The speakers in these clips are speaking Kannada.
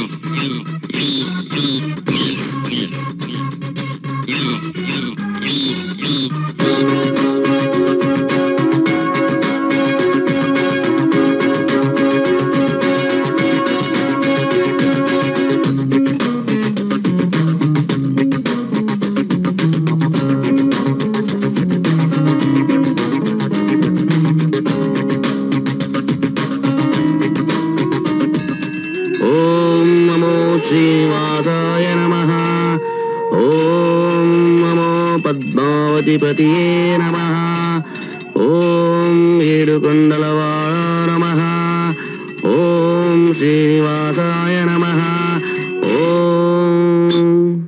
ಓಂ ನಮೋ ಶ್ರೀನಿವಾಸಾಯ ನಮಃ ಓಂ ನಮೋ ಪದ್ಮಾವತಿಪತಿಯೇ ನಮಃ ಓಂ ಏಡುಕೊಂಡಲವಾಳ ನಮಃ ಓಂ ಶ್ರೀನಿವಾಸಾಯ ನಮಃ ಓಂ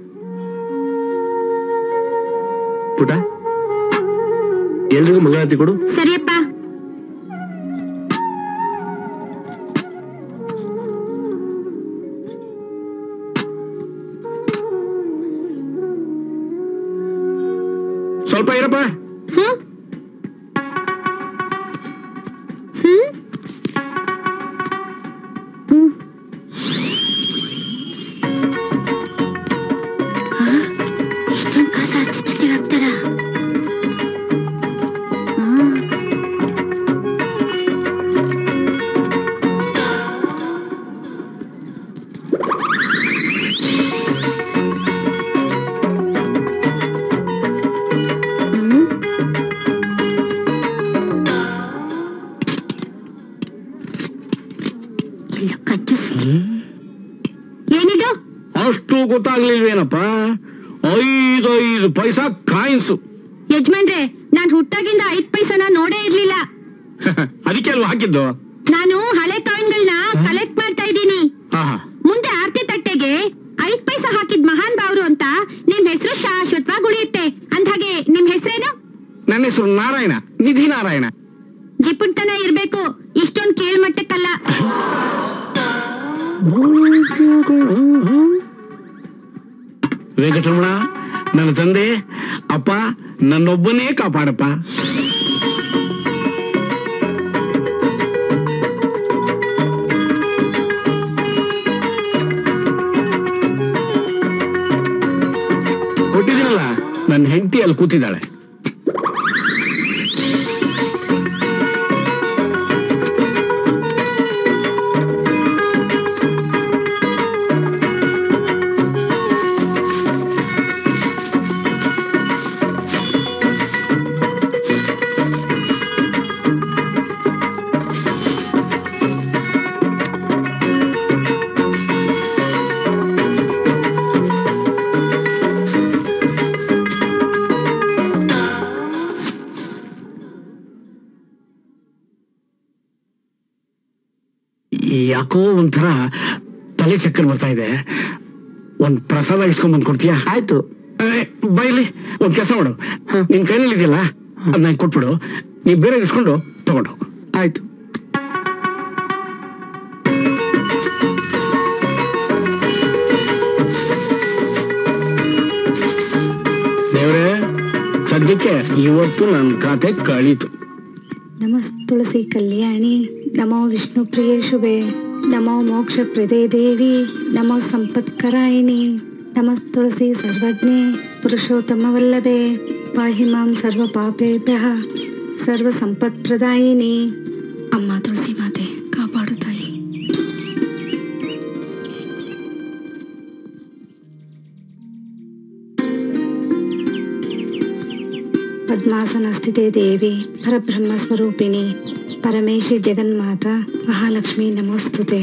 ಪುಟ ಎಲ್ರಿಗೂ ಮಂಗಳಾರತಿ ಕೊಡು ಸರಿಯಪ್ಪ ಸ್ವಲ್ಪ ಇರಪ್ಪ ಹ್ಮ್ ಹ್ಮ್ ಹ್ಮ್ ಆ, ಇಷ್ಟೊಂದ್ ಕಾಸು ಅರ್ಜಿ ತಟ್ಟೆಗೆ ಹಾಕ್ತಾರ ಆ. ಹ್ಮ್ ಎಲ್ಲ ಕಚ್ಚಿಸಿ ಏನಿದು ಅಷ್ಟು ಗೊತ್ತಾಗ್ಲಿಲ್ವೇನಪ್ಪ ಐದೈದು ಪೈಸಾ ಕಾಯಿನ್ಸು ಯಜಮಾನ್ರೆ ನಾನ್ ಹುಟ್ಟಾಗಿಂದ ಐದ್ ಪೈಸನ ನೋಡೇ ಇರ್ಲಿಲ್ಲ ಅದಕ್ಕೆ ಅಲ್ವಾ ಹಾಕಿದ್ದು ನಾನು ಹಳೆ ಕಾಯಿನ್ಗಳನ್ನ ಕಲೆಕ್ಟ್ ಮಾಡ್ತಾ ಇದ್ದೀನಿ ಹಾ ಹಾ ಮುಂದೆ ಆರ್ತಿ ತಟ್ಟೆಗೆ ಐದ್ ಪೈಸಾ ಹಾಕಿದ್ ಮಹಾನ್ ಬಾವ್ರು ಅಂತ ನಿಮ್ ಹೆಸರು ಶಾಶ್ವತವಾಗಿ ಉಳಿಯುತ್ತೆ ಅಂದ್ಹಾಗೆ ನಿಮ್ ಹೆಸರೇನು ನನ್ನ ಹೆಸರು ನಾರಾಯಣ ನಿಧಿ ನಾರಾಯಣ ಜಿಪುಣ್ತನ ಇರ್ಬೇಕು ಇಷ್ಟೊಂದ್ ಕೇಳ್ಮಟ್ಟಕ್ಕಲ್ಲ ವೆಂಕಟರಮಣ ನನ್ನ ತಂದೆ ಅಪ್ಪ ನನ್ನೊಬ್ಬನೇ ಕಾಪಾಡಪ್ಪ ಕೊಟ್ಟಿದ್ದೀನಲ್ಲ ನನ್ನ ಹೆಂಡತಿ ಅಲ್ಲಿ ಕೂತಿದ್ದಾಳೆ ಯಾಕೋ ಒಂಥರ ತಲೆ ಚಕ್ಕರ್ ಬರ್ತಾ ಇದೆ ಒಂದ್ ಪ್ರಸಾದ ಇಸ್ಕೊಂಡ್ ಬಂದ್ ಕೊಡ್ತೀಯಾ ಆಯ್ತು ಬೈಲಿ ಒಂದ್ ಕೆಲಸ ಮಾಡು ನಿನ್ ಕೈನಲ್ಲಿ ಇದೆಯಲ್ಲ ಅದನ್ನ ಕೊಟ್ಬಿಡು ನೀ ಬೇರೆ ಇಸ್ಕೊಂಡು ತಗೊಂಡು ಹೋಗು ಆಯ್ತು ದೇವ್ರೆ ಸದ್ಯಕ್ಕೆ ಇವತ್ತು ನನ್ನ ಖಾತೆ ಕಳೀತು ನಮಸ್ ತುಳಸಿ ಕಲ್ಯಾಣಿ ನಮೋ ವಿಷ್ಣು ಪ್ರಿಯೇ ಶುಭೆ ನಮೋ ಮೋಕ್ಷ ಪ್ರದೇ ದೇವಿ ನಮೋ ಸಂಪತ್ಕರಾಯಿಣಿ ನಮಸ್ ತುಳಸಿ ಸರ್ವಜ್ಞೆ ಪುರುಷೋತ್ತಮ ವಲ್ಲಭೆ ಪಾಹಿ ಮಾಂ ಸರ್ವ ಪಾಪೇಭ್ಯ ಸರ್ವ ಸಂಪತ್ ಪ್ರದಾಯಿನಿ ಅಮ್ಮ ತುಳಸಿ ಮಾತೆ ಕಾಪಾಡು ತಾಯಿ ಪದ್ಮಾಸನಸ್ಥಿತೆ ದೇವಿ ಪರಬ್ರಹ್ಮ ಸ್ವರೂಪಿಣಿ ಪರಮೇಶಿ ಜಗನ್ಮಾತಾ ಮಹಾಲಕ್ಷ್ಮಿ ನಮೋಸ್ತುತೆ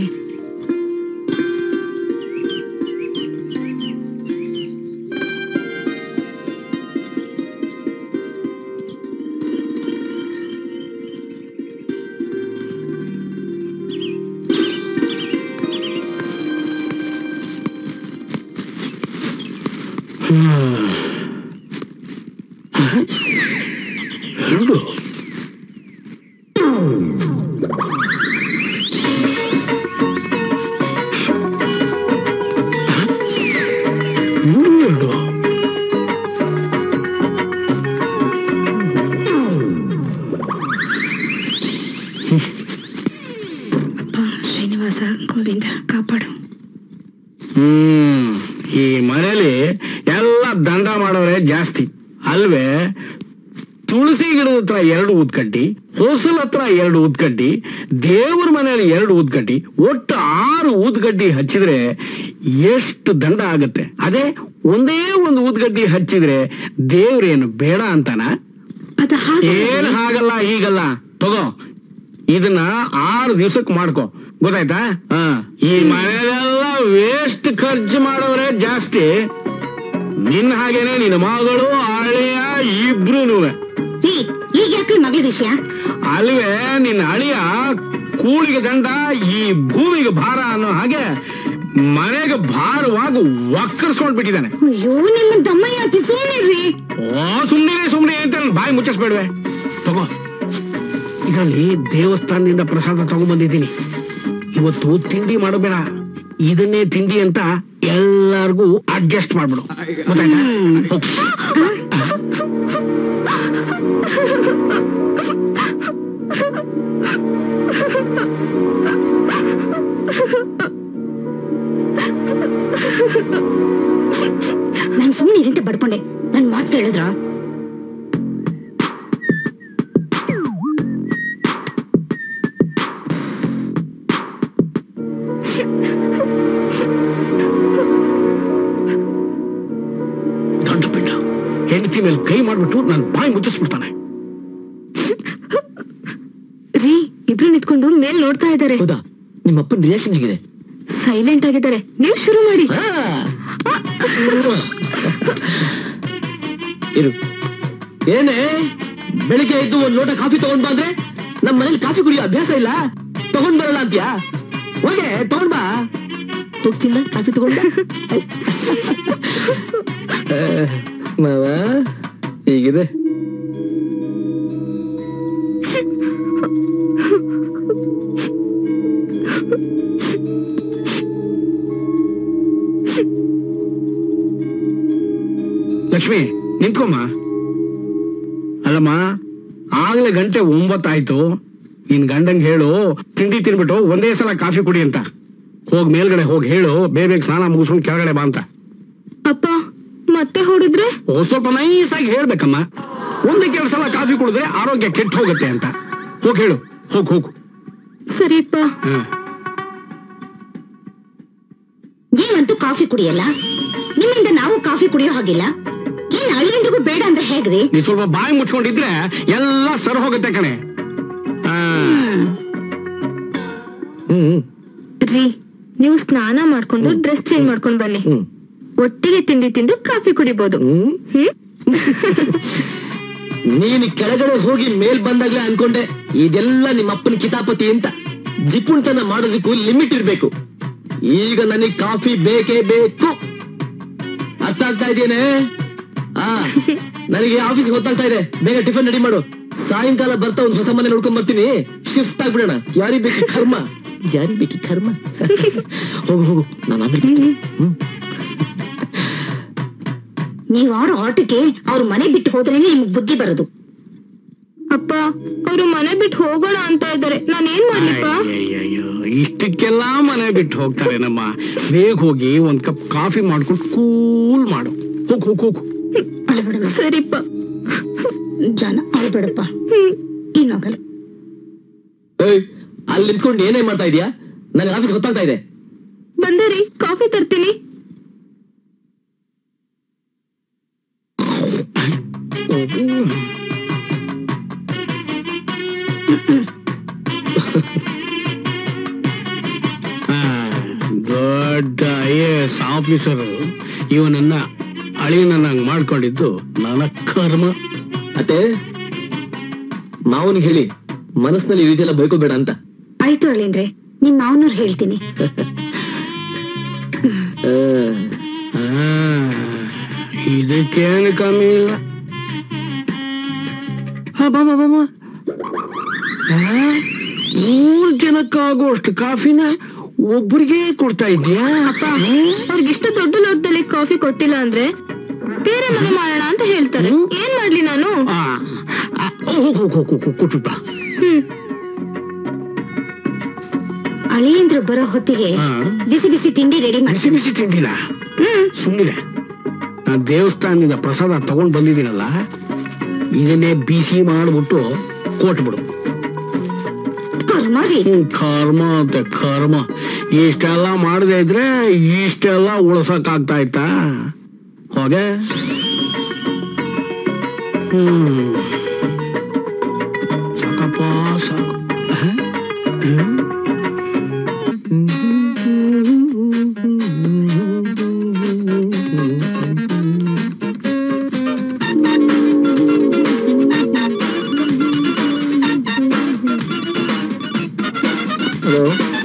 ಎರಡು ಮೂರು ಎರಡು ಅಪ್ಪ ಶ್ರೀನಿವಾಸ ಗೋವಿಂದ ಕಾಪಾಡು ಹ್ಮ್ ಈ ಮನೇಲಿ ಎಲ್ಲ ದಂಡ ಮಾಡೋರೆ ಜಾಸ್ತಿ ಅಲ್ವೇ ತುಳಸಿ ಗಿಡದ ಹತ್ರ ಎರಡು ಊದ್ಕಡ್ಡಿ ಹೊಸಲ ಹತ್ರ ಎರಡು ಊದ್ಕಡ್ಡಿ ದೇವ್ರ ಮನೆಯಲ್ಲಿ ಎರಡು ಊದ್ಕಡ್ಡಿ ಒಟ್ಟು ಆರು ಊದ್ಕಡ್ಡಿ ಹಚ್ಚಿದ್ರೆ ಎಷ್ಟು ದಂಡ ಆಗತ್ತೆ ಅದೇ ಒಂದೇ ಒಂದು ಊದ್ಕಡ್ಡಿ ಹಚ್ಚಿದ್ರೆ ದೇವ್ರೇನು ಬೇಡ ಅಂತಾನ ಅದ ಹಾಗೆ ಏನ್ ಹಾಗಲ್ಲ ಹೀಗಲ್ಲ ತಗೋ ಇದನ್ನ ಆರು ದಿವ್ಸಕ್ ಮಾಡ್ಕೋ ಗೊತ್ತಾಯ್ತಾ ಹಾ ಈ ಮನೆಯಲ್ಲೆಲ್ಲ ವೇಸ್ಟ್ ಖರ್ಚು ಮಾಡೋರೆ ಜಾಸ್ತಿ ನಿನ್ನ ಹಾಗೇನೆ ನಿನ್ನ ಮಗಳು ಅಳಿಯ ಇಬ್ರು ರೀ ಈಗ ಯಾಕ್ರಿ ಮಗಳ ವಿಷಯ ಅಲ್ವೇ ನಿನ್ನ ಅಳಿಯ ಕೂಳಿಗೆ ದಂಡ ಈ ಭೂಮಿಗೆ ಭಾರ ಅನ್ನೋ ಹಾಗೆ ಮನೆಗೆ ಭಾರವಾಗಿ ಒಕ್ಕರ್ಸ್ಕೊಂಡ್ ಬಿಟ್ಟಿದ್ದಾನೆ ಅಯ್ಯೋ ನಿಮ್ಮ ದಮ್ಮಯ್ಯ ಅತಿ ಸುಮ್ಮನಿರ್ರಿ ಓ ಸುಮ್ನೆ ಸುಮ್ನೆ ಅಂತ ನನ್ ಬಾಯಿ ಮುಚ್ಚಿಸ್ಬೇಡ್ವೆ ತಗೋ ಇದರಲ್ಲಿ ದೇವಸ್ಥಾನದಿಂದ ಪ್ರಸಾದ ತಗೊಂಡ್ಬಂದಿದ್ದೀನಿ ಇವತ್ತು ತಿಂಡಿ ಮಾಡಬೇಡ ಇದನ್ನೇ ತಿಂಡಿ ಅಂತ ಎಲ್ಲಾರ್ಗೂ ಅಡ್ಜಸ್ಟ್ ಮಾಡ್ಬಿಡು ಗೊತ್ತಾಯ್ತಾ ಹೋಗು. ನಾನ್ ಸುಮ್ಮನೆ ಇರಿಂದ ಬಡ್ಕೊಂಡೆ ನನ್ ಮಾತು ಕೇಳಿದ್ರ ದೊಡ್ಡ ಪಿಂಡ ಹೆಂಡತಿ ಮೇಲೆ ಕೈ ಮಾಡ್ಬಿಟ್ಟು ನನ್ ಬಾಯಿ ಮುಚ್ಚಿಸ್ಬಿಡ್ತಾನೆ ರೀ ಇಬ್ರು ನಿಂತ್ಕೊಂಡು ಮೇಲ್ ನೋಡ್ತಾ ಇದ್ದಾರೆ ಹೌದಾ ನಿಮ್ಮ ಅಪ್ಪನ ರಿಯಾಕ್ಷನ್ ಹೇಗಿದೆ ಸೈಲೆಂಟ್ ಆಗಿದ್ದಾರೆ ನೀವು ಶುರು ಮಾಡಿ ಇರು ಏನೇ ಬೆಳಿಗ್ಗೆ ಎದ್ದು ಒಂದ್ ಲೋಟ ಕಾಫಿ ತಗೊಂಡ್ ಬಾ ಅಂದ್ರೆ ನಮ್ ಮನೇಲಿ ಕಾಫಿ ಕುಡಿಯೋ ಅಭ್ಯಾಸ ಇಲ್ಲ ತಗೊಂಡ್ ಬರಲ್ಲ ಅಂತ್ಯಾ ಹೋಗೆ ತಗೊಂಡ್ ಬಾ ಹೋಗ್ತಿಂದ ಕಾಫಿ ತಗೊಂಡ್ ಬಾ ಆ, ಮಾವ ಹೀಗಿದೆ ಲಕ್ಷ್ಮಿ ನಿಂತ್ಕೊಮ್ಮ ಅಲ್ಲಮ್ಮ ಆಗ್ಲೇ ಗಂಟೆ ಒಂಬತ್ತಾಯ್ತು ನಿನ್ ಗಂಡಂಗ್ ಹೇಳು ತಿಂಡಿ ತಿನ್ಬಿಟ್ಟು ಒಂದೇ ಸಲ ಕಾಫಿ ಕುಡಿ ಅಂತ ಹೋಗ್ ಮೇಲ್ಗಡೆ ಹೋಗಿ ಹೇಳು ಬೇಗ ಬೇಗ ಸ್ನಾನ ಮುಗಿಸ್ಕೊಂಡು ಕೆಳಗಡೆ ಬಾ ಅಂತ ಅಪ್ಪ ಮತ್ತೆ ಹೊಡಿದ್ರೆ ಓ ಸ್ವಲ್ಪ ನೈಸ್ ಆಗಿ ಹೇಳ್ಬೇಕಮ್ಮ ಒಂದೇ ಕೆಲವು ಸಲ ಕಾಫಿ ಕುಡಿದ್ರೆ ಆರೋಗ್ಯ ಕೆಟ್ಟ ಹೋಗುತ್ತೆ ಅಂತ ಹೋಗ್ ಹೇಳು ಹೋಗ್ ಹೋಗು ಸರಿಪ್ಪ ಹ್ಮ್ ನೀವಂತೂ ಕಾಫಿ ಕುಡಿಯಲ್ಲ ನಿಮ್ಮಿಂದ ನಾವು ಕಾಫಿ ಕುಡಿಯೋ ಹಾಗಿಲ್ಲ ಏನ್ ಅಳಿಯಂದ್ರಿಗೂ ಬೇಡ ಅಂದ್ರೆ ಹೇಗ್ರಿ ನೀ ಸ್ವಲ್ಪ ಬಾಯಿ ಮುಚ್ಕೊಂಡಿದ್ರೆ ಎಲ್ಲ ಸರ್ ಹೋಗುತ್ತೆ ಕಣೆ ಆ, ಹ್ಮ್ ರೀ ನೀವು ಸ್ನಾನ ಮಾಡ್ಕೊಂಡು ಡ್ರೆಸ್ ಚೇಂಜ್ ಮಾಡ್ಕೊಂಡ್ ಬನ್ನಿ ಹ್ಮ್ ಒಟ್ಟಿಗೆ ತಿಂಡಿ ತಿಂದು ಕಾಫಿ ಕುಡಿಬಹುದು ಹ್ಮ್ ಹ್ಮ್ ನೀನ್ ಕೆಳಗಡೆ ಹೋಗಿ ಮೇಲ್ ಬಂದಾಗ್ಲೇ ಅನ್ಕೊಂಡೆ ಇದೆಲ್ಲ ನಿಮ್ಮ ಅಪ್ಪನ ಕಿತಾಪತಿ ಅಂತ ಜಿಪುಣ್ತನ ಮಾಡೋದಕ್ಕೂ ಲಿಮಿಟ್ ಇರ್ಬೇಕು ಈಗ ನನಗ್ ಕಾಫಿ ಬೇಕೇ ಬೇಕು ಅರ್ಥ ಆಗ್ತಾ ಇದೆಯೇನೆ ಆ ನನಗೆ ಆಫೀಸ್ ಗೊತ್ತಾಗ್ತಾ ಇದೆ ಬೇಗ ಟಿಫನ್ ರೆಡಿ ಮಾಡು ಸಾಯಂಕಾಲ ಬರ್ತಾ ಒಂದು ಹೊಸ ಮನೆ ನೋಡ್ಕೊಂಡ್ ಬರ್ತೀನಿ ಶಿಫ್ಟ್ ಆಗ್ಬಿಡೋಣ ಯಾರಿಗ್ ಬೇಕಿ ಕರ್ಮ ಯಾರಿಗ್ ಬೇಕಿ ಕರ್ಮ ಹೋಗು ಹೋಗು ನಾನು ಆಮೇಲೆ ಬರ್ತೀನಿ. ಹ್ಮ್ ನೀವ್ ಆಡೋ ಆಟಕ್ಕೆ ಅವ್ರ ಮನೆ ಬಿಟ್ಟು ಹೋದ್ರೇನೆ ನಿಮ್ಗ್ ಬುದ್ಧಿ ಬರೋದು ಅಪ್ಪ ಅವರು ಮನೆ ಬಿಟ್ಟು ಹೋಗೋಣ ಅಂತ ಇದ್ದಾರೆ ನಾನ್ ಏನ್ ಮಾಡ್ಲಿಪ್ಪ ಅಯ್ಯಯ್ಯೋ, ಇಷ್ಟಕ್ಕೆಲ್ಲ ಮನೆ ಬಿಟ್ಟು ಹೋಗ್ತಾರೆ ನಮ್ಮ ಬೇಗ ಹೋಗಿ ಒಂದ್ ಕಪ್ ಕಾಫಿ ಮಾಡ್ಕೊಂಡು ಕೂಲ್ ಮಾಡು ಹೋಗ್ ಹೋಗ್ ಹೋಗು ಅಳಬೇಡ ಸರಿಪ್ಪ ಜನ ಅಳಬೇಡಪ್ಪ ಹ್ಮ್ ಇನ್ನೋಗಲ್ಲ ಏಯ್ ಅಲ್ಲಿ ನಿಂತ್ಕೊಂಡು ಏನೇ ಮಾಡ್ತಾ ಇದೀಯಾ ನನಗೆ ಆಫೀಸ್ ಗೊತ್ತಾಗ್ತಾ ಇದೆ ಬಂದೆ ರೀ ಕಾಫಿ ತರ್ತೀನಿ ಆ, ದೊಡ್ಡ ಐ ಎ ಎಸ್ ಆಫೀಸರ್ ಇವನನ್ನ ಅಳಿಯನನ್ನ ಹಂಗ್ ಮಾಡ್ಕೊಂಡಿದ್ದು ನನ್ನ ಕರ್ಮ ಅತ್ತೆ ಮಾವನಿಗೆ ಹೇಳಿ ಮನಸ್ಸಿನಲ್ಲಿ ಈ ರೀತಿ ಎಲ್ಲ ಬೈಕೋಬೇಡ ಅಂತ ಆಯ್ತು ಅಳಿಂದ್ರೆ ನಿಮ್ ಮಾವನವ್ರು ಹೇಳ್ತೀನಿ ಆ, ಆ, ಇದಕ್ಕೇನು ಕಮ್ಮಿ ಇಲ್ಲ ಆ, ಬಾ, ಬಾ, ಬಾ, ಬಾ. ಆ, ಮೂರ್ ಜನಕ್ಕಾಗುವಷ್ಟು ಕಾಫಿನ ಒಬ್ರಿಗೆ ಕೊಡ್ತಾ ಇದ್ಯಾ ಅಪ್ಪ ಅವ್ರಿಗೆ ಇಷ್ಟು ದೊಡ್ಡ ಲೋಟದಲ್ಲಿ ಕಾಫಿ ಕೊಟ್ಟಿಲ್ಲ ಅಂದ್ರೆ ಬೇರೆ ಮನೆ ಮಾಡೋಣ ಅಂತ ಹೇಳ್ತಾರೆ ಏನ್ ಮಾಡ್ಲಿ ನಾನು ಆ, ಆ, ಹೋಗ್ ಹೋಗ್ ಹೋಗ್ ಹೋಗ್ ಹೋಗ್ ಕೊಟ್ಬಿಟ್ ಬಾ ಹ್ಮ್ ಅಳಿಯಂದ್ರು ಬರೋ ಹೊತ್ತಿಗೆ ಹಾ. ಬಿಸಿ ಬಿಸಿ ತಿಂಡಿ ರೆಡಿ ಮಾಡಿ ಬಿಸಿ ಬಿಸಿ ತಿಂಡಿನ ಸುಮ್ಮನೆ ನಾನು ದೇವಸ್ಥಾನದಿಂದ ಪ್ರಸಾದ ತಗೊಂಡ್ ಬಂದಿದ್ದೀನಲ್ಲ ಇದನ್ನೇ ಬಿಸಿ ಮಾಡ್ಬಿಟ್ಟು ಕೊಟ್ಬಿಡು ಕರ್ಮಾರಿ ಹ್ಮ್, ಕರ್ಮ ಅಂತೆ ಕರ್ಮ ಇಷ್ಟೆಲ್ಲ ಮಾಡದೆ ಇದ್ರೆ ಇಷ್ಟೆಲ್ಲ ಉಳ್ಸಕ್ ಆಗ್ತಾ ಇತ್ತಾ ಹೋಗೆ ಹ್ಮ್ ಸಾಕಪ್ಪ ಸಾಕು ಹ? ಹ್ಮ್? ಹಲೋ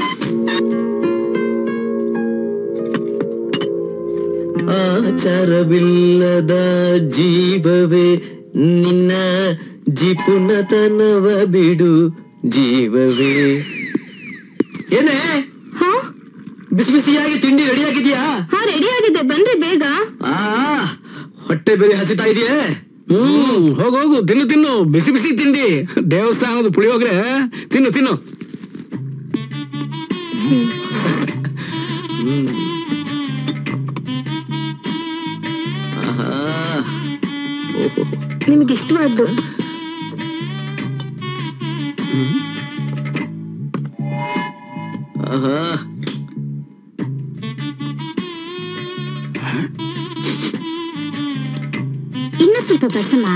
ಆಚಾರವಿಲ್ಲದ ಜೀವವೇ ನಿನ್ನ ಜಿಪುಣತನವ ಬಿಡು ಜೀವವೇ ಏನೇ ಹಾ ಬಿಸಿ ಬಿಸಿಯಾಗಿ ತಿಂಡಿ ರೆಡಿ ಆಗಿದ್ಯಾ ಹಾ ರೆಡಿ ಆಗಿದೆ ಬನ್ರಿ ಬೇಗ ಆ ಹೊಟ್ಟೆ ಬೇರೆ ಹಸಿತಾ ಇದೆಯೇ ಹ್ಮ್ ಹೋಗು ಹೋಗು ತಿನ್ನು ತಿನ್ನು ಬಿಸಿ ಬಿಸಿ ತಿಂಡಿ ದೇವಸ್ಥಾನದ ಪುಳಿಯೋಗ್ರೆ ತಿನ್ನು ತಿನ್ನು ಆಹಾ. ಓಹೋ. ನಿಮ್ಗೆ ಇಷ್ಟವಾದ್ದು ಆಹಾ. ಇನ್ನು ಸ್ವಲ್ಪ ಬರ್ಸಮ್ಮ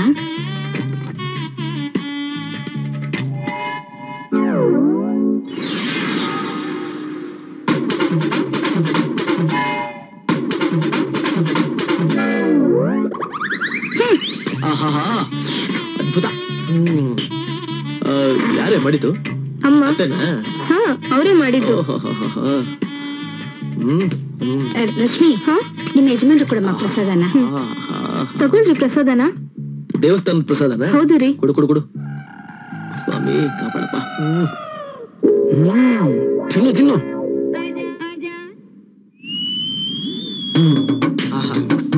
ಆಹಾಹಾ. ಅದ್ಭುತ ಹ್ಮ್. ಆ, ಯಾರೇ ಮಾಡಿದ್ದು ಅಮ್ಮ ಮತ್ತೇನಾ ಹಾ ಅವರೇ ಮಾಡಿದ್ದು ಓಹೋಹೋಹೋ. ಹ್ಮ್ ಹ್ಮ್ ಅ, ರಶ್ಮಿ ಹಾ ನಿಮ್ಮ ಯಜಮಾನ್ರು ಕೊಡಮ್ಮ ಪ್ರಸಾದನ ಆಹಾ. ತಗೊಳ್ರಿ ಪ್ರಸಾದನ ದೇವಸ್ಥಾನದ ಪ್ರಸಾದನ ಹೌದು ರೀ ಕೊಡು ಕೊಡು ಕೊಡು ಸ್ವಾಮಿ ಕಾಪಾಡಪ್ಪ ಹ್ಮ್. ಹ್ಮ್ ತಿನ್ನು ತಿನ್ನು ಆಹಾ.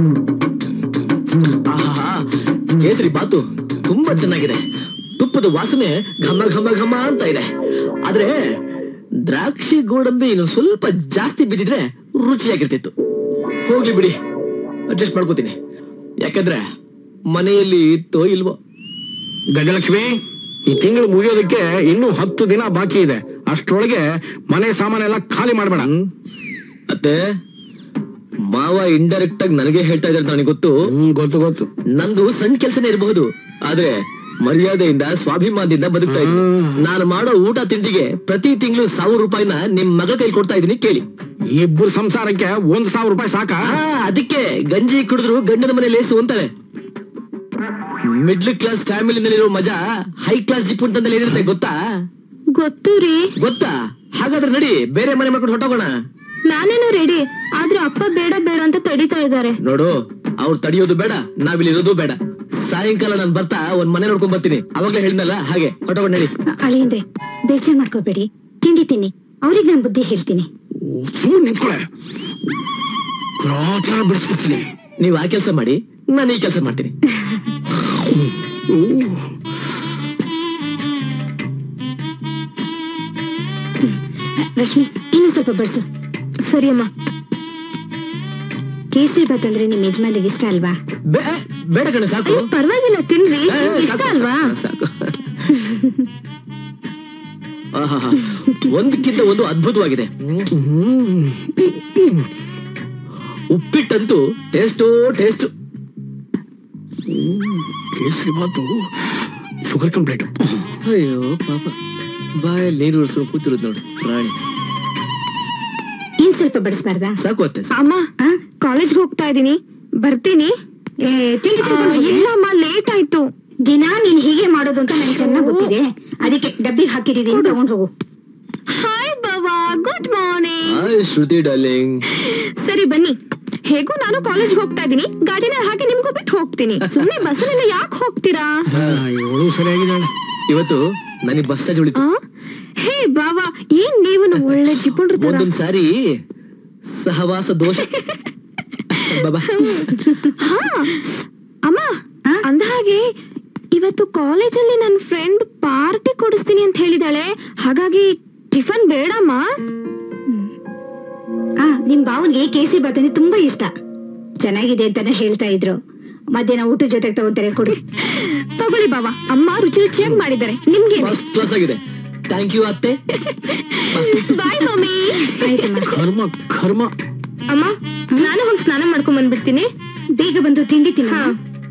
ಆಹಾಹಾ. ಕೇಸರಿ ಬಾತು ತುಂಬಾ ಚೆನ್ನಾಗಿದೆ ತುಪ್ಪದ ವಾಸನೆ ಘಮ ಘಮ ಘಮ ಅಂತ ಇದೆ ಆದ್ರೆ ದ್ರಾಕ್ಷಿ ಗೋಡಂಬಿ ಇನ್ನು ಸ್ವಲ್ಪ ಜಾಸ್ತಿ ಬಿದ್ದಿದ್ರೆ ರುಚಿಯಾಗಿರ್ತಿತ್ತು ಹೋಗ್ಲಿ ಬಿಡಿ ಅಡ್ಜಸ್ಟ್ ಮಾಡ್ಕೋತೀನಿ ಯಾಕಂದ್ರೆ ಮನೆಯಲ್ಲಿ ಇತ್ತೋ ಇಲ್ವೋ ಗಜಲಕ್ಷ್ಮಿ ಈ ತಿಂಗಳು ಮುಗಿಯೋದಕ್ಕೆ ಇನ್ನೂ ಹತ್ತು ದಿನ ಬಾಕಿ ಇದೆ ಅಷ್ಟ್ರೊಳಗೆ ಮನೆ ಸಾಮಾನೆಲ್ಲ ಖಾಲಿ ಮಾಡ್ಬೇಡ ಹ್ಮ್. ಅತ್ತೆ ಮಾವ ಇಂಡೈರೆಕ್ಟ್ ಆಗಿ ನನಗೆ ಹೇಳ್ತಾ ಇದ್ದಾರೆ ನನಗೆ ಗೊತ್ತು ಹ್ಮ್ ಗೊತ್ತು ಗೊತ್ತು ನಂದು ಸಣ್ಣ ಕೆಲಸನೇ ಇರಬಹುದು ಆದ್ರೆ ಮರ್ಯಾದೆಯಿಂದ ಸ್ವಾಭಿಮಾನದಿಂದ ಬದುಕ್ತಾ ಇದ್ದೀನಿ ಹ್ಮ್. ನಾನು ಮಾಡೋ ಊಟ ತಿಂಡಿಗೆ ಪ್ರತಿ ತಿಂಗಳು ಸಾವಿರ ರೂಪಾಯಿನ ನಿಮ್ ಮಗಳ ಕೈಲಿ ಕೊಡ್ತಾ ಇದೀನಿ ಕೇಳಿ ಇಬ್ಬರು ಸಂಸಾರಕ್ಕೆ ಒಂದ್ ಸಾವಿರ ರೂಪಾಯಿ ಸಾಕ ಆ, ಅದಕ್ಕೆ ಗಂಜಿ ಕುಡಿದ್ರು ಗಂಡನ ಮನೆ ಲೇಸು ಅಂತಾರೆ ಮಿಡ್ಲ್ ಕ್ಲಾಸ್ ಫ್ಯಾಮಿಲಿನಲ್ಲಿರೋ ಮಜಾ ಹೈ ಕ್ಲಾಸ್ ಜಿಪ್ಪುಂಟದಲ್ಲಿ ಏನಿರುತ್ತೆ ಗೊತ್ತಾ ಗೊತ್ತು ರೀ ಗೊತ್ತಾ ಹಾಗಾದ್ರೆ ನಡಿ ಬೇರೆ ಮನೆ ಮಾಡ್ಕೊಂಡು ಹೊಟ್ಟೋಗೋಣ ನಾನೇನು ರೆಡಿ ಆದ್ರೆ ಅಪ್ಪ ಬೇಡ ಬೇಡ ಅಂತ ತಡಿತಾ ಇದ್ದಾರೆ ನೋಡು ಅವ್ರು ತಡಿಯೋದು ಬೇಡ ನಾವಿಲ್ಲಿ ಇರೋದು ಬೇಡ ಸಾಯಂಕಾಲ ನಾನು ಬರ್ತಾ ಒಂದ್ ಮನೆ ನೋಡ್ಕೊಂಡ್ ಬರ್ತೀನಿ ಅವಾಗ್ಲೇ ಹೇಳಿದ್ನಲ್ಲ ಹಾಗೆ ಹೊಟ್ಟೋಗೊಂಡ್ ನಡಿ ಅಳಿಯಂದ್ರೆ ಬೇಜಾರ್ ಮಾಡ್ಕೋಬೇಡಿ ತಿಂಡಿ ತಿನ್ನಿ ಅವ್ರಿಗೆ ನಾನು ಬುದ್ಧಿ ಹೇಳ್ತೀನಿ ಸುಮ್ಮನೆ ನಿಂತ್ಕೊಳೆ ಗ್ರಾಚಾರ ಬಿಡಿಸ್ಬಿಡ್ತೀನಿ ನೀವ್ ಆ ಕೆಲಸ ಮಾಡಿ ನಾನು ಈ ಕೆಲಸ ಮಾಡ್ತೀನಿ ರಶ್ಮಿ ಇನ್ನು ಸ್ವಲ್ಪ ಬಡ್ಸು ಸರಿ ಅಮ್ಮ ಕೇಸರಿ ಬಾತ್ ಅಂದ್ರೆ ನಿಮ್ ಯಜಮಾನಿಗೆ ಇಷ್ಟ ಅಲ್ವಾ ಬೇ- ಬೇಡ ಕಣೆ ಸಾಕು ಅಯ್ಯೋ ಪರವಾಗಿಲ್ಲ ತಿನ್ರಿ ಏ, ಏ, ನಿಮ್ಗೆ ಇಷ್ಟ ಸಾಕು, ಅಲ್ವಾ ಸಾಕು ಆಹಾಹಾ. ಒಂದಕ್ಕಿಂತ ಒಂದು ಅದ್ಭುತವಾಗಿದೆ ಉಪ್ಪಿಟ್ಟಂತೂ ಟೇಸ್ಟೋ ಟೇಸ್ಟ್ ಕೇಸರಿ ಬಾತು ಶುಗರ್ ಕಂಪ್ಲೀಟ್ ಅಯ್ಯೋ ಪಾಪ ಬಾಯಲ್ಲಿ ನೀರು ಉಳಿಸ್ಕೊಂಡು ಕೂತಿರೋದು ನೋಡು ಪ್ರಾಣಿ ಇನ್ ಸ್ವಲ್ಪ ಬಡಿಸ್ಬಾರ್ದಾ ಸಾಕು ಅತ್ತೆ ಅಮ್ಮ ಆ? ಕಾಲೇಜ್ಗೆ ಹೋಗ್ತಾ ಇದೀನಿ ಬರ್ತೀನಿ ಏ, ತಿಂಡಿ ತಿನ್ಕೊಂಡು ಹೋಗಿ. ಇಲ್ಲ ಅಮ್ಮ ಲೇಟ್ ಆಯ್ತು ದಿನ ನೀನ್ ಹೀಗೆ ಮಾಡೋದು ಅಂತ ನನಗೆ ಚೆನ್ನಾಗ್ ಗೊತ್ತಿದೆ ಅದಕ್ಕೆ ಡಬ್ಬಿಗೆ ಹಾಕಿದೀನಿ ತಗೊಂಡ್ ಹೋಗು ಹಾಯ್ ಬಾಬಾ good morning hi Shruti darling ಸರಿ ಬನ್ನಿ ಹೇಗೂ ನಾನು ಕಾಲೇಜ್ ಹೋಗ್ತಾ ಇದೀನಿ ಗಾಡಿನ ಹಾಗೆ ನಿಮ್ಗೂ ಬಿಟ್ಟು ಹೋಗ್ತೀನಿ ಸುಮ್ನೆ ಬಸ್ಸಲ್ಲೆಲ್ಲ ಯಾಕೆ ಹೋಗ್ತೀರಾ ಇವಳು ಸರಿಯಾಗಿದ್ದಾಳೆ ಇವತ್ತು ನನಗೆ ಬಸ್ ಚಾರ್ಜ್ ಉಳಿತು ಆ? ಹೇ ಬಾಬಾ ಏನ್ ನೀವು ಒಳ್ಳೆ ಜಿಪುಣ್ರ ತರ ಒಂದೊಂದ್ ಸಾರಿ ಸಹವಾಸ ದೋಷ ಬಾಬಾ ಹಾ ಅಮ್ಮ ಅಂದ ಹಾಗೆ ಇವತ್ತು ಕಾಲೇಜಲ್ಲಿ ನನ್ನ ಫ್ರೆಂಡ್ ಪಾರ್ಟಿ ಕೊಡಿಸ್ತೀನಿ ಅಂತ ಹೇಳಿದಾಳೆ ಹಾಗಾಗಿ ಟಿಫನ್ ಬೇಡಮ್ಮ ಆ ನಿಮ್ ಭಾವನ್ಗೆ ಕೇಸರಿ ಬಾತ್ ಅಂದ್ರೆ ತುಂಬಾ ಇಷ್ಟ ಚೆನ್ನಾಗಿದೆ ಅಂತಾನೆ ಹೇಳ್ತಾ ಇದ್ರು ಮಧ್ಯಾಹ್ನ ಊಟ ಜೊತೆಗೆ ತಗೋತಾರೆ ಕೊಡಿ ತಗೊಳ್ಳಿ ಬಾವ ಅಮ್ಮ ರುಚಿ ರುಚಿಯಾಗಿ ಮಾಡಿದ್ದಾರೆ ನಿಮ್ಗೆ ಫಸ್ಟ್ ಕ್ಲಾಸ್ ಆಗಿದೆ ಥ್ಯಾಂಕ್ ಯು ಅತ್ತೆ ಬಾಯ್ ಮಮ್ಮಿ ಆಯ್ತಮ್ಮ ಕರ್ಮ ಕರ್ಮ ಅಮ್ಮ ನಾನು ಹೋಗಿ ಸ್ನಾನ ಮಾಡ್ಕೊಂಡ್ ಬಂದ್ಬಿಡ್ತೀನಿ ಬೇಗ ಬಂದು ತಿಂಡಿ ತಿನ್ನ ಹಾ.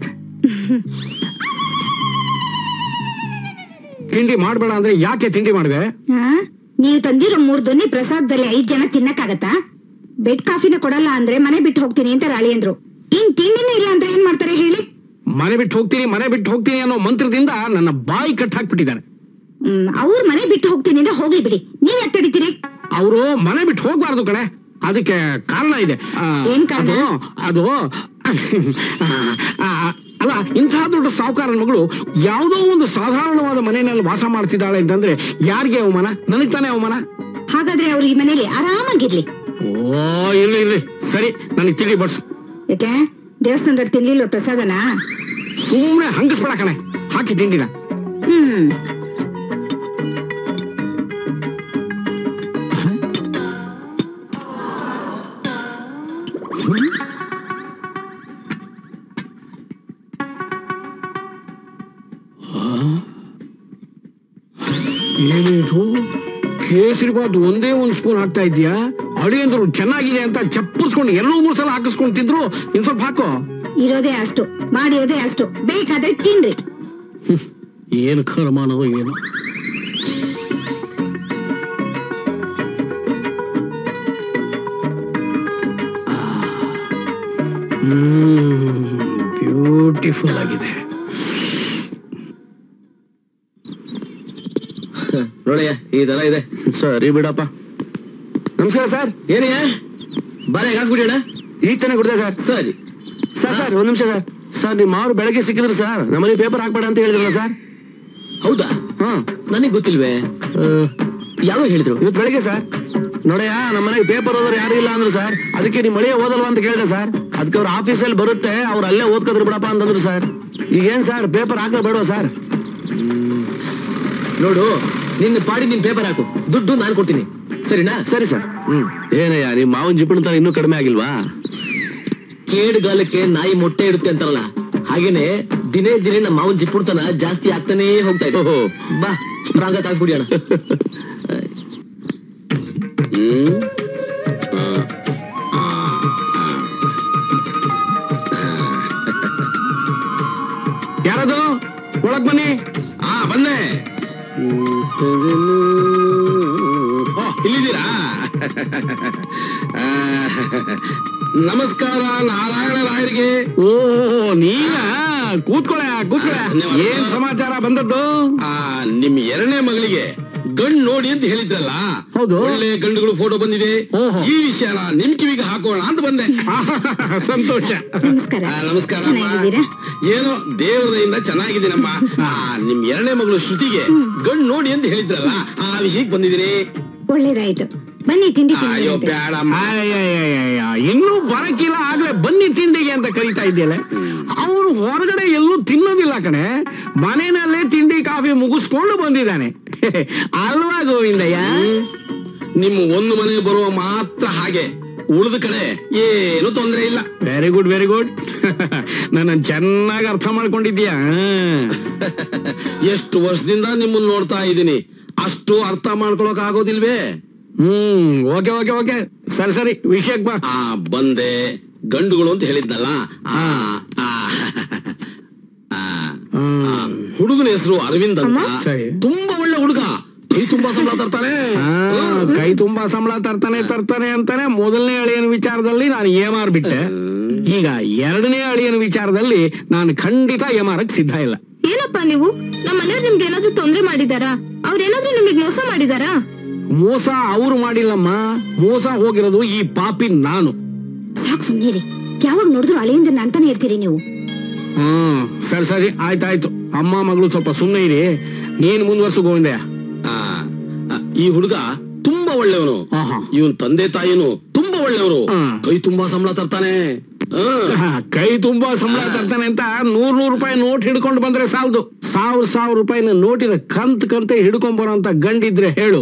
ತಿಂಡಿ ಮಾಡ್ಬೇಡ ಅಂದ್ರೆ ಯಾಕೆ ತಿಂಡಿ ಮಾಡಿದೆ ನೀವು ತಂದಿರೋ ಮೂರ್ ದೊನ್ನೆ ಪ್ರಸಾದದಲ್ಲಿ ಐದ್ ಜನ ತಿನ್ನಕ್ಕಾಗತ್ತಾ ಬೆಡ್ ಕಾಫಿನ ಕೊಡಲ್ಲ ಅಂದ್ರೆ ಮನೆ ಬಿಟ್ಟು ಹೋಗ್ತೀನಿ ಅಂತ ರಾಳಿ ಅಂದ್ರು ಇನ್ ತಿಂಡಿನೇ ಇಲ್ಲ ಅಂದ್ರೆ ಏನ್ ಮಾಡ್ತಾರೆ ಹೇಳಿ ಮನೆ ಬಿಟ್ಟು ಹೋಗ್ತೀನಿ ಮನೆ ಬಿಟ್ಟು ಹೋಗ್ತೀನಿ ಅನ್ನೋ ಮಂತ್ರದಿಂದ ನನ್ನ ಬಾಯಿ ಕಟ್ ಹಾಕ್ಬಿಟ್ಟಿದ್ದಾರೆ ಹ್ಮ್ ಅವ್ರ ಮನೆ ಬಿಟ್ಟು ಹೋಗ್ತೀನಿ ಅಂದ್ರೆ ಹೋಗ್ಲಿ ಬಿಡಿ ನೀವ್ ಯಾಕೆ ತಡಿತೀರಿ ಅವರು ಮನೆ ಬಿಟ್ಟು ಹೋಗ್ಬಾರ್ದು ಕಣೆ ಅದಕ್ಕೆ ಕಾರಣ ಇದೆ ಆ, ಏನ್ ಕಾರಣ? ಅದು ಅದು ಆ, ಆ, ಅಲ್ಲ ಇಂತಹ ದೊಡ್ಡ ಸಾಹುಕಾರನ ಮಗಳು ಯಾವುದೋ ಒಂದು ಸಾಧಾರಣವಾದ ಮನೆಯಲ್ಲಿ ವಾಸ ಮಾಡ್ತಿದ್ದಾಳೆ ಅಂತಂದ್ರೆ ಯಾರಿಗೆ ಅವಮಾನ ನನಗ್ ತಾನೇ ಅವಮಾನ ಹಾಗಾದ್ರೆ ಅವ್ರು ಈ ಮನೇಲಿ ಆರಾಮಾಗಿರ್ಲಿ ಓ ಇರ್ಲಿ ಇರ್ಲಿ ಸರಿ ನನಗೆ ತಿಳಿ ಬಡ್ಸು ಯಾಕೆ ದೇವಸ್ಥಾನದಲ್ಲಿ ತಿನ್ಲಿಲ್ವ ಪ್ರಸಾದನ ಸುಮ್ಮನೆ ಹಂಗಿಸ್ಬೇಡ ಕಣೆ ಹಾಕಿ ತಿಂಡಿನ ಹ್ಮ್ ಏನಿದು ಕೇಸರಿ ಬಾತ್ ಒಂದೇ ಒಂದ್ ಸ್ಪೂನ್ ಹಾಕ್ತಾ ಇದೀಯಾ ಅಳಿಯಂದ್ರು ಚೆನ್ನಾಗಿದೆ ಅಂತ ಚಪ್ಪರ್ಸ್ಕೊಂಡು ಎಲ್ಲೋ ಮೂರ್ ಸಲ ಹಾಕಿಸ್ಕೊಂಡು ತಿಂದ್ರು ಇನ್ ಸ್ವಲ್ಪ ಹಾಕೋ ಇರೋದೇ ಅಷ್ಟು ಮಾಡಿರೋದೇ ಅಷ್ಟು ಬೇಕಾದ್ರೆ ತಿನ್ರಿ ಏನು ಕರ್ಮಾನೋ ಏನು ಬ್ಯೂಟಿಫುಲ್ ಆಗಿದೆ ನೋಡಯ್ಯ ಈ ತರ ಇದೆ ಸರಿ ಬಿಡಪ್ಪ ನಮಸ್ಕಾರ ಸರ್ ಏನಯ್ಯ ಬಾರೆ ಹಾಕ್ಬಿಡೋಣ ಈಗ ತಾನೇ ಕೊಡ್ದೆ ಸರ್ ಸರಿ ಸರ್ ಸರ್ ಒಂದ್ ನಿಮಿಷ ಸರ್ ಸರ್ ನಿಮ್ಮ ಅವ್ರು ಬೆಳಗ್ಗೆ ಸಿಕ್ಕಿದ್ರು ಸರ್ ನಮ್ಮನೆ ಪೇಪರ್ ಹಾಕ್ಬೇಡ ಅಂತ ಹೇಳಿದ್ರಲ್ಲ ಸರ್ ಹೌದಾ ಹಾ ನನಗ್ ಗೊತ್ತಿಲ್ವೇ ಆ, ಯಾವಾಗ ಹೇಳಿದ್ರು ಇವತ್ತು ಬೆಳಗ್ಗೆ ಸರ್ ನೋಡಯ್ಯ ನಮ್ಮ ಮನೆಗೆ ಪೇಪರ್ ಓದೋರು ಯಾರು ಇಲ್ಲ ಅಂದ್ರು ಸರ್ ಅದಕ್ಕೆ ನಿಮ್ಮ ಮಳೆಯ ಓದಲ್ವಾ ಅಂತ ಕೇಳಿದೆ ಸರ್ ಅದಕ್ಕೆ ಅವ್ರ ಆಫೀಸಲ್ಲಿ ಬರುತ್ತೆ ಅವ್ರು ಅಲ್ಲೇ ಓದ್ಕೋದ್ರು ಬಿಡಪ್ಪ ಅಂತಂದ್ರು ಸರ್ ಈಗೇನ್ ಸರ್ ಪೇಪರ್ ಹಾಕೋ ಬೇಡವಾ ಸರ್ ನೋಡು ನಿನ್ನ ಪಾಡಿ ನಿನ್ ಪೇಪರ್ ಹಾಕು ದುಡ್ಡು ನಾನು ಕೊಡ್ತೀನಿ ಸರಿನಾ ಸರಿ ಸರ್ ಹ್ಮ್ ಏನಯ್ಯ ನಿಮ್ಮ ಮಾವನ್ ಜಿಪಣ ತರ ಇನ್ನೂ ಕಡಿಮೆ ಆಗಿಲ್ವಾ ಕೇಡುಗಾಲಕ್ಕೆ ನಾಯಿ ಮೊಟ್ಟೆ ಇಡುತ್ತೆ ಅಂತಾರಲ್ಲ ಹಾಗೇನೆ ದಿನೇ ದಿನೇ ನಮ್ಮ ಮಾವನ್ ಜಿಪ್ಪುಡ್ತನ ಜಾಸ್ತಿ ಆಗ್ತಾನೇ ಹೋಗ್ತಾ ಇದೆ ಓಹೋ. ಬಾ ರಾಗ ಕಾಕ್ಬಿಡಿಯೋಣ ಹ್ಮ್ ಯಾರದು ಒಳಗ್ ಬನ್ನಿ ಹಾ ಬಂದೆ ಓ ಇಲ್ಲಿದ್ದೀರಾ ಆ, ನಮಸ್ಕಾರ ನಾರಾಯಣ ರಾಯರಿಗೆ ಓ ನೀನ ಕೂತ್ಕೊಳ ಕೂತ್ಕೊಳ ಧನ್ಯವಾದ. ಏನ್ ಸಮಾಚಾರ ಬಂದದ್ದು ಆ ನಿಮ್ ಎರಡನೇ ಮಗಳಿಗೆ ಗಂಡ್ ನೋಡಿ ಅಂತ ಹೇಳಿದ್ರಲ್ಲ ಹೌದು. ಒಳ್ಳೆ ಗಂಡುಗಳು ಫೋಟೋ ಬಂದಿದೆ ಓಹೋ. ಈ ವಿಷಯನ ನಿಮ್ ಕಿವಿಗೆ ಹಾಕೋಣ ಅಂತ ಬಂದೆ ಸಂತೋಷ ನಮಸ್ಕಾರ ಆ, ನಮಸ್ಕಾರ ಅಮ್ಮ. ಚೆನ್ನಾಗಿದ್ದೀರಾ ಏನೋ ದೇವರದಿಂದ ಚೆನ್ನಾಗಿದ್ದೀನಮ್ಮ ಆ, ನಿಮ್ ಎರಡನೇ ಮಗಳು ಶ್ರುತಿಗೆ ಗಂಡ್ ನೋಡಿ ಅಂತ ಹೇಳಿದ್ರಲ್ಲ ಆ ವಿಷಯಕ್ಕೆ ಬಂದಿದ್ದೀನಿ ಒಳ್ಳೇದಾಯ್ತು ಬನ್ನಿ ತಿಂಡಿ ತಿನ್ನಿ ಅಯ್ಯೋ ಅಂತೆ. ಬೇಡಮ್ಮ ಅಯ್ಯಯ್ಯಯ್ಯಯ್ಯ, ಇನ್ನೂ ಬರಕಿಲ್ಲ ಆಗ್ಲೇ ಬನ್ನಿ ತಿಂಡಿಗೆ ಅಂತ ಕರಿತಾ ಇದೆಯಲ್ಲ ಅವನು ಹೊರಗಡೆ ಎಲ್ಲೂ ತಿನ್ನೋದಿಲ್ಲ ಕಣೆ ಮನೆಯಲ್ಲೇ ತಿಂಡಿ ಕಾಫಿ ಮುಗಿಸ್ಕೊಂಡು ಬಂದಿದ್ದಾನೆ ಅಲ್ವಾ ಗೋವಿಂದಯ್ಯ ನಿಮ್ಮ ಒಂದು ಮನೆ ಬರುವ ಮಾತ್ರ ಹಾಗೆ ಉಳಿದ ಕಡೆ ಏನು ತೊಂದರೆ ಇಲ್ಲ ವೆರಿ ಗುಡ್ ವೆರಿ ಗುಡ್ ನನ್ನ ಚೆನ್ನಾಗಿ ಅರ್ಥ ಮಾಡ್ಕೊಂಡಿದ್ಯಾ ಎಷ್ಟು ವರ್ಷದಿಂದ ನಿಮ್ಮನ್ನ ನೋಡ್ತಾ ಇದ್ದೀನಿ ಅಷ್ಟು ಅರ್ಥ ಮಾಡ್ಕೊಳಕ್ ಆಗೋದಿಲ್ವೇ ಹ್ಮ್ ಓಕೆ ಓಕೆ ಓಕೆ ಸರಿ ಸರಿ ವಿಷಯಕ್ಕೆ ಬಾ ಆ ಬಂದೆ ಗಂಡುಗಳು ಅಂತ ಹೇಳಿದ್ನಲ್ಲ ಆ, ಆ, ಆ, ಆ, ಹುಡುಗನ ಹೆಸರು ಅರವಿಂದ್ ಅಂತ ಸರಿ. ತುಂಬಾ ಒಳ್ಳೆ ಹುಡುಗ ಕೈ ತುಂಬಾ ಸಂಬಳ ತರ್ತಾನೆ ಆ, ಕೈ ತುಂಬಾ ಸಂಬಳ ತರ್ತಾನೆ ತರ್ತಾನೆ ಅಂತಾನೆ ಮೊದಲನೇ ಅಳಿಯನ ವಿಚಾರದಲ್ಲಿ ನಾನು ಏಮಾರ್ ಬಿಟ್ಟೆ ಈಗ ಎರಡನೇ ಅಳಿಯನ ವಿಚಾರದಲ್ಲಿ ನಾನು ಖಂಡಿತ ಏಮಾರಕ್ ಸಿದ್ಧ ಇಲ್ಲ ಏನಪ್ಪ ನೀವು ನಮ್ಮ ಮನೆಯವ್ರು ನಿಮ್ಗೆ ಏನಾದ್ರೂ ತೊಂದ್ರೆ ಮಾಡಿದಾರಾ ಅವ್ರೇನಾದ್ರೂ ನಿಮಗೆ ಮೋಸ ಮಾಡಿದಾರಾ ಮೋಸ ಅವ್ರು ಮಾಡಿಲ್ಲಮ್ಮ ಮೋಸ ಹೋಗಿರೋದು ಈ ಪಾಪಿ ನಾನು ಸಾಕ್ ಸುಮ್ನಿರಿ ಯಾವಾಗ ನೋಡಿದ್ರು ಅಳಿಯಿಂದ ಅಂತಾನೆ ಇರ್ತೀರಿ ನೀವು ಹ್ಮ್ ಸರಿ ಸರಿ ಆಯ್ತಾಯ್ತು ಅಮ್ಮ ಮಗಳು ಸ್ವಲ್ಪ ಸುಮ್ಮನೆ ಇರಿ ನೀನ್ ಮುಂದುವರ್ಸು ಗೋವಿಂದಯ್ಯ ಆ, ಆ, ಈ ಹುಡುಗ ತುಂಬಾ ಒಳ್ಳೆಯವನು ಆಹಾ. ಇವನ್ ತಂದೆ ತಾಯಿನು ತುಂಬಾ ಒಳ್ಳೆಯವರು ಹ್ಮ್. ಕೈ ತುಂಬಾ ಸಂಬಳ ತರ್ತಾನೆ ಆ, ಕೈ ತುಂಬಾ ಸಂಬಳ ತರ್ತಾನೆ ಅಂತ ನೂರ್ ನೂರ್ ರೂಪಾಯಿ ನೋಟ್ ಹಿಡ್ಕೊಂಡು ಬಂದ್ರೆ ಸಾಲದು ಸಾವಿರ ಸಾವಿರ ರೂಪಾಯಿನ ನೋಟಿನ ಕಂತ್ ಕಂತೆ ಹಿಡ್ಕೊಂಡ್ ಬರೋಂತ ಗಂಡಿದ್ರೆ ಹೇಳು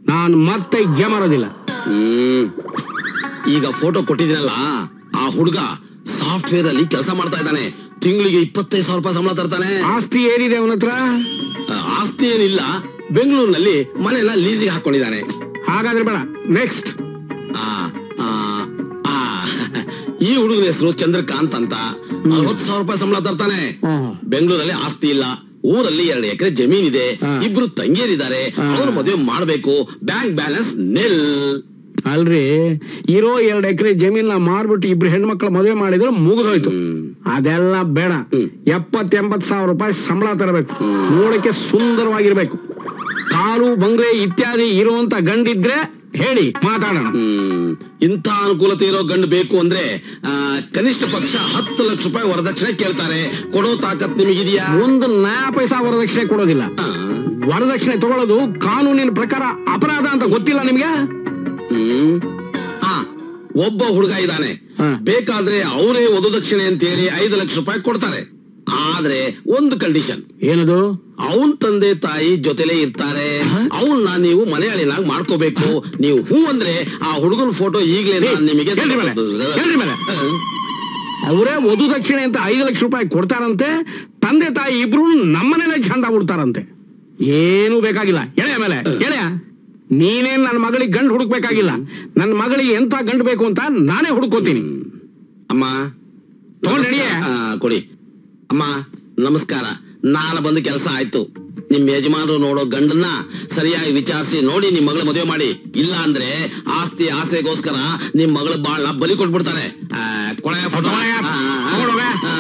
ನಾನು ಮತ್ತೆ ಗೆಮರೋದಿಲ್ಲ ಹ್ಮ್ ಈಗ ಫೋಟೋ ಕೊಟ್ಟಿದ್ದೀನಲ್ಲ ಆ ಹುಡುಗ ಸಾಫ್ಟ್ವೇರ್ ಅಲ್ಲಿ ಕೆಲಸ ಮಾಡ್ತಾ ಇದ್ದಾನೆ ತಿಂಗಳಿಗೆ ಇಪ್ಪತ್ತೈದು ಸಾವಿರ ರೂಪಾಯಿ ಸಂಬಳ ತರ್ತಾನೆ ಆಸ್ತಿ ಏನಿದೆ ಅವನ ಹತ್ರ ಆ, ಆಸ್ತಿ ಏನಿಲ್ಲ ಬೆಂಗಳೂರಿನಲ್ಲಿ ಮನೆಯನ್ನ ಲೀಸಿಗೆ ಹಾಕೊಂಡಿದ್ದಾನೆ ಹಾಗಾದ್ರೆ ಬೇಡ ನೆಕ್ಸ್ಟ್ ಆ, ಆ, ಆ, ಈ ಹುಡುಗನ ಹೆಸರು ಚಂದ್ರಕಾಂತ್ ಅಂತ ನಲ್ವತ್ತು ಸಾವಿರ ರೂಪಾಯಿ ಸಂಬಳ ತರ್ತಾನೆ ಬೆಂಗಳೂರಲ್ಲಿ ಆಸ್ತಿ ಇಲ್ಲ ಊರಲ್ಲಿ ಎರಡು ಎಕರೆ ಜಮೀನ್ ಇದೆ ಹಾ. ಇಬ್ರು ತಂಗಿಯರಿದ್ದಾರೆ ಹಾ. ಅವ್ರ ಮದುವೆ ಮಾಡ್ಬೇಕು ಬ್ಯಾಂಕ್ ಬ್ಯಾಲೆನ್ಸ್ ನಿಲ್ ಅಲ್ರಿ ಇರೋ ಎರಡ್ ಎಕರೆ ಜಮೀನ ಮಾರ್ಬಿಟ್ಟು ಇಬ್ರು ಹೆಣ್ಮಕ್ಳ ಮದುವೆ ಮಾಡಿದ್ರೆ ಮುಗಿದೋಯ್ತು ಹ್ಮ್. ಅದೆಲ್ಲ ಬೇಡ ಹ್ಮ್. ಎಪ್ಪತ್ ಎಂಬತ್ ಸಾವಿರ ರೂಪಾಯಿ ಸಂಬಳ ತರಬೇಕು ಹ್ಮ್. ನೋಡಕ್ಕೆ ಸುಂದರವಾಗಿರ್ಬೇಕು ಕಾರು ಬಂಗ್ಲೆ ಇತ್ಯಾದಿ ಇರುವಂತ ಗಂಡಿದ್ರೆ ಹೇಳಿ ಮಾತಾಡೋಣ ಹ್ಮ್ ಇಂಥ ಅನುಕೂಲತೆ ಇರೋ ಗಂಡು ಬೇಕು ಅಂದ್ರೆ ಆ, ಕನಿಷ್ಠ ಪಕ್ಷ ಹತ್ತು ಲಕ್ಷ ರೂಪಾಯಿ ವರದಕ್ಷಿಣೆ ಕೇಳ್ತಾರೆ ಕೊಡೋ ತಾಕತ್ ನಿಮಗಿದೆಯಾ ಒಂದು ನಯಾ ಪೈಸಾ ವರದಕ್ಷಿಣೆ ಕೊಡೋದಿಲ್ಲ ಆ, ವರದಕ್ಷಿಣೆ ತಗೊಳ್ಳೋದು ಕಾನೂನಿನ ಪ್ರಕಾರ ಅಪರಾಧ ಅಂತ ಗೊತ್ತಿಲ್ಲ ನಿಮ್ಗೆ ಹ್ಮ್ ಆ, ಒಬ್ಬ ಹುಡುಗ ಇದ್ದಾನೆ ಹಾ. ಬೇಕಾದ್ರೆ ಅವರೇ ವಧುದಕ್ಷಿಣೆ ಅಂತ ಹೇಳಿ ಐದು ಲಕ್ಷ ರೂಪಾಯಿ ಕೊಡ್ತಾರೆ ಆದ್ರೆ ಒಂದು ಕಂಡೀಷನ್ ಏನದು ಅವನ್ ತಂದೆ ತಾಯಿ ಜೊತೆಲೇ ಇರ್ತಾರೆ ಅವನ್ನ ನೀವು ಮನೆಯಾಳಿನಾಗ್ ಮಾಡ್ಕೋಬೇಕು ನೀವು ಹೂ ಅಂದ್ರೆ ಆ ಹುಡುಗನ ಫೋಟೋ ಈಗಲೇ ನಾನ್ ನಿಮಗೆ ಹೇಳ್ರಿ ಮೇಲೆ, ಹೇಳ್ರಿ ಮೇಲೆ. ಅವರೇ ವಧು ದಕ್ಷಿಣೆ ಅಂತ ಐದು ಲಕ್ಷ ರೂಪಾಯಿ ಕೊಡ್ತಾರಂತೆ ತಂದೆ ತಾಯಿ ಇಬ್ರು ನಮ್ಮನೇಲೆ ಚಂದ ಬಿಡ್ತಾರಂತೆ ಏನು ಬೇಕಾಗಿಲ್ಲ ಎಳೆಯ ಮೇಲೆ ಎಳೆಯ ನೀನೇನ್ ನನ್ನ ಮಗಳಿಗೆ ಗಂಡು ಹುಡುಕ್ಬೇಕಾಗಿಲ್ಲ ನನ್ನ ಮಗಳಿಗೆ ಎಂತ ಗಂಡು ಬೇಕು ಅಂತ ನಾನೇ ಹುಡುಕೋತೀನಿ ಅಮ್ಮ ತಗೊಂಡ್ ನಡಿಯೇ. ಆ, ಕೊಡಿ ಅಮ್ಮ ನಮಸ್ಕಾರ ನಾನು ಬಂದ ಕೆಲಸ ಆಯ್ತು ನಿಮ್ ಯಜಮಾನರು ನೋಡೋ ಗಂಡನ್ನ ಸರಿಯಾಗಿ ವಿಚಾರಿಸಿ ನೋಡಿ ನಿಮ್ ಮಗಳ ಮದುವೆ ಮಾಡಿ ಇಲ್ಲ ಅಂದ್ರೆ ಆಸ್ತಿ ಆಸೆಗೋಸ್ಕರ ನಿಮ್ ಮಗಳ ಬಾಳ ಬಲಿ ಕೊಟ್ಬಿಡ್ತಾರೆ ಆ, ಕೊಳೆ ಫೋಟೋ ತಗೊಳಯ್ಯ, ಆ, ಆ, ತಗೊಳೋಗ. ಆ.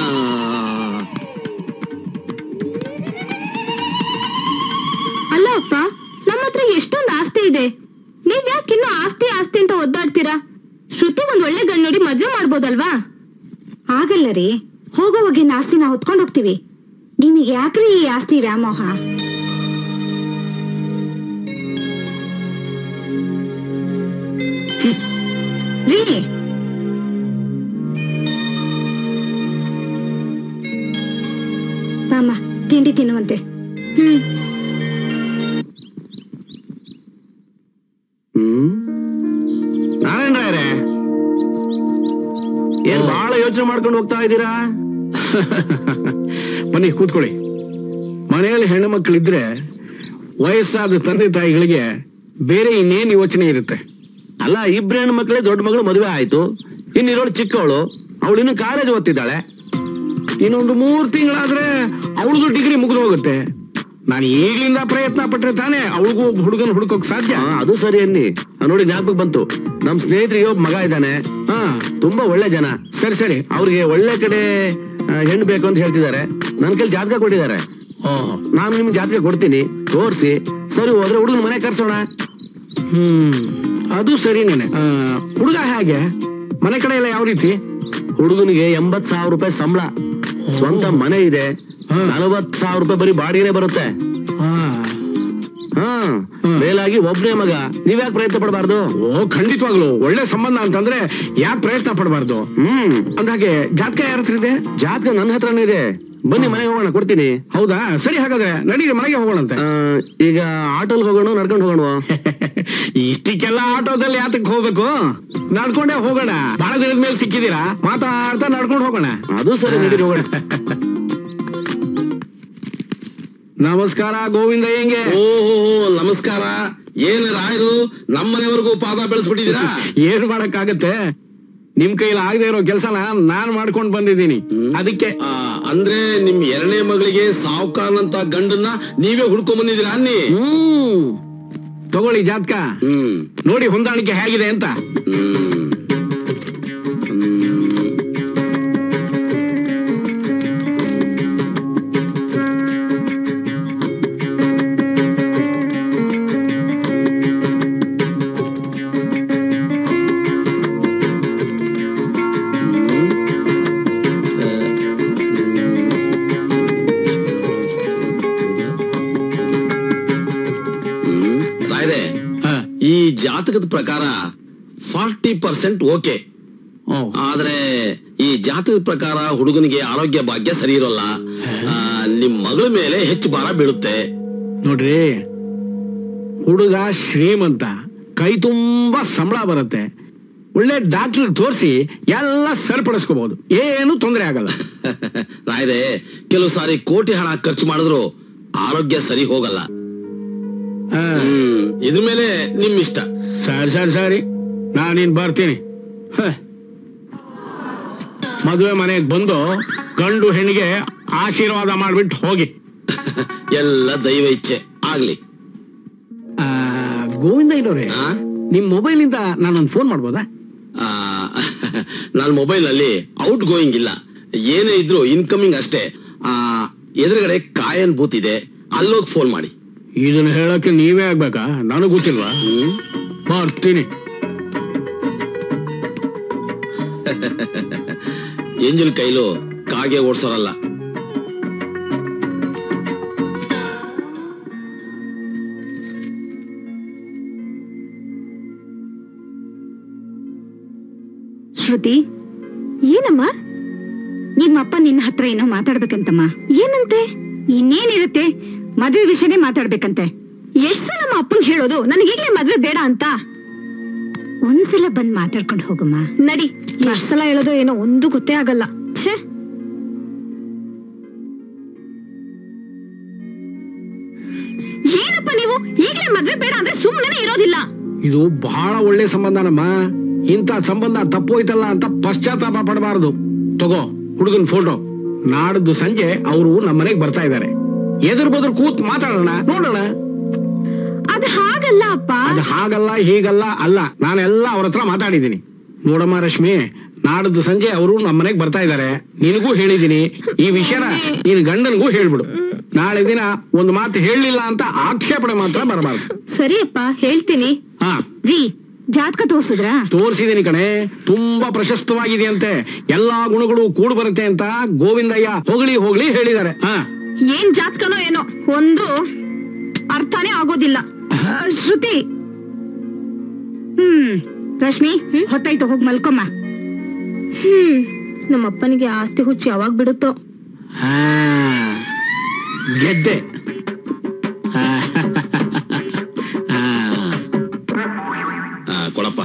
ಅಲ್ಲ ಅಪ್ಪ ನಮ್ಮ ಹತ್ರ ಎಷ್ಟೊಂದು ಆಸ್ತಿ ಇದೆ ನೀವ್ ಯಾಕೆ ಇನ್ನು ಆಸ್ತಿ ಆಸ್ತಿ ಅಂತ ಒದ್ದಾಡ್ತೀರಾ ಶ್ರುತಿಗ್ ಒಂದ್ ಒಳ್ಳೆ ಗಂಡ್ ನೋಡಿ ಮದ್ವೆ ಮಾಡ್ಬೋದಲ್ವಾ ಆಗಲ್ಲ ರೀ ಹೋಗೋವಾಗಿನ ಆಸ್ತಿನ ಹೊತ್ಕೊಂಡು ಹೋಗ್ತೀವಿ ನಿಮಗೆ ಯಾಕ್ರಿ ಈ ಆಸ್ತಿ ವ್ಯಾಮೋಹ ರೀ ಬಾಮ್ಮ ತಿಂಡಿ ತಿನ್ನುವಂತೆ ಹ್ಮ್ ಹ್ಮ್ ನಾರಾಯಣ ರಾಯರೇ ಏನ್ ಬಹಳ ಯೋಚನೆ ಮಾಡ್ಕೊಂಡು ಹೋಗ್ತಾ ಇದ್ದೀರಾ ಬನ್ನಿ ಕೂತ್ಕೊಳ್ಳಿ ಮನೆಯಲ್ಲಿ ಹೆಣ್ಣು ಮಕ್ಕಳಿದ್ರೆ ವಯಸ್ಸಾದ ತಂದೆ ತಾಯಿಗಳಿಗೆ ಬೇರೆ ಇನ್ನೇನ್ ಯೋಚನೆ ಇರುತ್ತೆ ಅಲ್ಲ ಇಬ್ರು ಹೆಣ್ಣು ಮಕ್ಕಳೇ ದೊಡ್ಡ ಮಗಳು ಮದುವೆ ಆಯ್ತು ಇನ್ನಿರೋಳು ಚಿಕ್ಕವಳು ಅವಳು ಇನ್ನು ಕಾಲೇಜ್ ಓದ್ತಿದ್ದಾಳೆ ಇನ್ನೊಂದು ಮೂರ್ ತಿಂಗಳಾದ್ರೆ ಅವಳದು ಡಿಗ್ರಿ ಮುಗಿದು ಹೋಗುತ್ತೆ ನಾನು ಈಗಲಿಂದ ಪ್ರಯತ್ನ ಪಟ್ರೆ ತಾನೇ ಅವಳಿಗೂ ಹುಡುಗನ ಹುಡುಕೋಕ್ ಸಾಧ್ಯ ಅದು ಸರಿ ಅನ್ನಿ ಆ, ನೋಡಿ ಜ್ಞಾಪಕ ಬಂತು ನಮ್ ಸ್ನೇಹಿತರಿಗೆ ಒಬ್ಬ ಮಗ ಇದ್ದಾನೆ ಹಾ ತುಂಬಾ ಒಳ್ಳೆ ಜನ ಸರಿ ಸರಿ ಅವ್ರಿಗೆ ಒಳ್ಳೆ ಕಡೆ ಆ, ಹೆಣ್ಣು ಬೇಕು ಅಂತ ಹೇಳ್ತಿದ್ದಾರೆ ನನ್ ಕೈಲಿ ಜಾತಕ ಕೊಟ್ಟಿದ್ದಾರೆ ನಾನು ನಿಮ್ಗೆ ಜಾತಕ ಕೊಡ್ತೀನಿ ತೋರಿಸಿ ಸರಿ ಹೋದ್ರೆ ಹುಡುಗನ ಮನೆ ಕರ್ಸೋಣ ಹ್ಮ್ ಅದು ಸರಿನೇನೆ ಆ, ಹುಡುಗ ಹೇಗೆ ಮನೆ ಕಡೆ ಎಲ್ಲ ಯಾವ ರೀತಿ ಹುಡುಗನಿಗೆ ಎಂಬತ್ ಸಾವಿರ ರೂಪಾಯಿ ಸಂಬಳ ಸ್ವಂತ ಮನೆ ಇದೆ ಹಾ. ನಲವತ್ ಸಾವಿರ ರೂಪಾಯಿ ಬರೀ ಬಾಡಿಗೆನೆ ಬರುತ್ತೆ ಆ, ಹಾ ಹ್ಮ್. ಮೇಲಾಗಿ ಒಬ್ನೇ ಮಗ ನೀವ್ಯಾಕೆ ಪ್ರಯತ್ನ ಪಡಬಾರ್ದು ಓ ಖಂಡಿತವಾಗ್ಲು ಒಳ್ಳೆ ಸಂಬಂಧ ಅಂತಂದ್ರೆ ಯಾಕೆ ಪ್ರಯತ್ನ ಪಡಬಾರ್ದು ಹ್ಮ್ ಅಂದಾಗೆ ಜಾತಕ ಯಾರ ಹತ್ರ ಇದೆ ಜಾತಕ ನನ್ನ ಹತ್ರನೇ ಇದೆ ಬನ್ನಿ ಮನೆಗೆ ಹೋಗೋಣ ಕೊಡ್ತೀನಿ ಹೌದಾ ಸರಿ ಹಾಗಾದ್ರೆ ನಡೀರಿ ಮನೆಗೆ ಹೋಗೋಣಂತೆ ಆ, ಈಗ ಆಟೋಲ್ ಹೋಗೋಣ ನಡ್ಕೊಂಡು ಹೋಗೋಣ ಇಷ್ಟಕ್ಕೆಲ್ಲ ಆಟೋದಲ್ಲಿ ಯಾತಕ್ಕೆ ಹೋಗ್ಬೇಕು ನಡ್ಕೊಂಡೇ ಹೋಗೋಣ ಬಹಳ ದಿನದ ಮೇಲೆ ಸಿಕ್ಕಿದೀರಾ ಮಾತಾಡ್ತಾ ನಡ್ಕೊಂಡು ಹೋಗೋಣ ಅದು ಸರಿ ನಡೀರಿ ಹೋಗೋಣ ನಮಸ್ಕಾರ ಗೋವಿಂದ ಹೆಂಗೆ ಓಹೋ ನಮಸ್ಕಾರ ಏನ್ ರಾಯರು ನಮ್ಮನೆವರೆಗೂ ಪಾದ ಬೆಳೆಸ್ಬಿಟ್ಟಿದ್ದೀರಾ ಏನ್ ಮಾಡಕ್ಕಾಗತ್ತೆ ನಿಮ್ ಕೈಲಿ ಆಗದೆ ಇರೋ ಕೆಲ್ಸನ ನಾನ್ ಮಾಡ್ಕೊಂಡ್ ಬಂದಿದ್ದೀನಿ ಹ್ಮ್. ಅದಕ್ಕೆ ಆ, ಅಂದ್ರೆ ನಿಮ್ ಎರಡನೇ ಮಗಳಿಗೆ ಸಾವುಕಾರನಂತ ಗಂಡನ್ನ ನೀವೇ ಹುಡ್ಕೊಂಡ್ ಬಂದಿದ್ದೀರಾ ಅನ್ನಿ ಹ್ಮ್ ತಗೊಳ್ಳಿ ಜಾತಕ ಹ್ಮ್ ನೋಡಿ ಹೊಂದಾಣಿಕೆ ಹೇಗಿದೆ ಅಂತ ಹ್ಮ್ ಹ್ಮ್. ಹ್ಮ್. ರಾಯ್ರೆ ಹ. ಈ ಜಾತಕದ ಪ್ರಕಾರ ಫಾರ್ಟಿ ಪರ್ಸೆಂಟ್ ಓಕೆ ಓ. ಆದ್ರೆ ಈ ಜಾತಕದ ಪ್ರಕಾರ ಹುಡುಗನಿಗೆ ಆರೋಗ್ಯ ಭಾಗ್ಯ ಸರಿ ಇರೋಲ್ಲ ಆ, ನಿಮ್ ಮಗಳ ಮೇಲೆ ಹೆಚ್ಚು ಭಾರ ಬೀಳುತ್ತೆ ನೋಡ್ರಿ ಹುಡುಗ ಶ್ರೀಮಂತ ಕೈ ತುಂಬಾ ಸಂಬಳ ಬರುತ್ತೆ ಒಳ್ಳೆ ಡಾಕ್ಟರ್ ತೋರಿಸಿ ಎಲ್ಲ ಸರಿಪಡಿಸ್ಕೋಬಹುದು ಏನು ತೊಂದರೆ ಆಗಲ್ಲ ರಾಯ್ರೆ ಕೆಲವು ಸಾರಿ ಕೋಟಿ ಹಣ ಖರ್ಚು ಮಾಡಿದ್ರು ಆರೋಗ್ಯ ಸರಿ ಹೋಗಲ್ಲ ಆ, ಹ್ಮ್ ಇದ್ರ ಮೇಲೆ ನಿಮ್ ಇಷ್ಟ ಸರಿ ಸರಿ ಸರಿ ನಾನಿನ್ ಬರ್ತೀನಿ ಹ. ಮದುವೆ ಮನೆಗೆ ಬಂದು ಗಂಡು ಹೆಣ್ಣಿಗೆ ಆಶೀರ್ವಾದ ಮಾಡ್ಬಿಟ್ಟು ಹೋಗಿ ಎಲ್ಲ ದೈವ ಇಚ್ಛೆ ಆಗ್ಲಿ ಆ, ಗೋವಿಂದ ಇರೋರೆ ಆ? ನಿಮ್ ಮೊಬೈಲ್ ಇಂದ ನಾನೊಂದು ಫೋನ್ ಮಾಡ್ಬೋದಾ ಆ, ನನ್ ಮೊಬೈಲ್ ನಲ್ಲಿ ಔಟ್ ಗೋಯಿಂಗ್ ಇಲ್ಲ ಏನೇ ಇದ್ರು ಇನ್ಕಮಿಂಗ್ ಅಷ್ಟೇ ಆ ಎದುರುಗಡೆ ಕಾಯನ್ ಬೂತ್ ಇದೆ ಅಲ್ಲೋಗಿ ಫೋನ್ ಮಾಡಿ ಇದನ್ನ ಹೇಳಕ್ಕೆ ನೀವೇ ಆಗ್ಬೇಕಾ ನನಗ್ ಗೊತ್ತಿಲ್ವಾ ಹ್ಮ್ ಬರ್ತೀನಿ ಎಂಜಲ್ ಕೈಲು ಕಾಗೆ ಓಡ್ಸೋರಲ್ಲ ಶ್ರುತಿ ಏನಮ್ಮ ನಿಮ್ಮಪ್ಪ ನಿನ್ನ ಹತ್ರ ಏನೋ ಮಾತಾಡ್ಬೇಕಂತಮ್ಮ ಏನಂತೆ ಇನ್ನೇನಿರುತ್ತೆ ಮದುವೆ ವಿಷಯನೇ ಮಾತಾಡ್ಬೇಕಂತೆ ಎಷ್ಟ್ ಸಲ ನಮ್ಮ ಅಪ್ಪಂಗ್ ಹೇಳೋದು ನನಗೀಗ್ಲೇ ಮದ್ವೆ ಬೇಡ ಅಂತ ಒಂದ್ಸಲ ಬಂದ್ ಮಾತಾಡ್ಕೊಂಡು ಹೋಗಮ್ಮ ನಡಿ ಎಷ್ಟ್ ಸಲ ಹೇಳೋದು ಏನೋ ಒಂದು ಗೊತ್ತೇ ಆಗಲ್ಲ ಛೇ ಏನಪ್ಪ ನೀವು ಈಗ್ಲೇ ಮದ್ವೆ ಬೇಡ ಅಂದ್ರೆ ಸುಮ್ಮನೆ ಇರೋದಿಲ್ಲ ಇದು ಬಹಳ ಒಳ್ಳೆ ಸಂಬಂಧನಮ್ಮ ಇಂಥ ಸಂಬಂಧ ತಪ್ಪೋಯ್ತಲ್ಲ ಅಂತ ಪಶ್ಚಾತ್ತಾಪ ಪಡಬಾರದು ತಗೋ ಹುಡುಗನ್ ಫೋಟೋ ನಾಡ್ದು ಸಂಜೆ ಅವರು ನಮ್ಮ ಮನೆಗೆ ಬರ್ತಾ ಇದ್ದಾರೆ ಎದುರು ಬದುರು ಕೂತ್ ಮಾತಾಡೋಣ ನೋಡೋಣ ಅದ್ ಹಾಗಲ್ಲ ಅಪ್ಪ ಅದು ಹಾಗಲ್ಲ ಹೀಗಲ್ಲ ಅಲ್ಲ ನಾನೆಲ್ಲ ಅವ್ರ ಹತ್ರ ಮಾತಾಡಿದ್ದೀನಿ ನೋಡಮ್ಮ ರಶ್ಮಿ ನಾಡ್ದು ಸಂಜೆ ಅವರು ನಮ್ಮ ಮನೆಗೆ ಬರ್ತಾ ಇದ್ದಾರೆ ನಿನಗೂ ಹೇಳಿದೀನಿ ಈ ವಿಷಯನ ನೀನ್ ಗಂಡನಿಗೂ ಹೇಳ್ಬಿಡು ನಾಳೆ ದಿನ ಒಂದು ಮಾತು ಹೇಳಲಿಲ್ಲ ಅಂತ ಆಕ್ಷೇಪಣೆ ಮಾತ್ರ ಬರಬಾರ್ದು ಸರಿ ಅಪ್ಪ ಹೇಳ್ತೀನಿ ಹಾ ರೀ ಜಾತಕ ತೋರ್ಸಿದ್ರಾ ತೋರಿಸಿದೀನಿ ಕಣೆ ತುಂಬಾ ಪ್ರಶಸ್ತವಾಗಿದೆಯಂತೆ ಎಲ್ಲಾ ಗುಣಗಳು ಕೂಡು ಬರುತ್ತೆ ಅಂತ ಗೋವಿಂದಯ್ಯ ಹೊಗಳಿ ಹೊಗಳಿ ಹೇಳಿದ್ದಾರೆ ಹಾ ಏನ್ ಜಾತಕನೋ ಏನೋ ಒಂದು ಅರ್ಥನೇ ಆಗೋದಿಲ್ಲ ಆ, ಶ್ರುತಿ ಹ್ಮ್ ರಶ್ಮಿ ಹೊತ್ತಾಯ್ತು ಹೋಗ್ ಮಲ್ಕೊಮ್ಮ ಹ್ಮ್ ನಮ್ಮ ಅಪ್ಪನಿಗೆ ಆಸ್ತಿ ಹುಚ್ಚು ಯಾವಾಗ ಬಿಡುತ್ತೋ ಹಾ, ಗೆದ್ದೆ ಹಾ, ಹಾ. ಆ, ಕೊಡಪ್ಪ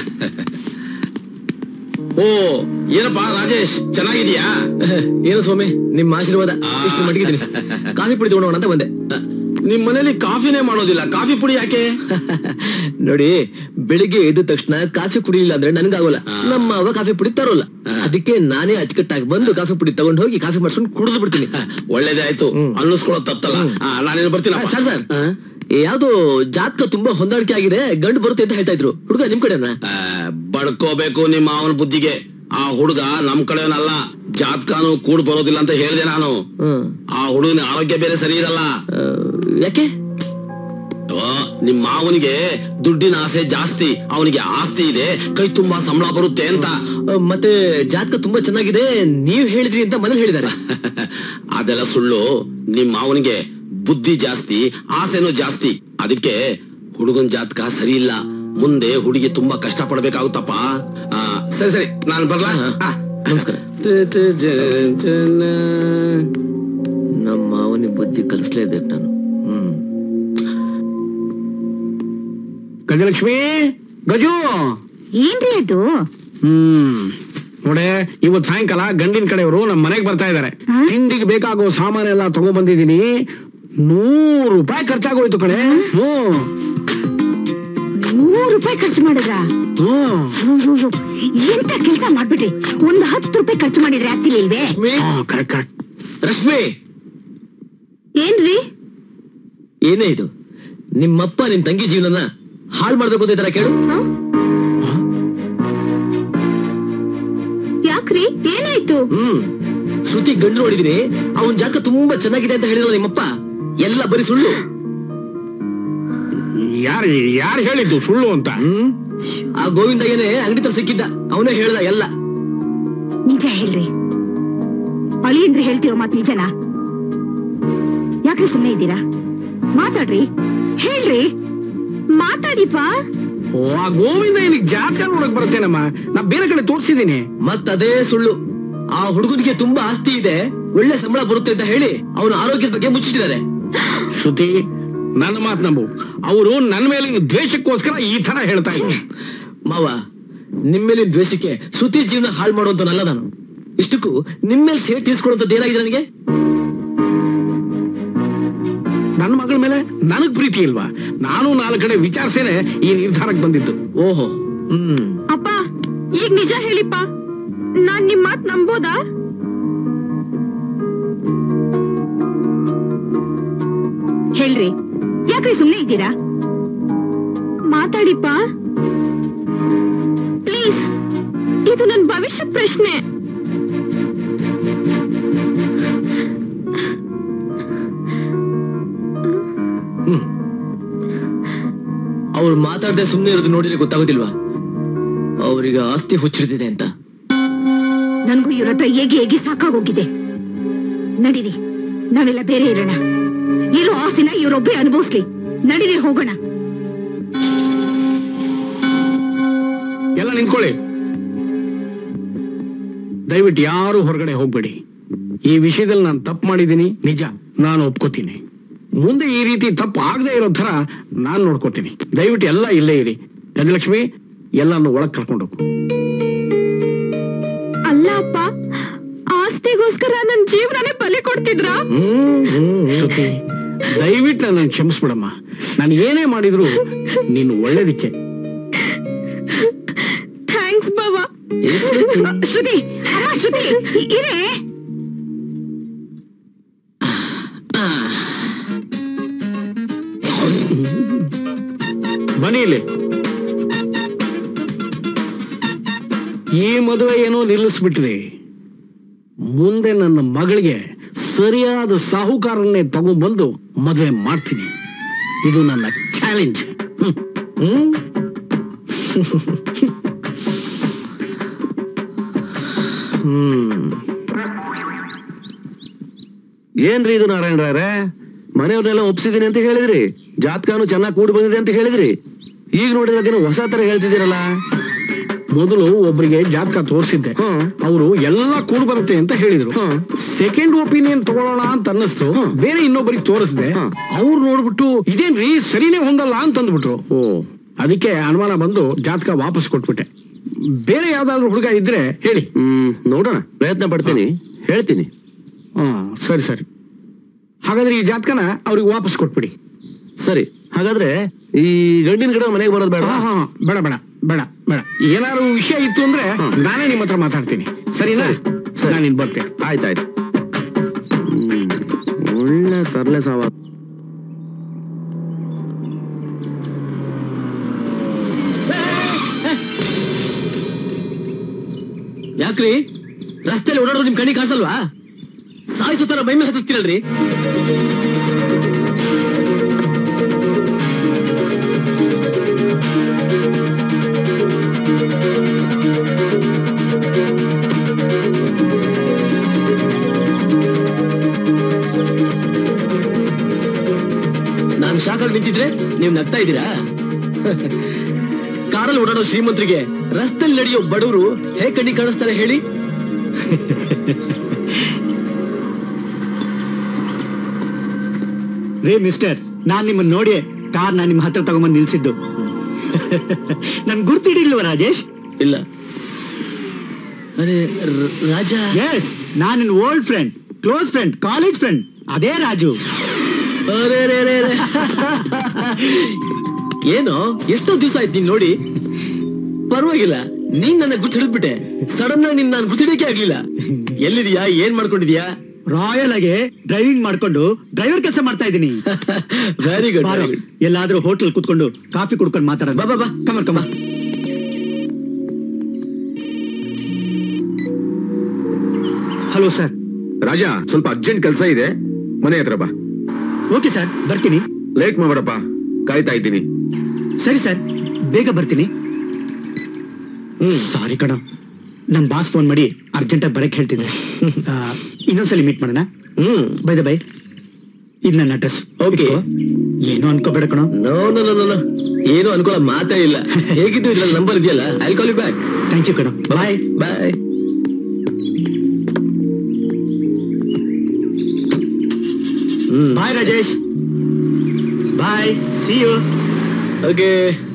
ಓ ಏನಪ್ಪಾ ರಾಜೇಶ್ ಚೆನ್ನಾಗಿದ್ಯಾ ಏನು ಸ್ವಾಮಿ ನಿಮ್ಮ ಆಶೀರ್ವಾದ ಇಷ್ಟು ಮಟ್ಟಿಗಿದ್ದೀನಿ ಕಾಫಿ ಪುಡಿ ತಗೊಂಡೋಣ ಅಂತ ಬಂದೆ ನಿಮ್ ಮನೇಲಿ ಕಾಫಿನೇ ಮಾಡೋದಿಲ್ಲ ಕಾಫಿ ಪುಡಿ ಯಾಕೆ ನೋಡಿ ಬೆಳಿಗ್ಗೆ ಎದ್ದ ತಕ್ಷಣ ಕಾಫಿ ಕುಡಿಲಿಲ್ಲ ಅಂದ್ರೆ ನನ್ಗಾಗೋಲ್ಲ ನಮ್ಮ ಅವ್ವ ಕಾಫಿ ಪುಡಿ ತರೋಲ್ಲ ಅದಕ್ಕೆ ನಾನೇ ಅಚ್ಚುಕಟ್ಟಾಗಿ ಬಂದು ಕಾಫಿ ಪುಡಿ ತಗೊಂಡು ಹೋಗಿ ಕಾಫಿ ಮಾಡ್ಸ್ಕೊಂಡು ಕುಡಿದು ಬಿಡ್ತೀನಿ ಒಳ್ಳೇದೇ ಆಯ್ತು ಅನ್ನಿಸ್ಕೊಳ್ಳೋ ತಪ್ಪಲ್ಲ ನಾನೇನು ಬರ್ತೀನಿ ಸರ್ ಸರ್ ಯಾವ್ದೋ ಜಾತಕ ತುಂಬಾ ಹೊಂದಾಣಿಕೆ ಆಗಿದೆ ಗಂಡು ಬರುತ್ತೆ ಅಂತ ಹೇಳ್ತಾ ಇದ್ರು ಹುಡುಗ ನಿಮ್ ಕಡೆನಾ ಬಡ್ಕೋಬೇಕು ನಿಮ್ಮ ಅವನ ಬುದ್ಧಿಗೆ ಆ ಹುಡುಗ ನಮ್ ಕಡೆಯವನಲ್ಲ ಜಾತ್ಕಾನು ಕೂಡ್ ಬರೋದಿಲ್ಲ ಅಂತ ಹೇಳ್ದೆ ನಾನು ಹ್ಮ್ ಆ ಹುಡುಗನ ಆರೋಗ್ಯ ಬೇರೆ ಸರಿ ಇರಲ್ಲ ಆ, ಯಾಕೆ ಓ, ನಿಮ್ ಮಾವನಿಗೆ ದುಡ್ಡಿನ ಆಸೆ ಜಾಸ್ತಿ ಅವನಿಗೆ ಆಸ್ತಿ ಇದೆ ಕೈ ತುಂಬಾ ಸಂಬಳ ಬರುತ್ತೆ ಅಂತ ಆ, ಮತ್ತೆ ಜಾತಕ ತುಂಬಾ ಚೆನ್ನಾಗಿದೆ ನೀವ್ ಹೇಳಿದ್ರಿ ಅಂತ ಮನೇಲಿ ಹೇಳಿದ್ದಾರೆ ಅದೆಲ್ಲ ಸುಳ್ಳು ನಿಮ್ ಮಾವನಿಗೆ ಬುದ್ಧಿ ಜಾಸ್ತಿ ಆಸೆನೂ ಜಾಸ್ತಿ ಅದಕ್ಕೆ ಹುಡುಗನ್ ಜಾತಕ ಸರಿ ಇಲ್ಲ ಮುಂದೆ ಹುಡುಗಿ ತುಂಬಾ ಕಷ್ಟ ಪಡ್ಬೇಕಾಗುತ್ತಪ್ಪ ಆ, ಸರಿ ಸರಿ ನಾನು ಬರ್ಲಾ ಆ. ನಮಸ್ಕಾರ ನಮ್ಮ ಮಾವನಿಗೆ ಬುದ್ಧಿ ಕಲಿಸ್ಲೇಬೇಕು ನಾನು ಹ್ಮ್ ಗಜಲಕ್ಷ್ಮಿ ಗಜು ಏನ್ರಿ ಅದು ಹ್ಮ್ ನೋಡೆ ಇವತ್ ಸಾಯಂಕಾಲ ಗಂಡಿನ ಕಡೆಯವರು ನಮ್ಮ ಮನೆಗೆ ಬರ್ತಾ ಇದಾರೆ ಹಾ? ತಿಂಡಿಗೆ ಬೇಕಾಗೋ ಸಾಮಾನೆಲ್ಲ ತಗೊಂಡ್ ಬಂದಿದೀನಿ ನೂರು ರೂಪಾಯಿ ಖರ್ಚಾಗೋಯ್ತು ಕಣೆ ಹ್ಮ್ ನೂರು ರೂಪಾಯಿ ಖರ್ಚು ಮಾಡಿದ್ರಾ ಹ್ಮ್ ಅಯ್ಯೋ, ಎಂತ ಕೆಲ್ಸ ಮಾಡ್ಬಿಟ್ರಿ ಒಂದು ಹತ್ತು ರೂಪಾಯಿ ಖರ್ಚು ಮಾಡಿದ್ರೆ ಆಗ್ತಿರ್ಲಿಲ್ವೇ ಹಾ, correct, correct. ರಶ್ಮಿ ಏನ್ರಿ ಏನೇ ಇದು ನಿಮ್ಮಪ್ಪ ನಿನ್ ತಂಗಿ ಜೀವನನ ಹಾಳು ಮಾಡ್ಬೇಕು ಅಂತ ಇದಾರ ಕೇಳು ಹ? ಯಾಕ್ರಿ ಏನಾಯ್ತು ಹ್ಮ್ ಶ್ರುತಿ ಗಂಡು ನೋಡಿದೀನಿ ಅವನ್ ಜಾತಕ ತುಂಬಾ ಚೆನ್ನಾಗಿದೆ ಅಂತ ಹೇಳಿದ್ರಲ್ಲ ನಿಮ್ಮಪ್ಪ ಎಲ್ಲ ಬರೀ ಸುಳ್ಳು ಯಾರು ಯಾರು ಹೇಳಿದ್ದು ಸುಳ್ಳು ಅಂತ ಹ್ಮ್ ಆ ಗೋವಿಂದಯ್ಯನೇ ಅಂಗಡಿ ತರ ಸಿಕ್ಕಿದ್ದ ಅವನೇ ಹೇಳ್ದ ಎಲ್ಲ ನಿಜ ಹೇಳ್ರಿ ಅಳಿಯಂದ್ರೆ ಹೇಳ್ತಿರೋ ಮಾತು ನಿಜನಾ ಯಾಕ್ರಿ ಸುಮ್ಮನೆ ಇದ್ದೀರಾ ಮಾತಾಡ್ರಿ ಹೇಳ್ರಿ ಮಾತಾಡಿಪಾ ಓ ಆ ಗೋವಿಂದ ಏನಿಗೆ ಜಾತಕ ನೋಡಕ್ ಬರುತ್ತೇನಮ್ಮ ನಾ ಬೇರೆ ಕಡೆ ತೋರಿಸಿದೀನಿ ಮತ್ತದೇ ಸುಳ್ಳು ಆ ಹುಡುಗನಿಗೆ ತುಂಬಾ ಆಸ್ತಿ ಇದೆ ಒಳ್ಳೆ ಸಂಬಳ ಬರುತ್ತೆ ಅಂತ ಹೇಳಿ ಅವನ ಆರೋಗ್ಯದ ಬಗ್ಗೆ ಮುಚ್ಚಿಟ್ಟಿದ್ದಾರೆ ಶ್ರುತಿ ನನ್ನ ಮಾತು ನಂಬು ಅವರು ನನ್ನ ಮೇಲಿನ ದ್ವೇಷಕ್ಕೋಸ್ಕರ ಈ ತರ ಹೇಳ್ತಾ ಇದ್ದಾರೆ ಮಾವ ನಿಮ್ಮೇಲೆ ದ್ವೇಷಕ್ಕೆ ಶ್ರುತಿ ಜೀವನ ಹಾಳು ಮಾಡುವಂತನಲ್ಲ ನಾನು ಇಷ್ಟಕ್ಕೂ ನಿಮ್ಮೇಲೆ ಸೇಟ್ ತೀರ್ಸ್ಕೊಳ್ಳುವಂತದ್ದು ಏನಾಗಿದೆ ನನಗೆ ನನ್ನ ಮಗಳ ಮೇಲೆ ನನಗ್ ಪ್ರೀತಿ ಇಲ್ವಾ ನಾನು ನಾಲ್ಕು ಕಡೆ ವಿಚಾರಿಸೇನೆ ಈ ನಿರ್ಧಾರಕ್ಕೆ ಬಂದಿದ್ದು ಓಹೋ ಹ್ಮ್ ಅಪ್ಪ ಈಗ ನಿಜ ಹೇಳಿಪ್ಪ ನಾನ್ ನಿಮ್ ಮಾತ್ ನಂಬೋದಾ ಹೇಳ್ರಿ ಯಾಕ್ರಿ ಸುಮ್ನೆ ಇದ್ದೀರಾ ಮಾತಾಡಿಪ್ಪ ಪ್ಲೀಸ್ ಇದು ನನ್ ಭವಿಷ್ಯದ ಪ್ರಶ್ನೆ ಅವ್ರು ಮಾತಾಡದೆ ಸುಮ್ಮನೆ ಇರೋದು ನೋಡಿದ್ರೆ ಗೊತ್ತಾಗೋದಿಲ್ವಾ ಅವ್ರಿಗೆ ಆಸ್ತಿ ಹುಚ್ಚಿಡ್ದಿದೆ ಅಂತ ನನ್ಗೂ ಇವ್ರ ಹತ್ರ ಹೇಗೆ ಹೇಗೆ ಸಾಕಾಗೋಗಿದೆ ನಡೀರಿ ನಾವೆಲ್ಲ ಬೇರೆ ಇರೋಣ ಇರೋ ಆಸ್ತಿನ ಇವರೊಬ್ಬರೇ ಅನುಭವಿಸ್ಲಿ ನಡೀರಿ ಹೋಗೋಣ ಎಲ್ಲ ನಿಂತ್ಕೊಳ್ಳಿ ದಯವಿಟ್ಟು ಯಾರು ಹೊರಗಡೆ ಹೋಗ್ಬೇಡಿ ಈ ವಿಷಯದಲ್ಲಿ ನಾನು ತಪ್ಪು ಮಾಡಿದ್ದೀನಿ ನಿಜ ನಾನು ಒಪ್ಕೋತೀನಿ ಮುಂದೆ ಈ ರೀತಿ ತಪ್ಪು ಆಗದೆ ಇರೋ ತರ ನಾನು ನೋಡ್ಕೋತೀನಿ ದಯವಿಟ್ಟು ಎಲ್ಲ ಇಲ್ಲೇ ಇರಿ ಗಜಲಕ್ಷ್ಮಿ ಎಲ್ಲಾನು ಒಳಗ್ ಕರ್ಕೊಂಡು ಹೋಗು ಅಲ್ಲ ಅಪ್ಪ ಆಸ್ತಿಗೋಸ್ಕರ ನನ್ ಜೀವನನೇ ಬಲಿ ಕೊಡ್ತಿದ್ರಾ ಶ್ರುತಿ ದಯವಿಟ್ಟು ನನ್ನ ಕ್ಷಮಿಸ್ಬಿಡಮ್ಮ ನಾನು ಏನೇ ಮಾಡಿದ್ರು ನೀನು ಒಳ್ಳೇದಕ್ಕೆ ಥ್ಯಾಂಕ್ಸ್ ಬಾಬಾ ಶ್ರುತಿ ಅಮ್ಮ ಶ್ರುತಿ ಇ- ಇರೇ ಬನ್ನಿ ಇಲ್ಲಿ ಈ ಮದುವೆ ಏನೋ ನಿಲ್ಲಿಸ್ಬಿಟ್ರಿ ಮುಂದೆ ನನ್ನ ಮಗಳಿಗೆ ಸರಿಯಾದ ಸಾಹುಕಾರನ್ನೇ ತಗೊಂಡ್ಬಂದು ಮದುವೆ ಮಾಡ್ತೀನಿ ಇದು ನನ್ನ ಚಾಲೆಂಜ್ ಹ್ಮ್ ಹ್ಮ್ ಏನ್ರಿ ಇದು ನಾರಾಯಣ ರಾಯರೇ ಮನೆಯವ್ರನ್ನೆಲ್ಲ ಒಪ್ಸಿದೀನಿ ಅಂತ ಹೇಳಿದ್ರಿ ಜಾತಕನು ಚೆನ್ನಾಗಿ ಕೂಡಿ ಬಂದಿದೆ ಅಂತ ಹೇಳಿದ್ರಿ ಈಗ ನೋಡಿದ್ರೆ ಅದೇನೋ ಹೊಸ ತರ ಹೇಳ್ತಿದ್ದೀರಲ್ಲ ಮೊದಲು ಒಬ್ಬರಿಗೆ ಜಾತಕ ತೋರಿಸಿದ್ದೆ ಹ್ಮ್. ಅವರು ಎಲ್ಲ ಕೂಡ್ ಬರುತ್ತೆ ಅಂತ ಹೇಳಿದ್ರು ಹ್ಮ್. ಸೆಕೆಂಡ್ ಒಪಿನಿಯನ್ ತಗೊಳ್ಳೋಣ ಅಂತ ಅನ್ನಿಸ್ತು ಹ್ಮ್. ಬೇರೆ ಇನ್ನೊಬ್ಬರಿಗೆ ತೋರಿಸ್ದೆ ಹ್ಮ್. ಅವ್ರು ನೋಡ್ಬಿಟ್ಟು ಇದೇನ್ರಿ ಸರಿನೇ ಹೊಂದಲ್ಲ ಅಂತ ಅಂದ್ಬಿಟ್ರು ಓ ಅದಕ್ಕೆ ಅನುಮಾನ ಬಂದು ಜಾತಕ ವಾಪಸ್ ಕೊಟ್ಬಿಟ್ಟೆ ಬೇರೆ ಯಾವ್ದಾದ್ರು ಹುಡುಗ ಇದ್ರೆ ಹೇಳಿ ಹ್ಮ್ ನೋಡೋಣ ಪ್ರಯತ್ನ ಪಡ್ತೀನಿ ಹೇಳ್ತೀನಿ ಹಾ ಸರಿ ಸರಿ ಹಾಗಾದ್ರೆ ಈ ಜಾತಕನ ಅವ್ರಿಗೆ ವಾಪಸ್ ಕೊಟ್ಬಿಡಿ ಸರಿ ಹಾಗಾದ್ರೆ ಈ ಗಂಡಿನ ಕಡೆ ಮನೆಗೆ ಬರೋದು ಬೇಡ ಹಾ, ಹಾ, ಹಾ. ಬೇಡ ಬೇಡ ಬೇಡ ಬೇಡ ಏನಾದ್ರು ವಿಷಯ ಇತ್ತು ಅಂದ್ರೆ ಹ್ಮ್. ನಾನೇ ನಿಮ್ಮ ಹತ್ರ ಮಾತಾಡ್ತೀನಿ ಸರಿನಾ ಸರಿ, ಸರಿ. ನಾನು ಇನ್ ಬರ್ತೇನೆ ಆಯ್ತಾಯ್ತು ಹ್ಮ್ ಒಳ್ಳೆ ತರ್ಲೆ ಸಾವ ಯಾಕ್ರಿ ರಸ್ತೆಯಲ್ಲಿ ಓಡಾಡೋದು ನಿಮ್ ಕಣ್ಣಿಗೆ ಕಾಣಿಸಲ್ವಾ ಸಾಯಿಸೋ ತರ ಮೈ ಮೇಲೆ ಹತ್ತಿರಲ್ರಿ ನಾನು ಶಾಕಾಗಿ ನಿಂತಿದ್ರೆ ನೀವು ನಗ್ತಾ ಇದ್ದೀರಾ ಕಾರಲ್ಲಿ ಓಡಾಡೋ ಶ್ರೀಮಂತರಿಗೆ ರಸ್ತೆಯಲ್ಲಿ ನಡೆಯೋ ಬಡವರು ಹೇಗೆ ಕಣ್ಣಿಗೆ ಕಾಣಿಸ್ತಾರೆ ಹೇಳಿ ರೇ ಮಿಸ್ಟರ್ ನಾನ್ ನಿಮ್ಮನ್ನ ನೋಡಿ ಕಾರ್ ನಾನು ನಿಮ್ಮ ಹತ್ರ ತಗೊಂಬಂದು ನಿಲ್ಸಿದ್ದು ನನ್ ಗುರ್ತಿಡಿಲ್ವ ರಾಜೇಶ್ ಇಲ್ಲ ಅರೆ ರ- ರಾಜ ಎಸ್ ನಾನ್ ನಿನ್ old friend close friend college friend ಅದೇ ರಾಜು ಅರೆ ರೇ ರೇ ರೇ. ಏನೋ ಎಷ್ಟೋ ದಿವಸ ಆಯ್ತು ನೀನ್ ನೋಡಿ ಪರವಾಗಿಲ್ಲ ನೀನ್ ನನ್ನ ಗುರ್ತು ಹಿಡಿದ್ಬಿಟ್ಟೆ ಸಡನ್ ಆಗಿ ನಿನ್ ನಾನು ಗುರ್ತಿಡಿಕೆ ಆಗ್ಲಿಲ್ಲ ಎಲ್ಲಿದ್ಯಾ ಏನ್ ಮಾಡ್ಕೊಂಡಿದ್ಯಾ ರಾಯಲ್ ಆಗಿ ಡ್ರೈವಿಂಗ್ ಮಾಡ್ಕೊಂಡು ಡ್ರೈವರ್ ಕೆಲಸ ಮಾಡ್ತಾ ಇದ್ದೀನಿ ವೆರಿ ಗುಡ್ ಬಾರೋ, ಎಲ್ಲಾದ್ರೂ ಹೋಟೆಲ್ ಕುತ್ಕೊಂಡು ಕಾಫಿ ಕುಡ್ಕೊಂಡು ಮಾತಾಡೋಣ ಬಾ, ಬಾ, ಬಾ. ಕಮರ್ ಕಮ ಹಲೋ ಸರ್ ರಾಜ ಸ್ವಲ್ಪ ಅರ್ಜೆಂಟ್ ಕೆಲಸ ಇದೆ ಮನೆ ಹತ್ರ ಬಾ ಓಕೆ ಸರ್ ಬರ್ತೀನಿ ಲೇಟ್ ಮಾಡ್ಬೇಡಪ್ಪ ಕಾಯ್ತಾ ಇದ್ದೀನಿ ಸರಿ ಸರ್ ಬೇಗ ಬರ್ತೀನಿ ಹ್ಮ್ ಸಾರಿ ಕಣ ನನ್ ಬಾಸ್ ಫೋನ್ ಮಾಡಿ ಅರ್ಜೆಂಟ್ ಆಗಿ ಬರಕ್ ಹೇಳ್ತಿದ್ದೆ ಆ, ಇನ್ನೊಂದ್ಸಲಿ ಮೀಟ್ ಮಾಡೋಣ ಹ್ಮ್ ಬೈ ದ ಬೈ ಇದು ನನ್ನ ಅಡ್ರೆಸ್ Okay. ಏನು ಅನ್ಕೋಬೇಡ ಕಣ ನೋ ನೋ ನೋ ನೋ ಏನು ಅನ್ಕೊಳ್ಳೋ ಮಾತೇ ಇಲ್ಲ ಹೇಗಿದ್ದು ಇದ್ರಲ್ಲಿ ನಂಬರ್ ಇದೆಯಲ್ಲ I call you back thank you ಕಣ bye bye hmm bye Rajesh bye bye see you okay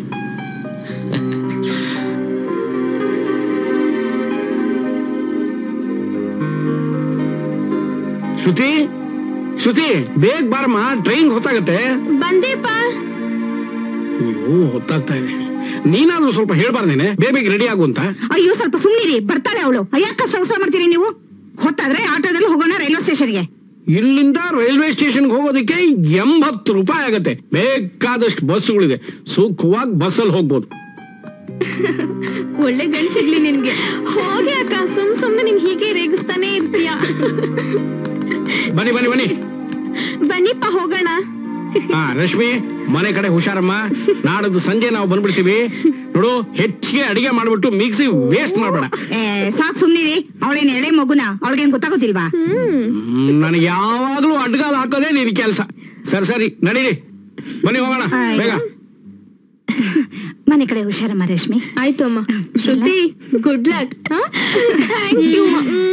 Shruti Shruti ಬೇಗ ಬಾರಮ್ಮ ಟ್ರೈನ್ ಹೊತ್ತಾಗತ್ತೆ ಬಂದೇಪ ಅಯ್ಯೋ ಹೊತ್ತಾಗ್ತಾ ಇದೆ ನೀನಾದ್ರೂ ಸ್ವಲ್ಪ ಹೇಳ್ಬಾರ್ದೇನೆ ಬೇಗ ಬೇಗ ರೆಡಿ ಆಗು ಅಂತ ಅಯ್ಯೋ ಸ್ವಲ್ಪ ಸುಮ್ನಿರಿ ಬರ್ತಾಳೆ ಅವಳು ಯಾಕಷ್ಟು ಅವಸರ ಮಾಡ್ತೀರಿ ನೀವು ಹೊತ್ತಾದ್ರೆ ಆಟೋದಲ್ಲಿ ಹೋಗೋಣ ರೈಲ್ವೆ ಸ್ಟೇಷನ್ಗೆ ಇಲ್ಲಿಂದ ರೈಲ್ವೆ ಸ್ಟೇಷನ್ಗೆ ಹೋಗೋದಕ್ಕೆ ಎಂಬತ್ತು ರೂಪಾಯಿ ಆಗತ್ತೆ ಬೇಕಾದಷ್ಟು ಬಸ್ಗಳಿದೆ ಸುಖವಾಗಿ ಬಸ್ಸಲ್ಲಿ ಹೋಗ್ಬೋದು ಒಳ್ಳೆ ಗಂಡ್ ಸಿಗ್ಲಿ ನಿನ್ಗೆ ಹೋಗಿ ಅಕ್ಕ ಸುಮ್ ಸುಮ್ನೆ ನಿಂಗ್ ಹೀಗೆ ರೇಗಿಸ್ತಾನೆ ಇರ್ತೀಯ ಬನ್ನಿ ಬನ್ನಿ ಬನ್ನಿ ಬನ್ನಿಪ್ಪ ಹೋಗೋಣ ಹಾ ರಶ್ಮಿ ಮನೆ ಕಡೆ ಹುಷಾರಮ್ಮ ನಾಡದ್ದು ಸಂಜೆ ನಾವು ಬಂದ್ಬಿಡ್ತೀವಿ ನೋಡು ಹೆಚ್ಚಿಗೆ ಅಡಿಗೆ ಮಾಡ್ಬಿಟ್ಟು ಮಿಕ್ಸಿ ವೇಸ್ಟ್ ಮಾಡ್ಬೇಡ ಏ ಸಾಕ್ ಸುಮ್ನಿರಿ ಅವಳೇನ್ ಎಳೆ ಮಗುನ ಅವಳಿಗೇನ್ ಗೊತ್ತಾಗೋದಿಲ್ವಾ ಹ್ಮ್, ನನಗೆ ಯಾವಾಗ್ಲೂ ಅಡ್ಗಾಲ್ ಹಾಕೋದೇ ನಿನ್ ಕೆಲಸ ಸರಿ ಸರಿ ನಡೀರಿ ಬನ್ನಿ ಹೋಗೋಣ ಆಯ್ತು. ಬೇಗ ಮನೆ ಕಡೆ ಹುಷಾರಮ್ಮ ರೇಷ್ಮಿ ಆಯ್ತು ಅಮ್ಮ Shruti good luck thank you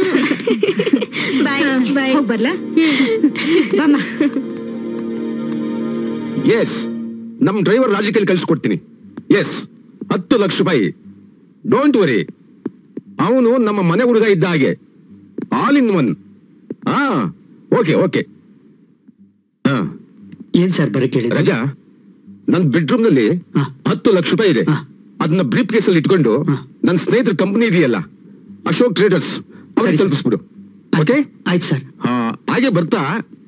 bye bye ಹೋಗ್ ಬರ್ಲಾ ಬಾಮ್ಮ ಎಸ್ ನಮ್ ಡ್ರೈವರ್ ರಾಜಕೀಯ ಕಳ್ಸಿಕೊಡ್ತೀನಿ ಎಸ್ ಹತ್ತು ಲಕ್ಷ ರೂಪಾಯಿ ಡೋಂಟ್ ವರಿ ಅವನು ನಮ್ಮ ಮನೆ ಹುಡುಗ ಇದ್ದ ಹಾಗೆ ಆಲ್ ಇನ್ ಒನ್ ಹಾ ಓಕೆ ಓಕೆ ಹಾ ಏನ್ ಸರ್ ಬರೀ ಕೇಳಿದ್ರೆ ರಜಾ ನನ್ ಬೆಡ್ರೂಮ್ ನಲ್ಲಿ ಹಾ. ಹತ್ತು ಲಕ್ಷ ರೂಪಾಯಿ ಇದೆ ಹಾ. ಅದನ್ನ ಬ್ರೀಫ್ ಕೇಸ್ ಅಲ್ಲಿ ಇಟ್ಕೊಂಡು ಹಾ. ನನ್ನ ಸ್ನೇಹಿತರ ಕಂಪನಿ ಇದೆಯಲ್ಲ ಅಶೋಕ್ ಟ್ರೇಡರ್ಸ್ ಅವ್ರಿಗೆ ಸರಿ, ಸರಿ. ತಲುಪಿಸ್ಬಿಡು ಓಕೆ ಆಯ್ತು ಸರ್ ಆ, ಹಾಗೆ ಬರ್ತಾ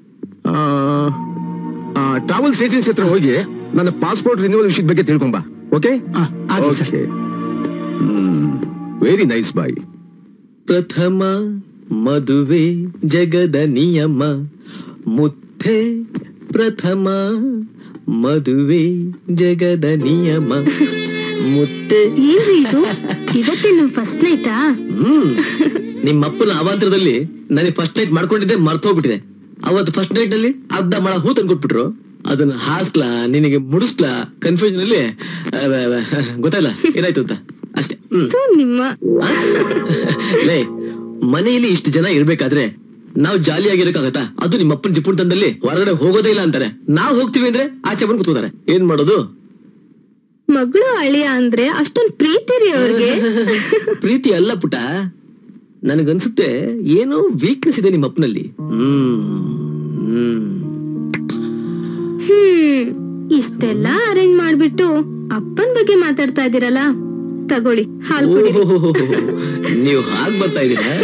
ಟ್ರಾವೆಲ್ಸ್ ಏಜೆನ್ಸಿ ಹತ್ರ ಹೋಗಿ ನನ್ನ ಪಾಸ್ಪೋರ್ಟ್ ರಿನ್ಯೂವಲ್ ವಿಷಯದ ಬಗ್ಗೆ ತಿಳ್ಕೊಂಬ ಓಕೆ ಆ, ಆಗ್ಲಿ ಸರ್ ವೆರಿ ನೈಸ್ ಬಾಯ್ ಪ್ರಥಮ ಮದುವೆ ಜಗದ ನಿಯಮ ಮುತ್ತೆ ಪ್ರಥಮ ಮದುವೆ ಜಗದ ನಿಯಮ ಮುತ್ತೆ ಏನ್ರಿ ಇದು ಇವತ್ತೇ ನಮ್ ಫಸ್ಟ್ ನೈಟಾ ಹ್ಮ್ ನಿಮ್ಮಪ್ಪನ ಅವಾಂತರದಲ್ಲಿ ನನಗೆ ಫಸ್ಟ್ ನೈಟ್ ಮಾಡ್ಕೊಂಡಿದ್ದೆ ಮರ್ತೋಗ್ಬಿಟ್ಟಿದೆ ಅವತ್ತು ಫಸ್ಟ್ ನೈಟ್ ನಲ್ಲಿ ಅರ್ಧ ಮಳ ಹೂ ತಂದ್ಕೊಟ್ಬಿಟ್ರು ಅದನ್ನ ಹಾಸ್ಲಾ ನಿನಗೆ ಮುಡಿಸ್ಲಾ ಕನ್ಫ್ಯೂಷನ್ ಅಲ್ಲಿ ಆ, ಆ, ಆ, ಗೊತ್ತಾಯ್ಲ ಏನಾಯ್ತು ಅಂತ ಅಷ್ಟೇ ಹ್ಮ್ ಥು, ನಿಮ್ಮ ಲೇ ಮನೆಯಲ್ಲಿ ಇಷ್ಟು ಜನ ಇರ್ಬೇಕಾದ್ರೆ ನಾವು ಜಾಲಿಯಾಗಿರಕ್ಕಾಗತ್ತಾ ಅದು ನಿಮ್ಮ ಅಪ್ಪನ ಜಿಪ್ಪುಣ ತಂದಲ್ಲಿ ಹೊರಗಡೆ ಹೋಗೋದೇ ಇಲ್ಲ ಅಂತಾರೆ ನಾವ್ ಹೋಗ್ತೀವಿ ಅಂದ್ರೆ ಆಚೆ ಬಂದು ಕೂತ್ಕೋತಾರೆ ಏನ್ ಮಾಡೋದು ಮಗಳು ಅಳಿಯ ಅಂದ್ರೆ ಅಷ್ಟೊಂದ್ ಪ್ರೀತಿ ರೀ ಅವ್ರಿಗೆ ಪ್ರೀತಿ ಅಲ್ಲ ಪುಟ ನನಗನ್ಸುತ್ತೆ ಏನೋ ವೀಕ್ನೆಸ್ ಇದೆ ನಿಮ್ಮ ಅಪ್ಪನಲ್ಲಿ ಹ್ಮ್ ಹ್ಮ್ ಹ್ಮ್ ಇಷ್ಟೆಲ್ಲ ಅರೇಂಜ್ ಮಾಡ್ಬಿಟ್ಟು ಅಪ್ಪನ್ ಬಗ್ಗೆ ಮಾತಾಡ್ತಾ ಇದೀರಲ್ಲ ತಗೊಳ್ಳಿ ಹಾಲ್ ಕುಡೀರಿ ಓಹೋಹೋಹೋ. ನೀವು ಹಾಗ್ ಬರ್ತಾ ಇದ್ದೀರಾ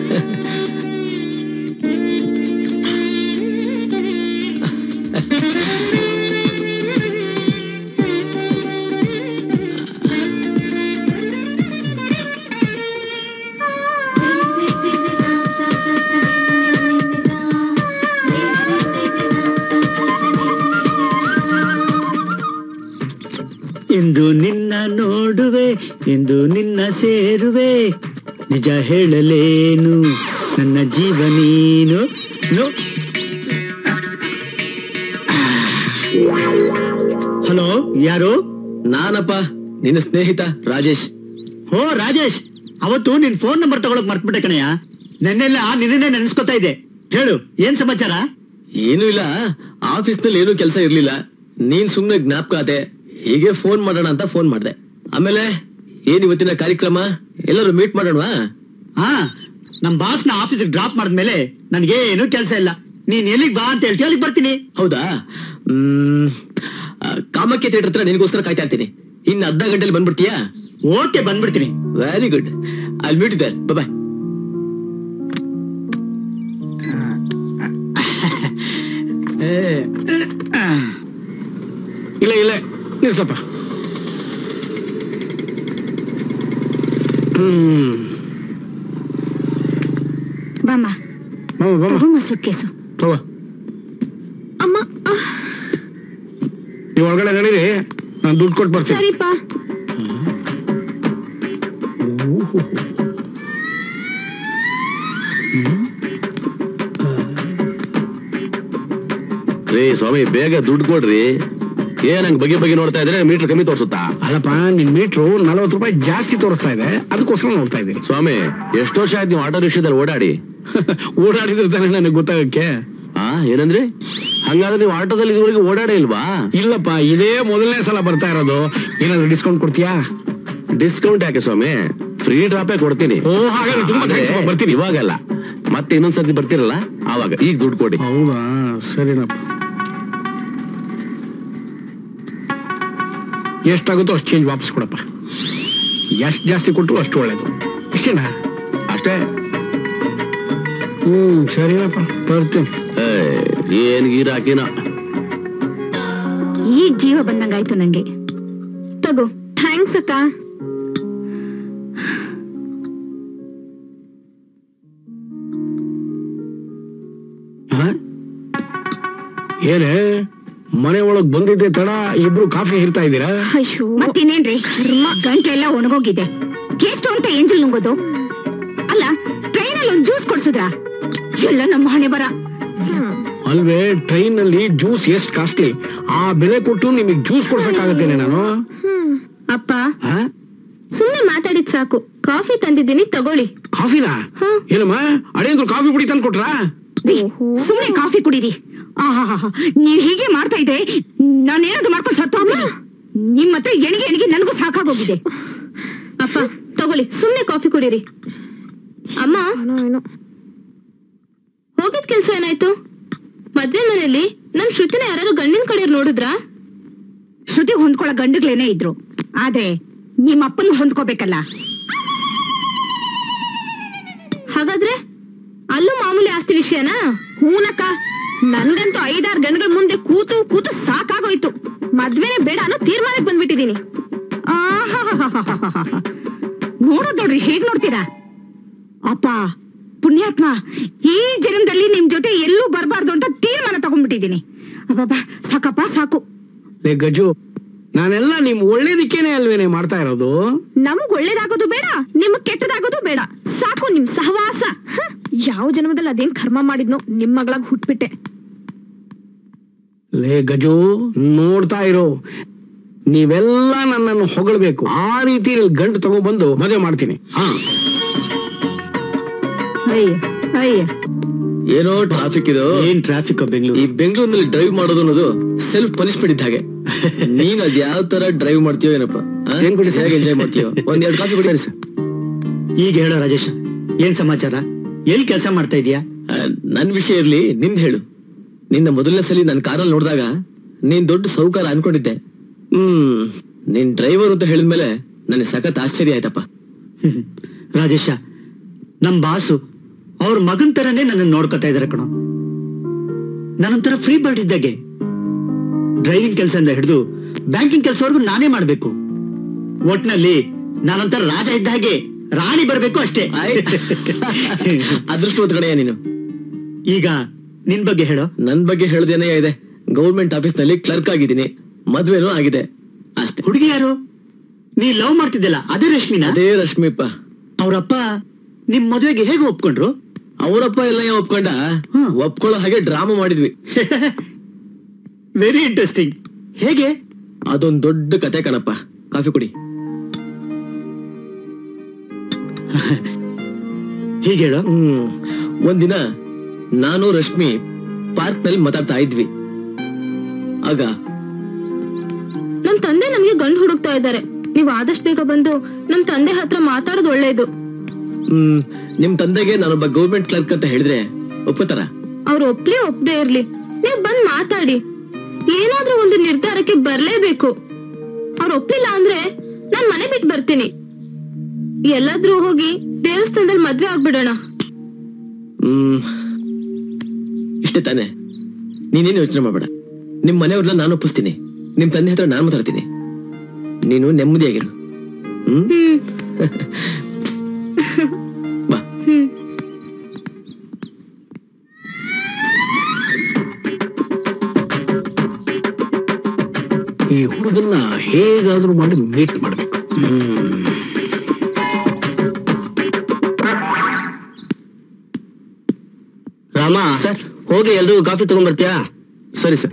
ಇಂದು ನಿನ್ನ ನೋಡುವೆ ಇಂದು ನಿನ್ನ ಸೇರುವೆ ನಿಜ ಹೇಳಲೇನು ನನ್ನ ಜೀವ ನೀನು ನೋ- ಹಲೋ ಯಾರು ನಾನಪ್ಪ ನಿನ್ನ ಸ್ನೇಹಿತ ರಾಜೇಶ್ ಹೋ ರಾಜೇಶ್ ಅವತ್ತು ನಿನ್ ಫೋನ್ ನಂಬರ್ ತಗೊಳಕ್ ಮರ್ತ್ಬಿಟ್ಟೆ ಕಣಯ್ಯ ನೆನ್ನೆಲ್ಲ ನಿನ್ನೆ ನೆನೆಸ್ಕೊತಾ ಇದ್ದೆ ಹೇಳು ಏನ್ ಸಮಾಚಾರ ಏನೂ ಇಲ್ಲ ಆಫೀಸ್ ನಲ್ಲಿ ಏನೂ ಕೆಲಸ ಇರ್ಲಿಲ್ಲ ನೀನ್ ಸುಮ್ನೆ ಜ್ಞಾಪಕ ಆದೆ ಹೀಗೆ ಫೋನ್ ಮಾಡೋಣ ಅಂತ ಫೋನ್ ಮಾಡ್ದೆ ಆಮೇಲೆ ಏನ್ ಇವತ್ತಿನ ಕಾರ್ಯಕ್ರಮ ಎಲ್ಲರೂ ಮೀಟ್ ಮಾಡೋಣವಾ ಹಾ ನಮ್ ಬಾಸ್ ನ ಆಫೀಸ್ ಡ್ರಾಪ್ ಮಾಡಿದ್ಮೇಲೆ ನನ್ಗೇನು ಕೆಲಸ ಇಲ್ಲ ನೀನ್ ಎಲ್ಲಿಗ್ ಬಾ ಅಂತ ಹೇಳ್ತೀವಿ ಅಲ್ಲಿಗೆ ಬರ್ತೀನಿ ಹೌದಾ ಹ್ಮ್ ಆ, ಕಾಮಾಖ್ಯ ಥಿಯೇಟರ್ ಹತ್ರ ನಿನಗೋಸ್ಕರ ಕಾಯ್ತಾ ಇರ್ತೀನಿ ಇನ್ನು ಅರ್ಧ ಗಂಟೆಲಿ ಬಂದ್ಬಿಡ್ತೀಯಾ ಓಕೆ ಬಂದ್ಬಿಡ್ತೀನಿ very good I meet there bye ಇಲ್ಲ ಇಲ್ಲ ನಿಲ್ಸಪ್ಪ ಹ್ಮ್ ಬಾಮ್ಮ ಬಮ್ಮ ಬಮ್ಮ ತಗೊಂಬ ಸುಟ್ಕೇಸು ತಗೋ ಅಮ್ಮ ಆಹ್, ನೀವು ಒಳಗಡೆ ನಡೀರಿ ನಾನು ದುಡ್ಡು ಕೊಟ್ಟು ಬರ್ತೀನಿ ಸರಿಪ್ಪ ರೀ ಸ್ವಾಮಿ ಬೇಗ ದುಡ್ಡು ಕೊಡ್ರಿ ಏನ್ ಹಂಗ್ ಬಗ್ಗೆ ಬಗ್ಗೆ ನೋಡ್ತಾ ಇದ್ರೆ ಮೀಟರ್ ಕಮ್ಮಿ ತೋರ್ಸುತ್ತಾ ಅಲ್ಲಪ್ಪ ನಿನ್ ಮೀಟ್ರು ನಲವತ್ತು ರೂಪಾಯಿ ಜಾಸ್ತಿ ತೋರಿಸ್ತಾ ಇದೆ ಅದಕ್ಕೋಸ್ಕರ ನೋಡ್ತಾ ಇದ್ದೀನಿ ಸ್ವಾಮಿ ಎಷ್ಟು ವರ್ಷ ಆಯ್ತು ನೀವು ಆಟೋ ರಿಕ್ಷಾದಲ್ಲಿ ಓಡಾಡಿ ಓಡಾಡಿದ್ರೆ ತಾನೇ ನನಗೆ ಗೊತ್ತಾಗಕ್ಕೆ ಆ ಏನಂದ್ರಿ ಹಂಗಾದ್ರೆ ನೀವು ಆಟೋದಲ್ಲಿ ಇದುವರೆಗೆ ಓಡಾಡೇ ಇಲ್ವಾ ಇಲ್ಲಪ್ಪ ಇದೇ ಮೊದಲನೇ ಸಲ ಬರ್ತಾ ಇರೋದು ಏನಾದ್ರು ಡಿಸ್ಕೌಂಟ್ ಕೊಡ್ತೀಯಾ ಡಿಸ್ಕೌಂಟ್ ಯಾಕೆ ಸ್ವಾಮಿ ಫ್ರೀ ಡ್ರಾಪೇ ಕೊಡ್ತೀನಿ ಓ ಹಾಗಾದ್ರೆ ತುಂಬಾ ಆದ್ರೆ thanks ಅಪ್ಪ, ಬರ್ತೀನಿ ಇವಾಗಲ್ಲ ಮತ್ತೆ ಇನ್ನೊಂದ್ಸರ್ತಿ ಬರ್ತಿರಲ್ಲ ಆವಾಗ ಈಗ ದುಡ್ಡು ಕೊಡಿ ಹೌದಾ ಸರಿನಪ್ಪ ಎಷ್ಟಾಗುತ್ತೋ ಅಷ್ಟು ಚೇಂಜ್ ವಾಪಸ್ ಕೊಡಪ್ಪ ಎಷ್ಟು ಜಾಸ್ತಿ ಕೊಟ್ಟರು ಅಷ್ಟು ಒಳ್ಳೇದು ಇಷ್ಟೇನಾ ಅಷ್ಟೇ ಹ್ಮ್ ಸರಿನಪ್ಪ ಬರ್ತೀನಿ ಏ, ಏನ್ ಗೀರಾಕಿನ ಈಗ ಜೀವ ಬಂದಂಗಾಯ್ತು ನಂಗೆ ತಗೋ ಥ್ಯಾಂಕ್ಸ್ ಅಕ್ಕ ಹ? ಏನೇ ಮನೆ ಒಳಗ್ ಬಂದಿದ್ದೆ ತಡ ಇಬ್ರು ಕಾಫಿ ಹಿರ್ತಾ ಇದ್ದೀರಾ ಅಯ್ಯೋ ಮತ್ತಿನ್ನೇನ್ರಿ ಗಂಟೆ ಎಲ್ಲ ಒಣಗೋಗಿದೆ ಎಷ್ಟು ಅಂತ ಏಂಜಲ್ ನುಂಗೋದು ಅಲ್ಲ ಟ್ರೈನಲ್ಲಿ ಒಂದ್ ಜ್ಯೂಸ್ ಕೊಡ್ಸಿದ್ರ ಎಲ್ಲ ನಮ್ಮ ಹಣೆ ಬರ ಅಲ್ವೇ ಟ್ರೈನ್ ನಲ್ಲಿ ಜ್ಯೂಸ್ ಎಷ್ಟ್ ಕಾಸ್ಟ್ಲಿ ಆ ಬೆಲೆ ಕೊಟ್ಟು ನಿಮಗೆ ಜ್ಯೂಸ್ ಕೊಡ್ಸಕ್ಕಾಗತ್ತೇನೆ ನಾನು ಅಪ್ಪ ಹ? ಸುಮ್ನೆ ಮಾತಾಡಿದ್ ಸಾಕು ಕಾಫಿ ತಂದಿದ್ದೀನಿ ತಗೊಳ್ಳಿ ಕಾಫಿನಾ ಹ. ಏನಮ್ಮ ಅಡೇಂದ್ರು ಕಾಫಿ ಪುಡಿ ತಂದು ಕೊಟ್ರಾ ಸುಮ್ನೆ ಕಾಫಿ ಕುಡೀರಿ ಆಹಾಹಾ ನೀವ್ ಹೀಗೆ ಮಾಡ್ತಾ ಇದ್ರೆ ನಾನೇನಾದ್ರು ಮಾಡ್ಕೊಂಡು ಸತ್ತು ಹೋಗ್ತೀನಿ ನಿಮ್ ಹತ್ರ ಎಣಿಗೆ ಎಣಿಗೆ ನನಗೂ ಸಾಕಾಗೋಗಿದೆ ಅಪ್ಪ ತಗೊಳ್ಳಿ ಸುಮ್ನೆ ಕಾಫಿ ಕುಡೀರಿ ಅಮ್ಮ ಹೋಗಿದ್ ಕೆಲ್ಸ ಏನಾಯ್ತು ಮದ್ವೆ ಮನೆಯಲ್ಲಿ ನಮ್ ಶ್ರುತಿನ ಯಾರು ಗಂಡಿನ ಕಡೆಯವ್ರು ನೋಡಿದ್ರಾ ಶ್ರುತಿ ಹೊಂದ್ಕೊಳ್ಳೋ ಗಂಡುಗಳೇನೇ ಇದ್ರು ಆದ್ರೆ ನಿಮ್ಮ ಅಪ್ಪನ್ ಹೊಂದ್ಕೋಬೇಕಲ್ಲ ಹಾಗಾದ್ರೆ ಅಲ್ಲೂ ಮಾಮೂಲಿ ಆಸ್ತಿ ವಿಷಯನಾ ಹೂನಕ್ಕ ನನ್ಗಂತೂ ಐದಾರು ಗಂಡುಗಳ ಮುಂದೆ ಕೂತು ಕೂತು ಸಾಕಾಗೋಯ್ತು ಮದ್ವೆನೆ ಬೇಡ ಅನ್ನೋ ತೀರ್ಮಾನಕ್ಕೆ ಬಂದ್ಬಿಟ್ಟಿದೀನಿ ಆಹಾಹಾಹಾಹಾಹಾ. ನೋಡೋದ್ ನೋಡ್ರಿ ಹೇಗ್ ನೋಡ್ತೀರಾ ಅಪ್ಪ ಪುಣ್ಯಾತ್ಮ ಈ ಜನ್ಮದಲ್ಲಿ ನಿಮ್ ಜೊತೆ ಎಲ್ಲೂ ಬರಬಾರ್ದು ಅಂತ ತೀರ್ಮಾನ ತಗೊಂಡ್ಬಿಟ್ಟಿದೀನಿ ಅಬ್ಬಬ್ಬಾ ಸಾಕಪ್ಪ ಸಾಕು ಲೇ ಗಜು ನಾನೆಲ್ಲ ನಿಮ್ ಒಳ್ಳೇದಕ್ಕೇನೆ ಅಲ್ವೇನೆ ಮಾಡ್ತಾ ಇರೋದು ನಮಗ್ ಒಳ್ಳೇದಾಗೋದು ಬೇಡ ನಿಮಗ್ ಕೆಟ್ಟದಾಗೋದು ಬೇಡ ಸಾಕು ನಿಮ್ ಸಹವಾಸ ಹ, ಯಾವ ಜನ್ಮದಲ್ಲಿ ಅದೇನ್ ಕರ್ಮ ಮಾಡಿದ್ನೋ ನಿಮ್ ಮಗಳಾಗ್ ಹುಟ್ಬಿಟ್ಟೆ ಲೇ ಗಜು ನೋಡ್ತಾ ಇರೋ ನೀವೆಲ್ಲ ನನ್ನನ್ನು ಹೊಗಳ್ಬೇಕು ಆ ರೀತಿ ಗಂಟು ತಗೊಂಡ್ಬಂದು ಮದುವೆ ಮಾಡ್ತೀನಿ ಹಾ ಅಯ್ಯ ಅಯ್ಯ ಏನೋ ಟ್ರಾಫಿಕ್ ಇದು ಏನ್ ಟ್ರಾಫಿಕ್ ಈ ಬೆಂಗಳೂರು ಬೆಂಗಳೂರಿನಲ್ಲಿ ಡ್ರೈವ್ ಮಾಡೋದು ಅನ್ನೋದು ಸೆಲ್ಫ್ ಪನಿಷ್ಮೆಂಟ್ ಇದ್ದ ಹಾಗೆ ನೀನ್ ಅದ್ ಯಾವ ತರ ಡ್ರೈವ್ ಮಾಡ್ತೀಯೋ ಏನಪ್ಪ ಏನ್ ಕೊಡಿ ಸರ್? ಹೇಗೆ ಎಂಜಾಯ್ ಮಾಡ್ತೀಯೋ ಒಂದ್ ಎರಡು ಕಾಫಿ ಕೊಡಿ ಈಗ ಹೇಳೋ ರಾಜೇಶ್ ಏನ್ ಸಮಾಚಾರ ಎಲ್ಲಿ ಕೆಲಸ ಮಾಡ್ತಾ ಇದೀಯಾ ಆ, ನನ್ ವಿಷಯ ಇರ್ಲಿ ನಿಂದ್ ಹೇಳು ನಿನ್ನ ಮೊದಲನೇ ಸಲ ನನ್ ಕಾರಲ್ಲಿ ನೋಡಿದಾಗ ನೀನ್ ದೊಡ್ಡ ಸೌಕಾರ ಅನ್ಕೊಂಡಿದ್ದೆ ಹ್ಮ್ ನೀನ್ ಡ್ರೈವರ್ ಅಂತ ಹೇಳಿದ್ಮೇಲೆ ನನಗೆ ಸಖತ್ ಆಶ್ಚರ್ಯ ಆಯ್ತಪ್ಪ ಹ್ಮ್. ರಾಜೇಶ ನಮ್ ಬಾಸು ಅವ್ರ ಮಗನ್ ತರನೇ ನನ್ನ ನೋಡ್ಕೊತಾ ಇದಾರೆ ಕಣೋ ನಾನೊಂಥರ ಫ್ರೀ ಬರ್ಡ್ ಇದ್ದಾಗೆ ಡ್ರೈವಿಂಗ್ ಕೆಲಸದಿಂದ ಹಿಡಿದು ಬ್ಯಾಂಕಿಂಗ್ ಕೆಲಸವರೆಗೂ ನಾನೇ ಮಾಡ್ಬೇಕು ಒಟ್ನಲ್ಲಿ ನಾನೊಂಥರ ರಾಜ ಇದ್ದ ಹಾಗೆ ರಾಣಿ ಬರ್ಬೇಕು ಅಷ್ಟೇ ಅದೃಷ್ಟವತ್ ಕಡೆಯ ನೀನು ಈಗ ನಿನ್ ಬಗ್ಗೆ ಹೇಳೋ ನನ್ ಬಗ್ಗೆ ಹೇಳ್ದೇನೆ ಇದೆ ಗೌರ್ಮೆಂಟ್ ಆಫೀಸ್ ನಲ್ಲಿ ಕ್ಲರ್ಕ್ ಆಗಿದ್ದೀನಿ ಮದ್ವೆನೂ ಆಗಿದೆ ಅಷ್ಟೇ ಹುಡುಗಿ ಯಾರು ನೀ ಲವ್ ಮಾಡ್ತಿದ್ದಲ್ಲ ಅದೇ ರಶ್ಮಿನ ಅದೇ ರಶ್ಮಿಪ್ಪ ಅವ್ರಪ್ಪ ನಿಮ್ ಮದುವೆಗೆ ಹೇಗೆ ಒಪ್ಕೊಂಡ್ರು ಅವರಪ್ಪ ಎಲ್ಲ ಏನ್ ಒಪ್ಕೊಂಡ ಹ್ಮ್. ಒಪ್ಕೊಳ್ಳೋ ಹಾಗೆ ಡ್ರಾಮಾ ಮಾಡಿದ್ವಿ ವೆರಿ ಇಂಟ್ರೆಸ್ಟಿಂಗ್ ಹೇಗೆ ಅದೊಂದ್ ದೊಡ್ಡ ಕತೆ ಕಣಪ್ಪ ಕಾಫಿ ಕುಡಿ ಹೀಗೆ ಹೇಳೋ ಹ್ಮ್ ಒಂದಿನ ನಾನು ರಶ್ಮಿ ಪಾರ್ಕ್ ನಲ್ಲಿ ಮಾತಾಡ್ತಾ ಇದ್ವಿ ಆಗ ನಮ್ ತಂದೆ ನಮ್ಗೆ ಗಂಡು ಹುಡುಕ್ತಾ ಇದ್ದಾರೆ ನೀವ್ ಆದಷ್ಟು ಬೇಗ ಬಂದು ನಮ್ ತಂದೆ ಹತ್ರ ಮಾತಾಡೋದು ಒಳ್ಳೇದು ಹ್ಮ್ ನಿಮ್ ತಂದೆಗೆ ನಾನೊಬ್ಬ ಗೌರ್ಮೆಂಟ್ ಕ್ಲರ್ಕ್ ಅಂತ ಹೇಳಿದ್ರೆ ಒಪ್ಪತಾರ ಅವ್ರು ಒಪ್ಲಿ ಒಪ್ದೇ ಇರ್ಲಿ ನೀವ್ ಬಂದ್ ಮಾತಾಡಿ ಏನಾದ್ರೂ ಒಂದು ನಿರ್ಧಾರಕ್ಕೆ ಬರ್ಲೇಬೇಕು ಅವ್ರು ಒಪ್ಲಿಲ್ಲ ಅಂದ್ರೆ ನಾನ್ ಮನೆ ಬಿಟ್ಟು ಬರ್ತೀನಿ ಎಲ್ಲಾದ್ರೂ ಹೋಗಿ ದೇವಸ್ಥಾನದಲ್ಲಿ ಮದ್ವೆ ಆಗ್ಬಿಡೋಣ ಹ್ಮ್ ಇಷ್ಟೇ ತಾನೆ ನೀನೇನು ಯೋಚನೆ ಮಾಡ್ಬೇಡ ನಿಮ್ ಮನೆಯವ್ರನ್ನ ನಾನು ಒಪ್ಪಿಸ್ತೀನಿ ನಿಮ್ ತಂದೆ ಹತ್ರ ನಾನು ಮಾತಾಡ್ತೀನಿ ನೀನು ನೆಮ್ಮದಿಯಾಗಿರು ಹ್ಮ್ ಹ್ಮ್ ಬಾ ಹ್ಮ್ ಈ ಹುಡುಗನ್ನ ಹೇಗಾದ್ರೂ ಮಾಡಿ ಮೀಟ್ ಮಾಡ್ಬೇಕು ಹ್ಮ್ ರಾಮ ಸರ್. ಹೋಗಿ ಎಲ್ರಿಗೂ ಕಾಫಿ ತಗೊಂಡ್ಬರ್ತೀಯಾ ಸರಿ ಸರ್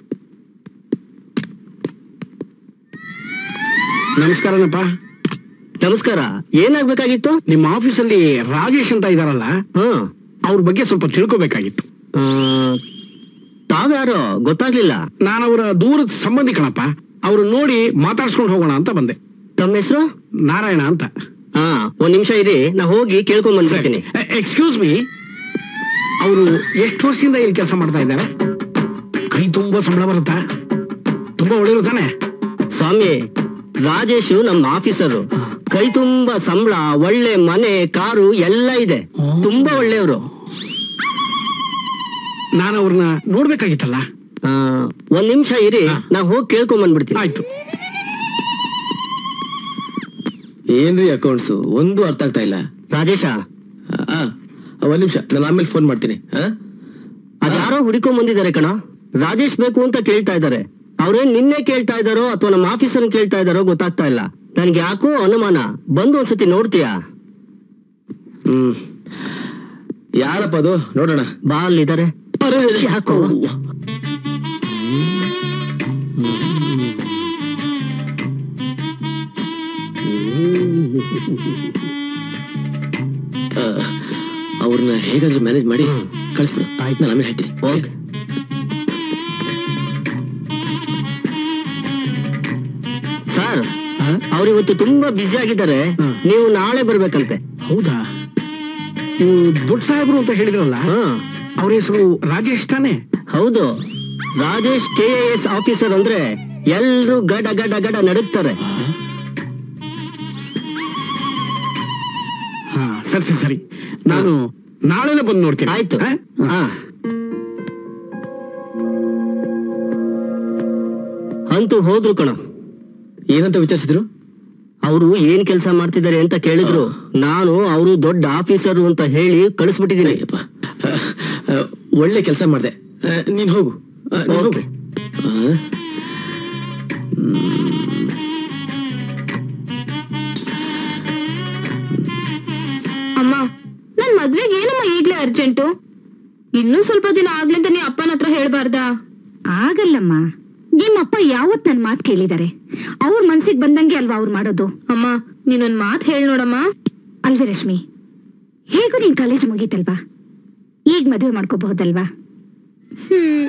ನಮಸ್ಕಾರನಪ್ಪ ನಮಸ್ಕಾರ ಏನಾಗ್ಬೇಕಾಗಿತ್ತು ನಿಮ್ಮ ಆಫೀಸಲ್ಲಿ ರಾಜೇಶ್ ಅಂತ ಇದಾರಲ್ಲ ಹಾ ಅವ್ರ ಬಗ್ಗೆ ಸ್ವಲ್ಪ ತಿಳ್ಕೊಬೇಕಾಗಿತ್ತು ಆ, ತಾವ್ಯಾರೋ ಗೊತ್ತಾಗ್ಲಿಲ್ಲ ನಾನು ಅವರ ದೂರದ ಸಂಬಂಧಿ ಕಣಪ್ಪ ಅವ್ರು ನೋಡಿ ಮಾತಾಡ್ಸ್ಕೊಂಡು ಹೋಗೋಣ ಅಂತ ಬಂದೆ ತಮ್ಮ ಹೆಸರು ನಾರಾಯಣ ಅಂತ ಹಾ ಒಂದ್ ನಿಮಿಷ ಇರಿ ನಾ ಹೋಗಿ ಕೇಳ್ಕೊಂಡ್ ಬಂದ್ಬಿಡ್ತೀನಿ ಎಕ್ಸ್ಕ್ಯೂಸ್ ಮೀ ಅವರು ಎಷ್ಟು ವರ್ಷದಿಂದ ಇಲ್ಲಿ ಕೆಲಸ ಮಾಡ್ತಾ ಇದ್ದಾರೆ ಕೈ ತುಂಬಾ ಸಂಬಳ ಬರುತ್ತಾ ತುಂಬಾ ಒಳ್ಳೆಯರು ತಾನೆ ಸ್ವಾಮಿ ರಾಜೇಶು ನಮ್ಮ ಆಫೀಸರು ಕೈ ತುಂಬಾ ಸಂಬಳ ಒಳ್ಳೆ ಮನೆ ಕಾರು ಎಲ್ಲ ಇದೆ ತುಂಬಾ ಒಳ್ಳೆಯವರು ನಾನು ಅವ್ರನ್ನ ನೋಡ್ಬೇಕಾಗಿತ್ತಲ್ಲ ಆ, ಒಂದ್ ನಿಮಿಷ ಇರಿ ನಾ ಹೋಗಿ ಕೇಳ್ಕೊಂಡ್ ಬಂದ್ಬಿಡ್ತೀನಿ ಆಯ್ತು ಏನ್ರಿ ಅಕೌಂಟ್ಸ್ ಒಂದು ಅರ್ಥ ಆಗ್ತಾ ಇಲ್ಲ ರಾಜೇಶ ಆ, ಒಂದ್ ನಿಮಿಷ ನಾನು ಆಮೇಲೆ ಫೋನ್ ಮಾಡ್ತೀನಿ ಆ? ಅದ್ಯಾರೋ ಹುಡುಕೊಂಡ್ ಬಂದಿದ್ದಾರೆ ಕಣ ರಾಜೇಶ್ ಬೇಕು ಅಂತ ಕೇಳ್ತಾ ಇದ್ದಾರೆ ಅವ್ರೇನ್ ನಿನ್ನೆ ಕೇಳ್ತಾ ಇದಾರೋ ಅಥವಾ ನಮ್ಮ ಆಫೀಸರ್ ಕೇಳ್ತಾ ಇದಾರೋ ಗೊತ್ತಾಗ್ತಾ ಇಲ್ಲ ನನ್ಗೆ ಯಾಕೋ ಅನುಮಾನ ಬಂದು ಒಂದ್ಸತಿ ನೋಡ್ತೀಯಾ ಹ್ಮ್ ಯಾರಪ್ಪ ಅದು ನೋಡೋಣ ಬಾ ಅಲ್ಲಿದ್ದಾರೆ ಯಾಕೋ ಆ, ಅವ್ರನ್ನ ಹೇಗಾದ್ರೂ ಮ್ಯಾನೇಜ್ ಮಾಡಿ ಕಳಿಸ್ಬಿಡು ಆಯ್ತು ನಾನು ಆಮೇಲೆ ಹೇಳ್ತೀನಿ ಓಕೆ ಸರ್ ಅವ್ರಿವತ್ತು ತುಂಬಾ ಬ್ಯುಸಿ ಆಗಿದ್ದಾರೆ ಹ್ಮ್. ನೀವು ನಾಳೆ ಬರ್ಬೇಕಂತೆ ಹೌದಾ ನೀವು ದೊಡ್ಡ ಸಾಹೇಬ್ರು ಅಂತ ಹೇಳಿದ್ರಲ್ಲ ಹಾ ಅವ್ರ ಹೆಸರು ರಾಜೇಶ್ ತಾನೆ ಹೌದು ರಾಜೇಶ್ ಕೆ ಎಸ್ ಆಫೀಸರ್ ಅಂದ್ರೆ ಎಲ್ರು ಗಡ ಗಡ ಗಡ ನಡುತ್ತಾರೆ ಹಾ ಸರಿ ಸರಿ ಸರಿ ನಾನು ನಾಳೆನೆ ಬಂದು ನೋಡ್ತೀನಿ ಆಯ್ತು ಹಾ? ಹಾ ಅಂತೂ ಹೋದ್ರು ಕಣ ಏನಂತ ವಿಚಾರಿಸಿದ್ರು ಅವರು ಏನ್ ಕೆಲಸ ಮಾಡ್ತಿದ್ದಾರೆ ಅಂತ ಕೇಳಿದ್ರು ನಾನು ಅವರು ದೊಡ್ಡ ಆಫೀಸರು ಅಂತ ಹೇಳಿ ಕಳಿಸ್ಬಿಟ್ಟಿದ್ದೀನಿ ಅಯ್ಯಪ್ಪ ಆ, ಆ, ಒಳ್ಳೆ ಕೆಲಸ ಮಾಡಿದೆ ನೀನ್ ಹೋಗು ಆ, ನೀನ್ ಹೋಗು ಓಕೆ. ಆ? ಅಮ್ಮ ನನ್ ಮದ್ವೆಗೆ ಏನಮ್ಮ ಈಗ್ಲೇ ಅರ್ಜೆಂಟು ಇನ್ನೂ ಸ್ವಲ್ಪ ದಿನ ಆಗ್ಲಿಂದ ನೀ ಅಪ್ಪನ ಹತ್ರ ಹೇಳ್ಬಾರ್ದಾ ಆಗಲ್ಲಮ್ಮ ನಿಮ್ಮಪ್ಪ ಯಾವತ್ ನನ್ ಮಾತ್ ಕೇಳಿದ್ದಾರೆ ಅವ್ರ ಮನ್ಸಿಗೆ ಬಂದಂಗೆ ಅಲ್ವಾ ಅವ್ರು ಮಾಡೋದು ಅಮ್ಮ ನೀನೊಂದ್ ಮಾತ್ ಹೇಳ್ ನೋಡಮ್ಮ ಅಲ್ವೇ ರಶ್ಮಿ ಹೇಗೂ ನೀನ್ ಕಾಲೇಜ್ ಮುಗೀತಲ್ವಾ ಈಗ ಮದುವೆ ಮಾಡ್ಕೋಬಹುದಲ್ವಾ ಹ್ಮ್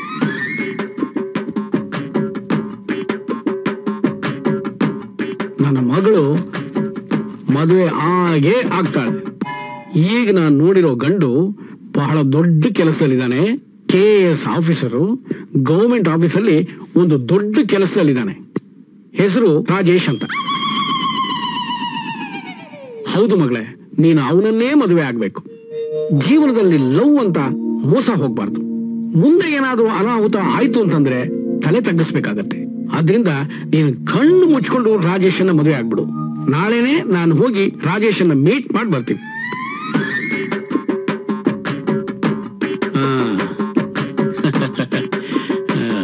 ನನ್ನ ಮಗಳು ಮದುವೆ ಆಗೇ ಆಗ್ತಾಳೆ ಈಗ ನಾನು ನೋಡಿರೋ ಗಂಡು ಬಹಳ ದೊಡ್ಡ ಕೆಲಸದಲ್ಲಿದ್ದಾನೆ ಕೆ ಎಸ್ ಆಫೀಸರು ಗೌರ್ಮೆಂಟ್ ಆಫೀಸಲ್ಲಿ ಒಂದು ದೊಡ್ಡ ಕೆಲಸದಲ್ಲಿದ್ದಾನೆ ಹೆಸರು ರಾಜೇಶ್ ಅಂತ ಹೌದು ಮಗಳೇ ನೀನು ಅವನನ್ನೇ ಮದುವೆ ಆಗ್ಬೇಕು ಜೀವನದಲ್ಲಿ ಲವ್ ಅಂತ ಮೋಸ ಹೋಗ್ಬಾರ್ದು ಮುಂದೆ ಏನಾದ್ರೂ ಅನಾಹುತ ಆಯ್ತು ಅಂತಂದ್ರೆ ತಲೆ ತಗ್ಗಿಸ್ಬೇಕಾಗತ್ತೆ ಆದ್ರಿಂದ ನೀನು ಕಣ್ಣು ಮುಚ್ಕೊಂಡು ರಾಜೇಶನ್ನ ಮದುವೆ ಆಗ್ಬಿಡು ನಾಳೆನೆ ನಾನು ಹೋಗಿ ರಾಜೇಶನ್ನ ಮೀಟ್ ಮಾಡಿ ಬರ್ತೀವಿ ಆ. ಆ.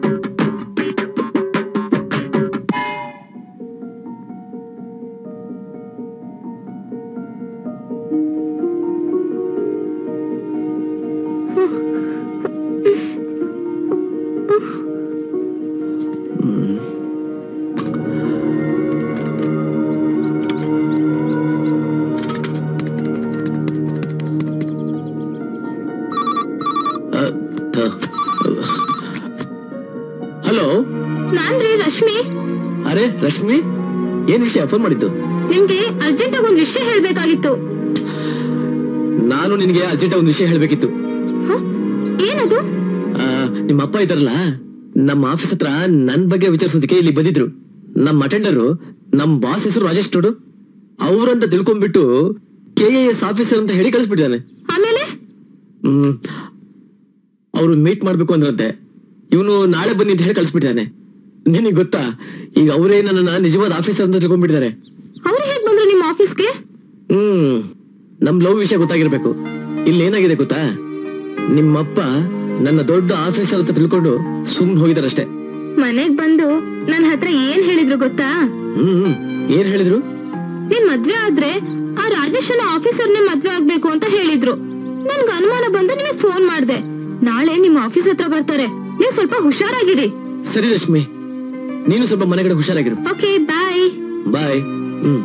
ಹಲೋ ನಾನ್ರಿ ರಶ್ಮಿ ಅರೆ ರಶ್ಮಿ ಏನ್ ವಿಷಯ ಫೋನ್ ಮಾಡಿದ್ದು ನಿಮ್ಗೆ ಅರ್ಜೆಂಟ್ ಆಗಿ ಒಂದ್ ವಿಷಯ ಹೇಳ್ಬೇಕಾಗಿತ್ತು ನಾನು ನಿನಗೆ ಅರ್ಜೆಂಟ್ ಒಂದು ವಿಷಯ ಹೇಳ್ಬೇಕಿತ್ತು ಹ? ಏನದು ಆ, ನಿಮ್ಮ ಅಪ್ಪ ಇದಾರಲ್ಲ ನಮ್ಮ ಆಫೀಸ್ ಹತ್ರ ನನ್ ಬಗ್ಗೆ ವಿಚಾರಿಸೋದಕ್ಕೆ ಇಲ್ಲಿ ಬಂದಿದ್ರು ನಮ್ಮ ಅಟೆಂಡರು ನಮ್ ಬಾಸ್ ಹೆಸರು ರಾಜೇಶ್ ನೋಡು ಅವ್ರಂತ ತಿಳ್ಕೊಂಡ್ಬಿಟ್ಟು ಕೆ ಎಸ್ ಆಫೀಸರ್ ಅಂತ ಹೇಳಿ ಕಳಿಸ್ಬಿಟ್ಟಿದ್ದಾನೆ ಆಮೇಲೆ ಹ್ಮ್ ಅವ್ರು ಮೀಟ್ ಮಾಡ್ಬೇಕು ಅಂದ್ರಂತೆ ಇವನು ನಾಳೆ ಬನ್ನಿ ಅಂತ ಹೇಳಿ ಕಳಿಸ್ಬಿಟ್ಟಿದ್ದಾನೆ ನಿನಗೆ ಗೊತ್ತಾ ಈಗ ಅವರೇ ನನ್ನ ನಿಜವಾದ ಆಫೀಸರ್ ಅಂತ ತಿಳ್ಕೊಂಡ್ಬಿಟ್ಟಿದ್ದಾರೆ ಅವ್ರು ಹೇಗ್ ಬಂದ್ರು ನಿಮ್ಮ ಆಫೀಸ್ಗೆ ಹ್ಮ್ ನಮ್ ಲವ್ ವಿಷಯ ಗೊತ್ತಾಗಿರ್ಬೇಕು ಇಲ್ಲಿ ಏನಾಗಿದೆ ಗೊತ್ತಾ ನಿಮ್ಮಪ್ಪ ನನ್ನ ದೊಡ್ಡ ಆಫೀಸರ್ ಅಂತ ತಿಳ್ಕೊಂಡು ಸುಮ್ನೆ ಹೋಗಿದಾರಷ್ಟೇ ಮನೆಗ್ ಬಂದು ನನ್ ಹತ್ರ ಏನ್ ಹೇಳಿದ್ರು ಗೊತ್ತಾ ಹ್ಮ್ ಹ್ಮ್. ಏನ್ ಹೇಳಿದ್ರು ನೀನ್ ಮದ್ವೆ ಆದ್ರೆ ಆ ರಾಜೇಶನ ಆಫೀಸರ್ನೇ ಮದ್ವೆ ಆಗ್ಬೇಕು ಅಂತ ಹೇಳಿದ್ರು ನನ್ಗ ಅನುಮಾನ ಬಂದು ನಿಮಗ್ ಫೋನ್ ಮಾಡ್ದೆ ನಾಳೆ ನಿಮ್ಮ ಆಫೀಸ್ ಹತ್ರ ಬರ್ತಾರೆ ನೀವ್ ಸ್ವಲ್ಪ ಹುಷಾರಾಗಿರಿ ಸರಿ ರಶ್ಮಿ ನೀನು ಸ್ವಲ್ಪ ಮನೆ ಕಡೆ ಹುಷಾರಾಗಿರು ಓಕೆ ಬಾಯ್ ಬಾಯ್ ಹ್ಮ್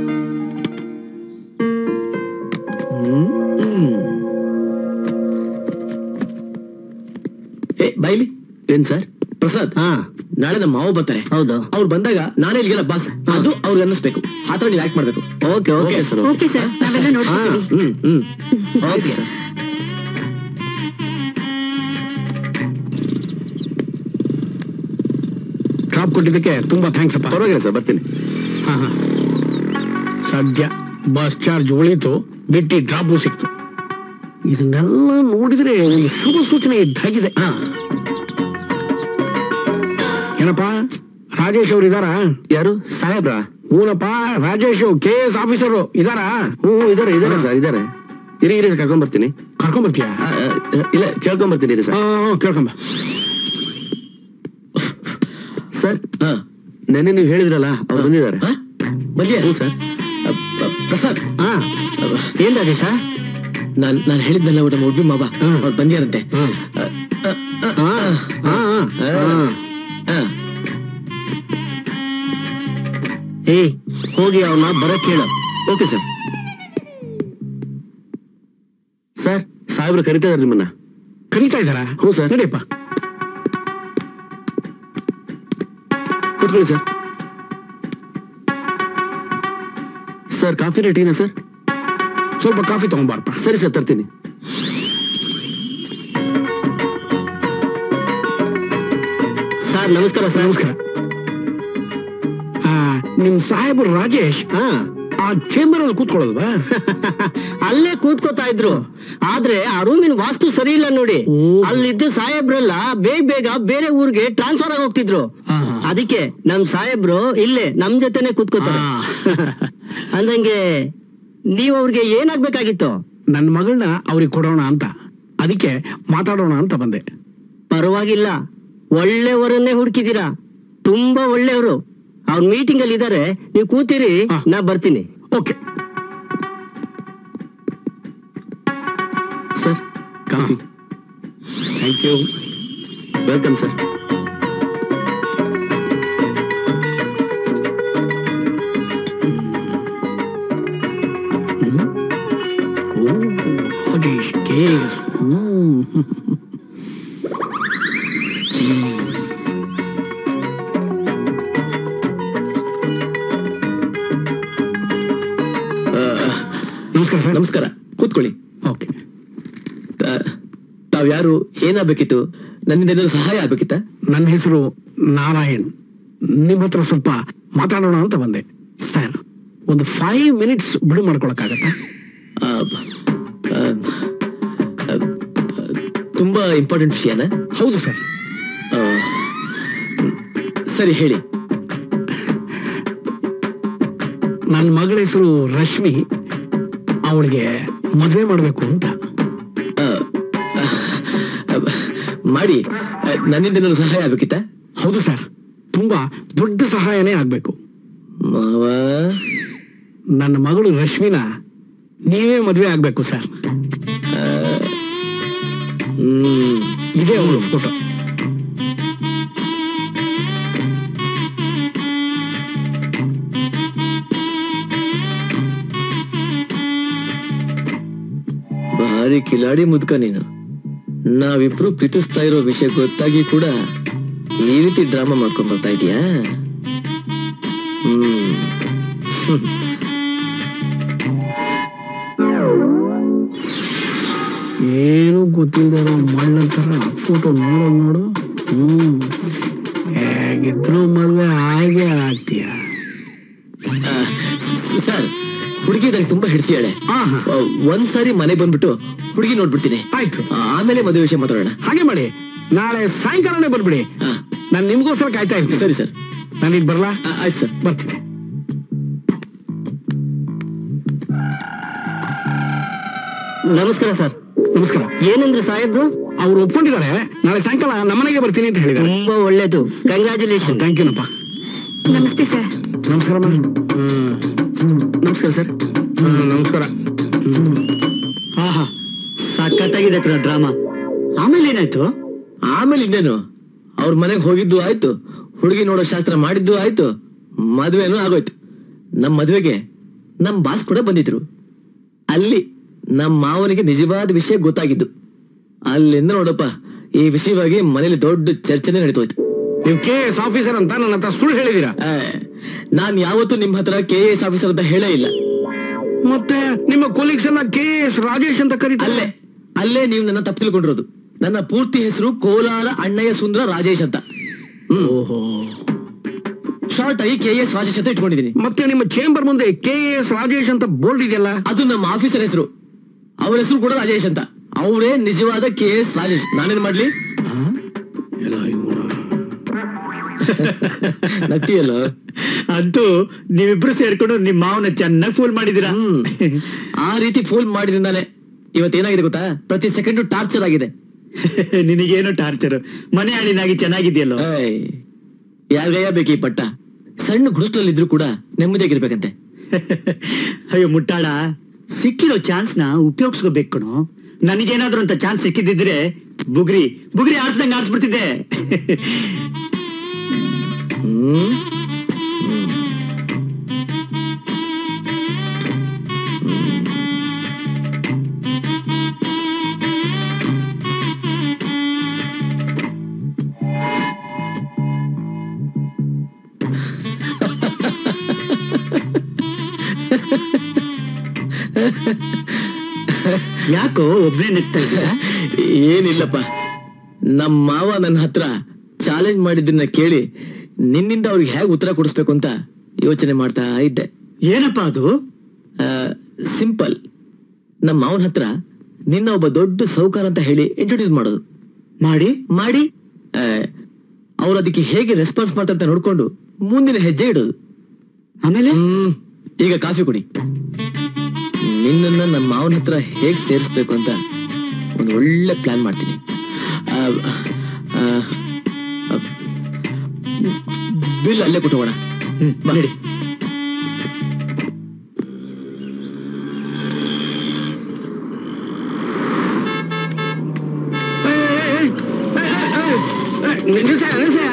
ಹ್ಮ್. ಹ್ಮ್. ಏನ್ ಸರ್ ಪ್ರಸಾದ್ ಹಾ ನಾಳೆ ನಮ್ಮ ಮಾವ ಬರ್ತಾರೆ ಹೌದು ಅವ್ರು ಬಂದಾಗ ನಾನೇ ಇಲ್ಲಿಗೆಲ್ಲ ಬಾಸ್ ಅದು ಅವ್ರಿಗೆ ಅನ್ನಿಸ್ಬೇಕು ಆ ಥರ ನೀವು ಆಕ್ಟ್ ಮಾಡ್ಬೇಕು okay okay okay sir okay sir ನಾವೆಲ್ಲ ನೋಡ್ತೀವಿ hmm hmm okay sir drop ಕೊಟ್ಟಿದ್ದಕ್ಕೆ ತುಂಬಾ ಥ್ಯಾಂಕ್ಸ್ ಅಪ್ಪ ಪರವಾಗಿಲ್ಲ ಸರ್ ಬರ್ತೀನಿ ಹಾ ಹಾ ಸದ್ಯ ಬಸ್ ಚಾರ್ಜ್ ಉಳಿತು ಬಿಟ್ಟಿ ಡ್ರಾಪು ಸಿಕ್ತು ಇದನ್ನೆಲ್ಲ ನೋಡಿದ್ರೆ ಒಂದು ಶುಭ ಸೂಚನೆ ಇದ್ದಾಗಿದೆ ಹಾ. ಏನಪ್ಪ ರಾಜೇಶ್ ಅವ್ರು ಇದಾರಾ ಯಾರು ಸಾಹೇಬ್ರಾ ಹೂನಪ್ಪ ರಾಜೇಶ್ ಕೆ ಎಸ್ ಆಫೀಸರು ಇದಾರಾ ಹ್ಞೂ ಇದಾರೆ ಇದಾರೆ ಸರ್ ಇದಾರೆ ಇರಿ ಇರಿ ಕರ್ಕೊಂಡ್ ಬರ್ತೀನಿ ಕರ್ಕೊಂಡ್ ಬರ್ತೀಯಾ ಆ, ಆ, ಇಲ್ಲ ಕೇಳ್ಕೊಂಡ್ ಬರ್ತೀನಿ ಇರಿ ಸರ್ ಕೇಳ್ಕೊಂಬ ಸರ್ ಹಾ ನೆನ್ನೆ ನೀವು ಹೇಳಿದ್ರಲ್ಲ ಅವ್ರು ಬಂದಿದ್ದಾರೆ ಹಾ? ಬಂದ್ಯಾ ಹ್ಞೂ ಸರ್ ಅ, ಅ, ಪ್ರಸಾದ್ ಹಾ ಏನ್ ರಾಜೇಶ ನಾನ್ ನಾನ್ ಹೇಳಿದ್ನಲ್ಲ ನಮ್ಮ ಉಡ್ಬಿ ಮಾವ ಹ್ಮ್. ಅವ್ರು ಬಂದ್ಯಾರಂತೆ ಹ್ಮ್. ಅ, ಅ, ಅ, ಹಾ ಹಾ ಹಾ ಆ. ಏಯ್ ಹೋಗಿ ಅವನ್ನ ಬರಕ್ ಹೇಳು ಓಕೆ ಸರ್ ಸರ್ ಸಾಹೇಬ್ರು ಕರಿತಾ ಇದಾರೆ ನಿಮ್ಮನ್ನ ಕರೀತಾ ಇದ್ದಾರಾ ಹ್ಞೂ ಸರ್ ನಡಿಯಪ್ಪ ಕೂತ್ಕೊಳ್ಳಿ ಸರ್ ಸರ್ ಕಾಫಿ ಟೀನಾ ಸರ್ ಸ್ವಲ್ಪ ಕಾಫಿ ತಗೊಂಬಾರಪ್ಪ ಸರಿ ಸರ್ ತರ್ತೀನಿ ಸರ್ ನಮಸ್ಕಾರ ಸರ್ ನಮಸ್ಕಾರ ಆ, ನಿಮ್ ಸಾಹೇಬರು ರಾಜೇಶ್ ಹಾ ಆ ಚೇಂಬರ್ ಅಲ್ಲಿ ಕೂತ್ಕೊಳ್ಳೋಲ್ವಾ ಅಲ್ಲೇ ಕೂತ್ಕೋತಾ ಇದ್ರು ಆದ್ರೆ ಆ ರೂಮಿನ ವಾಸ್ತು ಸರಿ ಇಲ್ಲ ನೋಡಿ ಓ. ಅಲ್ಲಿದ್ದ ಸಾಹೇಬ್ರೆಲ್ಲ ಬೇಗ ಬೇಗ ಬೇರೆ ಊರಿಗೆ ಟ್ರಾನ್ಸ್ಫರ್ ಆಗಿ ಹೋಗ್ತಿದ್ರು ಆ. ಅದಕ್ಕೆ ನಮ್ ಸಾಹೇಬ್ರು ಇಲ್ಲೇ ನಮ್ ಜೊತೆನೆ ಕೂತ್ಕೋತಾರೆ ಆ. ಅಂದಂಗೆ ನೀವ್ ಅವ್ರಿಗೆ ಏನಾಗ್ಬೇಕಾಗಿತ್ತು ನನ್ನ ಮಗಳನ್ನ ಅವ್ರಿಗೆ ಕೊಡೋಣ ಅಂತ ಅದಕ್ಕೆ ಮಾತಾಡೋಣ ಅಂತ ಬಂದೆ ಪರವಾಗಿಲ್ಲ ಒಳ್ಳೆಯವರನ್ನೇ ಹುಡುಕಿದೀರಾ ತುಂಬಾ ಒಳ್ಳೆಯವರು ಅವ್ರ ಮೀಟಿಂಗ್ ಅಲ್ಲಿ ಇದಾರೆ ನೀವು ಕೂತಿರಿ ಹಾ. ನಾ ಬರ್ತೀನಿ okay sir coffee thank you welcome sir Rajesh case ನಮಸ್ಕಾರ ಸರ್ ನಮಸ್ಕಾರ ಕೂತ್ಕೊಳ್ಳಿ ಓಕೆ ತ- ತಾವ್ ಯಾರು ಏನಾಗ್ಬೇಕಿತ್ತು ನನ್ನಿಂದ ಏನಾದ್ರು ಸಹಾಯ ಆಗ್ಬೇಕಿತ್ತ ನನ್ನ ಹೆಸರು ನಾರಾಯಣ್ ನಿಮ್ಮ ಹತ್ರ ಸ್ವಲ್ಪ ಮಾತಾಡೋಣ ಅಂತ ಬಂದೆ ಸರ್ ಒಂದು ಫೈವ್ ಮಿನಿಟ್ಸ್ ಬಿಡು ಮಾಡ್ಕೊಳಕ್ಕಾಗತ್ತಾ ಆ, ಆ, ಆ, ತುಂಬಾ ಇಂಪಾರ್ಟೆಂಟ್ ವಿಷಯನ ಹೌದು ಸರ್ ಆ, ಸರಿ ಹೇಳಿ ನನ್ನ ಮಗಳ ಹೆಸರು ರಶ್ಮಿ ಅವಳಿಗೆ ಮದುವೆ ಮಾಡಬೇಕು ಅಂತ ಆ, ಆ, ಮಾಡಿ ಆ, ನನ್ನಿಂದ ಏನಾದ್ರು ಸಹಾಯ ಆಗ್ಬೇಕಿತ್ತ ಹೌದು ಸರ್ ತುಂಬಾ ದೊಡ್ಡ ಸಹಾಯನೇ ಆಗ್ಬೇಕು ಮಾವ ನನ್ನ ಮಗಳು ರಶ್ಮಿನ ನೀವೇ ಮದುವೆ ಆಗ್ಬೇಕು ಸರ್ ಹ್ಮ್ ಇದೇ ಅವಳು ಫೋಟೋ ಭಾರಿ ಕಿಲಾಡಿ ಮುದ್ಕ ನೀನು ನಾವಿಬ್ರು ಪ್ರೀತಿಸ್ತಾ ಇರೋ ವಿಷಯ ಗೊತ್ತಾಗಿ ಕೂಡ ಈ ರೀತಿ ಡ್ರಾಮಾ ಮಾಡ್ಕೊಂಡ್ ಬರ್ತಾ ಇದೀಯಾ ಹ್ಮ್ ಹ್ಮ್. ಏನು ಗೊತ್ತಿಲ್ಲದೆ ಮಳ್ಳಂತರ ಫೋಟೋ ನೋಡೋ ನೋಡು ಹ್ಮ್ ಹೇಗಿದ್ರು ಮದುವೆ ಹಾಗೆ ಆಗ್ತೀಯ ಆ, ಸ- ಸರ್ ಹುಡುಗಿ ನಂಗೆ ತುಂಬಾ ಹಿಡಿಸಿಯಾಳೆ ಹಾ ಹಾ ಒಂದ್ಸಾರಿ ಮನೆ ಬಂದ್ಬಿಟ್ಟು ಹುಡುಗಿ ನೋಡ್ಬಿಡ್ತೀನಿ ಆಯ್ತು ಆಮೇಲೆ ಮದುವೆ ವಿಷಯ ಮಾತಾಡೋಣ ಹಾಗೆ ಮಾಡಿ ನಾಳೆ ಸಾಯಂಕಾಲನೇ ಬಂದ್ಬಿಡಿ ಆ, ನಾನು ನಿಮ್ಗೋಸ್ಕರ ಕಾಯ್ತಾ ಇರ್ತೀನಿ ಸರಿ ಸರ್ ನಾನು ಈಗ ಬರ್ಲಾ ಆ, ಆಯ್ತು ಸರ್ ಬರ್ತೀನಿ ನಮಸ್ಕಾರ ಸರ್ ನಮಸ್ಕಾರ ಏನಂದ್ರೆ ಸಾಹೇಬ್ರು ಅವ್ರು ಒಪ್ಕೊಂಡಿದ್ದಾರೆ ನಾಳೆ ಸಾಯಂಕಾಲ ನಮ್ಮನೆಗೆ ಬರ್ತೀನಿ ಅಂತ ಹೇಳಿದ್ದಾರೆ ತುಂಬಾ ಒಳ್ಳೇದು ಕಂಗ್ರಾಚುಲೇಷನ್ ಥ್ಯಾಂಕ್ ಯುನಪ್ಪ ನಮಸ್ತೆ ಸರ್ ನಮಸ್ಕಾರ ಮ್ಯಾಮ್ ನಮಸ್ಕಾರ ಸರ್ ನಮಸ್ಕಾರ ಆಹಾ ಸಖತ್ತಾಗಿದೆ ಕಣ ಡ್ರಾಮಾ ಆಮೇಲೆ ಏನಾಯ್ತು ಆಮೇಲೆ ಇನ್ನೇನು ಅವ್ರ ಮನೆಗೆ ಹೋಗಿದ್ದು ಆಯ್ತು ಹುಡುಗಿ ನೋಡೋ ಶಾಸ್ತ್ರ ಮಾಡಿದ್ದು ಆಯ್ತು ಮದ್ವೆನೂ ಆಗೋಯ್ತು ನಮ್ ಮದ್ವೆಗೆ ನಮ್ ಬಾಸ್ ಕೂಡ ಬಂದಿದ್ರು ಅಲ್ಲಿ ನಮ್ ಮಾವನಿಗೆ ನಿಜವಾದ ವಿಷಯ ಗೊತ್ತಾಗಿದ್ದು ಅಲ್ಲಿಂದ ನೋಡಪ್ಪ ಈ ವಿಷಯವಾಗಿ ಮನೇಲಿ ದೊಡ್ಡ ಚರ್ಚೆನೆ ನಡೀತೋಯ್ತು ನೀವು ಕೆ ಎಸ್ ಆಫೀಸರ್ ಅಂತ ನನ್ನ ಹತ್ರ ಸುಳ್ಳು ಹೇಳಿದೀರಾ ಆ, ನಾನ್ ಯಾವತ್ತೂ ನಿಮ್ ಹತ್ರ ಕೆ ಎಸ್ ಆಫೀಸರ್ ಅಂತ ಹೇಳೇ ಇಲ್ಲ ಮತ್ತೆ ನಿಮ್ಮ ಕೊಲೀಗ್ಸ್ ಎಲ್ಲ ಕೆ ಎಸ್ ರಾಜೇಶ್ ಅಂತ ಕರೀತಾರೆ ಅಲ್ಲೇ ಅಲ್ಲೇ ನೀವು ನನ್ನ ತಪ್ಪು ತಿಳ್ಕೊಂಡಿರೋದು ನನ್ನ ಪೂರ್ತಿ ಹೆಸರು ಕೋಲಾರ ಅಣ್ಣಯ್ಯ ಸುಂದರ ರಾಜೇಶ್ ಅಂತ ಓಹೋ ಶಾರ್ಟ್ ಆಗಿ ಕೆ ಎಸ್ ರಾಜೇಶ್ ಅಂತ ಇಟ್ಕೊಂಡಿದ್ದೀನಿ ಮತ್ತೆ ನಿಮ್ಮ ಚೇಂಬರ್ ಮುಂದೆ ಕೆ ಎಸ್ ರಾಜೇಶ್ ಅಂತ ಬೋರ್ಡ್ ಇದೆಯಲ್ಲ ಅದು ನಮ್ಮ ಆಫೀಸರ್ ಹೆಸರು ಅವ್ರ ಹೆಸರು ಕೂಡ ರಾಜೇಶ್ ಅಂತ ಅವರೇ ನಿಜವಾದ ಕೆ ಎಸ್ ರಾಜೇಶ್ ನಾನೇನ್ ಮಾಡ್ಲಿ ನಗ್ತೀಯಲ್ಲ ಅಂತೂ ನೀವಿಬ್ರು ಸೇರ್ಕೊಂಡು ನಿಮ್ ಮಾವನ ಚೆನ್ನಾಗಿ ಫೂಲ್ ಮಾಡಿದೀರಾ ಹ್ಮ್ ಆ ರೀತಿ ಫೋನ್ ಮಾಡಿದ್ರಿಂದಾನೆ ಇವತ್ತೇನಾಗಿದೆ ಗೊತ್ತಾ ಪ್ರತಿ ಸೆಕೆಂಡ್ ಟಾರ್ಚರ್ ಆಗಿದೆ ನಿನಗೇನು ಟಾರ್ಚರ್ ಮನೆ ಹಾಡಿನಾಗಿ ಚೆನ್ನಾಗಿದ್ಯಲ್ಲೋ ಯಾರ್ಗಯ್ಯ ಬೇಕು ಈ ಪಟ್ಟ ಸಣ್ಣ ಗುಡಿಸ್ಲಲ್ಲಿದ್ರು ಕೂಡ ನೆಮ್ಮದಿಯಾಗಿರ್ಬೇಕಂತೆ ಅಯ್ಯೋ ಮುಟ್ಟಾಳ ಸಿಕ್ಕಿರೋ ಚಾನ್ಸ್ ನ ಉಪಯೋಗಿಸ್ಕೋಬೇಕು ಕಣೋ ನನಗೇನಾದ್ರೂ ಅಂತ ಚಾನ್ಸ್ ಸಿಕ್ಕಿದ್ದಿದ್ರೆ ಬುಗ್ರಿ ಬುಗ್ರಿ ಆಡ್ಸ್ದಂಗ್ ಆಡ್ಸ್ಬಿಡ್ತಿದ್ದೆ ಹ್ಮ್ ಯಾಕೋ ಒಬ್ನೇ ನೆಗ್ತಾ ಇದ್ದ ಏನಿಲ್ಲಪ್ಪ ನಮ್ಮ ಮಾವ ನನ್ನ ಹತ್ರ ಚಾಲೆಂಜ್ ಮಾಡಿದ್ದನ್ನ ಕೇಳಿ ನಿನ್ನಿಂದ ಅವ್ರಿಗೆ ಹೇಗೆ ಉತ್ತರ ಕೊಡಿಸ್ಬೇಕು ಅಂತ ಯೋಚನೆ ಮಾಡ್ತಾ ಇದ್ದೆ ಏನಪ್ಪಾ ಅದು ಸಿಂಪಲ್ ನಮ್ಮ ಮಾವನ ಹತ್ರ ನಿನ್ನ ಒಬ್ಬ ದೊಡ್ಡ ಸೌಕಾರ ಅಂತ ಹೇಳಿ ಇಂಟ್ರೊಡ್ಯೂಸ್ ಮಾಡೋದು ಮಾಡಿ ಮಾಡಿ ಅವ್ರು ಅದಕ್ಕೆ ಹೇಗೆ ರೆಸ್ಪಾನ್ಸ್ ಮಾಡ್ತಾರೆ ಅಂತ ನೋಡ್ಕೊಂಡು ಮುಂದಿನ ಹೆಜ್ಜೆ ಇಡೋದು ಆಮೇಲೆ ಹ್ಮ್ ಈಗ ಕಾಫಿ ಕುಡಿ ನಿನ್ನನ್ನ ನಮ್ಮ ಮಾವನ ಹತ್ರ ಹೇಗ್ ಸೇರಿಸ್ಬೇಕು ಅಂತ ಒಂದು ಒಳ್ಳೆ ಪ್ಲಾನ್ ಮಾಡ್ತೀನಿ ಆ, ಆ, ಆ, ಬಿಲ್ ಅಲ್ಲೇ ಕೊಟ್ಟೋಗೋಣ ಹ್ಮ್, ನಡಿ ನಿಲ್ಸಯ್ಯ, ನಿಲ್ಸಯ್ಯ.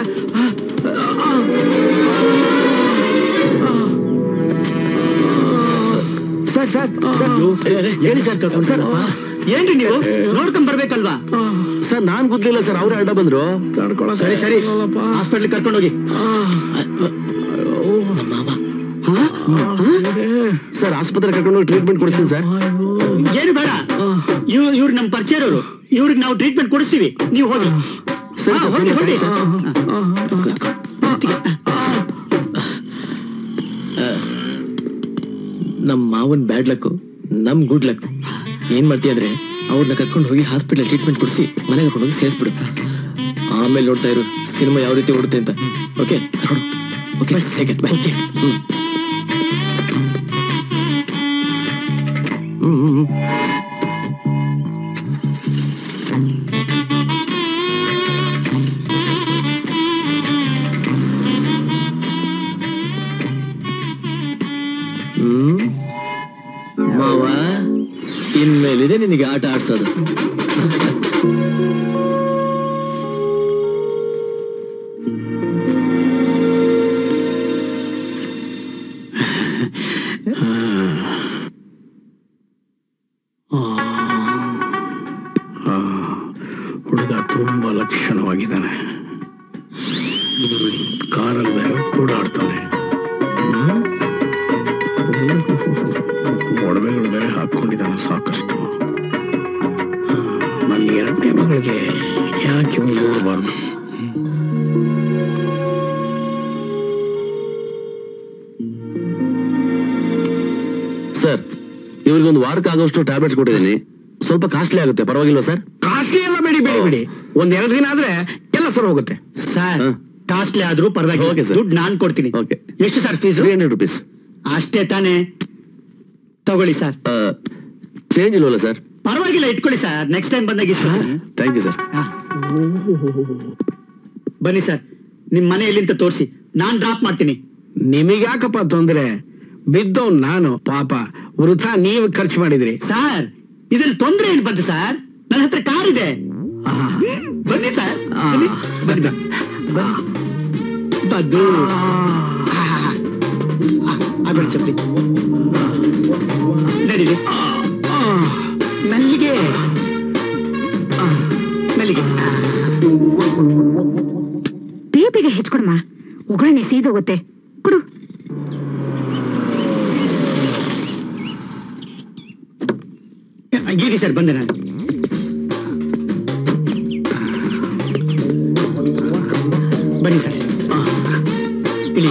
ಸರ್ ಸರ್ ಸರ್ ಹೇಳಿ ಸರ್ ಕರ್ಕೊಂಡು ಸರ್ ಏನ್ರಿ ನೀವು ನೋಡ್ಕೊಂಡ್ ಬರ್ಬೇಕಲ್ವಾ ಸರ್ ನಾನ್ ಗುದ್ಲಿಲ್ಲ ಸರ್ ಅವ್ರೇ ಅಡ್ಡ ಬಂದ್ರು ತಡ್ಕೊಳಕ್ ಸರಿ ಸರಿ ಆಗಲ್ಲಪ್ಪ. ಹಾಸ್ಪಿಟ್ಲ್ ಕರ್ಕೊಂಡು ಹೋಗಿ ನಮ್ಮ ಮಾವ ಸರ್ ಆಸ್ಪತ್ರೆ ಕರ್ಕೊಂಡು ಹೋಗಿ ಟ್ರೀಟ್ಮೆಂಟ್ ಕೊಡಿಸ್ತೀನಿ ಸರ್ ಏನು ಬೇಡ ಇವ್ ಇವ್ರು ನಮ್ ಪರಿಚಯರವರು ಇವ್ರಿಗೆ ನಾವು ಟ್ರೀಟ್ಮೆಂಟ್ ಕೊಡಿಸ್ತೀವಿ ನೀವು ಹೋಗಿ ಸರಿ, ಹಾ, ಸರ್, ಹೊರಡಿ, ಹೊರಡಿ. ಸರಿ, ನಮ್ ಮಾವನ್ ಬ್ಯಾಡ್ ಲಕ್ ನಮ್ ಗುಡ್ ಲಕ್ ಏನ್ ಮಾಡ್ತೀಯ ಅಂದ್ರೆ ಅವ್ರನ್ನ ಕರ್ಕೊಂಡು ಹೋಗಿ ಹಾಸ್ಪಿಟಲ್ ಟ್ರೀಟ್ಮೆಂಟ್ ಕೊಡಿಸಿ ಮನೆಗೆ ಕರ್ಕೊಂಡು ಹೋಗಿ ಸೇರಿಸ್ಬಿಡು ಆಮೇಲೆ ನೋಡ್ತಾ ಇರು ಸಿನಿಮಾ ಯಾವ ರೀತಿ ಓಡುತ್ತೆ ಅಂತ okay okay okay hmm hmm hmm hmm hmm ಮಾವ ಇನ್ಮೇಲಿದೆ ನಿನಗೆ ಆಟ ಆಡ್ಸೋದು ಹುಡುಗ ತುಂಬಾ ಲಕ್ಷಣವಾಗಿದ್ದಾನೆ ಕಾರಲ್ಲಿ ಬೇರೆ ಓಡಾಡ್ತಾನೆ ಹ್ಮ್? ಒಡವೆಗಳು ಬೇರೆ ಹಾಕೊಂಡಿದ್ದಾನೆ ಸಾಕಷ್ಟು ನನ್ನ ಎರಡನೇ ಮಗಳಿಗೆ ಯಾಕೆ ಇವ್ನು ನೋಡಬಾರ್ದು ಸರ್ ಇವ್ರಿಗೆ ಒಂದು ವಾರಕ್ಕೆ ಆಗೋಷ್ಟು ಟ್ಯಾಬ್ಲೆಟ್ಸ್ ಕೊಟ್ಟಿದ್ದೀನಿ ಸ್ವಲ್ಪ ಕಾಸ್ಟ್ಲಿ ಆಗುತ್ತೆ ಪರವಾಗಿಲ್ವಾ ಸರ್ ಕಾಸ್ಟ್ಲಿ ಎಲ್ಲ ಬೇಡಿ ಬೇಡಿ ಬಿಡಿ ಒಂದ್ ಎರಡು ದಿನ ಆದ್ರೆ ಎಲ್ಲ ಸರ್ ಹೋಗುತ್ತೆ ಸರ್ ಹಾ. ಕಾಸ್ಟ್ಲಿ ಆದ್ರೂ ಪರವಾಗಿಲ್ಲ Okay, sir. ದುಡ್ಡು ನಾನ್ ಕೊಡ್ತೀನಿ Okay. ಎಷ್ಟು sir fees three hundred rupees ಅಷ್ಟೇ ತಾನೇ ತಗೊಳ್ಳಿ ಸರ್ ಚೇಂಜ್ ಇಲ್ವಲ್ಲ ಸರ್ ಪರವಾಗಿಲ್ಲ ಇಟ್ಕೊಳ್ಳಿ ಸರ್ ನೆಕ್ಸ್ಟ್ ಟೈಮ್ ಬಂದಾಗ ಇಸ್ಕೊತೀನಿ. ಥ್ಯಾಂಕ್ ಯು ಸರ್ ಹಾ. ಬನ್ನಿ ಸರ್ ನಿಮ್ ಮನೆ ಎಲ್ಲಿಂತ ತೋರಿಸಿ ನಾನ್ ಡ್ರಾಪ್ ಮಾಡ್ತೀನಿ ನಿಮಗ್ಯಾಕಪ್ಪ ತೊಂದ್ರೆ ಬಿದ್ದವ್ ನಾನು ಪಾಪ ವೃಥಾ ನೀವು ಖರ್ಚು ಮಾಡಿದ್ರಿ ಸರ್ ಇದ್ರಲ್ಲಿ ತೊಂದ್ರೆ ಏನ್ ಬಂತು ಸರ್ ನನ್ನ ಹತ್ರ ಕಾರ್ ಇದೆ ಬನ್ನಿ ಸರ್ ಬನ್ನಿ ಬನ್ನಿ ಬನ್ನಿ. ಬನ್ನಿ ಬದ್ದು ಆಗಲಿ ಚಪ್ಪಲಿ ನಡೀರಿ ಮೆಲ್ಲಿಗೆ ಮೆಲ್ಲಿಗೆ ಒಗ್ಗರಣೆ ಸೀದೋಗುತ್ತೆ ಕೊಡು ಇರಿ ಸರ್ ಬಂದೆ ನಾನು ಬನ್ನಿ ಸರ್ ಇಳಿ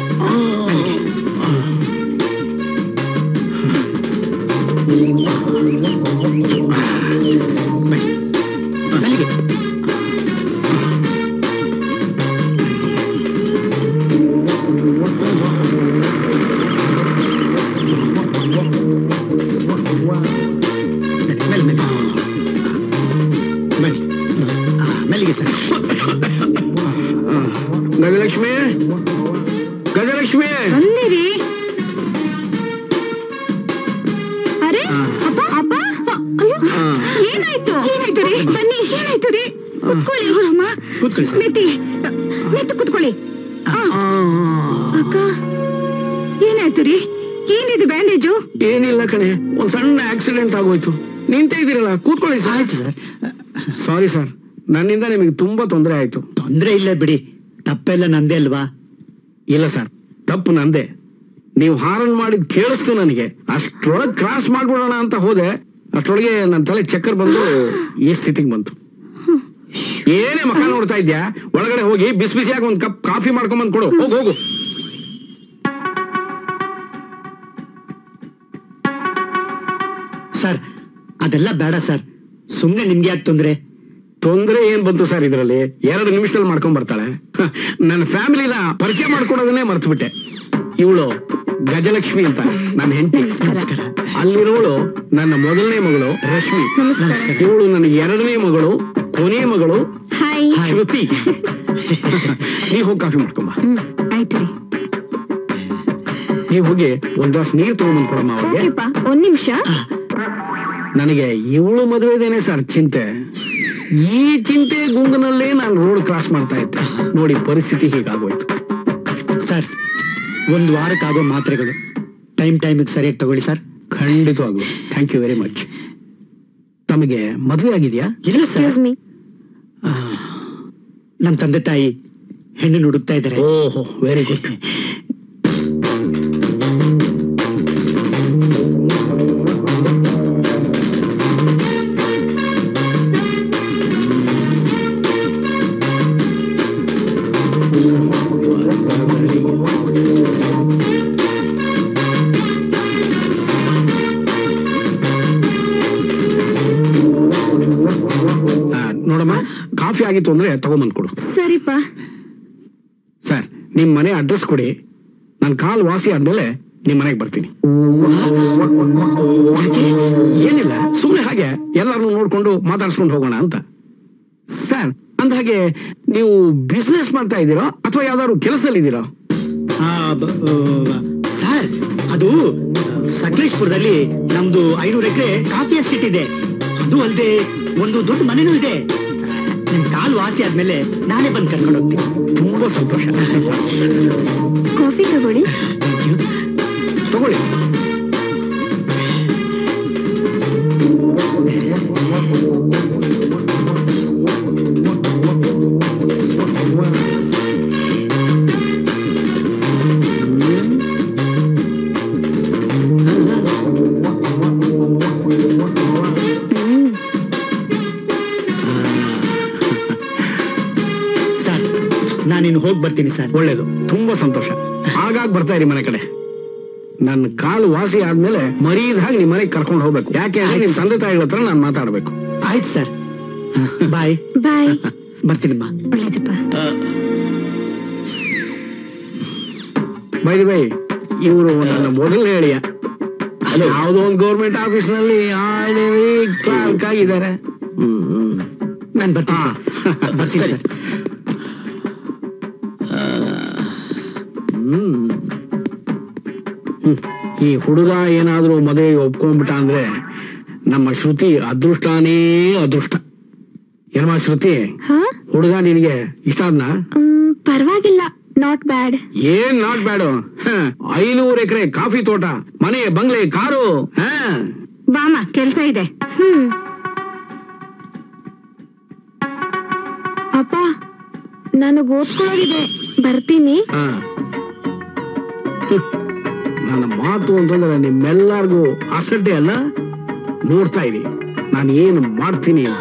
ಬನ್ನಿ ಅಲ್ಲಿಗೆ ಮೇಲೆ ಮೇಲೆ ಬನ್ನಿ ಆ, ಮೆಲ್ಲಿಗೆ ಸರ್ ಗಜಲಕ್ಷ್ಮಿ ಗಜಲಕ್ಷ್ಮಿ ಬಂದಿರಿ ಅರೆ ಅಪ್ಪ ಅಪ್ಪ ಅಯ್ಯೋ ಏನಾಯ್ತು ಏನಾಯ್ತು ರೀ ಬನ್ನಿ ಏನಾಯ್ತು ರೀ ಕುತ್ಕೊಳ್ಳಿ ಅಮ್ಮ ಕೂತ್ಕೊಳ್ಳಿ ಸರ್ ಮೆತ್ತಿ ಮೆತ್ತು ಕುತ್ಕೊಳ್ಳಿ ಆ, ಅಕ್ಕ ಏನಾಯ್ತು ರೀ ಏನಿದು ಬ್ಯಾಂಡೇಜು ಏನಿಲ್ಲ ಕಣೆ ಒಂದ್ ಸಣ್ಣ ಆಕ್ಸಿಡೆಂಟ್ ಆಗೋಯ್ತು ನಿಂತೇ ಇದ್ದೀರಲ್ಲ ಕೂತ್ಕೊಳ್ಳಿ ಸರ್ ಆಯ್ತು ಸರ್ ಸಾರಿ ಸರ್ ನನ್ನಿಂದ ನಿಮಗೆ ತುಂಬಾ ತೊಂದರೆ ಆಯ್ತು ತೊಂದ್ರೆ ಇಲ್ಲ ಬಿಡಿ ತಪ್ಪೆಲ್ಲ ನಂದೇ ಅಲ್ವಾ ಇಲ್ಲ ಸರ್ ತಪ್ಪು ನಂದೆ ನೀವು ಹಾರನ್ ಮಾಡಿದ್ ಕೇಳಿಸ್ತು ನನಗೆ ಅಷ್ಟ್ರೊಳಗೆ ಕ್ರಾಸ್ ಮಾಡ್ಬಿಡೋಣ ಅಂತ ಹೋದೆ ಅಷ್ಟ್ರೊಳಗೆ ನನ್ನ ತಲೆ ಚಕ್ಕರ್ ಬಂದು ಈ ಸ್ಥಿತಿಗೆ ಬಂತು ಏನೇ ಮಕ ನೋಡ್ತಾ ಇದ್ಯಾ ಒಳಗಡೆ ಹೋಗಿ ಬಿಸಿ ಬಿಸಿಯಾಗಿ ಒಂದ್ ಕಪ್ ಕಾಫಿ ಮಾಡ್ಕೊಂಬಂದ್ ಕೊಡು ಹೋಗು ಹೋಗು ಸರ್ ಅದೆಲ್ಲ ಬೇಡ ಸರ್ ಸುಮ್ನೆ ನಿಮ್ಗೆ ಯಾಕೆ ತೊಂದ್ರೆ ತೊಂದ್ರೆ ಏನ್ ಬಂತು ಸರ್ ಇದರಲ್ಲಿ ಎರಡು ನಿಮಿಷದಲ್ಲಿ ಮಾಡ್ಕೊಂಡ್ ಬರ್ತಾಳೆ ಹ, ನನ್ನ ಫ್ಯಾಮಿಲಿನ ಪರಿಚಯ ಮಾಡ್ಕೊಡೋದನ್ನೇ ಮರ್ತು ಬಿಟ್ಟೆ ಇವಳು ಗಜಲಕ್ಷ್ಮಿ ಅಂತ ನನ್ನ ಹೆಂಡತಿ ನಮಸ್ಕಾರ ಅಲ್ಲಿರೋಳು ನನ್ನ ಮೊದಲನೇ ಮಗಳು ರಶ್ಮಿ ಇವಳು ನನಗೆ ಎರಡನೇ ಮಗಳು ಕೊನೆ ಮಗಳು ಹಾಯ್ ಶ್ರುತಿ ನೀವ್ ಹೋಗಿ ಕಾಫಿ ಮಾಡ್ಕೊಂಬ ಹ್ಮ್ ಆಯ್ತು ರೀ ನೀವ್ ಹೋಗಿ ಒಂದ್ ಗ್ಲಾಸ್ ನೀರ್ ತಗೊಂಬಂದ್ ಕೊಡಮ್ಮ ಅವ್ರಿಗೆ ಓಕೆಪ್ಪ ಒಂದ್ ನಿಮಿಷ ನನಗೆ ಇವಳು ಮದುವೆದೇನೆ ಸರ್ ಚಿಂತೆ ಈ ಚಿಂತೆ ಗುಂಗಿನಲ್ಲೇ ನಾನು ರೋಡ್ ಕ್ರಾಸ್ ಮಾಡ್ತಾ ಇದ್ದೆ ನೋಡಿ ಪರಿಸ್ಥಿತಿ ಹೀಗಾಗೋಯ್ತು ಸರ್ ಒಂದು ವಾರಕ್ಕಾಗೋ ಮಾತ್ರೆಗಳು ಟೈಮ್ ಟೈಮಿಗೆ ಸರಿಯಾಗಿ ತಗೊಳ್ಳಿ ಸರ್ ಖಂಡಿತವಾಗ್ಲು ಥ್ಯಾಂಕ್ ಯು ವೆರಿ ಮಚ್ ತಮಗೆ ಮದುವೆ ಆಗಿದೆಯಾ ಇಲ್ಲ ಸರ್ ಎಕ್ಸ್ಕ್ಯೂಸ್ ಮೀ ನಮ್ಮ ತಂದೆ ತಾಯಿ ಹೆಣ್ಣು ಹುಡುಕ್ತಾ ಇದ್ದಾರೆ ಓಹೋ ವೆರಿ ಗುಡ್ ನೋಡಮ್ಮ ಕಾಫಿ ಆಗಿತ್ತು ಅಂದ್ರೆ ತಗೊಂಬಂದ್ ಕೊಡು ಸರಿಪ್ಪ ಸರ್ ನಿಮ್ ಮನೆ ಅಡ್ರೆಸ್ ಕೊಡಿ ನನ್ ಕಾಲ್ ವಾಸಿ ಆದ್ಮೇಲೆ ನಿಮ್ ಮನೆಗೆ ಬರ್ತೀನಿ ಏನಿಲ್ಲ ಸುಮ್ಮನೆ ಹಾಗೆ ಎಲ್ಲರನ್ನು ನೋಡ್ಕೊಂಡು ಮಾತಾಡ್ಸ್ಕೊಂಡು ಹೋಗೋಣ ಅಂತ ಸರ್ ಅಂದ ಹಾಗೆ ನೀವು ಬಿಸ್ನೆಸ್ ಮಾಡ್ತಾ ಇದ್ದೀರಾ ಅಥವಾ ಯಾವ್ದಾದ್ರು ಕೆಲಸದಲ್ಲಿ ಇದ್ದೀರಾ ಆ, ಬ- ಆ, ಸರ್ ಅದು ಸಕಲೇಶ್ಪುರದಲ್ಲಿ ನಮ್ದು ಐನೂರು ಎಕರೆ ಕಾಫಿ ಎಸ್ಟೇಟ್ ಇದೆ ಅದು ಅಲ್ಲದೆ ಒಂದು ದೊಡ್ಡ ಮನೆನೂ ಇದೆ ನಿಮ್ ಕಾಲ್ ವಾಸಿ ಆದ್ಮೇಲೆ ನಾನೇ ಬಂದು ಕರ್ಕೊಂಡು ಹೋಗ್ತೀನಿ ತುಂಬಾ ಸಂತೋಷ ಕಾಫಿ ತಗೊಳ್ಳಿ ಥ್ಯಾಂಕ್ ಯು ತಗೊಳ್ಳಿ ಸರ್ ನಾನಿನ್ನು ಹೋಗಿ ಬರ್ತೀನಿ ಸರ್ ಒಳ್ಳೇದು ತುಂಬಾ ಸಂತೋಷ ಆಗಾಗ್ ಬರ್ತಾ ಇರಿ ಮನೆ ಕಡೆ ನನ್ನ ಕಾಲು ವಾಸಿ ಆದ್ಮೇಲೆ ಮರೀದ್ ಹಾಗೆ ನಿಮ್ ಮನೆಗೆ ಕರ್ಕೊಂಡು ಹೋಗ್ಬೇಕು ಯಾಕೆ ಅಂದ್ರೆ ನಿಮ್ ತಂದೆ ತಾಯಿಗಳ ಹತ್ರ ನಾನು ಮಾತಾಡ್ಬೇಕು ಆಯ್ತು ಸರ್ ಬಾಯ್ ಬಾಯ್ ಬರ್ತೀನಮ್ಮ ಒಳ್ಳೇದಪ್ಪ ಬೈ ಬೈ ಇವರು ನನ್ನ ಮೊದಲನೇ ಹೇಳಿಯ ಯಾವುದೋ ಒಂದು ಗೌರ್ಮೆಂಟ್ ಆಫೀಸ್ ನಲ್ಲಿ ಕ್ಲಾರ್ಕ್ ಆಗಿದ್ದಾರೆ ನಾನು ಬರ್ತೀನಿ ಸರ್ ಬರ್ತೀನಿ ಸರ್ ಹ್ಮ್. ಈ ಹುಡುಗ ಏನಾದ್ರೂ ಮದುವೆಗೆ ಒಪ್ಕೊಂಡ್ಬಿಟ್ಟ ಅಂದ್ರೆ ನಮ್ಮ ಶ್ರುತಿ ಅದೃಷ್ಟನೇ ಅದೃಷ್ಟ ಏನಮ್ಮ ಶ್ರುತಿ ಹಾ ಹುಡುಗ ನಿನಗೆ ಇಷ್ಟ ಆದ್ನಾ ಮ್, ಪರವಾಗಿಲ್ಲ ನಾಟ್ ಬ್ಯಾಡ್ ಏನ್ ನಾಟ್ ಬ್ಯಾಡು ಐನೂರು ಎಕರೆ ಕಾಫಿ ತೋಟ ಮನೆ ಬಂಗ್ಲೆ ಕಾರು ಹಾ ಬಾಮ ಕೆಲ್ಸ ಇದೆ ಅಪ್ಪ ನನಗ್ ಓದ್ಕೊಳ್ಳೋದಿದೆ ಬರ್ತೀನಿ ಹಾ ಹ್ಮ್. ನನ್ನ ಮಾತು ಅಂತಂದ್ರೆ ನಿಮ್ಮೆಲ್ಲರಿಗೂ ಅಸಡ್ಡೆ ಅಲ್ಲ ನೋಡ್ತಾ ಇರಿ ನಾನು ಏನು ಮಾಡ್ತೀನಿ ಅಂತ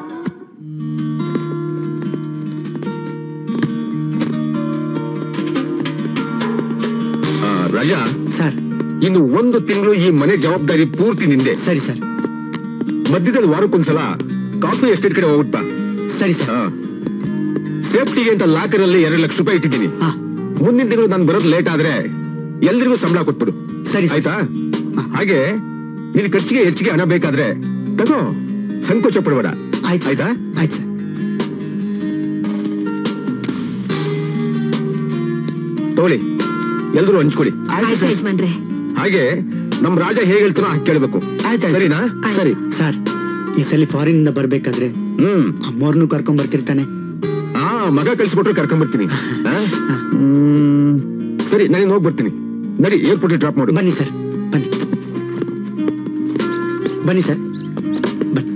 ಆ, ರಾಜಾ ಸರ್ ಇನ್ನು ಒಂದು ತಿಂಗಳು ಈ ಮನೆ ಜವಾಬ್ದಾರಿ ಪೂರ್ತಿ ನಿಂದೆ ಸರಿ ಸರ್ ಮಧ್ಯದಲ್ಲಿ ವಾರಕ್ಕೊಂದ್ಸಲ ಕಾಫಿ ಎಸ್ಟೇಟ್ ಕಡೆ ಹೋಗ್ಬಿಟ್ ಬಾ ಸರಿ ಸರ್ ಸೇಫ್ಟಿಗೆ ಅಂತ ಲಾಕರ್ ಅಲ್ಲಿ ಎರಡು ಲಕ್ಷ ರೂಪಾಯಿ ಇಟ್ಟಿದ್ದೀನಿ ಹಾ ಮುಂದಿನ ತಿಂಗಳು ನಾನು ಬರೋದು ಲೇಟ್ ಆದ್ರೆ ಎಲ್ರಿಗೂ ಸಂಬಳ ಕೊಟ್ಬಿಡು ಸರಿ ಸರ್. ಆಯ್ತಾ ಹಾಗೆ ನಿನ್ ಖರ್ಚಿಗೆ ಹೆಚ್ಚಿಗೆ ಹಣ ಬೇಕಾದ್ರೆ ತಗೋ ಸಂಕೋಚ ಪಡಬೇಡ ಆಯ್ತು ಆಯ್ತಾ ಆಯ್ತು ಸರ್ ತಗೊಳ್ಳಿ ಎಲ್ರು ಹಂಚ್ಕೊಳ್ಳಿ ಆಯ್ತು ಸರ್ ಯಜಮಾನ್ರೆ ಹಾಗೆ ನಮ್ ರಾಜ ಹೇಗ್ ಹೇಳ್ತಾನೋ ಹಾಗೆ ಕೇಳ್ಬೇಕು ಆಯ್ತು ಸರಿನಾ ಸರಿ ಸರ್ ಈ ಸಲ ಫಾರಿನ್ ಇಂದ ಬರ್ಬೇಕಾದ್ರೆ ಹ್ಮ್ ಅಮ್ಮವ್ರನ್ನು ಕರ್ಕೊಂಡ್ ಬರ್ತಿರ್ತಾನೆ ಆ ಮಗ ಕಳ್ಸಿಬಿಟ್ರೆ ಕರ್ಕೊಂಡ್ಬರ್ತೀನಿ ಆ? ಹ್ಮ್. ಸರಿ ನಾನು ಹೋಗಿ ಬರ್ತೀನಿ ನಡಿ ಏರ್ಪೋರ್ಟ್ ಡ್ರಾಪ್ ಮಾಡು ಬನ್ನಿ ಸರ್ ಬನ್ನಿ ಬನ್ನಿ ಸರ್ ಬನ್ನಿ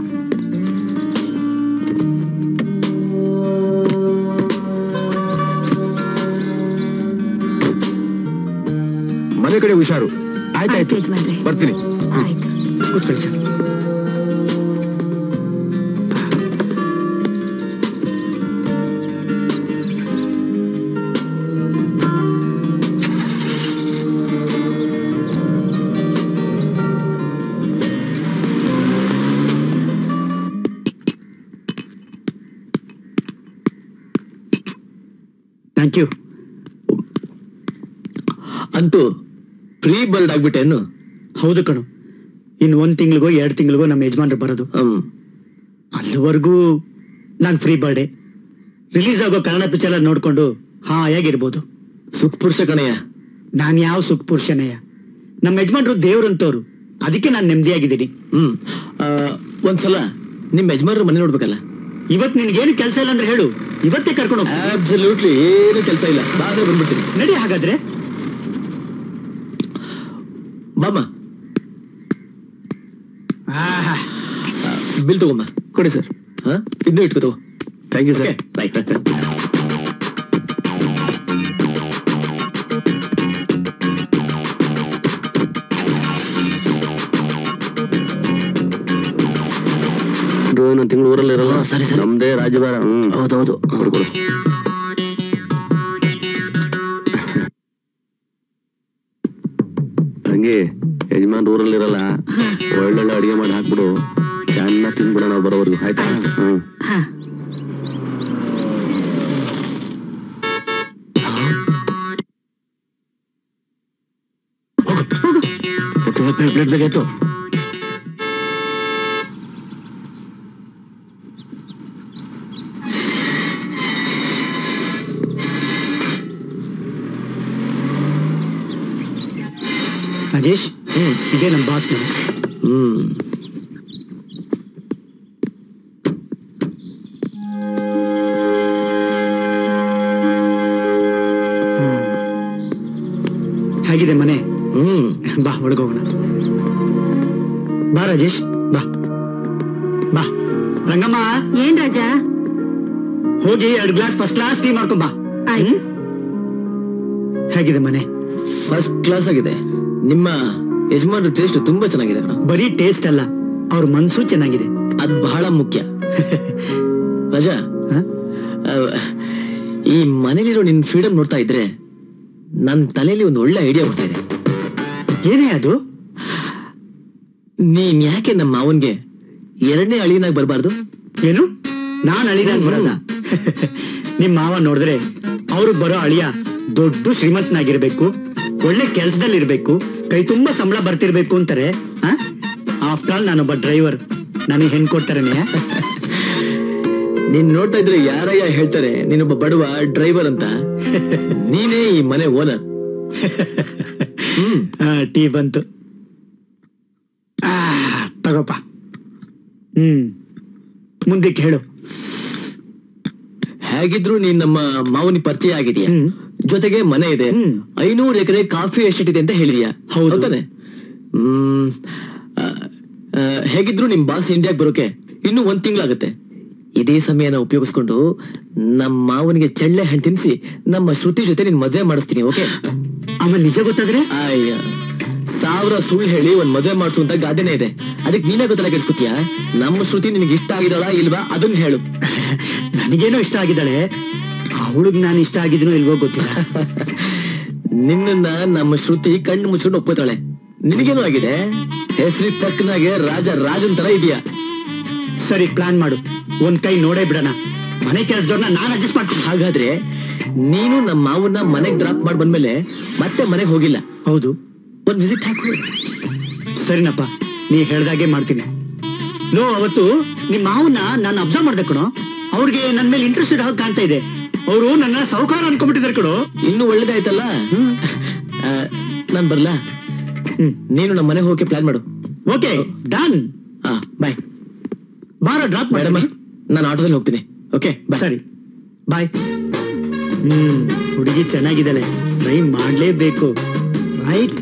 ಮನೆ ಕಡೆ ಹುಷಾರು ಆಯ್ತಾಯ್ತು ಯಜಮಾನ್ರೆ ಬರ್ತೀನಿ ಆಯ್ತು ಕೂತ್ಕೊಳ್ಳಿ ಸರ್ ಥ್ಯಾಂಕ್ ಯು ಅಂತೂ ಪ್ರೀ ಬರ್ಡ್ ಆಗ್ಬಿಟ್ಟೇನು ಹೌದು ಕಣು ಇನ್ನು ಒಂದ್ ತಿಂಗಳಿಗೋ ಎರಡು ತಿಂಗಳಿಗೋ ನಮ್ಮ ಯಜಮಾನ್ರು ಬರೋದು ಹ್ಮ್ ಅಲ್ಲಿವರೆಗೂ ನಾನು ಫ್ರೀ ಬರ್ಡೇ ರಿಲೀಸ್ ಆಗೋ ಕನ್ನಡ ಪಿಕ್ಚರ್ ನೋಡ್ಕೊಂಡು ಹಾಯಾಗಿರ್ಬೋದು ಸುಖ ಪುರುಷ ಕಣಯ್ಯ ನಾನ್ ಯಾವ ಸುಖ ಪುರುಷನಯ್ಯ ನಮ್ಮ ಯಜಮಾನ್ರು ದೇವ್ರಂತವ್ರು ಅದಕ್ಕೆ ನಾನು ನೆಮ್ಮದಿಯಾಗಿದ್ದೀನಿ ಹ್ಮ್ ಆ, ಒಂದ್ಸಲ ನಿಮ್ ಯಜಮಾನ್ರ ಮನೆ ನೋಡ್ಬೇಕಲ್ಲ ಇವತ್ ನಿನ್ಗೇನು ಕೆಲಸ ಇಲ್ಲ ಅಂದ್ರೆ ಹೇಳು ಇವತ್ತೇ ಕರ್ಕೊಂಡು ಹೋಗು ಆಬ್ಸಲ್ಯೂಟ್ಲಿ ಏನು ಕೆಲಸ ಇಲ್ಲ ಬಾದ್ರೆ ಬಂದ್ಬಿಡ್ತೀನಿ ನಡಿ ಹಾಗಾದ್ರೆ ಬಾಮ್ಮ ಆಹಾ. ಬಿಲ್ ತಗೊಂಬ ಕೊಡಿ ಸರ್ ಹಾ ಇದನ್ನೂ ಇಟ್ಕೋ ತಗೋ ಥ್ಯಾಂಕ್ ಯು Okay, right. ಇನ್ನೊಂದ್ ತಿಂಗಳು ಊರಲ್ಲಿ ಇರಲ್ಲ ಸರಿ, ಸರಿ. ನಮ್ದೇ ರಾಜ್ಯಭಾರ ಹ್ಮ್ ಹೌದೌದು ಕೊಡು, ಕೊಡು. ಹಂಗೆ ಯಜಮಾನ್ ಊರಲ್ಲಿ ಇರಲ್ಲ ಒಳ್ಳೊಳ್ಳೆ ಅಡಿಗೆ ಮಾಡಿ ಹಾಕ್ಬಿಡು ಚೆನ್ನಾಗಿ ತಿನ್ಬಿಡ ನಾವು ಬರೋವರೆಗೂ ಆಯ್ತಾ ಹ್ಮ್ ಹಾ ಎತ್ತು ಪ್ಲೇಟ್ ಬೇಗ ಎತ್ತು ರಾಜೇಶ್ ಹ್ಮ್ ಇದೇ ನಮ್ಮ ಬಾಸ್ ಮನೆ ಹ್ಮ್ ಹೇಗಿದೆ ಮನೆ ಹ್ಮ್ ಬಾ ಒಳಗೋಗೋಣ ಬಾ ರಾಜೇಶ್ ಬಾ ಬಾ ರಂಗಮ್ಮ ಏನ್ ರಾಜ ಹೋಗಿ ಎರಡು ಗ್ಲಾಸ್ ಫಸ್ಟ್ ಕ್ಲಾಸ್ ಟೀ ಮಾಡ್ಕೊಂಡ್ ಬಾ ಆಯ್ತು. ಹ್ಮ್? ಹೇಗಿದೆ ಮನೆ ಫಸ್ಟ್ ಕ್ಲಾಸ್ ಆಗಿದೆ ನಿಮ್ಮ ಯಜಮಾನ್ರ ಟೇಸ್ಟ್ ತುಂಬಾ ಚೆನ್ನಾಗಿದೆ ಕಣ ಬರೀ ಟೇಸ್ಟ್ ಅಲ್ಲ ಅವ್ರ ಮನ್ಸು ಚೆನ್ನಾಗಿದೆ ಅದ್ ಬಹಳ ಮುಖ್ಯ ರಜಾ ಹ? ಆ, ಈ ಮನೇಲಿರೋ ನಿನ್ ಫ್ರೀಡಮ್ ನೋಡ್ತಾ ಇದ್ರೆ ನನ್ ತಲೆಯಲ್ಲಿ ಒಂದು ಒಳ್ಳೆ ಐಡಿಯಾ ಬರ್ತಾ ಇದೆ ಏನೇ ಅದು ನೀನ್ ಯಾಕೆ ನಮ್ಮ ಮಾವನ್ಗೆ ಎರಡನೇ ಅಳಿಯನಾಗಿ ಬರಬಾರ್ದು ಏನು ನಾನ್ ಅಳಿನಾಗ್ ಬರಲ್ಲ ನಿಮ್ ಮಾವ ನೋಡಿದ್ರೆ ಅವ್ರಿಗೆ ಬರೋ ಅಳಿಯ ದೊಡ್ಡ ಶ್ರೀಮಂತನಾಗಿರ್ಬೇಕು ಒಳ್ಳೆ ಕೆಲ್ಸದಲ್ಲಿ ಇರ್ಬೇಕು ಕೈ ತುಂಬಾ ಸಂಬಳ ಬರ್ತಿರ್ಬೇಕು ಅಂತಾರೆ ಆಫ್ಟರ್ ಆಲ್ ನಾನೊಬ್ಬ ಡ್ರೈವರ್ ನನಗೆ ಹೆಣ್ ಕೊಡ್ತಾರೇನೆ ನೀನ್ ನೋಡ್ತಾ ಇದ್ರೆ ಯಾರಯ್ಯ ಹೇಳ್ತಾರೆ ನೀನೊಬ್ಬ ಬಡವ ಡ್ರೈವರ್ ಅಂತ ನೀನೇ ಈ ಮನೆ ಓನರ್ ಹ್ಮ್ ಟೀ ಬಂತು ಆ, ತಗೋಪ ಹ್ಮ್ ಮುಂದಕ್ಕೆ ಹೇಳು ಹೇಗಿದ್ರು ನೀನ್ ನಮ್ಮ ಮಾವನಿ ಪರಿಚಯ ಆಗಿದೆಯಾ ಹ್ಮ್. ಜೊತೆಗೆ ಮನೆ ಇದೆ ಹ್ಮ್. ಐನೂರು ಎಕರೆ ಕಾಫಿ ಎಸ್ಟೇಟ್ ಇದೆ ಅಂತ ಹೇಳಿದ್ಯಾ ಹೌದು. ಹೌದಾನೆ ಹ್ಮ್ ಆ, ಆ, ಹೇಗಿದ್ರು ನಿಮ್ ಬಾಸ್ ಇಂಡಿಯಾಗ್ ಬರೋಕೆ ಇನ್ನು ಒಂದ್ ತಿಂಗಳಾಗತ್ತೆ ಇದೇ ಸಮಯನ ಉಪಯೋಗಿಸ್ಕೊಂಡು ನಮ್ಮ ಮಾವನಿಗೆ ಚಳ್ಳೆ ಹಣ್ಣು ತಿನ್ಸಿ ನಮ್ಮ ಶ್ರುತಿ ಜೊತೆ ನಿನ್ ಮದುವೆ ಮಾಡಿಸ್ತೀನಿ ಓಕೆ ಆಮೇಲೆ ನಿಜ ಗೊತ್ತಾದ್ರೆ ಅಯ್ಯ ಸಾವಿರ ಸುಳ್ಳು ಹೇಳಿ ಒಂದ್ ಮದುವೆ ಮಾಡಿಸು ಅಂತ ಗಾದೆನೇ ಇದೆ ಅದಕ್ಕೆ ನೀನೇ ಗೊತ್ತಲ್ಲ ಕೆಡ್ಸ್ಕೊತೀಯ ನಮ್ಮ ಶ್ರುತಿ ನಿನಗೆ ಇಷ್ಟ ಆಗಿದಳ ಇಲ್ವಾ ಅದನ್ನ ಹೇಳು ನನಗೇನೋ ಇಷ್ಟ ಆಗಿದ್ದಾಳೆ ಅವಳಿಗೆ ನಾನು ಇಷ್ಟ ಆಗಿದ್ನೋ ಇಲ್ವೋ ಗೊತ್ತಿಲ್ಲ ನಿನ್ನನ್ನ ನಮ್ಮ ಶ್ರುತಿ ಕಣ್ಣು ಮುಚ್ಕೊಂಡು ಒಪ್ಕೋತಾಳೆ ನಿನಗೇನು ಆಗಿದೆ ಹೆಸರಿ ತಕ್ಕನಾಗೆ ರಾಜ ರಾಜನ್ ತರ ಇದೆಯಾ ಸರಿ ಪ್ಲಾನ್ ಮಾಡು ಒಂದ್ ಕೈ ನೋಡೇ ಬಿಡೋಣ ಮನೆ ಕೆಲಸದವ್ರನ್ನ ನಾನು ಅಡ್ಜಸ್ಟ್ ಮಾಡ್ತೀನಿ ಹಾಗಾದ್ರೆ ನೀನು ನಮ್ಮ ಮಾವನ್ನ ಮನೆಗ್ ಡ್ರಾಪ್ ಮಾಡಿ ಬಂದ್ಮೇಲೆ ಮತ್ತೆ ಮನೆಗ್ ಹೋಗಿಲ್ಲ ಹೌದು ಒಂದ್ ವಿಸಿಟ್ ಹಾಕು ಸರಿನಪ್ಪ ನೀ ಹೇಳ್ದಾಗೆ ಮಾಡ್ತೀನಿ ಲೋ ಅವತ್ತು ನಿಮ್ಮ ಮಾವನ್ನ ನಾನು ಅಬ್ಸರ್ವ್ ಮಾಡ್ದೆ ಕಣೋ ಅವ್ರಿಗೆ ನನ್ ಮೇಲೆ ಇಂಟ್ರೆಸ್ಟ್ ಇರೋ ಹಾಗೆ ಕಾಣ್ತಾ ಇದೆ ಅವರು ನನ್ನ ಸಾಹುಕಾರ ಅನ್ಕೊಂಡ್ಬಿಟ್ಟಿದ್ದಾರೆ ಕಣೋ ಇನ್ನು ಒಳ್ಳೇದಾಯ್ತಲ್ಲ ಆ, ನಾನ್ ಬರ್ಲಾ ಹ್ಮ್ ನೀನು ನಮ್ಮ ಮನೆ ಹೋಗಕ್ಕೆ ಪ್ಲಾನ್ ಮಾಡು ಓಕೆ ಡನ್ ಹಾ ಬಾಯ್ ಬಾರ ಡ್ರಾಪ್ ಮೇಡಮ್ ಮೇಡಮ್ ನಾನು ಆಟೋದಲ್ಲಿ ಹೋಗ್ತೀನಿ ಓಕೆ ಬಾಯ್ ಸರಿ ಬಾಯ್ ಹ್ಮ್ ಹುಡುಗಿ ಚೆನ್ನಾಗಿದ್ದಾಳೆ ಟ್ರೈ ಮಾಡ್ಲೇಬೇಕು ರೈಟ್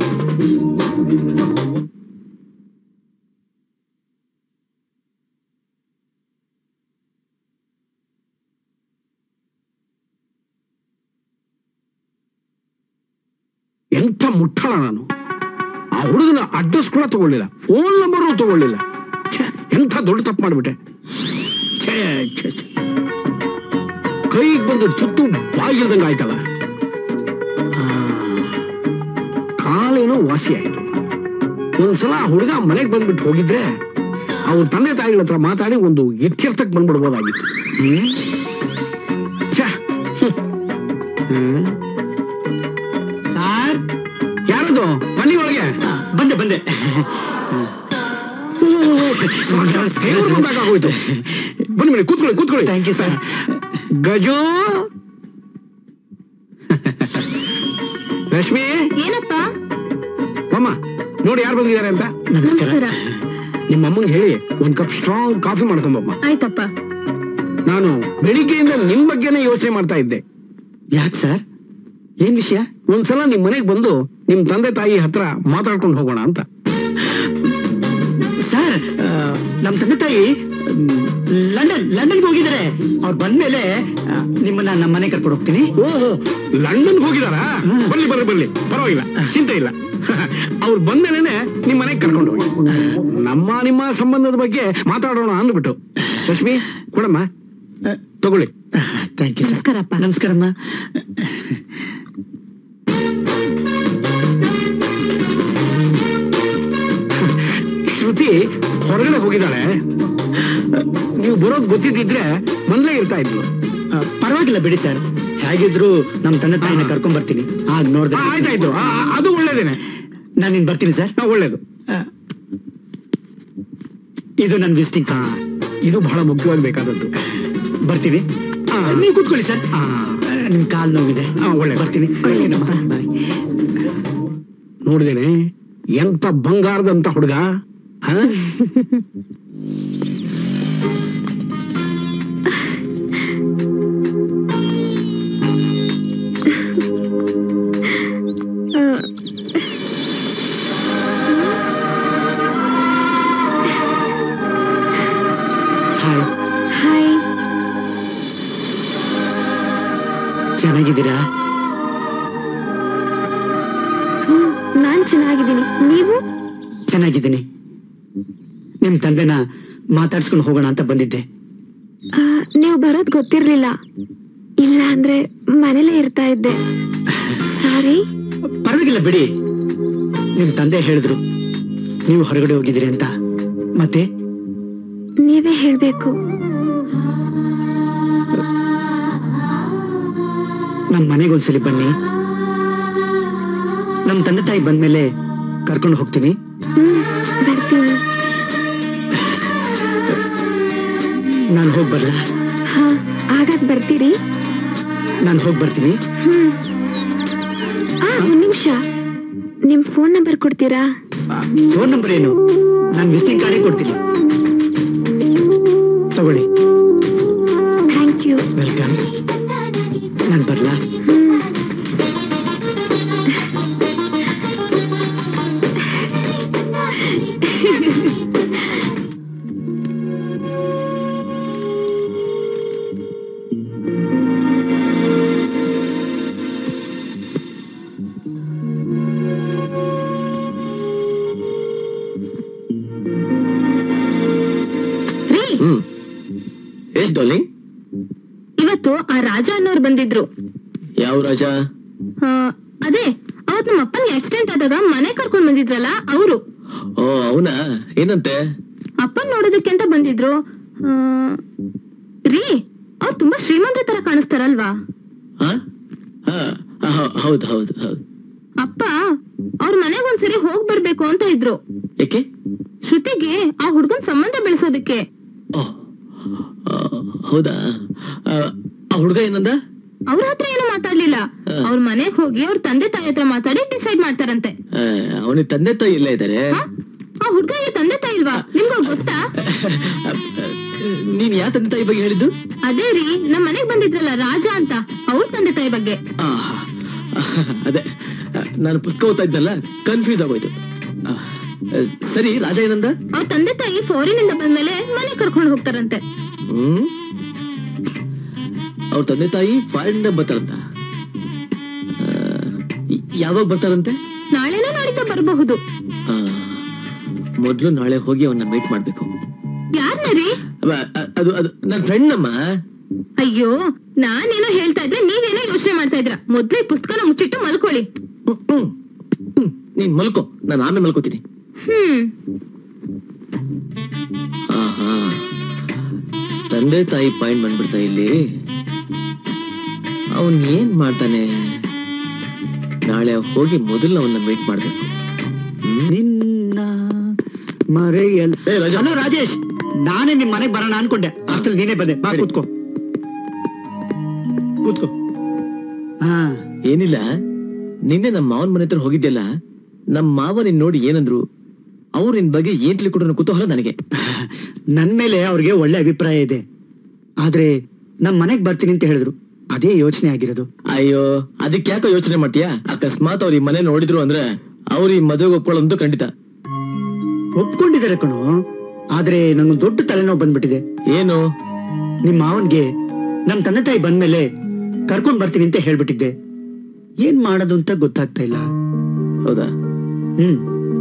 ಎಂಥ ಮುಟ್ಟಾಳ ನಾನು ಆ ಹುಡುಗನ ಅಡ್ರೆಸ್ ಕೂಡ ತಗೊಳ್ಳಿಲ್ಲ ಫೋನ್ ನಂಬರ್ ತಗೊಳ್ಳಿಲ್ಲ ಛೆ, ಎಂಥ ದೊಡ್ಡ ತಪ್ಪು ಮಾಡ್ಬಿಟ್ಟೆ ಛೇ ಛೇ ಛೇ. ಕೈಗೆ ಬಂದು ತುತ್ತು ಬಾಗಿಲ್ದಂಗ ಆಯ್ತಲ್ಲ ಆ, ಕಾಲೇನೋ ವಾಸಿ ಆಯ್ತು ಒಂದ್ಸಲ ಆ ಹುಡುಗ ಮನೆಗೆ ಬಂದ್ಬಿಟ್ಟು ಹೋಗಿದ್ರೆ ಅವ್ರ ತಂದೆ ತಾಯಿಗಳ ಹತ್ರ ಮಾತಾಡಿ ಒಂದು ಇತ್ಯರ್ಥಕ್ಕೆ ಬಂದ್ಬಿಡ್ಬೋದಾಗಿತ್ತು ಹ್ಮ್ ಛೆ, ಹ್ಮ್. ಹ್ಮ್ ಸಾರ್ ಯಾರದು ಬನ್ನಿ ಒಳಗೆ ಬಂದೆ ಬಂದೆ ದೇವ್ರು ಬಂದಾಗೋಯ್ತು ಬನ್ನಿ ಬನ್ನಿ ಕೂತ್ಕೊಳ್ಳಿ ಕೂತ್ಕೊಳ್ಳಿ thank you sir Gaju Rashmi ಏನಪ್ಪ ಅಮ್ಮ ನೋಡಿ ಯಾರು ಬಂದಿದ್ದಾರೆ ಅಂತ ನಮಸ್ಕಾರ ನಮಸ್ಕಾರ ನಿಮ್ಮ ಅಮ್ಮಂಗೆ ಹೇಳಿ ಒಂದ್ ಕಪ್ ಸ್ಟ್ರಾಂಗ್ ಕಾಫಿ ಮಾಡ್ಕೊಂಬಮ್ಮ ಆಯ್ತಪ್ಪ ನಾನು ಬೆಳಿಗ್ಗೆಯಿಂದ ನಿಮ್ ಬಗ್ಗೆನೇ ಯೋಚನೆ ಮಾಡ್ತಾ ಇದ್ದೆ ಯಾಕೆ ಸರ್ ಏನ್ ವಿಷಯ ಒಂದ್ಸಲ ನಿಮ್ ಮನೆಗೆ ಬಂದು ನಿಮ್ ತಂದೆ ತಾಯಿ ಹತ್ರ ಮಾತಾಡ್ಕೊಂಡು ಹೋಗೋಣ ಅಂತ ಸರ್ ಆ, ನಮ್ ತಂದೆ ತಾಯಿ ಮ್, ಲಂಡನ್ ಲಂಡನ್ಗೆ ಹೋಗಿದ್ದಾರೆ ಅವ್ರು ಬಂದ್ಮೇಲೆ ಆ, ನಿಮ್ಮನ್ನ ನಮ್ಮ ಮನೆ ಕರ್ಕೊಂಡು ಹೋಗ್ತೀನಿ ಓಹೋ ಲಂಡನ್ ಹೋಗಿದಾರಾ ಹ್ಮ್. ಬರ್ಲಿ ಬರ್ಲಿ ಬರ್ಲಿ ಪರವಾಗಿಲ್ಲ ಚಿಂತೆ ಇಲ್ಲ ಅವ್ರು ಬಂದ್ಮೇಲೆ ನಿಮ್ ಮನೆಗೆ ಕರ್ಕೊಂಡು ಹೋಗಿ ನಮ್ಮ ನಿಮ್ಮ ಸಂಬಂಧದ ಬಗ್ಗೆ ಮಾತಾಡೋಣ ಅಂದ್ಬಿಟ್ಟು ರಶ್ಮಿ ಕೊಡಮ್ಮ ತಗೊಳ್ಳಿ ಥ್ಯಾಂಕ್ ಯು ನಮಸ್ಕಾರಪ್ಪ. ನಮಸ್ಕಾರಮ್ಮ ಶ್ರುತಿ ಹೊರಗಡೆ ಹೋಗಿದ್ದಾಳೆ ನೀವು ಬರೋದ್ ಗೊತ್ತಿದ್ದಿದ್ರೆ ಮೊದ್ಲೇ ಇರ್ತಾ ಇದ್ಲು ಆ, ಪರವಾಗಿಲ್ಲ ಬಿಡಿ ಸರ್ ಹೇಗಿದ್ರು ನಮ್ ತಂದೆ ತಾಯಿನ ಕರ್ಕೊಂಡ್ ಬರ್ತೀನಿ ಆಗ ನೋಡ್ದೆ ಆ, ಆಯ್ತಾಯ್ತು ಆ, ಆ, ಅದು ಒಳ್ಳೇದೇನೆ ನಾನು ಇನ್ ಬರ್ತೀನಿ ಸರ್ ಆ, ಒಳ್ಳೇದು ಆ, ಇದು ನನ್ನ ವಿಸಿಟಿಂಗ್ ಆ, ಇದು ಬಹಳ ಮುಖ್ಯವಾಗಿ ಬೇಕಾದದ್ದು ಬರ್ತೀನಿ ಆ. ನೀವು ಕೂತ್ಕೊಳ್ಳಿ ಸರ್ ಆ, ಆ, ನಿಮ್ ಕಾಲ್ ನೋವಿದೆ ಆ, ಒಳ್ಳೆ. ಬರ್ತೀನಿ ಒಳ್ಳೆನಮ್ಮ ಬಾಯ್ ನೋಡಿದೇನೆ ಎಂತ ಬಂಗಾರದಂತ ಹುಡುಗ ಆ? ಹಾಯ್ ಹಾಯ್ ಚೆನ್ನಾಗಿದ್ದೀರಾ ಹ್ಮ್ ನಾನ್ ಚೆನ್ನಾಗಿದ್ದೀನಿ ನೀವು ಚೆನ್ನಾಗಿದ್ದೀನಿ ನಿಮ್ ತಂದೆನ ಮಾತಾಡ್ಸ್ಕೊಂಡು ಹೋಗೋಣ ಅಂತ ಬಂದಿದ್ದೆ ಆ, ನೀವು ಬರೋದ್ ಗೊತ್ತಿರ್ಲಿಲ್ಲ ಇಲ್ಲ ಅಂದ್ರೆ ಮನೇಲೇ ಇರ್ತಾ ಇದ್ದೆ ಸಾರಿ ಪರವಾಗಿಲ್ಲ ಬಿಡಿ ನಿಮ್ ತಂದೆ ಹೇಳಿದ್ರು ನೀವು ಹೊರಗಡೆ ಹೋಗಿದ್ದೀರಿ ಅಂತ ಮತ್ತೆ ನೀವೇ ಹೇಳ್ಬೇಕು ನಮ್ ಮನೆಗೆ ಒಂದ್ಸಲಿ ಬನ್ನಿ ನಮ್ ತಂದೆ ತಾಯಿ ಬಂದ್ಮೇಲೆ ಕರ್ಕೊಂಡು ಹೋಗ್ತೀನಿ ಹ್ಮ್ ಬರ್ತೀನಿ ನಾನು ಹೋಗಿ ಬರಲ್ಲ ಹಾ ಆಗಾಗ್ ಬರ್ತೀರಿ ನಾನು ಹೋಗಿ ಬರ್ತೀನಿ ಹ್ಮ್ ಆ ಒಂದ್ ನಿಮಿಷ ನಿಮ್ ಫೋನ್ ನಂಬರ್ ಕೊಡ್ತೀರಾ ಫೋನ್ ನಂಬರ್ ಏನು ನಾನು ವಿಸಿಟಿಂಗ್ ಕಾರ್ಡೇ ಕೊಡ್ತೀನಿ ತಗೊಳ್ಳಿ ಥ್ಯಾಂಕ್ ಯು ವೆಲ್ಕಮ್ ನಾನು ಬರಲಾ ಹ್ಮ್ ಎಷ್ಟ್ ಡಾರ್ಲಿಂಗ್ ಇವತ್ತು ಆ ರಾಜ ಅನ್ನೋರು ಬಂದಿದ್ರು ಯಾವ ರಾಜ ಆ, ಅದೇ ಅವತ್ ನಮ್ಮ ಅಪ್ಪನ್ಗೆ ಆಕ್ಸಿಡೆಂಟ್ ಆದಾಗ ಮನೆ ಕರ್ಕೊಂಡ್ ಬಂದಿದ್ರಲ್ಲ ಅವರು ಓ ಅವನಾ ಏನಂತೆ ಅಪ್ಪನ್ ನೋಡೋದಕ್ಕೆ ಅಂತ ಬಂದಿದ್ರು ಆ, ರೀ ಅವ್ರು ತುಂಬಾ ಶ್ರೀಮಂತರ ತರ ಕಾಣಿಸ್ತಾರಲ್ವಾ ಹಾ ಹಾ, ಹೌ- ಹೌದು ಹೌದು ಹೌದು ಅಪ್ಪ ಅವ್ರ ಮನೆಗ್ ಒಂದ್ಸರಿ ಹೋಗ್ ಬರ್ಬೇಕು ಅಂತ ಇದ್ರು ಯಾಕೆ ಶ್ರುತಿಗೆ ಆ ಹುಡ್ಗನ್ ಸಂಬಂಧ ಬೆಳೆಸೋದಕ್ಕೆ ಓ ಆ, ಹೌದಾ ಆ, ಆ ಹುಡುಗ ಏನಂದ ಅವ್ರ ಹತ್ರ ಏನು ಮಾತಾಡ್ಲಿಲ್ಲ ಹಾ. ಅವ್ರ ಮನೆಗ್ ಹೋಗಿ ಅವ್ರ ತಂದೆ ತಾಯಿ ಹತ್ರ ಮಾತಾಡಿ ಡಿಸೈಡ್ ಮಾಡ್ತಾರಂತೆ ಅವನಿಗೆ ತಂದೆ ತಾಯಿ ಇಲ್ಲ ಇದ್ದಾರೆ ಹಾ? ಆ ಹುಡ್ಗಗೆ ತಂದೆ ತಾಯಿ ಇಲ್ವಾ ನಿಮ್ಗ ಗೊತ್ತಾ ನೀನ್ ಯಾವ ತಂದೆ ತಾಯಿ ಬಗ್ಗೆ ಹೇಳಿದ್ದು ಅದೇ ರೀ ನಮ್ ಮನೆಗ್ ಬಂದಿದ್ರಲ್ಲ ರಾಜ ಅಂತ ಅವ್ರ ತಂದೆ ತಾಯಿ ಬಗ್ಗೆ ಆ, ಅದೇ ನಾನು ಪುಸ್ತಕ ಓದ್ತಾ ಇದ್ನಲ್ಲ ಕನ್ಫ್ಯೂಸ್ ಆಗೋಯ್ತು ಆ, ಸರಿ ರಾಜ ಏನಂದ ಅವ್ರ ತಂದೆ ತಾಯಿ ಫಾರಿನ್ ಇಂದ ಬಂದ್ಮೇಲೆ ಮನೆ ಕರ್ಕೊಂಡು ಹೋಗ್ತಾರಂತೆ ಹ್ಮ್ ಅವ್ರ ತಂದೆ ತಾಯಿ ಫಾರಿನ್ ಬರ್ತಾರಂತ ಆ, ಯಾವಾಗ ಬರ್ತಾರಂತೆ ನಾಳೆನೋ ನಾಡಿದ್ದ ಬರಬಹುದು ಆ, ಮೊದ್ಲು ನಾಳೆ ಹೋಗಿ ಅವನ್ನ ಮೀಟ್ ಮಾಡ್ಬೇಕು ಯಾರ್ನ ರೀ ಅವ- ಅ- ಅದು ಅದು ನನ್ನ ಫ್ರೆಂಡ್ ನಮ್ಮ ಅಯ್ಯೋ ನಾನೇನೋ ಹೇಳ್ತಾ ಇದ್ರೆ ನೀವೇನೋ ಯೋಚನೆ ಮಾಡ್ತಾ ಇದ್ರ ಮೊದ್ಲು ಈ ಪುಸ್ತಕನ ಮುಚ್ಚಿಟ್ಟು ಮಲ್ಕೊಳ್ಳಿ ಹ್ಮ್, ಹ್ಮ್, ಹ್ಮ್. ನೀನ್ ಮಲ್ಕೋ ನಾನು ಆಮೇಲೆ ಮಲ್ಕೋತೀನಿ ಹ್ಮ್ ಆಹಾ. ತಂದೆ ತಾಯಿ ಪಾಯಿಂಟ್ ಬಂದ್ಬಿಡ್ತಾ ಇಲ್ಲಿ ಅವನ್ ಏನ್ ಮಾಡ್ತಾನೆ ನಾಳೆ ಹೋಗಿ ಮೊದಲು ಅವನ್ನ ಮೀಟ್ ಮಾಡ್ಬೇಕು ಹ್ಮ್? ನಿನ್ನ ಮರೆಯಲ್ಲ ಏ, ರಾಜ. ಹಲೋ ರಾಜೇಶ್ ನಾನೇ ನಿಮ್ ಮನೆಗ್ ಬರೋಣ ಅನ್ಕೊಂಡೆ ಅಷ್ಟ್ರಲ್ಲಿ ನೀನೇ ಬಂದೆ ಬಾ ನಡಿ. ಕೂತ್ಕೋ ಕೂತ್ಕೋ ಹಾ ಏನಿಲ್ಲ ನಿನ್ನೆ ನಮ್ಮ ಮಾವನ್ ಮನೆ ಹತ್ರ ಹೋಗಿದ್ಯಲ್ಲ ನಮ್ಮ ಮಾವ ನಿನ್ ನೋಡಿ ಏನಂದ್ರು ಅವ್ರು ನಿನ್ ಬಗ್ಗೆ ಏನ್ ತಿಳ್ಕೊಟ್ರು ಕುತೂಹಲ ನನಗೆ ನನ್ ಮೇಲೆ ಅವ್ರಿಗೆ ಒಳ್ಳೆ ಅಭಿಪ್ರಾಯ ಇದೆ ಆದ್ರೆ ನಮ್ ಮನೆಗ್ ಬರ್ತೀನಿ ಅಂತ ಹೇಳಿದ್ರು ಅದೇ ಯೋಚನೆ ಆಗಿರೋದು ಅಯ್ಯೋ ಅದಕ್ಕೆ ಯಾಕೋ ಯೋಚನೆ ಮಾಡ್ತೀಯಾ ಅಕಸ್ಮಾತ್ ಅವ್ರ ಈ ಮನೆ ನೋಡಿದ್ರು ಅಂದ್ರೆ ಅವ್ರ ಈ ಮದುವೆಗೆ ಒಪ್ಕೊಳ್ಳೋದು ಖಂಡಿತ ಒಪ್ಕೊಂಡಿದ್ದಾರೆ ಕಣು ಆದ್ರೆ ನಂಗೊಂದು ದೊಡ್ಡ ತಲೆನೋವು ಬಂದ್ಬಿಟ್ಟಿದೆ ಏನು ನಿಮ್ ಮಾವನ್ಗೆ ನಮ್ ತಂದೆ ತಾಯಿ ಬಂದ್ಮೇಲೆ ಕರ್ಕೊಂಡ್ ಬರ್ತೀನಿ ಅಂತ ಹೇಳ್ಬಿಟ್ಟಿದ್ದೆ ಏನ್ ಮಾಡೋದು ಅಂತ ಗೊತ್ತಾಗ್ತಾ ಇಲ್ಲ ಹೌದಾ ಹ್ಮ್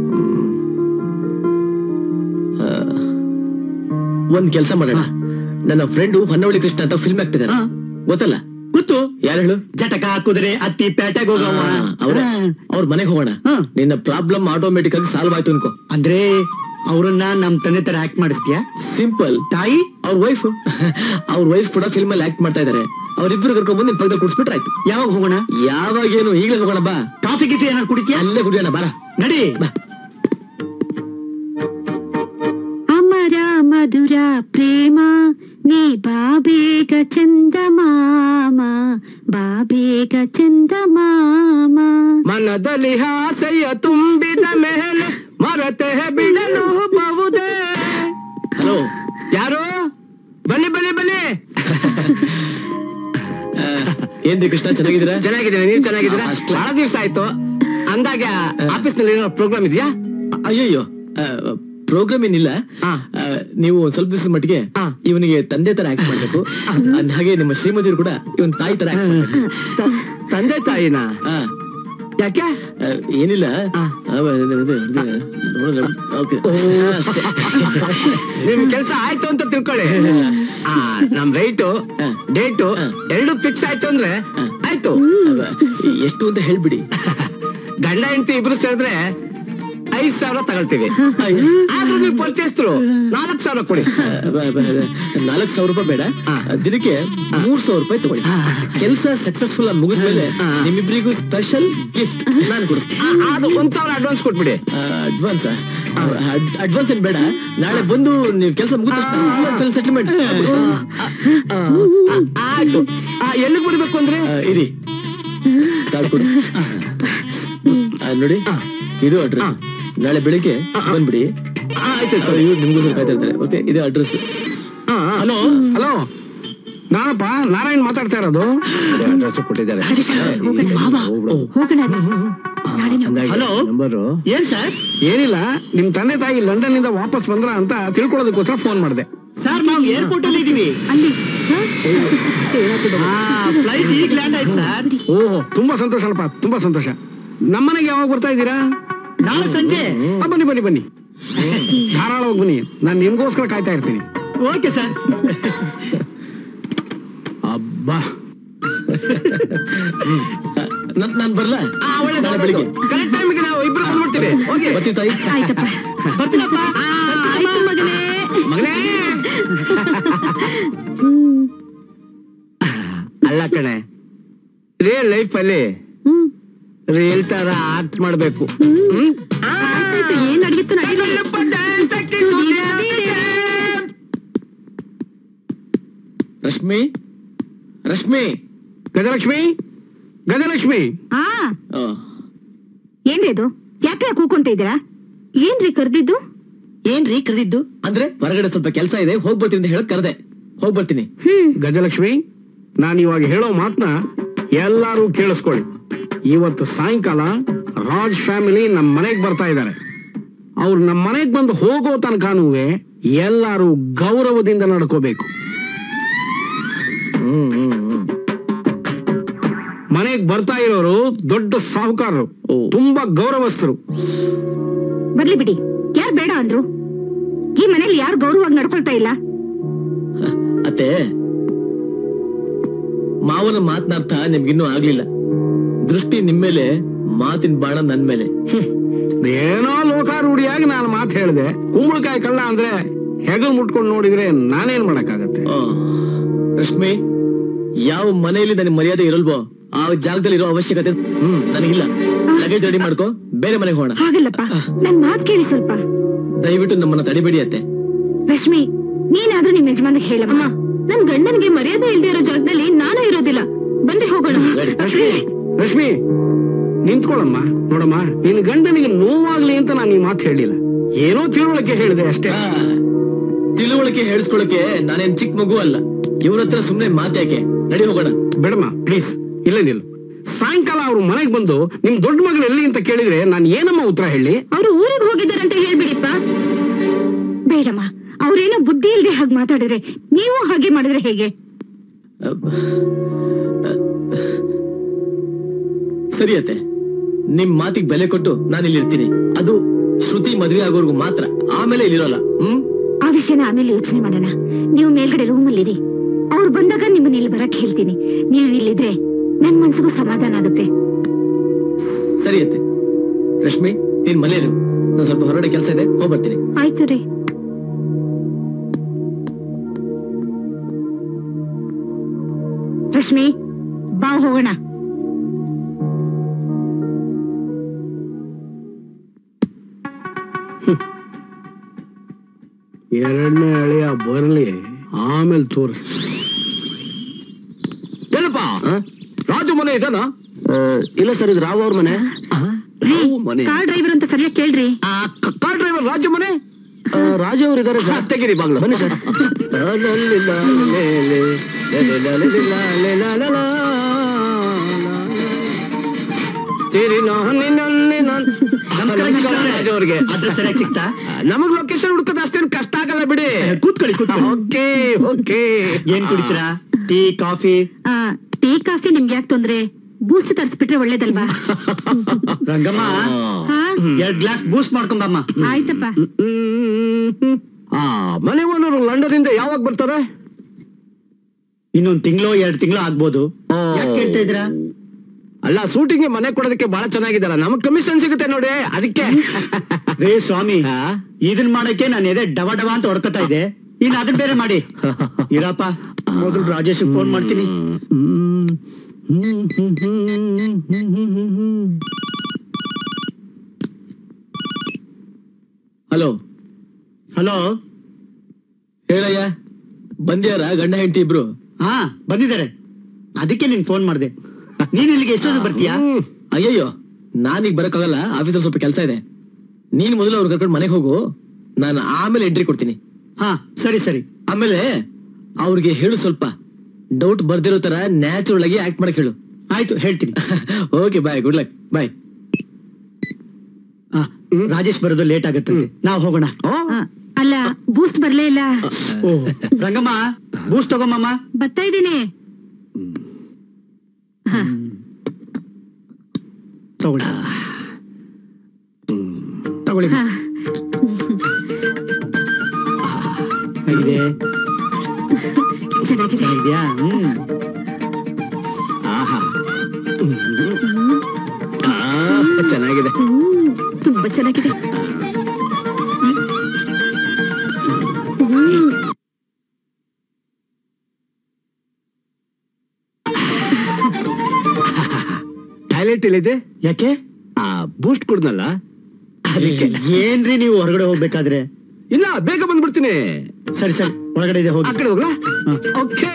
ಆ, ಒಂದ್ ಕೆಲ್ಸ ಮಾಡೋಣ ನನ್ನ ಫ್ರೆಂಡ್ ಹೊನ್ನವಳಿ ಕೃಷ್ಣ ಅಂತ ಫಿಲ್ಮ್ ಆಗ್ತಿದ್ದಾರೆ ಹಾ. ಗೊತ್ತಲ್ಲ ಗೊತ್ತು ಯಾರು ಹೇಳು ಜಟಕ ಕುದುರೆ ಅತ್ತಿ ಪೇಟೆಗೆ ಹೋಗವ ಅವ್ರ ಅವ್ರ ಮನೆಗೆ ಹೋಗೋಣ ಹಾ. ನಿನ್ನ ಪ್ರಾಬ್ಲಮ್ ಆಟೋಮೆಟಿಕ್ ಆಗಿ ಸಾಲ್ವ್ ಆಯ್ತು ಅನ್ಕೋ ಅಂದ್ರೆ ಅವ್ರನ್ನ ನಮ್ ತಂದೆ ತರ ಆಕ್ಟ್ ಮಾಡಿಸ್ತೀಯಾ ಸಿಂಪಲ್ ತಾಯಿ ಅವ್ರ ವೈಫ್ ಅವ್ರ ವೈಫ್ ಕೂಡ ಫಿಲ್ಮ್ ಅಲ್ಲಿ ಆಕ್ಟ್ ಮಾಡ್ತಾ ಇದಾರೆ ಅವ್ರಿಬ್ರು ಕರ್ಕೊಂಡ್ ಬಂದು ನಿನ್ ಪಕ್ಕದಲ್ಲಿ ಕುಡಿಸ್ಬಿಟ್ರೆ ಆಯ್ತು ಯಾವಾಗ ಹೋಗೋಣ ಯಾವಾಗೇನು ಈಗಲೇ ಹೋಗೋಣ ಬಾ ಕಾಫಿ ಗಿಫಿ ಏನಾದ್ರು ಕುಡಿತೀಯಾ ಅಲ್ಲೇ ಕುಡಿಯೋಣ ಬಾರ ನಡಿ ಅಮರ ಮಧುರ ಪ್ರೇಮ ನೀ ಬಾಬೇಗ ಚಂದಮಾಮ ಬಾಬೇಗ ಚಂದಮಾಮ ಮನದಲ್ಲಿ ಹಾಸೆಯ ತುಂಬಿದ ಮೇಲೆ ಮರತೆ ಬಿಡಲು ಬಹುದೇ ಹಲೋ ಯಾರು ಬನ್ನಿ ಬನ್ನಿ ಬನ್ನಿ ಏನ್ರಿ ಕೃಷ್ಣ ಚೆನ್ನಾಗಿದ್ದೀರಾ ಚೆನ್ನಾಗಿದ್ದೀನಿ ನೀವ್ ಚೆನ್ನಾಗಿದ್ದೀರಾ ಅಷ್ಟೇ. ಬಹಳ ದಿವಸ ಆಯ್ತು ಅಂದಾಗ ಆಫೀಸ್ ನಲ್ಲಿ ಏನೋ ಪ್ರೋಗ್ರಾಮ್ ಇದೆಯಾ ಅಯ್ಯಯ್ಯೋ ಪ್ರೋಗ್ರಾಮ್ ಏನಿಲ್ಲ ಹಾ. ಆ, ನೀವು ಒಂದ್ ಸ್ವಲ್ಪ ದಿವಸದ ಮಟ್ಟಿಗೆ ಹಾ. ಇವನಿಗೆ ತಂದೆ ತರ ಆಕ್ಟ್ ಮಾಡ್ಬೇಕು ಅಂದ್ ಹಾಗೆ ನಿಮ್ಮ ಶ್ರೀಮತಿಯರು ಕೂಡ ಇವನ್ ತಾಯಿ ತರ ಆಕ್ಟ್ ಮಾಡ್ಬೇಕು ತ- ತಂದೆ ತಾಯಿನ ಆ, ಯಾಕೆ ಆ, ಏನಿಲ್ಲ ಹಾ. ಆ, ಇದು- ಇದು- ಇದು- ನೋಡೋಣ. Okay. ಅಷ್ಟೇ. ನಿಮ್ ಕೆಲ್ಸ ಆಯ್ತು ಅಂತ ತಿಳ್ಕೊಳ್ಳಿ ಆ, ನಮ್ ರೈಟು ಹಾ. ಡೇಟು ಹಾ. ಎರಡು ಫಿಕ್ಸ್ ಆಯ್ತು ಅಂದ್ರೆ ಹಾ. ಆಯ್ತು ಅಲ್ವಾ? ಎಷ್ಟು ಅಂತ ಹೇಳ್ಬಿಡಿ ಗಂಡ ಹೆಂಡತಿ ಇಬ್ರು ಸೇರಿದ್ರೆ ಐದ್ ಸಾವಿರ ತಗೊಳ್ತೀವಿ ಆದ್ರೂ ನೀವು ಪರ್ಚೇಸ್ತರು ನಾಲ್ಕ್ ಸಾವಿರ ಕೊಡಿ ನಾಲ್ಕು ಸಾವಿರ ರೂಪಾಯಿ ಬೇಡ ಹಾ. ದಿನಕ್ಕೆ ಮೂರ್ ಸಾವಿರ ರೂಪಾಯಿ ತಗೊಳ್ಳಿ ಕೆಲಸ ಸಕ್ಸಸ್ಫುಲ್ ಆಗಿ ಮುಗಿದ್ಮೇಲೆ ಹಾ. ನಿಮ್ಮಿಬ್ರಿಗೂ ಸ್ಪೆಷಲ್ ಗಿಫ್ಟ್ ನಾನು ಕೊಡಿಸ್ತೀನಿ ಆ, ಅದು ಒಂದ್ ಸಾವಿರ ಅಡ್ವಾನ್ಸ್ ಕೊಟ್ಬಿಡಿ ಅಡ್ವಾನ್ಸ್ ಅಡ್ವಾನ್ಸ್ ಏನ್ ಬೇಡ ನಾಳೆ ಬಂದು ನೀವು ಕೆಲಸ ಮುಗಿದ ಸೆಟಲ್ಮೆಂಟ್ ಆ, ಆಯ್ತು ಆ, ಎಲ್ಲಿಗ್ ಬರ್ಬೇಕು ಅಂದ್ರೆ ಇರಿ ಕಾರ್ಡ್ ಕೊಡು ಆ, ನೋಡಿ ಇದು ಅಡ್ರೆಸ್ ನಾಳೆ ಬೆಳಿಗ್ಗೆ ಬಂದ್ಬಿಡಿ ಆ, ಆಯ್ತು ಸೊ ಇವ್ರು ನಿಮ್ಗೋಸ್ಕರ ಕಾಯ್ತಾ ಇರ್ತಾರೆ ಓಕೆ ಇದು ಅಡ್ರೆಸ್ ಹಲೋ ಹಲೋ ನಾನಪ್ಪ ನಾರಾಯಣ್ ಮಾತಾಡ್ತಾ ಇರೋದು ಅಡ್ರೆಸ್ ಕೊಟ್ಟಿದ್ದಾರೆ ಹಲೋ ನಂಬರು ಏನ್ ಸರ್ ಏನಿಲ್ಲ ನಿಮ್ ತಂದೆ ತಾಯಿ ಲಂಡನ್ ಇಂದ ವಾಪಸ್ ಬಂದ್ರ ಅಂತ ತಿಳ್ಕೊಳ್ಳೋದಕ್ಕೋಸ್ಕರ ಫೋನ್ ಮಾಡಿದೆ ಸರ್ ನಾವು ಏರ್ಪೋರ್ಟ್ ಅಲ್ಲಿ ಇದೀವಿ ಅಲ್ಲಿ ಫ್ಲೈಟ್ ಈಗ ಲ್ಯಾಂಡ್ ಆಯ್ತು ಸರ್ ಓಹೋ ತುಂಬಾ ಸಂತೋಷ ಅಲ್ಲಪ್ಪ ತುಂಬಾ ಸಂತೋಷ ನಮ್ಮನೆಗೆ ಯಾವಾಗ ಬರ್ತಾ ಇದ್ದೀರಾ ನಾಳೆ ಸಂಜೆ ಆ, ಬನ್ನಿ ಬನ್ನಿ ಬನ್ನಿ ಧಾರಾಳವಾಗಿ ಬನ್ನಿ ನಾನು ನಿಮ್ಗೋಸ್ಕರ ಕಾಯ್ತಾ ಇರ್ತೀನಿ ಓಕೆ ಸರ್ ಅಬ್ಬಾ ನನ್- ನಾನ್ ಬರ್ಲಾ ನಾಳೆ ಬೆಳಿಗ್ಗೆ ಕರೆಕ್ಟ್ ಟೈಮಿಗೆ ನಾವು ಇಬ್ರು ಬಂದ್ಬಿಡ್ತೀವಿ ಓಕೆ ಬರ್ತೀವಿ ತಾಯಿ ಆಯ್ತಪ್ಪ ಬರ್ತೀನಪ್ಪ ಆಯ್ತು ಮಗನೇ ಮಗನೇ ಅಲ್ಲ ಕಣೆ ರಿಯಲ್ ಲೈಫ್ ಅಲ್ಲಿ ಹ್ಮ್ ರಿಯಲ್ ತರ ಆಕ್ಟ್ ಮಾಡ್ಬೇಕು ಹ್ಮ್ ಆಯ್ತಾಯ್ತು ಏನ್ ನಡೀತು ನಡೀಲಿ ಸುಧೀರ ಬೀರೆ. ರಶ್ಮಿ ರಶ್ಮಿ ಗಜಲಕ್ಷ್ಮಿ ಗಜಲಕ್ಷ್ಮಿ ಆ ಆ, ಏನ್ರಿ ಇದು ಯಾಕೆ ಕೂಕೊಂತ ಇದ್ದೀರಾ ಏನ್ರಿ ಕರ್ದಿದ್ದು ಏನ್ರಿ ಕರೆದಿದ್ದು ಅಂದ್ರೆ ಹೊರಗಡೆ ಸ್ವಲ್ಪ ಕೆಲಸ ಇದೆ ಹೋಗ್ ಬರ್ತೀನಿ ಅಂತ ಹೇಳಕ್ ಕರೆದೆ ಹೋಗ್ ಬರ್ತೀನಿ ಹ್ಮ್ ಗಜಲಕ್ಷ್ಮಿ ನಾನು ಇವಾಗ ಹೇಳೋ ಮಾತನ್ನ ಎಲ್ಲರೂ ಕೇಳಿಸ್ಕೊಳ್ಳಿ ಇವತ್ತು ಸಾಯಂಕಾಲ ರಾಜ್ ಫ್ಯಾಮಿಲಿ ನಮ್ಮ ಮನೆಗೆ ಬರ್ತಾ ಇದ್ದಾರೆ ಅವ್ರು ನಮ್ಮ ಮನೆಗೆ ಬಂದು ಹೋಗೋ ತನಕನೂ ಎಲ್ಲರೂ ಗೌರವದಿಂದ ನಡ್ಕೋಬೇಕು ಹ್ಮ್ ಹ್ಮ್ ಹ್ಮ್ ಮನೆಗೆ ಬರ್ತಾ ಇರೋರು ದೊಡ್ಡ ಸಾಹುಕಾರರು ಓ. ತುಂಬಾ ಗೌರವಸ್ಥರು ಬರ್ಲಿ ಬಿಡಿ ಯಾರು ಬೇಡ ಅಂದ್ರು ಈ ಮನೇಲಿ ಯಾರು ಗೌರವವಾಗಿ ನಡ್ಕೊಳ್ತಾ ಇಲ್ಲ ಅತ್ತೆ ಮಾವನ ಮಾತನಾರ್ಥ ನಿಮ್ಗಿನ್ನೂ ಆಗ್ಲಿಲ್ಲ ದೃಷ್ಟಿ ನಿಮ್ಮೇಲೆ ಮಾತಿನ ಬಾಣ ನನ್ ಮೇಲೆ ಏನೋ ಲೋಕಾರೂಢಿಯಾಗಿ ನಾನು ಮಾತು ಹೇಳಿದೆ ಕುಂಬಳಕಾಯಿ ಕಳ್ಳ ಅಂದ್ರೆ ಹೆಗಲ್ ಮುಟ್ಕೊಂಡು ನೋಡಿದ್ರೆ ನಾನೇನ್ ಮಾಡಕ್ಕಾಗತ್ತೆ ಆ, ರಶ್ಮಿ ಯಾವ ಮನೆಯಲ್ಲಿ ನನಗೆ ಮರ್ಯಾದೆ ಇರಲ್ವೋ ಆ ಜಾಗದಲ್ಲಿ ಇರೋ ಅವಶ್ಯಕತೆ ಹ್ಮ್ ನನಗಿಲ್ಲ ಲಗೇಜ್ ರೆಡಿ ಮಾಡ್ಕೋ ಬೇರೆ ಮನೆಗೆ ಹೋಗೋಣ ಹಾಗಲ್ಲಪ್ಪ ನನ್ ಮಾತ್ ಕೇಳಿ ಸ್ವಲ್ಪ ದಯವಿಟ್ಟು ನಮ್ಮನ್ನ ತಡಿಬೇಡಿ ಅತ್ತೆ ರಶ್ಮಿ ನೀನಾದ್ರೂ ನಿಮ್ ಯಜಮಾನ ಹೇಳಮ್ಮ ಅಮ್ಮ ನನ್ ಗಂಡನ್ಗೆ ಮರ್ಯಾದೆ ಇಲ್ದೇ ಇರೋ ಜಾಗದಲ್ಲಿ ನಾನು ಇರೋದಿಲ್ಲ ಬನ್ರಿ ಹೋಗೋಣ ರಶ್ಮಿ ರಶ್ಮಿ ನಿಂತ್ಕೊಳ್ಳಮ್ಮ ನೋಡಮ್ಮ ನಿನ್ ಗಂಡನಿಗೆ ನೋವಾಗ್ಲಿ ಅಂತ ನಾನು ಈ ಮಾತು ಹೇಳಿಲ್ಲ ಏನೋ ತಿಳುವಳಿಕೆ ಹೇಳಿದೆ ಅಷ್ಟೇ ಆ, ತಿಳುವಳಿಕೆ ಹೇಳಿಸ್ಕೊಳಕ್ಕೆ ನಾನೇನ್ ಚಿಕ್ಕ ಮಗು ಅಲ್ಲ ಇವ್ರ ಹತ್ರ ಸುಮ್ನೆ ಮಾತ್ಯಾಕೆ ನಡಿ ಹೋಗೋಣ ಬೇಡಮ್ಮ ಪ್ಲೀಸ್ ಇಲ್ಲೇ ನಿಲ್ಲು ಸಾಯಂಕಾಲ ಅವ್ರು ಮನೆಗೆ ಬಂದು ನಿಮ್ ದೊಡ್ಡ ಮಗಳು ಎಲ್ಲಿ ಅಂತ ಕೇಳಿದ್ರೆ ನಾನು ಏನಮ್ಮ ಉತ್ತರ ಹೇಳಿ ಅವ್ರು ಊರಿಗೆ ಹೋಗಿದ್ದಾರಂತ ಹೇಳ್ಬಿಡಿಪ್ಪ ಬೇಡಮ್ಮ ಅವ್ರೇನೋ ಬುದ್ಧಿ ಇಲ್ದೆ ಹಾಗೆ ಮಾತಾಡಿದ್ರೆ ನೀವು ಹಾಗೆ ಮಾಡಿದ್ರೆ ಹೇಗೆ ಸರಿ ಅತ್ತೆ ನಿಮ್ ಮಾತಿಗೆ ಬೆಲೆ ಕೊಟ್ಟು ನಾನು ಇಲ್ಲಿರ್ತೀನಿ ಅದು ಶ್ರುತಿ ಮದ್ವೆ ಆಗೋರ್ಗು ಮಾತ್ರ ಆಮೇಲೆ ಇಲ್ಲಿರೋಲ್ಲ ಹ್ಮ್ ಆ ವಿಷಯನ ಆಮೇಲೆ ಯೋಚನೆ ಮಾಡೋಣ ನೀವು ಮೇಲ್ಗಡೆ ರೂಮ್ ಅಲ್ಲಿರಿ ಅವ್ರು ಬಂದಾಗ ನಿಮ್ಮನ್ನ ಇಲ್ಲಿ ಬರಕ್ ಹೇಳ್ತೀನಿ ನೀವು ಇಲ್ಲಿದ್ರೆ ನನ್ ಮನ್ಸಿಗೂ ಸಮಾಧಾನ ಆಗುತ್ತೆ ಸರಿ ಅತ್ತೆ ರಶ್ಮಿ ನೀನ್ ಮನೇರು ನಾನು ಸ್ವಲ್ಪ ಹೊರಗಡೆ ಕೆಲಸ ಇದೆ ಹೋಗ್ ಬರ್ತೀನಿ ಆಯ್ತು ರೀ ರಶ್ಮಿ ಬಾ ಹೋಗೋಣ ಎರಡನೇ ಅಳಿಯ ಬರ್ಲಿ ಆಮೇಲೆ ತೋರಿಸ್ ಏನಪ್ಪ ರಾಜು ಮನೆ ಇದಾನ ಇಲ್ಲ ಸರ್ ಇದು ರಾವ್ ಅವ್ರ ಮನೆ ಮನೆ ಕಾರ್ ಡ್ರೈವರ್ ಅಂತ ಸರಿಯಾಗಿ ಕೇಳ್ರಿ ಕಾರ್ ಡ್ರೈವರ್ ರಾಜು ಮನೆ ರಾಜು ಅವ್ರು ಇದಾರೆ ಸರ್ ತೆಗಿರಿ ಬಾಗ್ಲ ಬನ್ನಿ ಸರ್ ರಾಜು ಅವ್ರಿಗೆ ಅಡ್ರೆಸ್ ಸರಿಯಾಗಿ ಸಿಗ್ತಾ ನಮಗ್ ಲೊಕೇಶನ್ ಹುಡ್ಕೋದು ಅಷ್ಟೇನು ಕಷ್ಟ ಆಗಲ್ಲ ಬಿಡಿ ಕೂತ್ಕೊಳ್ಳಿ ಕೂತ್ಕೊಳ್ಳಿ ಓಕೆ ಓಕೆ ಏನ್ ಕುಡಿತೀರಾ ಟೀ ಕಾಫಿ ಆ, ಟೀ ಕಾಫಿ ನಿಮ್ಗೆ ಯಾಕೆ ತೊಂದ್ರೆ ಬೂಸ್ಟ್ ತರಿಸ್ಬಿಟ್ರೆ ಒಳ್ಳೇದಲ್ವಾ ರಂಗಮ್ಮ ಹಾ ಎರಡ್ ಗ್ಲಾಸ್ ಬೂಸ್ಟ್ ಮಾಡ್ಕೊಂಬಮ್ಮ ಆಯ್ತಪ್ಪ ಆ ಮನೆ ಓನರು ಲಂಡನ್ ಇಂದ ಯಾವಾಗ ಬರ್ತಾರೆ ಇನ್ನೊಂದ್ ತಿಂಗಳು ಎರಡ್ ತಿಂಗಳು ಆಗ್ಬೋದು ಓ. ಯಾಕೆ ಕೇಳ್ತಾ ಇದ್ದೀರಾ ಅಲ್ಲ ಶೂಟಿಂಗ್ ಮನೆ ಕೊಡೋದಕ್ಕೆ ಬಹಳ ಚೆನ್ನಾಗಿದ್ದಾರ ನಮಗ್ ಕಮಿಷನ್ ಸಿಗುತ್ತೆ ನೋಡಿ ಅದಕ್ಕೆ ರೇ ಸ್ವಾಮಿ ಆ? ಇದನ್ ಮಾಡಕ್ಕೆ ನಾನು ಎದೆ ಡವ ಡವ ಅಂತ ಹೊಡ್ಕೊತಾ ಇದೆ ಇನ್ ಅದನ್ ಬೇರೆ ಮಾಡಿ ಇರಪ್ಪ ಮೊದಲು ರಾಜೇಶ್ ಫೋನ್ ಮಾಡ್ತೀನಿ ಹಲೋ ಹಲೋ ಹೇಳಯ್ಯ ಬಂದ್ಯಾರ ಗಂಡ ಹೆಂಡತಿ ಇಬ್ರು ಹಾ ಬಂದಿದ್ದಾರೆ ಅದಕ್ಕೆ ನಿನ್ ಫೋನ್ ಮಾಡ್ದೆ ನೀನ್ ಇಲ್ಲಿಗೆ ಎಷ್ಟೊತ್ತು ಬರ್ತೀಯಾ ಅಯ್ಯಯ್ಯೋ ನಾನೀಗ ಬರಕ್ಕಾಗಲ್ಲ ಆಫೀಸಲ್ಲಿ ಸ್ವಲ್ಪ ಕೆಲಸ ಇದೆ ನೀನ್ ಮೊದಲು ಅವ್ರು ಕರ್ಕೊಂಡು ಮನೆಗೆ ಹೋಗು ನಾನು ಆಮೇಲೆ ಎಂಟ್ರಿ ಕೊಡ್ತೀನಿ ಹಾ ಸರಿ ಸರಿ ಆಮೇಲೆ ಅವ್ರಿಗೆ ಹೇಳು ಸ್ವಲ್ಪ ಡೌಟ್ ಬರ್ದಿರೋ ತರ ನ್ಯಾಚುರಲ್ ಆಗಿ ಆಕ್ಟ್ ಮಾಡಕ್ ಹೇಳು ಆಯ್ತು ಹೇಳ್ತೀನಿ okay bye good luck bye ಆ, ರಾಜೇಶ್ ಬರೋದು ಲೇಟ್ ಆಗತ್ತೆ ನಾವ್ ಹೋಗೋಣ ಆ, ಅಲ್ಲ ಬೂಸ್ಟ್ ಬರ್ಲೇ ಇಲ್ಲ ಓ ರಂಗಮ್ಮ ಬೂಸ್ಟ್ ತಗೊಂಬಮ್ಮ ಬರ್ತಾ ಇದ್ದೀನಿ ಹಾ ತಗೊಳ್ಳಿ ತಗೊಳ್ಳಿ ಹಾ ಹೇಗಿದೆ ಚೆನ್ನಾಗಿದೆ ಇದೆಯಾ ಹ್ಮ್ ಆಹಾ ಆ, ಚೆನ್ನಾಗಿದೆ ಹ್ಮ್ ತುಂಬಾ ಚೆನ್ನಾಗಿದೆ ಹ್ಮ್ ಟಾಯ್ಲೆಟ್ ಎಲ್ಲಿದೆ ಯಾಕೆ ಆ ಬೂಸ್ಟ್ ಕುಡ್ನಲ್ಲ ಅದಕ್ಕೆ ಏನ್ರಿ ನೀವು ಹೊರಗಡೆ ಹೋಗ್ಬೇಕಾದ್ರೆ ಇಲ್ಲ ಬೇಗ ಬಂದ್ಬಿಡ್ತೀನಿ ಸರಿ ಸರಿ ಒಳಗಡೆ ಇದೆ ಆ ಹೋಗಿ ಕಡೆ ಹೋಗ್ಲಾ ಹಾ. ಓಕೆ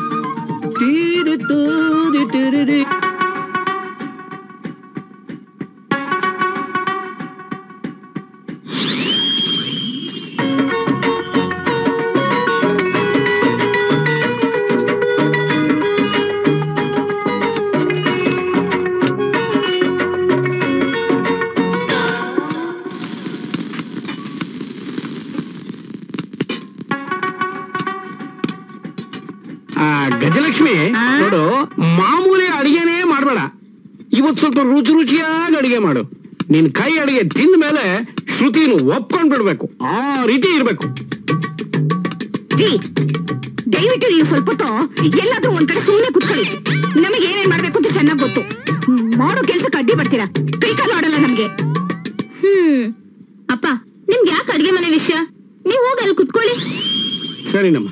ಆ ಗಜಲಕ್ಷ್ಮಿ ನೋಡು ಮಾಮೂಲಿ ಅಡಿಗೆನೇ ಮಾಡ್ಬೇಡ ಇವತ್ ಸ್ವಲ್ಪ ರುಚಿ ರುಚಿಯಾಗಿ ಅಡಿಗೆ ಮಾಡು ನಿನ್ ಕೈ ಅಡಿಗೆ ತಿಂದ ಮೇಲೆ ಶ್ರುತಿನು ಒಪ್ಕೊಂಡ್ ಬಿಡ್ಬೇಕು ಆ ರೀತಿ ಇರ್ಬೇಕು ರೀ ದಯವಿಟ್ಟು ನೀವು ಸ್ವಲ್ಪ ಹೊತ್ತು ಎಲ್ಲಾದ್ರೂ ಒಂದ್ ಕಡೆ ಸುಮ್ಮನೆ ಕುತ್ಕೊಳ್ಳಿ ನಮಗೆ ಏನೇನ್ ಮಾಡ್ಬೇಕು ಅಂತ ಚೆನ್ನಾಗ್ ಗೊತ್ತು ಮಾಡೋ ಕೆಲ್ಸಕ್ಕೆ ಅಡ್ಡಿ ಬರ್ತೀರಾ ಕೈ ಕಾಲು ಆಡಲ್ಲ ನಮ್ಗೆ ಹ್ಮ್ ಅಪ್ಪ ನಿಮ್ಗೆ ಯಾಕೆ ಅಡ್ಗೆ ಮನೆ ವಿಷಯ ನೀವ್ ಹೋಗಿ ಅಲ್ಲಿ ಕುತ್ಕೊಳ್ಳಿ ಸರಿನಮ್ಮ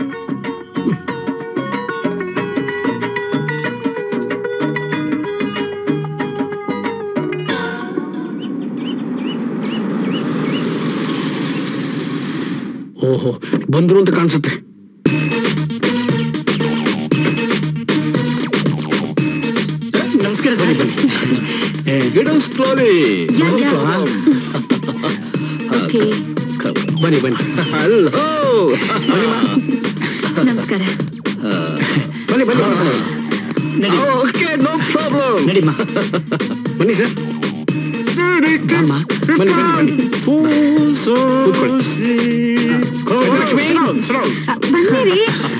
ಓಹೋ ಬಂದ್ರು ಅಂತ ಕಾಣಿಸುತ್ತೆ ನಮಸ್ಕಾರ ಸರಿ ಬನ್ನಿ ಏ, ಗಿಡ ಸ್ಲೋಲಿ ಓಕೆ ಬನ್ನಿ ಬನ್ನಿ ಹಲೋ ನಮಸ್ಕಾರ ಬನ್ನಿ ಬನ್ನಿ ನಡಿ ಓಕೆ ನೋ ಪ್ರಾಬ್ಲಮ್ ನಡಿಮ್ಮ ಬನ್ನಿ ಸರ್ ಅಮ್ಮ ಬನ್ನಿ ಬನ್ನಿ ಬನ್ನಿ ಕೂತ್ಕೊಳ್ಳಿ ಗಜಲಕ್ಷ್ಮಿ ಬಂದಿರಿ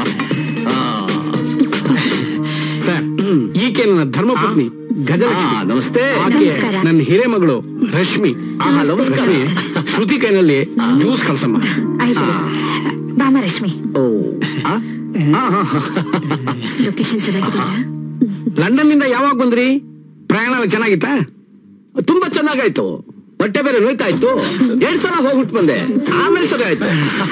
ಸರ್ ಈಕೆ ನನ್ನ ಧರ್ಮಪತ್ನಿ ಗಜಲಕ್ಷ್ಮಿ ನಮಸ್ತೆ ಆಕೆ ನಮಸ್ಕಾರ. ನನ್ನ ಹಿರೇಮಗಳು ರಶ್ಮಿ ಆಹಾ, ನಮಸ್ಕಾರ. ರಶ್ಮಿ ಶ್ರುತಿ ಕೈನಲ್ಲಿ ಜ್ಯೂಸ್ ಕಳ್ಸಮ್ಮ ಆಯ್ತು ಬಾಮ ರಶ್ಮಿ ಓ ಆ? ಆ, ಹಾ, ಹಾ. ಲೊಕೇಶನ್ ಚೆನ್ನಾಗಿದೆಯಾ ಲಂಡನ್ ನಿಂದ ಯಾವಾಗ ಬಂದ್ರಿ ಪ್ರಯಾಣ ಎಲ್ಲ ಚೆನ್ನಾಗಿತ್ತಾ ತುಂಬಾ ಚೆನ್ನಾಗಾಯ್ತು ಹೊಟ್ಟೆ ಬೇರೆ ನೋಯ್ತಾ ಇತ್ತು ಎರಡ್ ಸಲ ಹೋಗ್ಬಿಟ್ಟು ಬಂದೆ ಆಮೇಲೆ ಸರಿ ಆಯ್ತು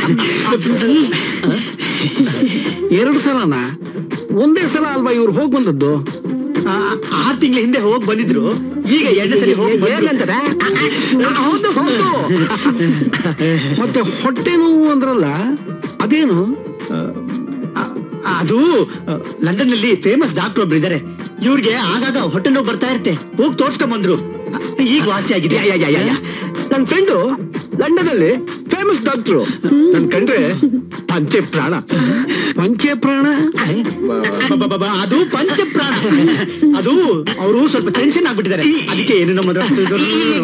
ಎರಡು ಸಲನ ಒಂದೇ ಸಲ ಅಲ್ವಾ ಇವ್ರು ಹೋಗ್ ಬಂದದ್ದು ಆ, ಆರ್ ತಿಂಗಳ ಹಿಂದೆ ಹೋಗಿ ಬಂದಿದ್ರು ಈಗ ಎರಡನೇ ಸಲ ಹೋಗಿ ಬಂದ್ರು. ಏನಂತಾರೆ ಹೌದು ಹೌದು ಮತ್ತೆ ಹೊಟ್ಟೆ ನೋವು ಅಂದ್ರಲ್ಲ ಅದೇನು ಆ, ಅದು ಲಂಡನ್ ನಲ್ಲಿ ಫೇಮಸ್ ಡಾಕ್ಟರ್ ಒಬ್ರು ಇದಾರೆ ಇವ್ರಿಗೆ ಆಗಾಗ ಹೊಟ್ಟೆ ನೋವು ಬರ್ತಾ ಇರುತ್ತೆ ಹೋಗಿ ತೋರ್ಸ್ಕೊಂಡ್ ಬಂದ್ರು ಈಗ ವಾಸಿ ಆಗಿದೆ ಯಾ, ಯಾ, ಯಾ, ಯಾ, ಯಾ. ನನ್ ಫ್ರೆಂಡು ಲಂಡನ್ ಅಲ್ಲಿ ಫೇಮಸ್ ಡಾಕ್ಟ್ರು ನನ್ ಕಂಡ್ರೆ ಪಂಚೆ ಪ್ರಾಣ ಪಂಚೆ ಪ್ರಾಣ ಅಬ್ಬಬ್ಬಬ್ಬ, ಅದು ಪಂಚಪ್ರಾಣ ಅದು ಅವರು ಸ್ವಲ್ಪ ಟೆನ್ಷನ್ ಆಗ್ಬಿಟ್ಟಿದ್ದಾರೆ ಅದಕ್ಕೆ ಏನೇನೋ ಮಾತಾಡ್ತಿದ್ರು.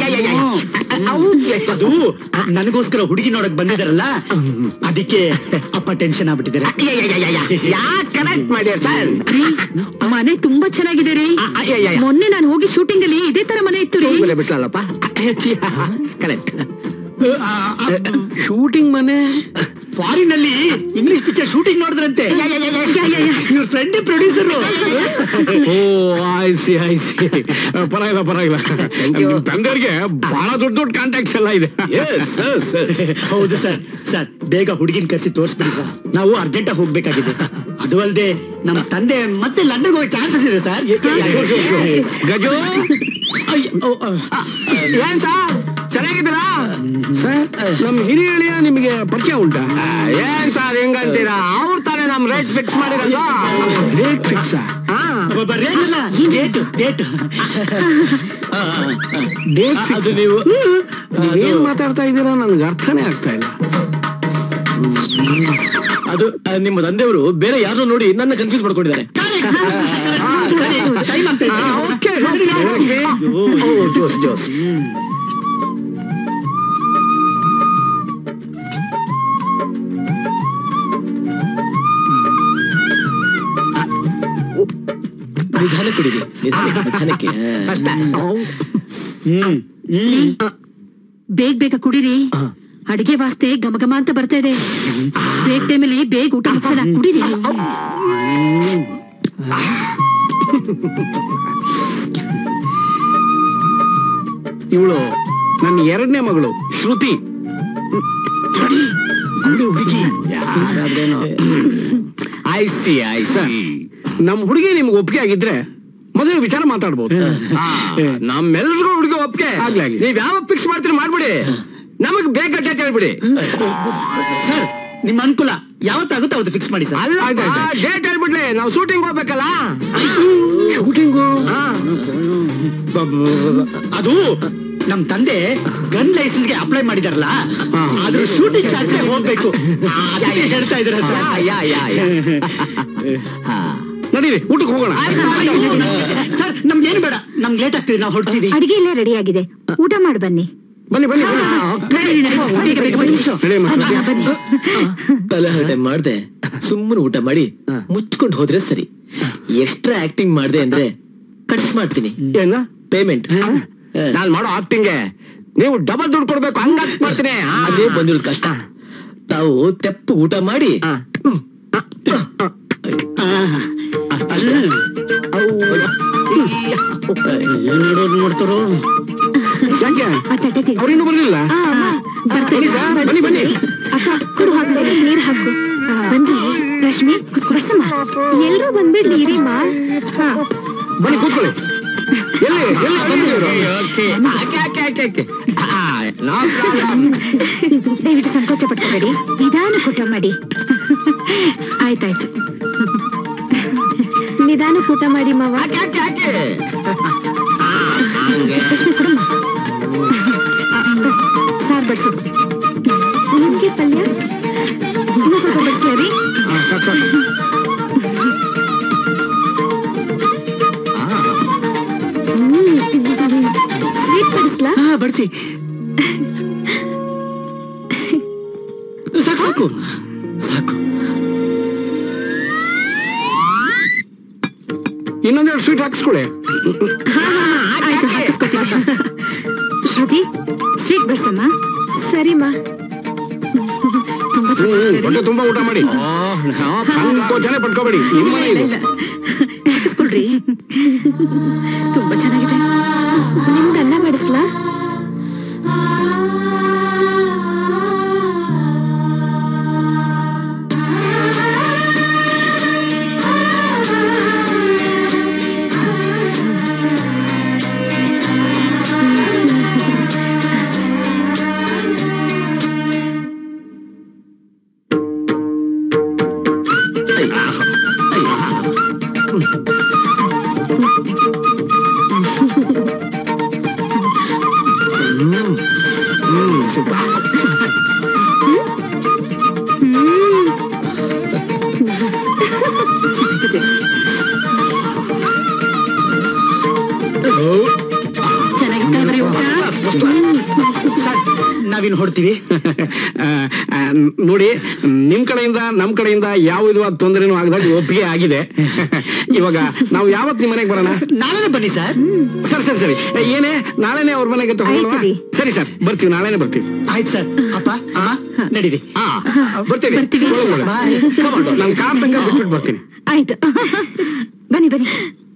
ಅದು ನನಗೋಸ್ಕರ ಹುಡುಗಿ ನೋಡಕ್ ಬಂದಿದಾರಲ್ಲ ಅದಕ್ಕೆ ಅಪ್ಪ ಟೆನ್ಷನ್ ಆಗ್ಬಿಟ್ಟಿದ್ದಾರೆ ಯಾ ಕನೆಕ್ಟ್ ಮಾಡ್ಯಾರ ಸರ್ ಮನೆ ತುಂಬಾ ಚೆನ್ನಾಗಿದೆ ರೀ ಮೊನ್ನೆ ನಾನು ಹೋಗಿ ಶೂಟಿಂಗ್ ಅಲ್ಲಿ ಇದೇ ತರ ಮನೆ ಇತ್ತು ರೀ ಬಿಟ್ಲಲ್ಲಪ್ಪ ಕರೆಕ್ಟ್ ಆ, ಆ, ಶೂಟಿಂಗ್ ಮನೆ ಫಾರಿನ್ ಅಲ್ಲಿ ಇಂಗ್ಲಿಷ್ ಪಿಕ್ಚರ್ ಶೂಟಿಂಗ್ ನೋಡಿದ್ರಂತೆ ಇವ್ರ ಫ್ರೆಂಡ್ ಪ್ರೊಡ್ಯೂಸರ್ ಓ ಆಯ್ಸಿ ಆಯ್ಸಿ ಪರವಾಗಿಲ್ಲ ಪರವಾಗಿಲ್ಲ ನಿಮ್ ತಂದೆಯವ್ರಿಗೆ ಬಹಳ ದೊಡ್ಡ ದೊಡ್ಡ ಕಾಂಟ್ಯಾಕ್ಟ್ಸ್ ಎಲ್ಲ ಇದೆ ಹೌದು ಸರ್ ಸರ್ ಬೇಗ ಹುಡುಗಿನ ಕರ್ಸಿ ತೋರಿಸ್ಬಿಡಿ ಸರ್ ನಾವು ಅರ್ಜೆಂಟ್ ಆಗಿ ಹೋಗ್ಬೇಕಾಗಿದೆ ಅದು ಅಲ್ಲದೆ ನಮ್ಮ ತಂದೆ ಮತ್ತೆ ಲಂಡನ್ ಹೋಗೋ ಚಾನ್ಸಸ್ ಇದೆ ಸರ್ ಗಜು ಏನ್ ಸರ್ ಚೆನ್ನಾಗಿದ್ದೀರಾ ಸರ್ ನಮ್ ಹಿರಿಯ ಅಳಿಯ ನಿಮಗೆ ಪರಿಚಯ ಉಂಟಾ ಏನ್ ಸರ್ ಹೆಂಗಂತೀರಾ ಅವ್ರು ತಾನೇ ನಮ್ ರೇಟ್ ಫಿಕ್ಸ್ ಮಾಡಿರೋದು rate fix date date date ಅದು ನೀವು ಏನ್ ಮಾತಾಡ್ತಾ ಇದ್ದೀರಾ ನನ್ಗೆ ಅರ್ಥನೇ ಆಗ್ತಾ ಇಲ್ಲ ಅದು ಆ, ನಿಮ್ಮ ತಂದೆಯವರು ಬೇರೆ ಯಾರನ್ನೋ ನೋಡಿ ನನ್ನ ಕನ್ಫ್ಯೂಸ್ ಮಾಡ್ಕೊಂಡಿದ್ದಾರೆ ಟೈಮ್ ಆಗ್ತಾ ಇದೆ. ಓಕೆ ಜೋಸ್ ಜೋಸ್ ನಿಧಾನ ಕುಡಿರಿ ನಿಧಾನ- ನಿಧಾನಕ್ಕೆ ಹ್ಮ್ ಹ್ಮ್ ಬೇಗ ಬೇಗ ಕುಡೀರಿ ಅಡಿಗೆ ವಾಸ್ತೆ ಗಮಗಮ ಅಂತ ಬರ್ತಾ ಇದೆ ಬ್ರೇಕ್ ಟೈಮಲ್ಲಿ ಬೇಗ ಊಟ ಮುಗಿಸೋಣ ಕುಡೀರಿ ಇವಳು ನನ್ನ ಎರಡನೇ ಮಗಳು Shruti I see I see ನಮ್ ಹುಡುಗಿ ನಿಮ್ಗೆ ಒಪ್ಪಿಗೆ ಆಗಿದ್ರೆ ಮದುವೆ ವಿಚಾರ ಮಾತಾಡ್ಬೋದು ನಮ್ಮೆಲ್ರಿಗೂ ಹುಡುಗ ಒಪ್ಪಿಗೆ ಆಗ್ಲಿ, ಆಗ್ಲಿ. ನೀವ್ ಯಾವ ಫಿಕ್ಸ್ ಮಾಡ್ತೀರಿ ಮಾಡ್ಬಿಡಿ ನಮಗ್ ಬೇಗ ಡೇಟ್ ಹೇಳ್ಬಿಡಿ ಸರ್ ನಿಮ್ಮ ಅನುಕೂಲ ಯಾವತ್ತಾಗುತ್ತೋ ಅವತ್ತು ಫಿಕ್ಸ್ ಮಾಡಿ ಸರ್ ಅಲ್ಲ ಆಯ್ತ್ ಆಯ್ತ್ ಆಯ್ತ್. ಡೇಟ್ ಹೇಳ್ಬಿಡ್ಲಿ ನಾವು ಶೂಟಿಂಗ್ ಹೋಗ್ಬೇಕಲ್ಲ ಶೂಟಿಂಗು ಅದು ನಮ್ ತಂದೆ ಗನ್ ಲೈಸೆನ್ಸ್ ಗೆ ಅಪ್ಲೈ ಮಾಡಿದಾರಲ್ಲ ಹಾ. ಅದ್ರ ಶೂಟಿಂಗ್ ಚಾರ್ಜ್ ಹೋಗ್ಬೇಕು ಅದಕ್ಕೆ ಹೇಳ್ತಾ ಇದ್ರ ಯಾ, ಯಾ, ಯಾ. ನಡೀರಿ ಊಟಕ್ಕೆ ಹೋಗೋಣ ಸರ್ ನಮ್ಗೇನು ಬೇಡ ನಮ್ಗೆ ಲೇಟ್ ಆಗ್ತಿದೆ ನಾವು ಹೊರಡ್ತೀವಿ ಅಡಿಗೆ ಎಲ್ಲ ರೆಡಿ ಆಗಿದೆ ಊಟ ಮಾಡಿ ಬನ್ನಿ ಬನ್ನಿ ಬನ್ನಿ ಬನ್ನಿ. ನಡೀರಿ, ನಡೀರಿ. ಬೇಗ, ಬೇಗ ಬನ್ನಿ. ನಡಿ ಮಕ್ಕಳು. ಹಾ, ಬನ್ನಿ ತಲೆ ಹರಟೆ ಮಾಡ್ದೆ ಸುಮ್ಮನೆ ಊಟ ಮಾಡಿ ಮುಚ್ಕೊಂಡು ಹೋದ್ರೆ ಸರಿ ಎಕ್ಸ್ಟ್ರಾ ಆಕ್ಟಿಂಗ್ ಮಾಡ್ದೆ ಅಂದ್ರೆ ಕಟ್ ಮಾಡ್ತೀನಿ ಏನ ಪೇಮೆಂಟ್ ನಾನ್ ಮಾಡೋ ಆಕ್ಟಿಂಗ್ ನೀವು ಡಬಲ್ ದುಡ್ಡು ಕೊಡ್ಬೇಕು ಹಂಗ act ಮಾಡ್ತೀನಿ ಆ, ಅದೇ ಬಂದಿರೋದು ಕಷ್ಟ ತಾವು ತೆಪ್ಪು ಊಟ ಮಾಡಿ ಆ. ಏನ್ ನೋಡೋದು ನೋಡ್ತಾರೋ ಯಾಕೆ ಆ ತಟ್ಟೆ ತಿನ್ನು. ಅವ್ರಿನ್ನೂ ಬರ್ಲಿಲ್ಲ ಆ, ಅಮ್ಮ, ಬರ್ತೀನಿ. ಬನ್ನಿ ಸರ್, ಬನ್ನಿ, ಬನ್ನಿ. ಅಕ್ಕ ಕುಡು ಹಾಕ್ಬೇಡ ನೀರ್ ಹಾಕು ಬನ್ರಿ ರಶ್ಮಿ ಕುತ್ಕೊಡ್ಸಮ್ಮ ಎಲ್ರೂ ಬಂದ್ಬಿಡ್ಲಿ ಇರಿಮ್ಮ ಹಾ ಬನ್ನಿ ಕೂತ್ಕೊಳ್ಳಿ ಎಲ್ಲಿ ಎಲ್ಲಿ ಬಂದಿದ್ದೀರು? ಆಕೆ, ಆಕೆ, ಆಕೆ, ಆಕೆ. ಆ, no problem. ದಯವಿಟ್ಟು ಸಂಕೋಚ ಪಟ್ಕೋಬೇಡಿ ನಿಧಾನ ಊಟ ಮಾಡಿ ಆಯ್ತಾಯ್ತು ನಿಧಾನ ಊಟ ಮಾಡಿ ಮಾವ ಆಕೆ, ಆಕೆ, ಆಕೆ. ಆ, ಹಂಗೆ. ರಶ್ಮಿ ಕೊಡಮ್ಮ ಆ, ತಗೋ. ಸಾರ್ ಬಡ್ಸು ನಿಮ್ಗೆ ಪಲ್ಯ ಇನ್ನೂ ಸ್ವಲ್ಪ ಬಡ್ಸ್ಲಾ ರೀ ಆ, ಸಾಕ್ ಸಾಕ್ ಸ್ವೀಟ್ ಬಡಿಸ್ಲಾ ಹಾ ಬಡ್ಸಿ ಸಾಕು ಸಾಕು ಸಾಕು ಇನ್ನೊಂದೆರಡು ಸ್ವೀಟ್ ಹಾಕಿಸ್ಕೊಳ್ಳಿ ಆಯ್ತು ಹಾಕಿಸ್ಕೊತೀವಿ ಶ್ರುತಿ ಸ್ವೀಟ್ ಬಡ್ಸಮ್ಮ ಸರಿಮ್ಮ ತುಂಬಾ ಹ್ಮ್, ಹೊಟ್ಟೆ ತುಂಬಾ ಊಟ ಮಾಡಿ ಸಂಕೋಚನೆ ಪಡ್ಕೋಬೇಡಿ ನಿಮ್ಮನೆ ಇದು ಹಾಕಿಸ್ಕೊಳ್ರಿ ತುಂಬಾ ಚೆನ್ನಾಗಿದೆ ನಿಮ್ಗೆ ಅನ್ನ ಬಡಿಸ್ಲಾ ಹ್ಮ್ ಸೂಪರ್ ಚೆನ್ನಾಗಿತ್ತ ಬರೀ ಊಟ ಸರ್ ನಾವಿನ್ ಹೊಡ್ತೀವಿ ಆ, ಆ, ನೋಡಿ ನಿಮ್ ಕಡೆಯಿಂದ ನಮ್ ಕಡೆಯಿಂದ ಯಾವ ವಿಧವಾದ ತೊಂದರೆನೂ ಆಗದಾಗ ಒಪ್ಪಿಗೆ ಆಗಿದೆ ಇವಾಗ ನಾವು ಯಾವತ್ ನಿಮ್ ಮನೆಗೆ ಬರೋಣ ನಾಳೆನೇ ಬನ್ನಿ ಸರ್ ಸರಿ ಸರಿ ಸರಿ ಏನೇ ನಾಳೆನೆ ಅವ್ರ ಮನೆಗೆ ತಗೊಂಡು ಆಯ್ತು ರೀ. ಸರಿ ಸರ್ ಬರ್ತೀವಿ ನಾಳೆನೆ ಬರ್ತೀವಿ ಆಯ್ತು ಸರ್ ಅಪ್ಪ ಅಮ್ಮ ನಡೀರಿ ಹಾ ಬರ್ತೀವಿ ಬರ್ತೀವಿ. ಒಳಗೆ ಒಳಗೆ. ನಾನು ಕಾರ್ ತನಕ ಬಿಟ್ಬಿಟ್ಟು ಬರ್ತೀನಿ ಆಯ್ತು ಬನ್ನಿ ಬನ್ನಿ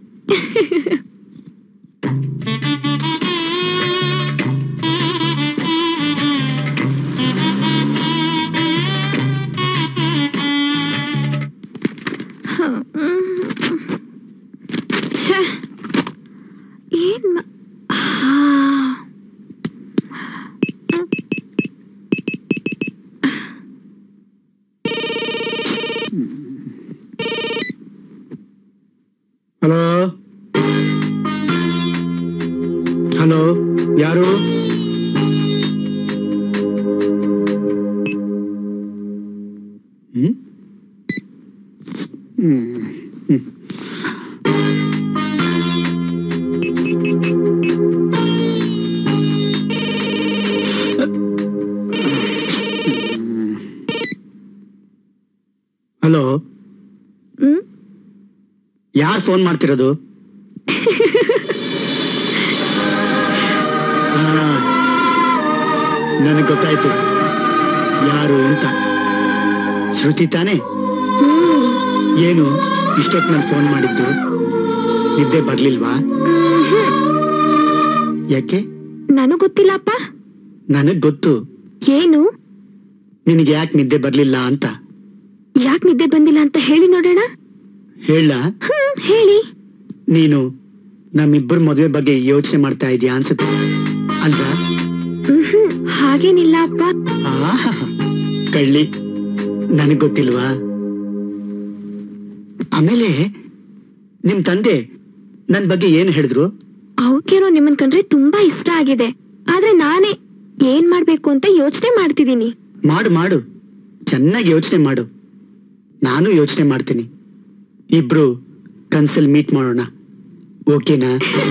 ಛೆ, ಏನ್ ಮಾ- ಹಾ. ಹಲೋ ಹಲೋ ಯಾರು ಹ್ಮ್ ಹಲೋ ಹ್ಮ್ ಯಾರು ಫೋನ್ ಮಾಡ್ತಿರೋದು ನನಗೆ ಗೊತ್ತಾಯ್ತು ಯಾರು ಅಂತ ಶ್ರುತಿ ತಾನೆ ಏನು ಇಷ್ಟೊತ್ತಿನಲ್ಲಿ ಫೋನ್ ಮಾಡಿದ್ದು ನಿದ್ದೆ ಬರ್ಲಿಲ್ವಾ ಯಾಕೆ ನನಗ್ ಗೊತ್ತಿಲ್ಲಪ್ಪ ನನಗ್ ಗೊತ್ತು ಏನು ನಿನಗೆ ಯಾಕೆ ನಿದ್ದೆ ಬರ್ಲಿಲ್ಲ ಅಂತ ಯಾಕ್ ನಿದ್ದೆ ಬಂದಿಲ್ಲ ಅಂತ ಹೇಳಿ ನೋಡೋಣ ಹೇಳ ಹ್ಮ್ ಹೇಳಿ ನೀನು ನಮ್ಮಿಬ್ಬರ ಮದುವೆ ಬಗ್ಗೆ ಯೋಚನೆ ಮಾಡ್ತಾ ಇದೀಯಾ ಅನ್ಸುತ್ತೆ ಅಲ್ವಾ ಹ್ಮ್ ಹಾಗೇನಿಲ್ಲ ಅಪ್ಪ ಆಹಾ, ಕಳ್ಳಿ ನನಗ್ ಗೊತ್ತಿಲ್ವಾ ಆಮೇಲೆ ನಿಮ್ ತಂದೆ ನನ್ ಬಗ್ಗೆ ಏನ್ ಹೇಳಿದ್ರು ಅವ್ಕೇನೋ ನಿಮ್ಮನ್ ಕಂಡ್ರೆ ತುಂಬಾ ಇಷ್ಟ ಆಗಿದೆ ಆದ್ರೆ ನಾನೇ ಏನ್ ಮಾಡ್ಬೇಕು ಅಂತ ಯೋಚನೆ ಮಾಡ್ತಿದೀನಿ ಮಾಡು ಮಾಡು ಚೆನ್ನಾಗಿ ಯೋಚನೆ ಮಾಡು ನಾನು ಯೋಚನೆ ಮಾಡ್ತೀನಿ ಇಬ್ರು ಕನ್ಸಲ್ ಮೀಟ್ ಮಾಡೋಣ ಓಕೆನಾ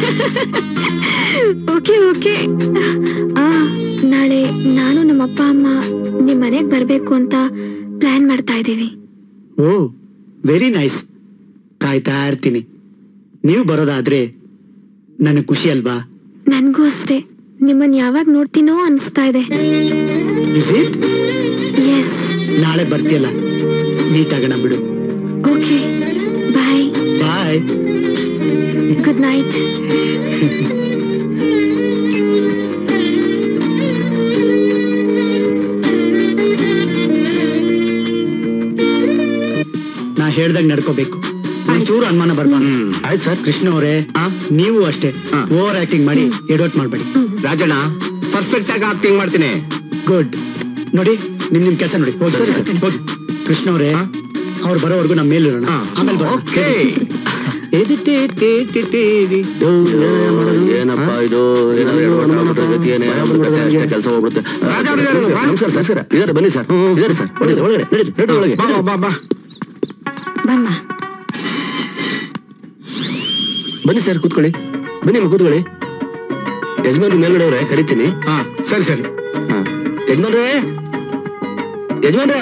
ಓಕೆ ಓಕೆ ಆ ನಾಳೆ ನಾನು ನಮ್ಮ ಅಪ್ಪ ಅಮ್ಮ ನಿಮ್ ಮನೆಗ್ ಬರ್ಬೇಕು ಅಂತ ಪ್ಲಾನ್ ಮಾಡ್ತಾ ಇದೀವಿ ಓ ವೆರಿ ನೈಸ್ ಕಾಯ್ತಾ ಇರ್ತೀನಿ ನೀವು ಬರೋದಾದ್ರೆ ನನಗೆ ಖುಷಿ ಅಲ್ವಾ ನನ್ಗೂ ಅಷ್ಟೇ ನಿಮ್ಮನ್ ಯಾವಾಗ ನೋಡ್ತೀನೋ ಅನ್ಸ್ತಾ ಇದೆ ಇಸ್ ಇಟ್ ಎಸ್ ನಾಳೆ ಬರ್ತೀಯಲ್ಲ ಮೀಟ್ ಆಗೋಣ ಬಿಡು okay bye bye good night ನಾ ಹೇಳ್ದಂಗ್ ನಡ್ಕೋಬೇಕು ಒಂಚೂರು ಅನುಮಾನ ಬರ್ಬಾರ್ದು ಆಯ್ತು ಸರ್ ಕೃಷ್ಣ ಅವರೇ ನೀವು ಅಷ್ಟೇ ಓವರ್ ಆಕ್ಟಿಂಗ್ ಮಾಡಿ ಎಡೋಟ್ ಮಾಡ್ಬೇಡಿ ರಾಜಣ್ಣ ಪರ್ಫೆಕ್ಟ್ ಆಗಿ ಆಕ್ಟಿಂಗ್ ಮಾಡ್ತೀನಿ ಗುಡ್ ನೋಡಿ ನಿಮ್ ನಿಮ್ ಕೆಲಸ ನೋಡಿ ಹೋಗಿ ಸರಿ ಸರ್ ಹೋಗಿ ಕೃಷ್ಣ ಅವರೇ ಅವ್ರು ಬರೋವರೆಗೂ ನಮ್ಮ ಮೇಲಿರೋಣ ಆಮೇಲೆ ಬರೋಣ ಓಕೆ ಏನಪ್ಪ ಇದು ಕೆಲಸ ಹೋಗ್ಬಿಡುತ್ತೆ ನಮಸ್ಕಾರ ಸರ್ ಸರ್ ಇದಾರೆ ಬನ್ನಿ ಸರ್ ಇದಾರೆ ಸರ್ ಒಳಗಡೆ ಒಳಗಡೆ ನಡೀರಿ, ನಡೀರಿ ಒಳಗೆ ಬಾ ಬಾ ಬಾ ಬಮ್ಮ ಬನ್ನಿ ಸರ್ ಕೂತ್ಕೊಳ್ಳಿ ಬನ್ನಿ ಅಮ್ಮ ಕೂತ್ಕೊಳ್ಳಿ ಯಜಮಾನ್ರು ಮೇಲ್ಗಡೆ ಅವ್ರೆ ಕರಿತೀನಿ ಹಾ ಸರಿ ಸರಿ ಹಾ. ಯಜಮಾನ್ರೇ ಯಜಮಾನ್ರೇ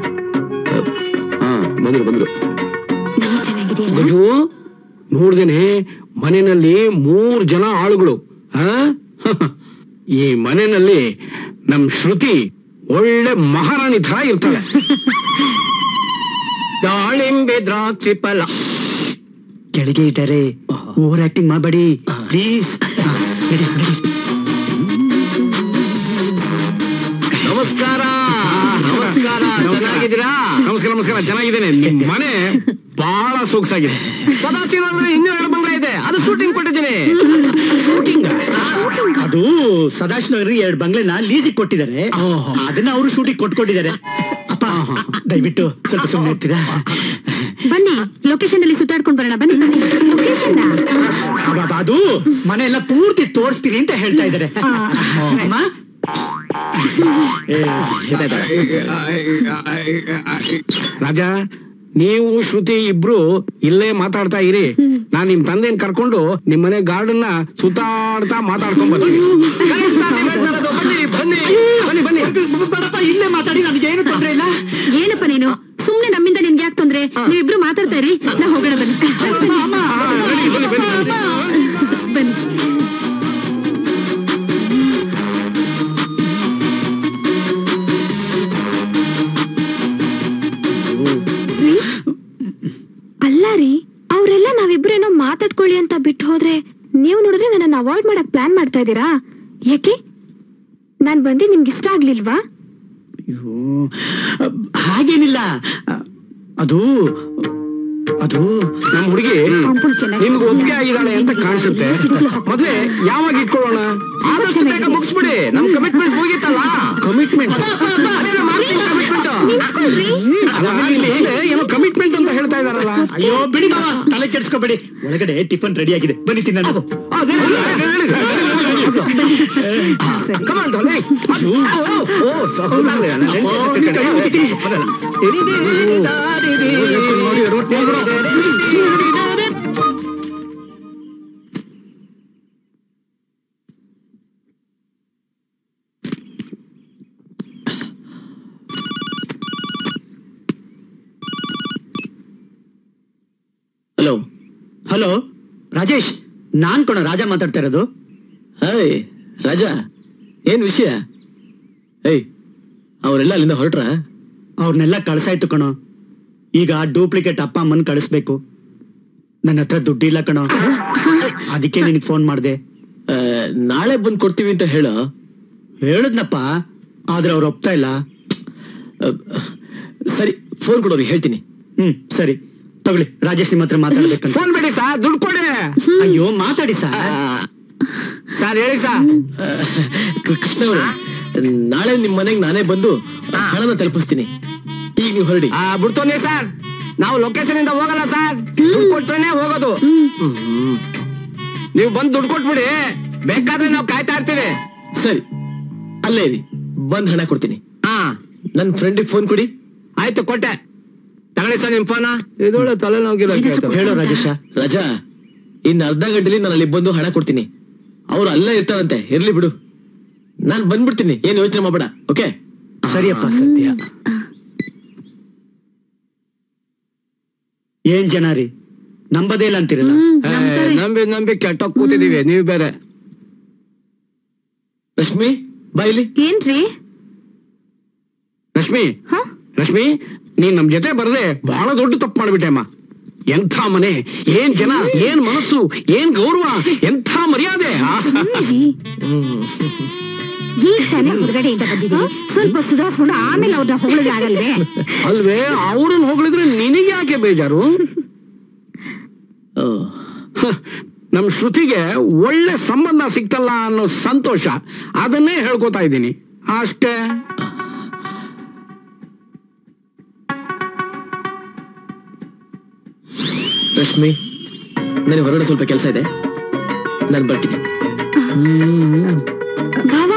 ಹಾ ಬಂದ್ರು ಬಂದ್ರು ಮನೆ ಚೆನ್ನಾಗಿದೆಯಲ್ಲ ಗಜು ನೋಡ್ದೇನೆ ಮನೆಯಲ್ಲಿ ಮೂರ್ ಜನ ಆಳುಗಳು ಆ? ಈ ಮನೆಯಲ್ಲಿ ನಮ್ ಶ್ರುತಿ ಒಳ್ಳೆ ಮಹಾರಾಣಿ ತರ ಇರ್ತಾಳೆ ದಾಳಿಂಬೆ ದ್ರಾಕ್ಷಿ ಫಲ ಕೆಳಗೆ ಇದ್ದಾರೆ ಓವರ್ ಆಕ್ಟಿಂಗ್ ಮಾಡಬೇಡಿ ಪ್ಲೀಸ್ ನಮಸ್ಕಾರ ನಮಸ್ಕಾರ ಚೆನ್ನಾಗಿದ್ದೀರಾ ನಮಸ್ಕಾರ ನಮಸ್ಕಾರ ಚೆನ್ನಾಗಿದ್ದೇನೆ ನಿಮ್ ಮನೆ ಬಹಳ ಸೊಗಸಾಗಿದೆ ಸದಾಶಿವ ಅಂದ್ರೆ ಇನ್ನೂ ಎರಡು ಬಂಗ್ಲೆ ಇದೆ ಅದು ಶೂಟಿಂಗ್ ಕೊಟ್ಟಿದ್ದೀನಿ ಶೂಟಿಂಗ್ ಅದು ಸದಾಶಿವನಗರ್ ಎರಡು ಬಂಗ್ಲೆನ ಲೀಸಿಗೆ ಕೊಟ್ಟಿದ್ದಾರೆ ಅದನ್ನ ಅವರು ಶೂಟಿಂಗ್ ಕೊಟ್ಕೊಂಡಿದ್ದಾರೆ ಅಪ್ಪ ದಯವಿಟ್ಟು ಸ್ವಲ್ಪ ಸುಮ್ಮನೆ ಇರ್ತೀರಾ ಬನ್ನಿ ಲೊಕೇಶನ್ ಅಲ್ಲಿ ಸುತ್ತಾಡ್ಕೊಂಡ್ ಬರೋಣ ಬನ್ನಿ ಲೊಕೇಶನ್ ಅಬ್ಬಬ್ಬ, ಅದು ಮನೆ ಎಲ್ಲ ಪೂರ್ತಿ ತೋರಿಸ್ತೀನಿ ಅಂತ ಹೇಳ್ತಾ ಇದ್ದಾರೆ ಅಮ್ಮ ಏ, ರಾಜ ನೀವು ಶ್ರುತಿ ಇಬ್ರು ಇಲ್ಲೇ ಮಾತಾಡ್ತಾ ಇರಿ ನಾನ್ ನಿಮ್ ತಂದೆನ್ ಕರ್ಕೊಂಡು ನಿಮ್ ಮನೆ ಗಾರ್ಡನ್ ನ ಸುತ್ತಾಡ್ತಾ ಮಾತಾಡ್ಕೊಂಡ್ ಬರ್ತೀನಿ ಬನ್ನಿ ಬನ್ನಿ ಬನ್ನಿ ಬನ್ನಿ ಬೇಡಪ್ಪ ಇಲ್ಲೇ ಮಾತಾಡಿ ನನಗೆ ಏನು ತೊಂದ್ರೆ ಇಲ್ಲ ಏನಪ್ಪ ನೀನು ಸುಮ್ನೆ ನಮ್ಮಿಂದ ನಿನ್ಗೆ ಯಾಕೆ ತೊಂದ್ರೆ ನೀವಿಬ್ರು ಮಾತಾಡ್ತಾ ಇರಿ ನಾ ಹೋಗೋಣ ಬನ್ನಿ ಬನ್ನಿ, ಬನ್ನಿ, ಬನ್ನಿ. ಬನ್ನಿ ರೀ? ಅಲ್ಲ ರೀ ಅವ್ರೆಲ್ಲ ನಾವಿಬ್ರೇನೋ ಮಾತಾಡ್ಕೊಳ್ಳಿ ಅಂತ ಬಿಟ್ಟು ಹೋದ್ರೆ ನೀವು ನೋಡಿದ್ರೆ ನನ್ನನ್ನು ಅವಾಯ್ಡ್ ಮಾಡಕ್ ಪ್ಲಾನ್ ಮಾಡ್ತಾ ಇದ್ದೀರಾ ಯಾಕೆ ನಾನ್ ಬಂದಿ ನಿಮ್ಗೆ ಇಷ್ಟ ಆಗ್ಲಿಲ್ವಾ ಅಯ್ಯೋ, ಹಾಗೇನಿಲ್ಲ ಅದು ಅದು ನಮ್ ಹುಡುಗಿ ನಿಮ್ಗೆ ಒಪ್ಪಿಗೆ ಆಗಿದ್ದಾಳೆ ಅಂತ ಕಾಣಿಸುತ್ತೆ ಮದ್ವೆ ಯಾವಾಗ ಇಟ್ಕೊಳ್ಳೋಣ ಆದಷ್ಟು ಬೇಗ ಮುಗಿಸ್ಬಿಡಿ ನಮ್ ಕಮಿಟ್ಮೆಂಟ್ ಮುಗೀತಲ್ಲ ಕಮಿಟ್ಮೆಂಟ್ ನಿಂತ್ಕೊಳ್ರಿ ಏನೋ ಕಮಿಟ್ಮೆಂಟ್ ಅಂತ ಹೇಳ್ತಾ ಇದಾರಲ್ಲ ಅಯ್ಯೋ ಬಿಡಿ ಮಾವ ತಲೆ ಕೆಡ್ಸ್ಕೊಬೇಡಿ ಒಳಗಡೆ ಟಿಫನ್ ರೆಡಿ ಆಗಿದೆ ಬನ್ನಿ ತಿನ್ನೋಣ ಕಮಾಂಡ್ ಡಾರ್ಲಿಂಗ್. ಅದು ಓ ಸಾಕು. ನಿನ್ ಕೈ ಮುಗಿತೀನಿ. ಹಲೋ ಹಲೋ ರಾಜೇಶ್ ನಾನ್ ಕೊಣ ರಾಜ ಮಾತಾಡ್ತಾ ಇರೋದು ಹಾಯ್ ರಾಜಾ ಏನ್ ವಿಷಯ ಏಯ್ ಅವರೆಲ್ಲ ಅಲ್ಲಿಂದ ಹೊರಟ್ರ ಅವ್ರನ್ನೆಲ್ಲ ಕಳ್ಸಾಯ್ತು ಕಣೋ ಈಗ ಡೂಪ್ಲಿಕೇಟ್ ಅಪ್ಪ ಅಮ್ಮನ್ ಕಳಿಸ್ಬೇಕು ನನ್ನ ಹತ್ರ ದುಡ್ಡಿಲ್ಲ ಕಣೋ ಅದಕ್ಕೆ ನಿನಗೆ ಫೋನ್ ಮಾಡಿದೆ ನಾಳೆ ಬಂದ್ ಕೊಡ್ತೀವಿ ಅಂತ ಹೇಳೋ ಹೇಳದ್ನಪ್ಪ ಆದ್ರೆ ಅವ್ರು ಒಪ್ತಾ ಇಲ್ಲ ಆ, ಸರಿ ಫೋನ್ ಕೊಡೋರಿಗೆ ಹೇಳ್ತೀನಿ ಹ್ಮ್ ಸರಿ ತಗೊಳ್ಳಿ ರಾಜೇಶ್ ನಿಮ್ಮ ಹತ್ರ ಮಾತಾಡ್ಬೇಕಂತ ಫೋನ್ ಬಿಡಿ ಸಾ ದುಡ್ಡು ಕೊಡಿ ಅಯ್ಯೋ ಮಾತಾಡಿ ಸರ್ ಸರ್ ಹೇಳಿ ಸಾ ಆ, ಕೃಷ್ಣ ಅವ್ರೆ ನಾಳೆ ನಿಮ್ ಮನೆಗ್ ನಾನೇ ಬಂದು ಹಣನ ತಲುಪಿಸ್ತೀನಿ ಈಗ ನೀವು ಹೊರಡಿ ಆ ಬಿಡ್ತೋನೆ ಸರ್ ನಾವು ಲೊಕೇಶನ್ ಇಂದ ಹೋಗಲ್ಲ ಸರ್ ದುಡ್ಡು ಕೊಟ್ರೇನೆ ಹೋಗೋದು ಹ್ಮ್. ನೀವು ಬಂದು ದುಡ್ಡು ಕೊಟ್ಬಿಡಿ ಬೇಕಾದ್ರೆ ನಾವು ಕಾಯ್ತಾ ಇರ್ತೀವಿ ಸರಿ ಅಲ್ಲೇ ಇರಿ ಬಂದ್ ಹಣ ಕೊಡ್ತೀನಿ ಹಾ ನನ್ ಫ್ರೆಂಡಿಗೆ ಫೋನ್ ಕೊಡಿ ಆಯ್ತು ಕೊಟ್ಟೆ ತಗೊಳ್ಳಿ ಸರ್ ನಿಮ್ ಫೋನ ಇದೊಳ್ಳೆ ತಲೆನೋಗಿಲ್ಲ ಹೇಳೋ ರಾಜೇಶ ರಾಜಾ ಇನ್ ಅರ್ಧ ಗಂಟೆಲಿ ನಾನು ಅಲ್ಲಿ ಬಂದು ಹಣ ಕೊಡ್ತೀನಿ ಅವ್ರು ಅಲ್ಲೇ ಇರ್ತಾರಂತೆ ಇರ್ಲಿ ಬಿಡು ನಾನ್ ಬಂದ್ಬಿಡ್ತೀನಿ ಏನ್ ಯೋಚನೆ ಮಾಡ್ಬೇಡ ಓಕೆ ಸರಿಯಪ್ಪ ಸತ್ಯ ಏನ್ ಜನ ರೀ ನಂಬದೇ ಇಲ್ಲ ಅಂತಿರಲ್ಲ ನಂಬಿ ನಂಬಿ ಕೆಟ್ಟೋಗ್ ಕೂತಿದೀವಿ ನೀವು ಬೇರೆ ರಶ್ಮಿ ಬಾ ಇಲ್ಲಿ ಏನ್ರಿ ರಶ್ಮಿ ಹ? ರಶ್ಮಿ ನೀನ್ ನಮ್ ಜೊತೆ ಬರದೆ ಬಹಳ ದೊಡ್ಡ ತಪ್ಪು ಮಾಡ್ಬಿಟ್ಟೆ ಅಮ್ಮ ಎಂಥ ಮನೆ ಏನ್ ಜನ ಏನ್ ಮನಸ್ಸು ಏನ್ ಗೌರವ ಎಂಥ ಮರ್ಯಾದೆ ಆ, ಈಗ ತಾನೇ ಹೊರಗಡೆಯಿಂದ ಬಂದಿದ್ದೀವಿ ಸ್ವಲ್ಪ ಸುಧಾರಿಸ್ಕೊಂಡು ಆಮೇಲೆ ಅವ್ರನ್ನ ಹೊಗಳಿದ್ರೆ ಆಗಲ್ವೇ ಅಲ್ವೇ ಅವ್ರನ್ನ ಹೋಗ್ಲಿದ್ರೆ ನಿನಗೆ ಯಾಕೆ ಬೇಜಾರು ಓ, ಹ, ನಮ್ ಶ್ರುತಿಗೆ ಒಳ್ಳೆ ಸಂಬಂಧ ಸಿಕ್ತಲ್ಲ ಅನ್ನೋ ಸಂತೋಷ ಅದನ್ನೇ ಹೇಳ್ಕೊತಾ ಇದ್ದೀನಿ ಅಷ್ಟೇ ರಶ್ಮಿ ನನಗೆ ಹೊರಗಡೆ ಸ್ವಲ್ಪ ಕೆಲಸ ಇದೆ ನಾನು ಬರ್ತೀನಿ ಭಾವ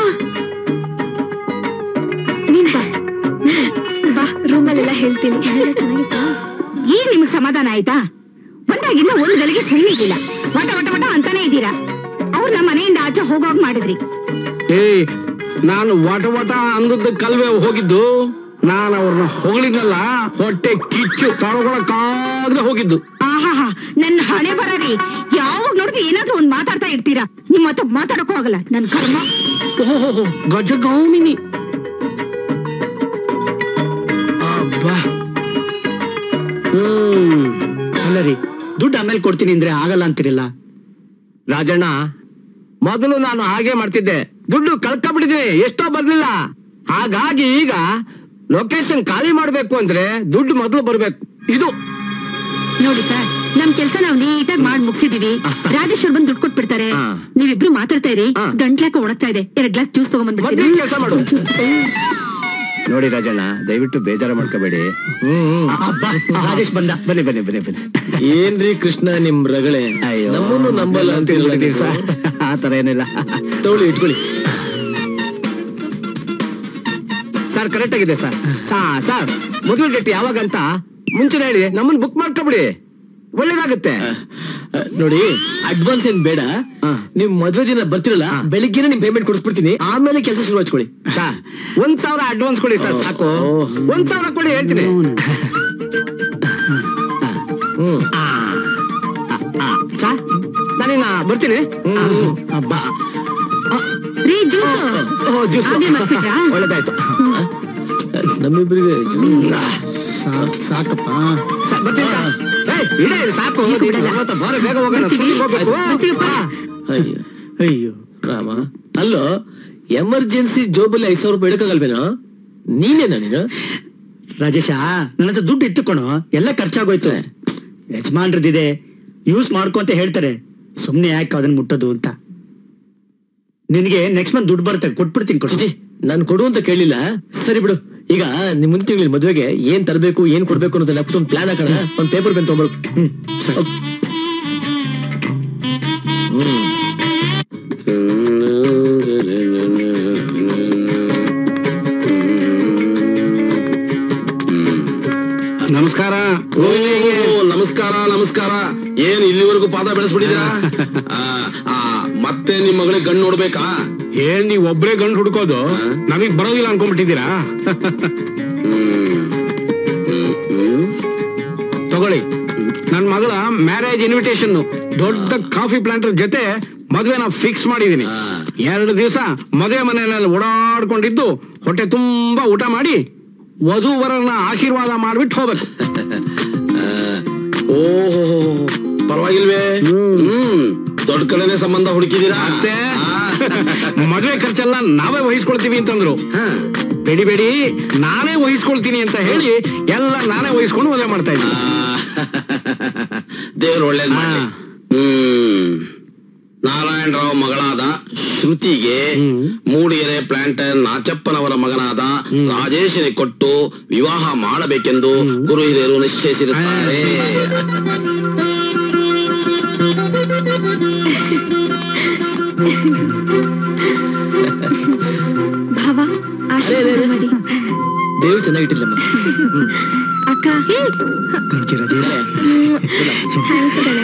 ನೀನ್ ಬಾ ಬಾ ರೂಮಲ್ಲೆಲ್ಲ ಹೇಳ್ತೀನಿ ಈಗ ನಿಮಗ್ ಸಮಾಧಾನ ಆಯ್ತಾ ಒಂದಾಗಿಂದ ಒಂದ್ ಗಳಿಗೆ ಸುಳ್ಳಿಗಿಲ್ಲ ವಟ ವಟ ವಟ ಅಂತಾನೆ ಇದ್ದೀರಾ ಅವ್ರು ನಮ್ಮ ಮನೆಯಿಂದ ಆಚೆ ಹೋಗೋಗ್ ಮಾಡಿದ್ರಿ ಏ ನಾನು ವಟ ವಟ ಅಂದದ್ದು ಕಲ್ವೆ ಹೋಗಿದ್ದು ನಾನು ಅವ್ರನ್ನ ಹೊಗಳಿದ್ನಲ್ಲ ಹೊಟ್ಟೆ ಕಿಚ್ಚು ತಗೊಳಕ್ಕಾಗದೆ ಹೋಗಿದ್ದು ಆಹಾಹಾ ನನ್ನ ಹಣೆ ಬರರಿ ಯಾವಾಗ ನೋಡಿದ್ರೆ ಏನಾದ್ರೂ ಒಂದ್ ಮಾತಾಡ್ತಾ ಇರ್ತೀರಾ ನಿಮ್ ಹತ್ರ ಮಾತಾಡಕ್ಕೂ ಆಗಲ್ಲ ನನ್ ಕರ್ಮ ಓಹೋ ಗಜಗೌಮಿನಿ ಅಬ್ಬಾ ಹ್ಮ್ ಅಲ್ಲ ರೀ ದುಡ್ಡು ಆಮೇಲೆ ಕೊಡ್ತೀನಿ ಅಂದ್ರೆ ಆಗಲ್ಲ ಅಂತಿರಲ್ಲ ರಾಜಣ್ಣ ಮೊದಲು ನಾನು ಹಾಗೆ ಮಾಡ್ತಿದ್ದೆ ದುಡ್ಡು ಕಳ್ಕೊಂಡ್ಬಿಟ್ಟಿದ್ದೀನಿ ಎಷ್ಟೋ ಬರ್ಲಿಲ್ಲ ಹಾಗಾಗಿ ಈಗ ಲೊಕೇಶನ್ ಖಾಲಿ ಮಾಡ್ಬೇಕು ಅಂದ್ರೆ ದುಡ್ಡು ಮೊದಲು ಬರ್ಬೇಕು ಇದು ನೋಡಿ ಸರ್ ನಮ್ ಕೆಲ್ಸ ನಾವ್ ನೀಟಾಗಿ ಮಾಡಿ ಮುಗಿಸಿದೀವಿ ರಾಜೇಶ್ವರ್ ಬಂದ್ ದುಡ್ಡು ಕೊಟ್ಬಿಡ್ತಾರೆ ಹಾ. ನೀವಿಬ್ರು ಮಾತಾಡ್ತಾ ಇರಿ ಹಾ. ಗಂಟ್ಲಾಕ ಒಣಗ್ತಾ ಇದೆ ಎರಡ್ ಗ್ಲಾಸ್ ಜ್ಯೂಸ್ ಮೊದ್ಲು ತಗೊಂಡ್ಬಂದ್ಬಿಡ್ತೀನಿ ಕೆಲಸ ಮಾಡು ನೋಡಿ ರಾಜಣ್ಣ ದಯವಿಟ್ಟು ಬೇಜಾರು ಮಾಡ್ಕೋಬೇಡಿ ಹ್ಮ್ ಅಬ್ಬಾ ರಾಜೇಶ್ ಬಂದ ಬನ್ನಿ ಬನ್ನಿ ಬನ್ನಿ ಬನ್ನಿ ಏನ್ರಿ ಕೃಷ್ಣ ನಿಮ್ ರಗಳೆ ನಮ್ಮನ್ನು ನಂಬಲ್ಲ ಅಂತ ದಿವಸ ಆ ತರ ಏನಿಲ್ಲ ತಗೊಳ್ಳಿ ಇಟ್ಕೊಳ್ಳಿ ಸರ್ ಕರೆಕ್ಟ್ ಆಗಿದೆ ಸರ್ ಸಾ- ಸರ್ ಮೊದಲು ಡೇಟ್ ಯಾವಾಗಂತ ಮುಂಚೆನೆ ಹೇಳಿ ನಮ್ಮನ್ನ ಬುಕ್ ಮಾಡ್ಕೊಬಿಡಿ ಒಳ್ಳೇದಾಗುತ್ತೆ ಆ, ನೋಡಿ ಅಡ್ವಾನ್ಸ್ ಏನ್ ಬೇಡ ಹಾ. ನಿಮ್ ಮದ್ವೆ ದಿನ ಬರ್ತಿರಲ್ಲ ಬೆಳಿಗ್ಗೆನೆ ನಿಮ್ ಪೇಮೆಂಟ್ ಕೊಡಿಸ್ಬಿಡ್ತೀನಿ ಆಮೇಲೆ ಕೆಲಸ ಶುರು ಹಚ್ಕೊಳ್ಳಿ ಸರ್ ಒಂದ್ ಸಾವಿರ ಅಡ್ವಾನ್ಸ್ ಕೊಡಿ ಸರ್ ಸಾಕು ಒಂದ್ ಸಾವಿರ ಕೊಡಿ ಹೇಳ್ತೀನಿ ಹ್ಮ್ ಸರ್ ನಾನಿನ್ನ ಬರ್ತೀನಿ ಅಬ್ಬಾ ರೀ ಜ್ಯೂಸ್ ಓ ಜ್ಯೂಸ್ ಹಾಗೆ ಮರ್ತ್ಬಿಟ್ರಾ? ಒಳ್ಳೇದಾಯ್ತು ನಮ್ಮಿಬ್ಬರಿಗೆ ಸಾಕ್- ಸಾಕಪ್ಪ ಸರ್, ಬರ್ತೀನಿ ಸರ್. ಏಯ್, ಇಡೇ ಇದು ಸಾಕು ಇವತ್ತು ಬಾರಿ ಬೇಗ ಹೋಗೋಣ ಸ್ಕೂಲಿಗೆ ಹೋಗ್ಬೇಕು ಬರ್ತೀವಪ್ಪ. ಅಯ್ಯೋ ಅಯ್ಯೋ ರಾಮ ಅಲ್ಲೋ ಎಮರ್ಜೆನ್ಸಿ ಜೋಬಲ್ಲಿ ಐದ್ ಸಾವಿರ ರೂಪಾಯಿ ಇಡಕ್ಕಾಗಲ್ವೇನೋ ನೀನೇನ ನೀನು ರಾಜೇಶ ನನ್ನ ಹತ್ರ ದುಡ್ಡು ಇತ್ತುಕೊಣೋ ಎಲ್ಲ ಖರ್ಚಾಗೋಯ್ತು ಯಜಮಾನ್ರದಿದೆ ಯೂಸ್ ಮಾಡ್ಕೊ ಅಂತ ಹೇಳ್ತಾರೆ ಸುಮ್ನೆ ಯಾಕೆ ಅದನ್ನ ಮುಟ್ಟೋದು ಅಂತ ನಿನಗೆ ನೆಕ್ಸ್ಟ್ ಮಂತ್ ದುಡ್ಡು ಬರುತ್ತೆ ಕೊಟ್ಬಿಡ್ತೀನಿ ಕೊಡ್ತೀನಿ ಚಿಚಿ ನಾನು ಕೊಡು ಅಂತ ಕೇಳಿಲ್ಲ ಸರಿ ಬಿಡು ಈಗ ನಿಮ್ ಮುಂದೆ ತಿಂಗಳ ಮದ್ವೆಗೆ ಏನ್ ತರಬೇಕು ಏನ್ ಕೊಡ್ಬೇಕು ಅನ್ನೋದನ್ನ ನೆನಪು ಒಂದು ಪ್ಲಾನ್ ಹಾಕೋಣ ಒಂದ್ ಪೇಪರ್ ಪೆನ್ ತಗೊಂಡ್ಬರು ಹ್ಮ್ ಸರಿ ನಮಸ್ಕಾರ ಓ ನಮಸ್ಕಾರ ನಮಸ್ಕಾರ ಏನ್ ಇಲ್ಲಿವರೆಗೂ ಪಾದ ಬೆಳೆಸ್ಬಿಟ್ಟಿದ್ದೀರಾ ಆ, ಆ, ಮತ್ತೆ ನಿಮ್ ಮಗಳಿಗೆ ಗಂಡು ನೋಡ್ಬೇಕಾ ಏನ್ ನೀವ್ ಒಬ್ರೇ ಗಂಡು ಹುಡ್ಕೋದು ನಮಗ್ ಬರೋದಿಲ್ಲ ಅನ್ಕೊಂಡ್ಬಿಟ್ಟಿದ್ದೀರಾ ಹ್ಮ್. ಹ್ಮ್, ಹ್ಮ್. ತಗೊಳ್ಳಿ ನನ್ ಮಗಳ ಮ್ಯಾರೇಜ್ ಇನ್ವಿಟೇಷನ್ ದೊಡ್ಡ ಕಾಫಿ ಪ್ಲಾಂಟರ್ ಜೊತೆ ಮದ್ವೆನ ಫಿಕ್ಸ್ ಮಾಡಿದೀನಿ ಹಾ. ಎರಡು ದಿವಸ ಮದುವೆ ಮನೆಯಲ್ಲಿ ಓಡಾಡ್ಕೊಂಡಿದ್ದು ಹೊಟ್ಟೆ ತುಂಬಾ ಊಟ ಮಾಡಿ ವಧುವರನ್ನ ಆಶೀರ್ವಾದ ಮಾಡ್ಬಿಟ್ಟು ಹೋಗ್ಬೇಕು ಓಹೋ ಪರವಾಗಿಲ್ವೇ ಹ್ಮ್ ದೊಡ್ಡ ಕಡೆನೆ ಸಂಬಂಧ ಹುಡುಕಿದೀರಾ ಮತ್ತೆ ಆ. ಮದುವೆ ಖರ್ಚೆಲ್ಲ ನಾವೇ ವಹಿಸ್ಕೊಳ್ತೀವಿ ಅಂತಂದ್ರು ಹಾ. ಬೇಡಿ ಬೇಡಿ ನಾನೇ ವಹಿಸ್ಕೊಳ್ತೀನಿ ಅಂತ ಹೇಳಿ ಎಲ್ಲ ನಾನೇ ವಹಿಸ್ಕೊಂಡು ಮದುವೆ ಮಾಡ್ತಾ ಇದ್ದೀನಿ ದೇವ್ರು ಒಳ್ಳೇದ್ ಮಾಡಿ ಹಾ. ಹ್ಮ್ ನಾರಾಯಣ ರಾವ್ ಮಗಳಾದ ಶ್ರುತಿಗೆ ಹ್ಮ್. ಮೂಡಿಗೆರೆ ಪ್ಲಾಂಟರ್ ನಾಚಪ್ಪನವರ ಮಗನಾದ ರಾಜೇಶನಿಗೆ ಕೊಟ್ಟು ವಿವಾಹ ಮಾಡಬೇಕೆಂದು ಗುರು ಹಿರಿಯರು ನಿಶ್ಚಯಿಸಿರುತ್ತಾರೆ ಭಾವ ಆಶೀರ್ವಾದ ಮಾಡಿ ದೇವ್ರು ಚೆನ್ನಾಗಿಟ್ಟಿಲ್ಲಮ್ಮ ಅಕ್ಕ ಥ್ಯಾಂಕ್ ಯು ರಾಜೇಶ್ ಥ್ಯಾಂಕ್ಸ್ ಕಣೆ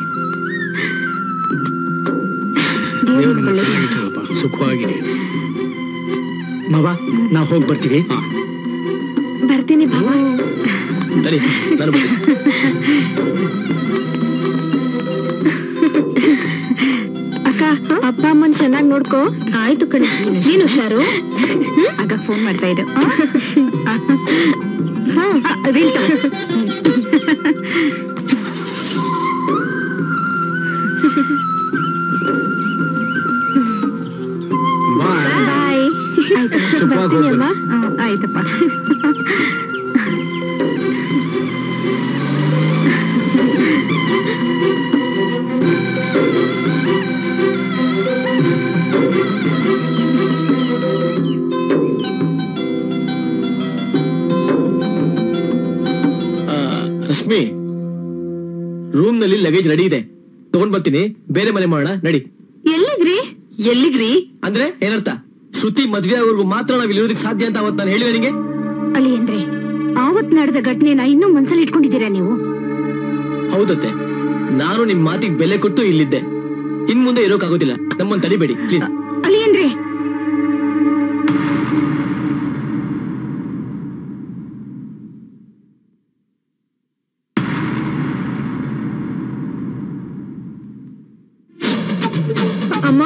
ದೇವ್ರು ನಿಮ್ಗೆ ಒಳ್ಳೇದು ಮಾಡ್ಲಿ. ಸುಖವಾಗಿರಿ ಮಾವ ನಾವು ಹೋಗಿ ಬರ್ತೀವಿ ಬರ್ತೀನಿ ಭಾವ ಸರಿ ನಾನು ಬರ್ತೀನಿ. ಅಕ್ಕ ಅಪ್ಪ ಅಮ್ಮನ್ ಚೆನ್ನಾಗಿ ನೋಡ್ಕೋ ಆಯ್ತು ಕಣೆ ನೀನು ಹುಷಾರು ಆಗ ಫೋನ್ ಮಾಡ್ತಾ ಇದ್ದೆ ರೀಲ್ ತಗೋ. ಬಾಯ್ ಬಾಯ್ ಆಯ್ತು ಸುಖವಾಗಿ ಬರ್ತೀನಿ ಹೋಗ್ಬನ್ನಿ. ಅಮ್ಮ ಹ್ಮ್, ಆಯ್ತಪ್ಪ ಆ, ರಶ್ಮಿ ರೂಮ್ ನಲ್ಲಿ ಲಗೇಜ್ ರೆಡಿ ಇದೆ ತಗೊಂಡ್ ಬರ್ತೀನಿ ಬೇರೆ ಮನೆ ಮಾಡೋಣ ನಡಿ ಎಲ್ಲಿದ್ರಿ ಎಲ್ಲಿಗ್ರಿ ಅಂದ್ರೆ ಏನರ್ಥ ಶ್ರುತಿ ಮದ್ವೆ ಅವ್ರಿಗೂ ಮಾತ್ರ ನಾವ್ ಇಲ್ಲಿರೋದಕ್ಕೆ ಸಾಧ್ಯ ಅಂತ ಅವತ್ತು ನಾನು ಹೇಳಿದೆ ನಿಂಗೆ ಅಳಿ ಅಂದ್ರೆ ಆವತ್ ನಡೆದ ಘಟನೆನ ಇನ್ನೂ ಮನ್ಸಲ್ಲಿ ಇಟ್ಕೊಂಡಿದ್ದೀರಾ ನೀವು ಹೌದತ್ತೆ ನಾನು ನಿಮ್ ಮಾತಿಗೆ ಬೆಲೆ ಕೊಟ್ಟು ಇಲ್ಲಿದ್ದೆ ಇನ್ ಮುಂದೆ ಇರೋಕ್ಕಾಗೋದಿಲ್ಲ ನಮ್ಮನ್ನ ತಡಿಬೇಡಿ ಪ್ಲೀಸ್ ಅಳಿ ಅಂದ್ರೆ ಅಮ್ಮ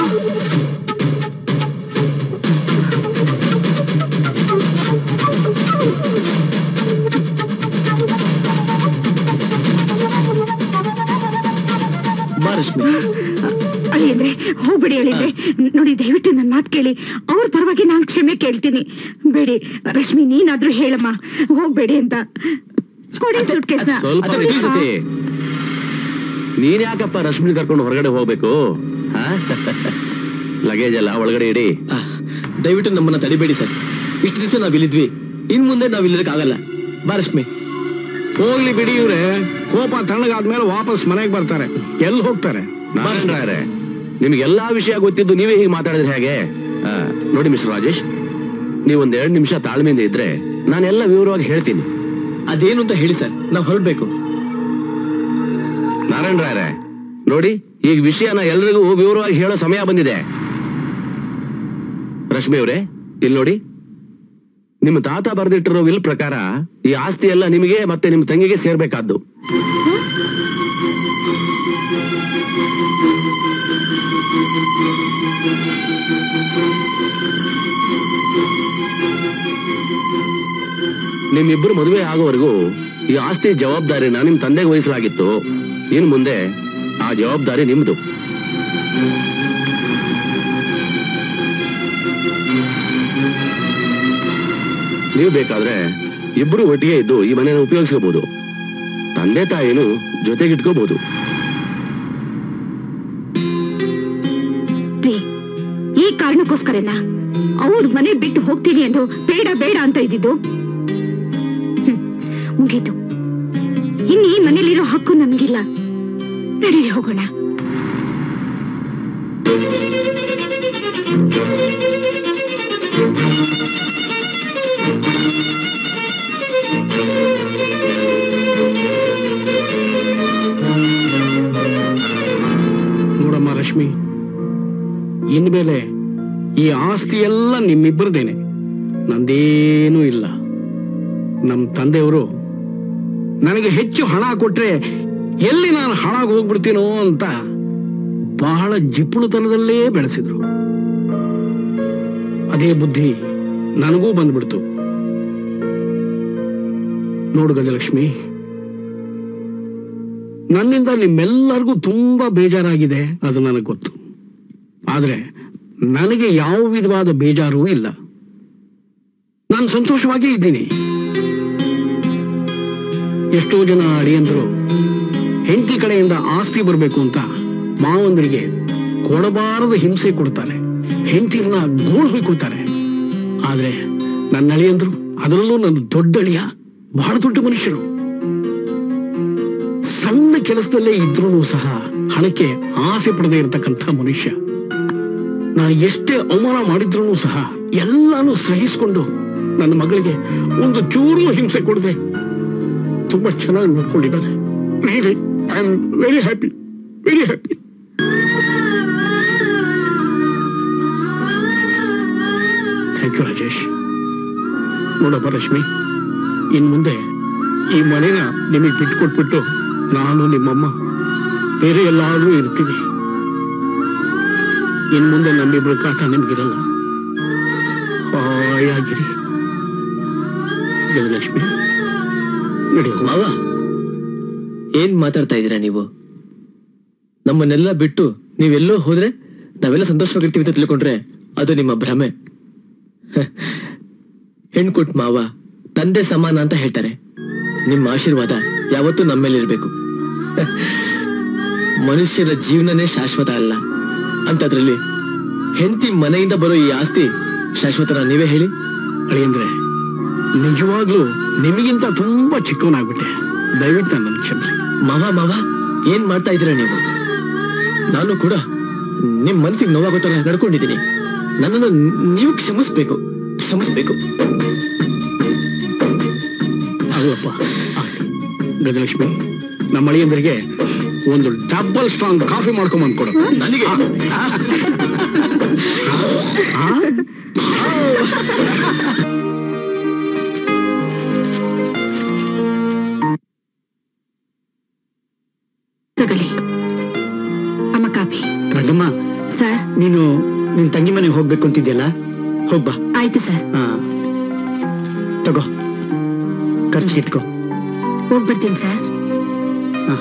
ಬಾ ರಶ್ಮಿ ಅಳಿ ಅಂದ್ರೆ ಹೋಗ್ಬಿಡಿ ಹೇಳಿದ್ರೆ ನೋಡಿ ದಯವಿಟ್ಟು ನನ್ನ ಮಾತು ಕೇಳಿ ಅವ್ರ ಪರವಾಗಿ ನಾನು ಕ್ಷಮೆ ಕೇಳ್ತೀನಿ ಬೇಡಿ ರಶ್ಮಿ ನೀನಾದ್ರೂ ಹೇಳಮ್ಮ ಹೋಗ್ಬೇಡಿ ಅಂತ ಕೊಡಿ ಸುಟ್ ಕೇಸ ಸ್ವಲ್ಪ ಅದೇ please please. ಅತಿ. ನೀನ್ ಯಾಕಪ್ಪ ರಶ್ಮಿ ಕರ್ಕೊಂಡು ಹೊರಗಡೆ ಹೋಗ್ಬೇಕು ಲಗೇಜ್ ಎಲ್ಲ ಒಳಗಡೆ ಇಡಿ ಆ, ದಯವಿಟ್ಟು ನಮ್ಮನ್ನ ತಡಿಬೇಡಿ ಸರ್ ಇಷ್ಟು ದಿವಸ ನಾವ್ ಇಲ್ಲಿದ್ವಿ ಇನ್ ಮುಂದೆ ನಾವ್ ಇಲ್ಲಿರಕ್ಕಾಗಲ್ಲ ಬಾ ರಶ್ಮಿ ಹೋಗ್ಲಿ ಬಿಡಿ ಇವ್ರೆ ಕೋಪ ತಣ್ಣಗಾದ್ಮೇಲೆ ವಾಪಸ್ ಮನೆಗೆ ಬರ್ತಾರೆ ಎಲ್ಲಿ ಹೋಗ್ತಾರೆ ನಾರಾಯಣರಾಯರೇ ನಿಮ್ಗೆ ಎಲ್ಲಾ ವಿಷಯ ಗೊತ್ತಿದ್ದು ನೀವೇ ಹೀಗೆ ಮಾತಾಡಿದ್ರೆ ಹೇಗೆ ಆ, ನೋಡಿ ಮಿಸ್ಟರ್ ರಾಜೇಶ್ ನೀವು ಒಂದ್ ಎರಡು ನಿಮಿಷ ತಾಳ್ಮೆಯಿಂದ ಇದ್ರೆ ನಾನೆಲ್ಲ ವಿವರವಾಗಿ ಹೇಳ್ತೀನಿ ಅದೇನು ಅಂತ ಹೇಳಿ ಸರ್ ನಾವ್ ಹೊರಡ್ಬೇಕು ನಾರಾಯಣ ರಾಯರೇ ನೋಡಿ ಈಗ ವಿಷಯನ ಎಲ್ರಿಗೂ ವಿವರವಾಗಿ ಹೇಳೋ ಸಮಯ ಬಂದಿದೆ ರಶ್ಮಿ ಅವರೇ ಇಲ್ಲಿ ನೋಡಿ ನಿಮ್ಮ ತಾತ ಬರೆದಿಟ್ಟಿರೋ ವಿಲ್ ಪ್ರಕಾರ ಈ ಆಸ್ತಿ ಎಲ್ಲ ನಿಮಗೆ ಮತ್ತೆ ನಿಮ್ಮ ತಂಗಿಗೆ ಸೇರ್ಬೇಕಾದ್ದು ನಿಮ್ಮಿಬ್ಬರು ಮದುವೆ ಆಗೋವರೆಗೂ ಈ ಆಸ್ತಿ ಜವಾಬ್ದಾರಿನ ನಿಮ್ ತಂದೆಗೆ ವಹಿಸಲಾಗಿತ್ತು ಇನ್ ಮುಂದೆ ಆ ಜವಾಬ್ದಾರಿ ನಿಮ್ದು ನೀವು ಬೇಕಾದ್ರೆ ಇಬ್ರು ಒಟ್ಟಿಗೆ ಇದ್ದು ಈ ಮನೆಯನ್ನು ಉಪಯೋಗಿಸ್ಕೋಬಹುದು ತಂದೆ ತಾಯಿನು ಜೊತೆಗಿಟ್ಕೋಬಹುದು ರೀ, ಈ ಕಾರಣಕ್ಕೋಸ್ಕರನ ಅವ್ರ ಮನೆ ಬಿಟ್ಟು ಹೋಗ್ತೀನಿ ಎಂದು ಬೇಡ ಬೇಡ ಅಂತ ಇದ್ದಿದ್ದು ಹ್ಮ್, ಮುಗೀತು ಇನ್ನು ಈ ಮನೇಲಿರೋ ಹಕ್ಕು ನಮಗಿಲ್ಲ ನಡೀರಿ ಹೋಗೋಣ ನೋಡಮ್ಮ ರಶ್ಮಿ ಇನ್ಮೇಲೆ ಈ ಆಸ್ತಿ ಎಲ್ಲ ನಿಮ್ಮಿಬ್ಬರದೇನೆ ನಂದೇನೂ ಇಲ್ಲ ನಮ್ ತಂದೆಯವರು ನನಗೆ ಹೆಚ್ಚು ಹಣ ಕೊಟ್ರೆ ಎಲ್ಲಿ ನಾನು ಹಾಳಾಗಿ ಹೋಗ್ಬಿಡ್ತೀನೋ ಅಂತ ಬಹಳ ಜಿಪುಣತನದಲ್ಲೇ ಬೆಳೆಸಿದ್ರು ಅದೇ ಬುದ್ಧಿ ನನಗೂ ಬಂದ್ಬಿಡ್ತು ನೋಡು ಗಜಲಕ್ಷ್ಮಿ ನನ್ನಿಂದ ನಿಮ್ಮೆಲ್ಲರಿಗೂ ತುಂಬಾ ಬೇಜಾರಾಗಿದೆ ಅದು ನನಗೆ ಗೊತ್ತು ಆದ್ರೆ ನನಗೆ ಯಾವ ವಿಧವಾದ ಬೇಜಾರೂ ಇಲ್ಲ ನಾನು ಸಂತೋಷವಾಗೇ ಇದ್ದೀನಿ ಎಷ್ಟೋ ಜನ ಅಳಿಯಂದ್ರು ಹೆಂಡತಿ ಕಡೆಯಿಂದ ಆಸ್ತಿ ಬರಬೇಕು ಅಂತ ಮಾವಂದರಿಗೆ ಕೊಡಬಾರದ ಹಿಂಸೆ ಕೊಡ್ತಾರೆ ಹೆಂಡತಿನ ಗೋಳು ಹೊಯ್ಕೊಳ್ತಾರೆ ಆದ್ರೆ ನನ್ನ ಅಳಿಯಂದ್ರು ಅದರಲ್ಲೂ ನನ್ನ ದೊಡ್ಡ ಅಳಿಯ ಬಹಳ ದೊಡ್ಡ ಮನುಷ್ಯರು ಸಣ್ಣ ಕೆಲಸದಲ್ಲೇ ಇದ್ರೂ ಸಹ ಹಣಕ್ಕೆ ಆಸೆ ಪಡದೆ ಇರತಕ್ಕಂಥ ಮನುಷ್ಯ ನಾನು ಎಷ್ಟೇ ಅವಮಾನ ಮಾಡಿದ್ರು ಸಹ ಎಲ್ಲಾನು ಸಹಿಸಿಕೊಂಡು ನನ್ನ ಮಗಳಿಗೆ ಒಂದು ಚೂರು ಹಿಂಸೆ ಕೊಡದೆ ತುಂಬಾ ಚೆನ್ನಾಗಿ ನೋಡ್ಕೊಂಡಿದ್ದಾರೆ really I am very happy very happy thank you Rajesh ನೋಡಪ್ಪ ರಶ್ಮಿ ಇನ್ ಮುಂದೆ ಈ ಮನೆನ ನಿಮಗೆ ಬಿಟ್ಕೊಟ್ಬಿಟ್ಟು ನಾನು ನಿಮ್ಮಮ್ಮ ಬೇರೆ ಎಲ್ಲಾದ್ರೂ ಇರ್ತೀವಿ ಇನ್ ಮುಂದೆ ನಮ್ಮಿಬ್ರ ಕಾಟ ನಿಮ್ಗಿರಲ್ಲ ಹಾಯಾಗಿರಿ ಗಜಲಕ್ಷ್ಮಿ ನಡಿ ಮಾವ ಏನ್ ಮಾತಾಡ್ತಾ ಇದ್ದೀರಾ ನೀವು ನಮ್ಮನ್ನೆಲ್ಲ ಬಿಟ್ಟು ನೀವೆಲ್ಲೋ ಹೋದ್ರೆ ನಾವೆಲ್ಲ ಸಂತೋಷವಾಗಿರ್ತೀವಿ ಅಂತ ತಿಳ್ಕೊಂಡ್ರೆ ಅದು ನಿಮ್ಮ ಭ್ರಮೆ ಹೆಣ್ಕೊಟ್ ಮಾವ ತಂದೆ ಸಮಾನ ಅಂತ ಹೇಳ್ತಾರೆ ನಿಮ್ಮ ಆಶೀರ್ವಾದ ಯಾವತ್ತೂ ನಮ್ಮ ಮೇಲೆ ಇರ್ಬೇಕು ಮನುಷ್ಯರ ಜೀವನನೇ ಶಾಶ್ವತ ಅಲ್ಲ ಅಂತದ್ರಲ್ಲಿ ಹೆಂಡತಿ ಮನೆಯಿಂದ ಬರೋ ಈ ಆಸ್ತಿ ಶಾಶ್ವತನ ನೀವೇ ಹೇಳಿ ಅಳಿಯಂದ್ರೆ ನಿಜವಾಗ್ಲೂ ನಿಮಗಿಂತ ತುಂಬಾ ಚಿಕ್ಕವನಾಗ್ಬಿಟ್ಟೆ ದಯವಿಟ್ಟು ನನ್ನನ್ನು ಕ್ಷಮಿಸಿ ಮಾವ ಮಾವ ಏನ್ ಮಾಡ್ತಾ ಇದ್ದೀರಾ ನೀವು ನಾನು ಕೂಡ ನಿಮ್ ಮನ್ಸಿಗೆ ನೋವಾಗೋ ತರ ನಡ್ಕೊಂಡಿದ್ದೀನಿ ನನ್ನನ್ನು ನೀವು ಕ್ಷಮಿಸ್ಬೇಕು ಕ್ಷಮಿಸ್ಬೇಕು ಅಲ್ಲಪ್ಪ ಆಗ್ಲಿ. ಗಜಲಕ್ಷ್ಮಿ ನಮ್ಮ ಅಳಿಯಂದ್ರಿಗೆ ಒಂದು ಡಬಲ್ ಸ್ಟ್ರಾಂಗ್ ಕಾಫಿ ಮಾಡ್ಕೊಂಬಂದ್ ಕೊಡು ನನಗೆ ತಗೊಳ್ಳಿ ಅಮ್ಮ ಕಾಫಿ ರಂಗಮ್ಮ ಸರ್ ನೀನು ನಿನ್ ತಂಗಿ ಮನೆಗೆ ಹೋಗ್ಬೇಕು ಅಂತಿದ್ಯಲ್ಲ ಹೋಗ್ಬಾ ಆಯ್ತು ಸರ್ ಹಾ ತಗೋ ಖರ್ಚಿಗೆ ಇಟ್ಕೋ ಹೋಗ್ ಬರ್ತೀನಿ ಸರ್ ಹಾ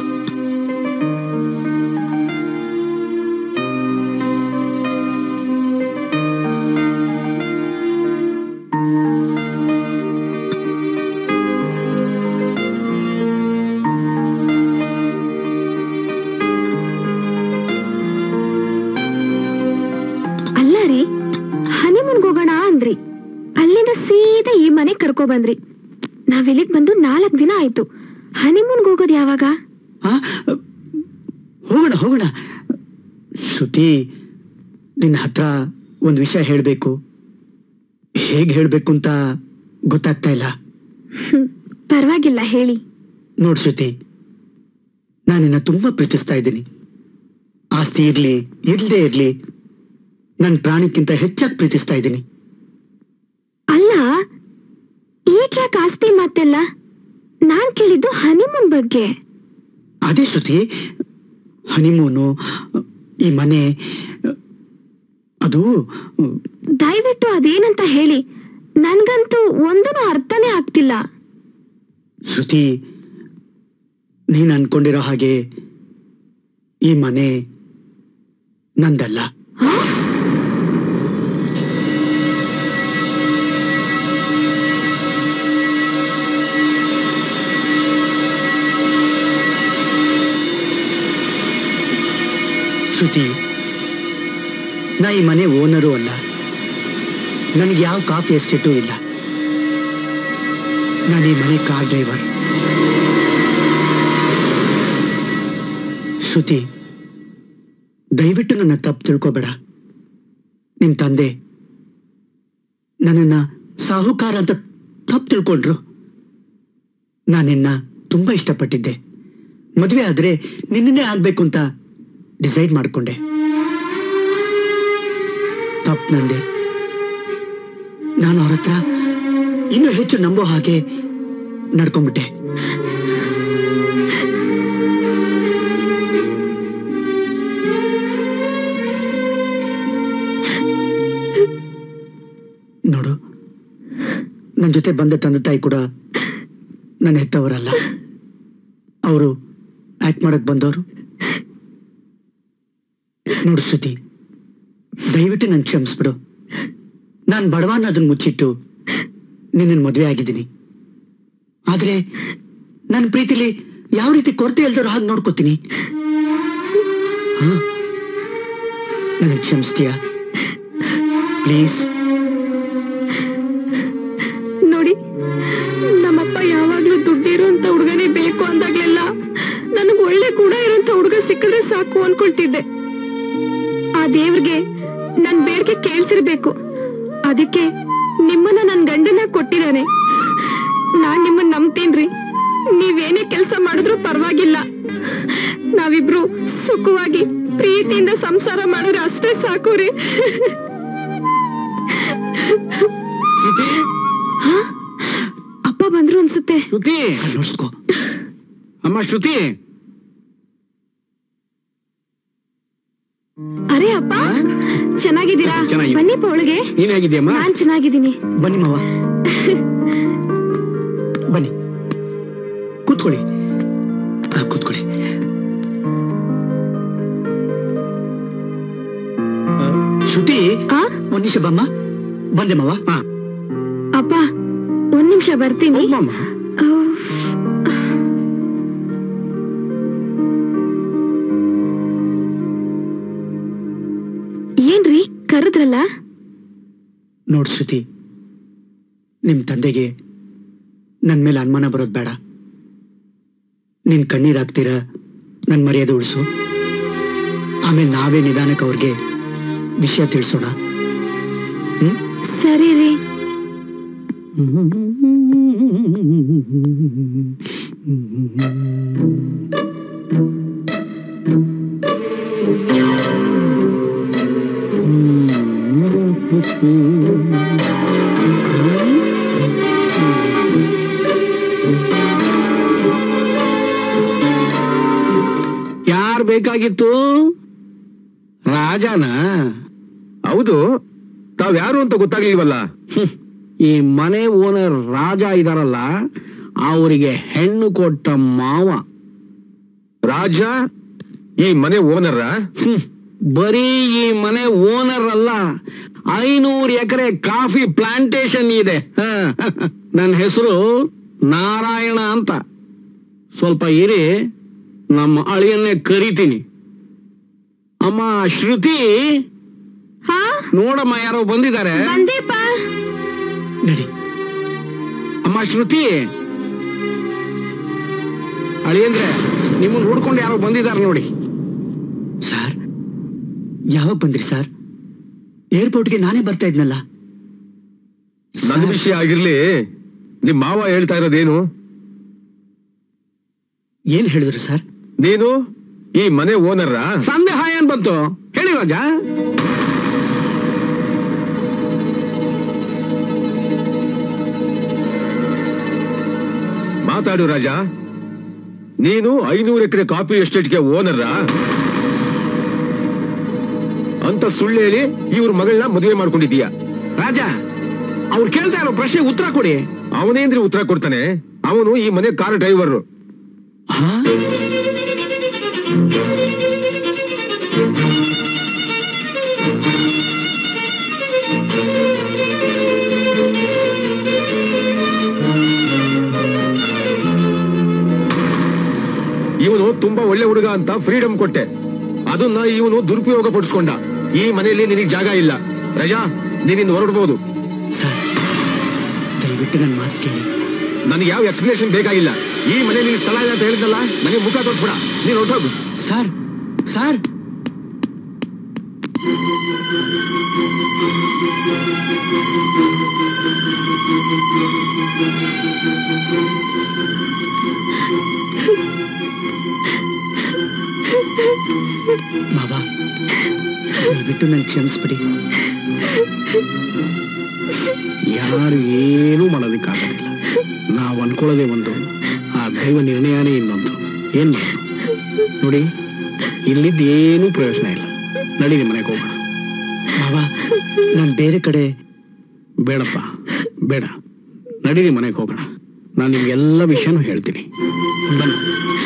ಅಲ್ಲ ರೀ ಹನಿಮೂನ್ಗೆ ಹೋಗೋಣ ಅಂದ್ರಿ ಅಲ್ಲಿಂದ ಸೀದಾ ಈ ಮನೆ ಕರ್ಕೊ ಬಂದ್ರಿ ನಾವಿಲ್ಲಿಗ್ ಬಂದು ನಾಲ್ಕ್ ದಿನ ಆಯ್ತು ಹನಿಮೂನ್ಗೆ ಹೋಗೋದು ಯಾವಾಗ ಆ, ಹೋಗೋಣ ಹೋಗೋಣ ಶ್ರುತಿ ನಿನ್ನ ಹತ್ರ ಒಂದು ವಿಷಯ ಹೇಳಬೇಕು ಹೇಗೆ ಹೇಳಬೇಕು ಅಂತ ಗೊತ್ತಾಗ್ತಾ ಇಲ್ಲ ಹ್ಮ್, ಪರವಾಗಿಲ್ಲ ಹೇಳಿ ನೋಡ್ ಶ್ರುತಿ ನಾನು ನಿನ್ನ ತುಂಬಾ ಪ್ರೀತಿಸ್ತಾ ಇದ್ದೀನಿ ಆಸ್ತಿ ಇರ್ಲಿ ಇರ್ದೇ ಇರ್ಲಿ ನನ್ನ ಪ್ರಾಣಕ್ಕಿಂತ ಹೆಚ್ಚಾಗಿ ಪ್ರೀತಿಸ್ತಾ ಇದ್ದೀನಿ ಅಲ್ಲ ಈಗ ಯಾಕೆ ಆಸ್ತಿ ಮಾತೆಲ್ಲ ನಾನ್ ಕೇಳಿದ್ದು ಹನಿಮೂನ್ ಬಗ್ಗೆ ಅದೇ ಶ್ರುತಿ ಹನಿಮೂನು ಈ ಮನೆ ಅದು ದಯವಿಟ್ಟು ಅದೇನಂತ ಹೇಳಿ ನನ್ಗಂತೂ ಒಂದೂ ಅರ್ಥನೇ ಆಗ್ತಿಲ್ಲ ಶ್ರುತಿ ನೀನ್ ಅನ್ಕೊಂಡಿರೋ ಹಾಗೆ ಈ ಮನೆ ನಂದಲ್ಲ ಶ್ರುತಿ ನಾ ಈ ಮನೆ ಓನರು ಅಲ್ಲ ನನಗೆ ಯಾವ ಕಾಫಿ ಎಸ್ಟೇಟು ಇಲ್ಲ ನಾನು ಈ ಮನೆ ಕಾರ್ ಡ್ರೈವರ್ ಶ್ರುತಿ ದಯವಿಟ್ಟು ನನ್ನ ತಪ್ಪು ತಿಳ್ಕೊಬೇಡ ನಿಮ್ ತಂದೆ ನನ್ನನ್ನ ಸಾಹುಕಾರ ಅಂತ ತಪ್ಪು ತಿಳ್ಕೊಂಡ್ರು ನಾನಿನ್ನ ತುಂಬಾ ಇಷ್ಟಪಟ್ಟಿದ್ದೆ ಮದುವೆ ಆದ್ರೆ ನಿನ್ನೇ ಆಗ್ಬೇಕು ಅಂತ ಡಿಸೈಡ್ ಮಾಡ್ಕೊಂಡೆ ತಪ್ಪು ನಂದೆ ನಾನು ಅವ್ರ ಹತ್ರ ಇನ್ನೂ ಹೆಚ್ಚು ನಂಬೋ ಹಾಗೆ ನಡ್ಕೊಂಡ್ಬಿಟ್ಟೆ ನನ್ನ ಜೊತೆ ಬಂದ ತಂದೆ ತಾಯಿ ಕೂಡ ನನ್ನ ಹೆತ್ತವರಲ್ಲ ಅವರು ಆಕ್ಟ್ ಮಾಡಕ್ ಬಂದವರು ನೋಡು ಶ್ರುತಿ ದಯವಿಟ್ಟು ನನ್ ಕ್ಷಮಿಸ್ಬಿಡು ನಾನು ಬಡವನ ಅದನ್ನ ಮುಚ್ಚಿಟ್ಟು ನಿನ್ನ ಮದುವೆ ಆಗಿದ್ದೀನಿ ಆದ್ರೆ ನನ್ನ ಪ್ರೀತಿಲಿ ಯಾವ ರೀತಿ ಕೊರತೆ ಇಲ್ದವ್ರು ಹಾಗೆ ನೋಡ್ಕೋತೀನಿ ನನಗೆ ಕ್ಷಮಿಸ್ತೀಯಾ ಪ್ಲೀಸ್ ನೋಡಿ ನಮ್ಮಪ್ಪ ಯಾವಾಗ್ಲೂ ದುಡ್ಡಿರುವಂತ ಹುಡುಗನೇ ಬೇಕು ಅಂದಾಗ್ಲೆಲ್ಲ ನನಗ್ ಒಳ್ಳೆ ಕೂಡ ಇರುವಂತ ಹುಡುಗ ಸಿಕ್ಕಿದ್ರೆ ಸಾಕು ಅನ್ಕೊಳ್ತಿದ್ದೆ ಆ ದೇವ್ರಿಗೆ ನನ್ ಬೇಡಿಕೆ ಕೇಳ್ಸಿರ್ಬೇಕು ಅದಕ್ಕೆ ನಿಮ್ಮನ್ನ ನನ್ ಗಂಡನ ಕೊಟ್ಟಿದ್ದಾನೆ ನಾನ್ ನಿಮ್ಮನ್ನ ನಂಬ್ತೀನ್ರಿ ನೀವೇನೇ ಕೆಲಸ ಮಾಡಿದ್ರು ಪರವಾಗಿಲ್ಲ ನಾವಿಬ್ರು ಸುಖವಾಗಿ ಪ್ರೀತಿಯಿಂದ ಸಂಸಾರ ಮಾಡಿದ್ರೆ ಅಷ್ಟೇ ಸಾಕು ರೀ ಶ್ರುತಿ ಅಪ್ಪ ಬಂದ್ರು ಅನ್ಸುತ್ತೆ ಶ್ರುತಿ ನೋಡ್ಸ್ಕೋ ಅಮ್ಮ ಶ್ರುತಿ ಅರೆ ಅಪ್ಪ ಚೆನ್ನಾಗಿದ್ದೀರಾ ಚೆನ್ನಾಗಿದೆ. ಬನ್ನಿಪ್ಪ ಒಳಗೆ ನೀನ್ ಹೇಗಿದ್ಯಮ್ಮ ನಾನ್ ಚೆನ್ನಾಗಿದ್ದೀನಿ ಬನ್ನಿ ಮಾವ ಬನ್ನಿ ಕೂತ್ಕೊಳ್ಳಿ ಆ, ಕೂತ್ಕೊಳ್ಳಿ ಆ, ಶ್ರುತಿ ಆ ಒಂದ್ ನಿಮಿಷ ಬಮ್ಮ ಬಂದೆ ಮಾವ ಹಾ ಅಪ್ಪ ಒಂದ್ ನಿಮಿಷ ಬರ್ತೀನಿ ಹೋಗಮ್ಮ ಉಫ್. ಏನ್ರಿ ಕರೆದ್ರಲ್ಲ ನೋಡ್ ಶ್ರುತಿ ನಿಮ್ ತಂದೆಗೆ ನನ್ ಮೇಲೆ ಅನುಮಾನ ಬರೋದ್ ಬೇಡ ನಿನ್ ಕಣ್ಣೀರ್ ಹಾಕ್ತೀರ ನನ್ ಮರ್ಯಾದೆ ಉಳಿಸು ಆಮೇಲೆ ನಾವೇ ನಿಧಾನಕ್ಕೆ ಅವ್ರಿಗೆ ವಿಷಯ ತಿಳಿಸೋಣ ಹ್ಮ್ ಸರಿ ರೀ ಯಾರ್ ಬೇಕಾಗಿತ್ತು ರಾಜನ ಹೌದು ತಾವ್ ಯಾರು ಅಂತ ಗೊತ್ತಾಗ್ಲಿಲ್ವಲ್ಲ ಹ್ಮ್. ಈ ಮನೆ ಓನರ್ ರಾಜ ಇದಾರಲ್ಲ ಅವರಿಗೆ ಹೆಣ್ಣು ಕೊಟ್ಟ ಮಾವ ರಾಜ ಈ ಮನೆ ಓನರ ಹ್ಮ್. ಬರೀ ಈ ಮನೆ ಓನರ್ ಅಲ್ಲ ಐನೂರು ಎಕರೆ ಕಾಫಿ ಪ್ಲಾಂಟೇಶನ್ ಇದೆ ಹ. ನನ್ನ ಹೆಸರು ನಾರಾಯಣ ಅಂತ ಸ್ವಲ್ಪ ಇರಿ ನಮ್ಮ ಅಳಿಯನ್ನೇ ಕರಿತೀನಿ ಅಮ್ಮ ಶ್ರುತಿ ಹಾ ನೋಡಮ್ಮ ಯಾರೋ ಬಂದಿದ್ದಾರೆ ಬಂದೀಪ ನಡಿ ಅಮ್ಮ ಶ್ರುತಿ ಅಳಿಯಂದ್ರೆ ನಿಮ್ಮನ್ನ ಹುಡ್ಕೊಂಡು ಯಾರೋ ಬಂದಿದ್ದಾರೆ ನೋಡಿ ಸರ್ ಯಾವಾಗ ಬಂದ್ರಿ ಸರ್ ಏರ್ಪೋರ್ಟ್ಗೆ ನಾನೇ ಬರ್ತಾ ಇದ್ನಲ್ಲ ನನ್ನ ವಿಷಯ ಆಗಿರ್ಲಿ ನಿಮ್ ಮಾವ ಹೇಳ್ತಾ ಇರೋದೇನು ಏನ್ ಹೇಳಿದ್ರು ಸರ್ ನೀನು ಈ ಮನೆ ಓನರ ಸಂದೇಹ ಏನ್ ಬಂತು ಹೇಳಿ ರಾಜ ಮಾತಾಡು ರಾಜ ನೀನು ಐನೂರು ಎಕರೆ ಕಾಫಿ ಎಸ್ಟೇಟ್ಗೆ ಓನರ ಅಂತ ಸುಳ್ಳು ಹೇಳಿ ಇವ್ರ ಮಗಳನ್ನ ಮದುವೆ ಮಾಡ್ಕೊಂಡಿದೀಯ ರಾಜ ಅವ್ರು ಕೇಳ್ತಾ ಇರೋ ಪ್ರಶ್ನೆ ಉತ್ತರ ಕೊಡಿ ಅವನೇಂದ್ರಿ ಉತ್ತರ ಕೊಡ್ತಾನೆ ಅವನು ಈ ಮನೆ ಕಾರ್ ಡ್ರೈವರ್ ಹಾ ಇವನು ತುಂಬಾ ಒಳ್ಳೆ ಹುಡುಗ ಅಂತ ಫ್ರೀಡಮ್ ಕೊಟ್ಟೆ ಅದನ್ನ ಇವನು ದುರುಪಯೋಗ ಪಡಿಸ್ಕೊಂಡ ಈ ಮನೆಯಲ್ಲಿ ನಿನಗೆ ಜಾಗ ಇಲ್ಲ ರಜಾ ನೀನಿಂದ ಹೊರಡ್ಬೋದು ಸರ್ ದಯವಿಟ್ಟು ನನ್ನ ಮಾತು ಕೇಳಿ ನನಗೆ ಯಾವ ಎಕ್ಸ್ಪ್ಲನೇಷನ್ ಬೇಕಾಗಿಲ್ಲ ಈ ಮನೆ ನಿನ್ ಸ್ಥಳ ಇಲ್ಲ ಅಂತ ಹೇಳಿದ್ನಲ್ಲ ನನಗೆ ಮುಖ ತೋರಿಸ್ಬಿಡ ನೀನ್ ಹೊರಟೋಗು ಸರ್ ಸರ್ ಮಾವ ದಯವಿಟ್ಟು ನನ್ ಕ್ಷಮಿಸ್ಬಿಡಿ ಯಾರು ಏನೂ ಮಾಡೋದಕ್ಕಾಗೋದಿಲ್ಲ ನಾವು ಅನ್ಕೊಳ್ಳೋದೇ ಒಂದು ಆ ದೈವ ನಿರ್ಣಯನೇ ಇನ್ನೊಂದು ಏನ್ ಮಾಡೋದು ನೋಡಿ ಇಲ್ಲಿದ್ದು ಏನೂ ಪ್ರಯೋಜನ ಇಲ್ಲ ನಡೀರಿ ಮನೆಗೆ ಹೋಗೋಣ ಮಾವ ನಾನ್ ಬೇರೆ ಕಡೆ ಬೇಡಪ್ಪ ಬೇಡ ನಡೀರಿ ಮನೆಗೆ ಹೋಗೋಣ ನಾನು ನಿಮ್ಗೆ ಎಲ್ಲ ವಿಷಯನೂ ಹೇಳ್ತೀನಿ ಬನ್ನಿ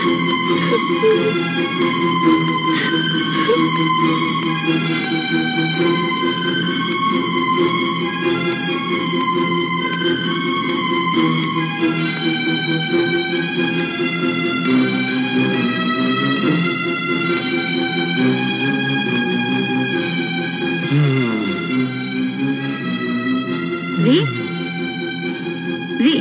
ರೀ ರೀ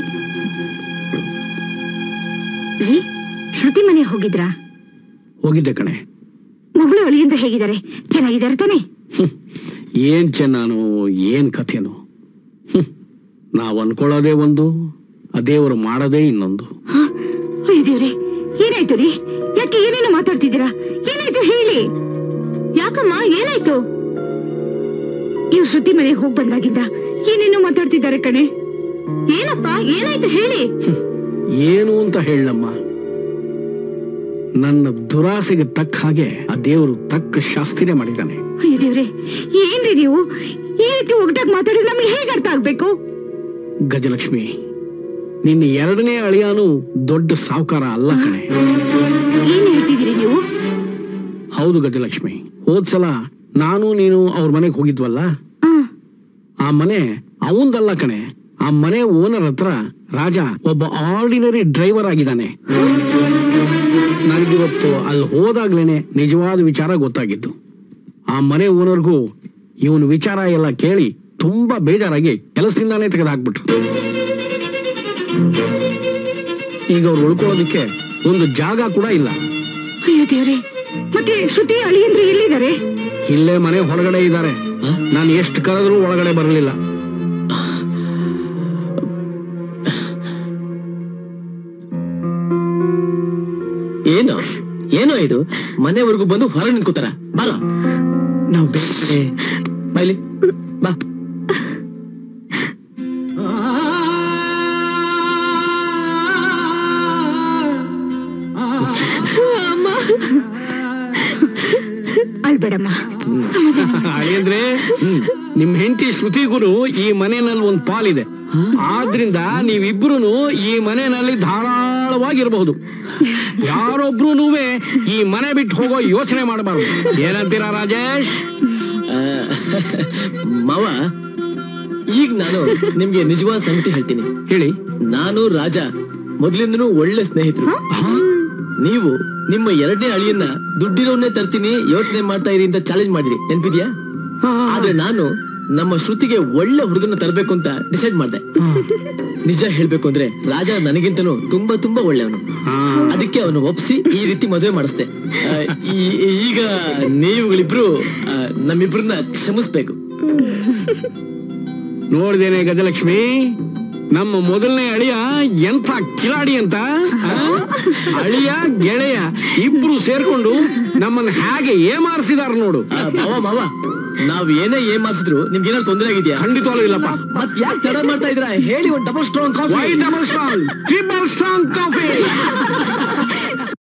ರೀ ಶ್ರುತಿ ಮನೆ ಹೋಗಿದ್ರಾ ಹೋಗಿದ್ದೆ ಕಣೆ ಮಗಳು ಅಳಿಯಿಂದ ಹೇಗಿದ್ದಾರೆ ಚೆನ್ನಾಗಿದ್ದಾರೆ ತಾನೆ ಹ್ಮ್. ಏನ್ ಚೆನ್ನಾನು ಏನ್ ಕಥೆನು ಹ್ಮ್. ನಾವ್ ಅನ್ಕೊಳ್ಳೋದೇ ಒಂದು ಆ ದೇವರು ಮಾಡೋದೇ ಇನ್ನೊಂದು ಹ? ಅಯ್ಯೋ ದೇವ್ರೆ ಏನಾಯ್ತು ರೀ ಯಾಕೆ ಏನೇನು ಮಾತಾಡ್ತಿದ್ದೀರಾ ಏನಾಯ್ತು ಹೇಳಿ ಯಾಕಮ್ಮ ಏನಾಯ್ತು ಇವ್ ಶ್ರುತಿ ಮನೆಗೆ ಹೋಗ್ ಬಂದಾಗಿಂದ ಏನೇನೋ ಮಾತಾಡ್ತಿದ್ದಾರೆ ಕಣೆ ಏನಪ್ಪ ಏನಾಯ್ತು ಹೇಳಿ ಏನು ಅಂತ ಹೇಳಮ್ಮ ನನ್ನ ದುರಾಸೆಗೆ ತಕ್ಕ ಹಾಗೆ ಆ ದೇವರು ತಕ್ಕ ಶಾಸ್ತಿನೇ ಮಾಡಿದ್ದಾನೆ ಅಯ್ಯೋ ದೇವ್ರೆ ಏನ್ರಿ ನೀವು ಈ ರೀತಿ ಒಗ್ಟಾಗಿ ಮಾತಾಡಿದ್ರೆ ನಮ್ಗೆ ಹೇಗೆ ಅರ್ಥ ಆಗ್ಬೇಕು ಗಜಲಕ್ಷ್ಮಿ ನಿನ್ನ ಎರಡನೇ ಅಳಿಯಾನು ದೊಡ್ಡ ಸಾವುಕಾರ ಅಲ್ಲ ಕಣೆ ಏನ್ ಹೇಳ್ತಿದ್ದೀರಿ ನೀವು ಹೌದು ಗಜಲಕ್ಷ್ಮಿ ಹೋದ್ಸಲ ನಾನು ನೀನು ಅವ್ರ ಮನೆಗೆ ಹೋಗಿದ್ವಲ್ಲ ಆ, ಆ ಮನೆ ಅವಂದಲ್ಲ ಕಣೆ ಆ ಮನೆ ಓನರ್ ಹತ್ರ ರಾಜ ಒಬ್ಬ ಆರ್ಡಿನರಿ ಡ್ರೈವರ್ ಆಗಿದ್ದಾನೆ ನನಗಿವತ್ತು ಅಲ್ಲಿ ಹೋದಾಗ್ಲೇನೆ ನಿಜವಾದ ವಿಚಾರ ಗೊತ್ತಾಗಿದ್ದು ಆ ಮನೆ ಓನರ್ಗೂ ಇವನ್ ವಿಚಾರ ಎಲ್ಲ ಕೇಳಿ ತುಂಬಾ ಬೇಜಾರಾಗಿ ಕೆಲಸದಿಂದಾನೇ ತೆಗೆದುಹಾಕ್ಬಿಟ್ರು ಈಗ ಅವ್ರು ಉಳ್ಕೊಳ್ಳೋದಕ್ಕೆ ಒಂದು ಜಾಗ ಕೂಡ ಇಲ್ಲ ಅಯ್ಯೋ ದೇವ್ರೆ ಮತ್ತೆ ಶ್ರುತಿ ಅಳಿಯಂದ್ರೆ ಎಲ್ಲಿದ್ದಾರೆ ಇಲ್ಲೇ ಮನೆ ಹೊರಗಡೆ ಇದ್ದಾರೆ ನಾನು ಎಷ್ಟು ಕರೆದ್ರೂ ಒಳಗಡೆ ಬರಲಿಲ್ಲ ಏನು ಏನೋ ಇದು ಮನೆವರೆಗೂ ಬಂದು ಹೊರ ನಿಂತ್ಕೋತಾರ ಬಾರ ನಾವು ಬೇರೆ ಕಡೆ ಬಾಯ್ಲಿ ಬಾ ಅಳ್ಬೇಡಮ್ಮ ಸಮಾಧಾನ ಮಾಡು. ಅಳಿಯಂದ್ರೆ ನಿಮ್ ಹೆಂಡತಿ ಶ್ರುತಿಗುರು ಈ ಮನೆಯಲ್ಲಿ ಒಂದ್ ಪಾಲಿದೆ ಆದ್ರಿಂದ ನೀವಿಬ್ರು ಈ ಮನೆಯಲ್ಲಿ ಧಾರಾಳವಾಗಿರಬಹುದು ಯಾರೊಬ್ರು ಈ ಮನೆ ಬಿಟ್ಟು ಹೋಗೋ ಯೋಚನೆ ಮಾಡಬಾರ್ದು ಏನಂತೀರಾ ರಾಜೇಶ್ ಆ, ಮಾವ ಈಗ ನಾನು ನಿಮ್ಗೆ ನಿಜವಾದ ಸಂಗತಿ ಹೇಳ್ತೀನಿ ಹೇಳಿ ನಾನು ರಾಜ ಮೊದ್ಲಿಂದನೂ ಒಳ್ಳೆ ಸ್ನೇಹಿತರು ನೀವು ನಿಮ್ಮ ಎರಡನೇ ಅಳಿಯನ್ನ ದುಡ್ಡಿರೋನ್ನೇ ತರ್ತೀನಿ ಯೋಚನೆ ಮಾಡ್ತಾ ಇರಿ ಅಂತ ಚಾಲೆಂಜ್ ಮಾಡಿರಿ ನೆನ್ಪಿದ್ಯಾ ಆದ್ರೆ ನಾನು ನಮ್ಮ ಶ್ರುತಿಗೆ ಒಳ್ಳೆ ಹುಡುಗನ ತರಬೇಕು ಅಂತ ಡಿಸೈಡ್ ಮಾಡ್ದೆ ನಿಜ ಹೇಳ್ಬೇಕು ಅಂದ್ರೆ ರಾಜ ನನಗಿಂತನೂ ತುಂಬಾ ತುಂಬಾ ಒಳ್ಳೆಯವನು ಅದಕ್ಕೆ ಅವನು ಒಪ್ಸಿ ಈ ರೀತಿ ಮದುವೆ ಮಾಡಿಸ್ದೆ ಆ, ಈ- ಈಗ ನೀವುಗಳಿಬ್ರು ಆ, ನಮ್ಮಿಬ್ರನ್ನ ಕ್ಷಮಿಸ್ಬೇಕು ನೋಡಿದೇನೆ ಗಜಲಕ್ಷ್ಮಿ ನಮ್ಮ ಮೊದಲನೇ ಅಳಿಯ ಎಂಥ ಕಿಲಾಡಿ ಅಂತ ಆ? ಅಳಿಯ ಗೆಳೆಯ ಇಬ್ರು ಸೇರ್ಕೊಂಡು ನಮ್ಮನ್ನ ಹೇಗೆ ಏಮಾರಿಸಿದಾರ ನೋಡು ಆ, ಮಾವ ಮಾವ ನಾವ್ ಏನೇ ಏನ್ ಮಾಡ್ಸಿದ್ರು ನಿಮ್ಗೆ ಏನಾದ್ರು ತೊಂದರೆ ಆಗಿದ್ಯಾ ಖಂಡಿತವಾಗ್ಲೂ ಇಲ್ಲಪ್ಪ ಮತ್ ಯಾಕೆ ತಡ ಮಾಡ್ತಾ ಇದ್ರ ಹೇಳಿ ಒಂದ್ double strong coffee why double strong triple strong coffee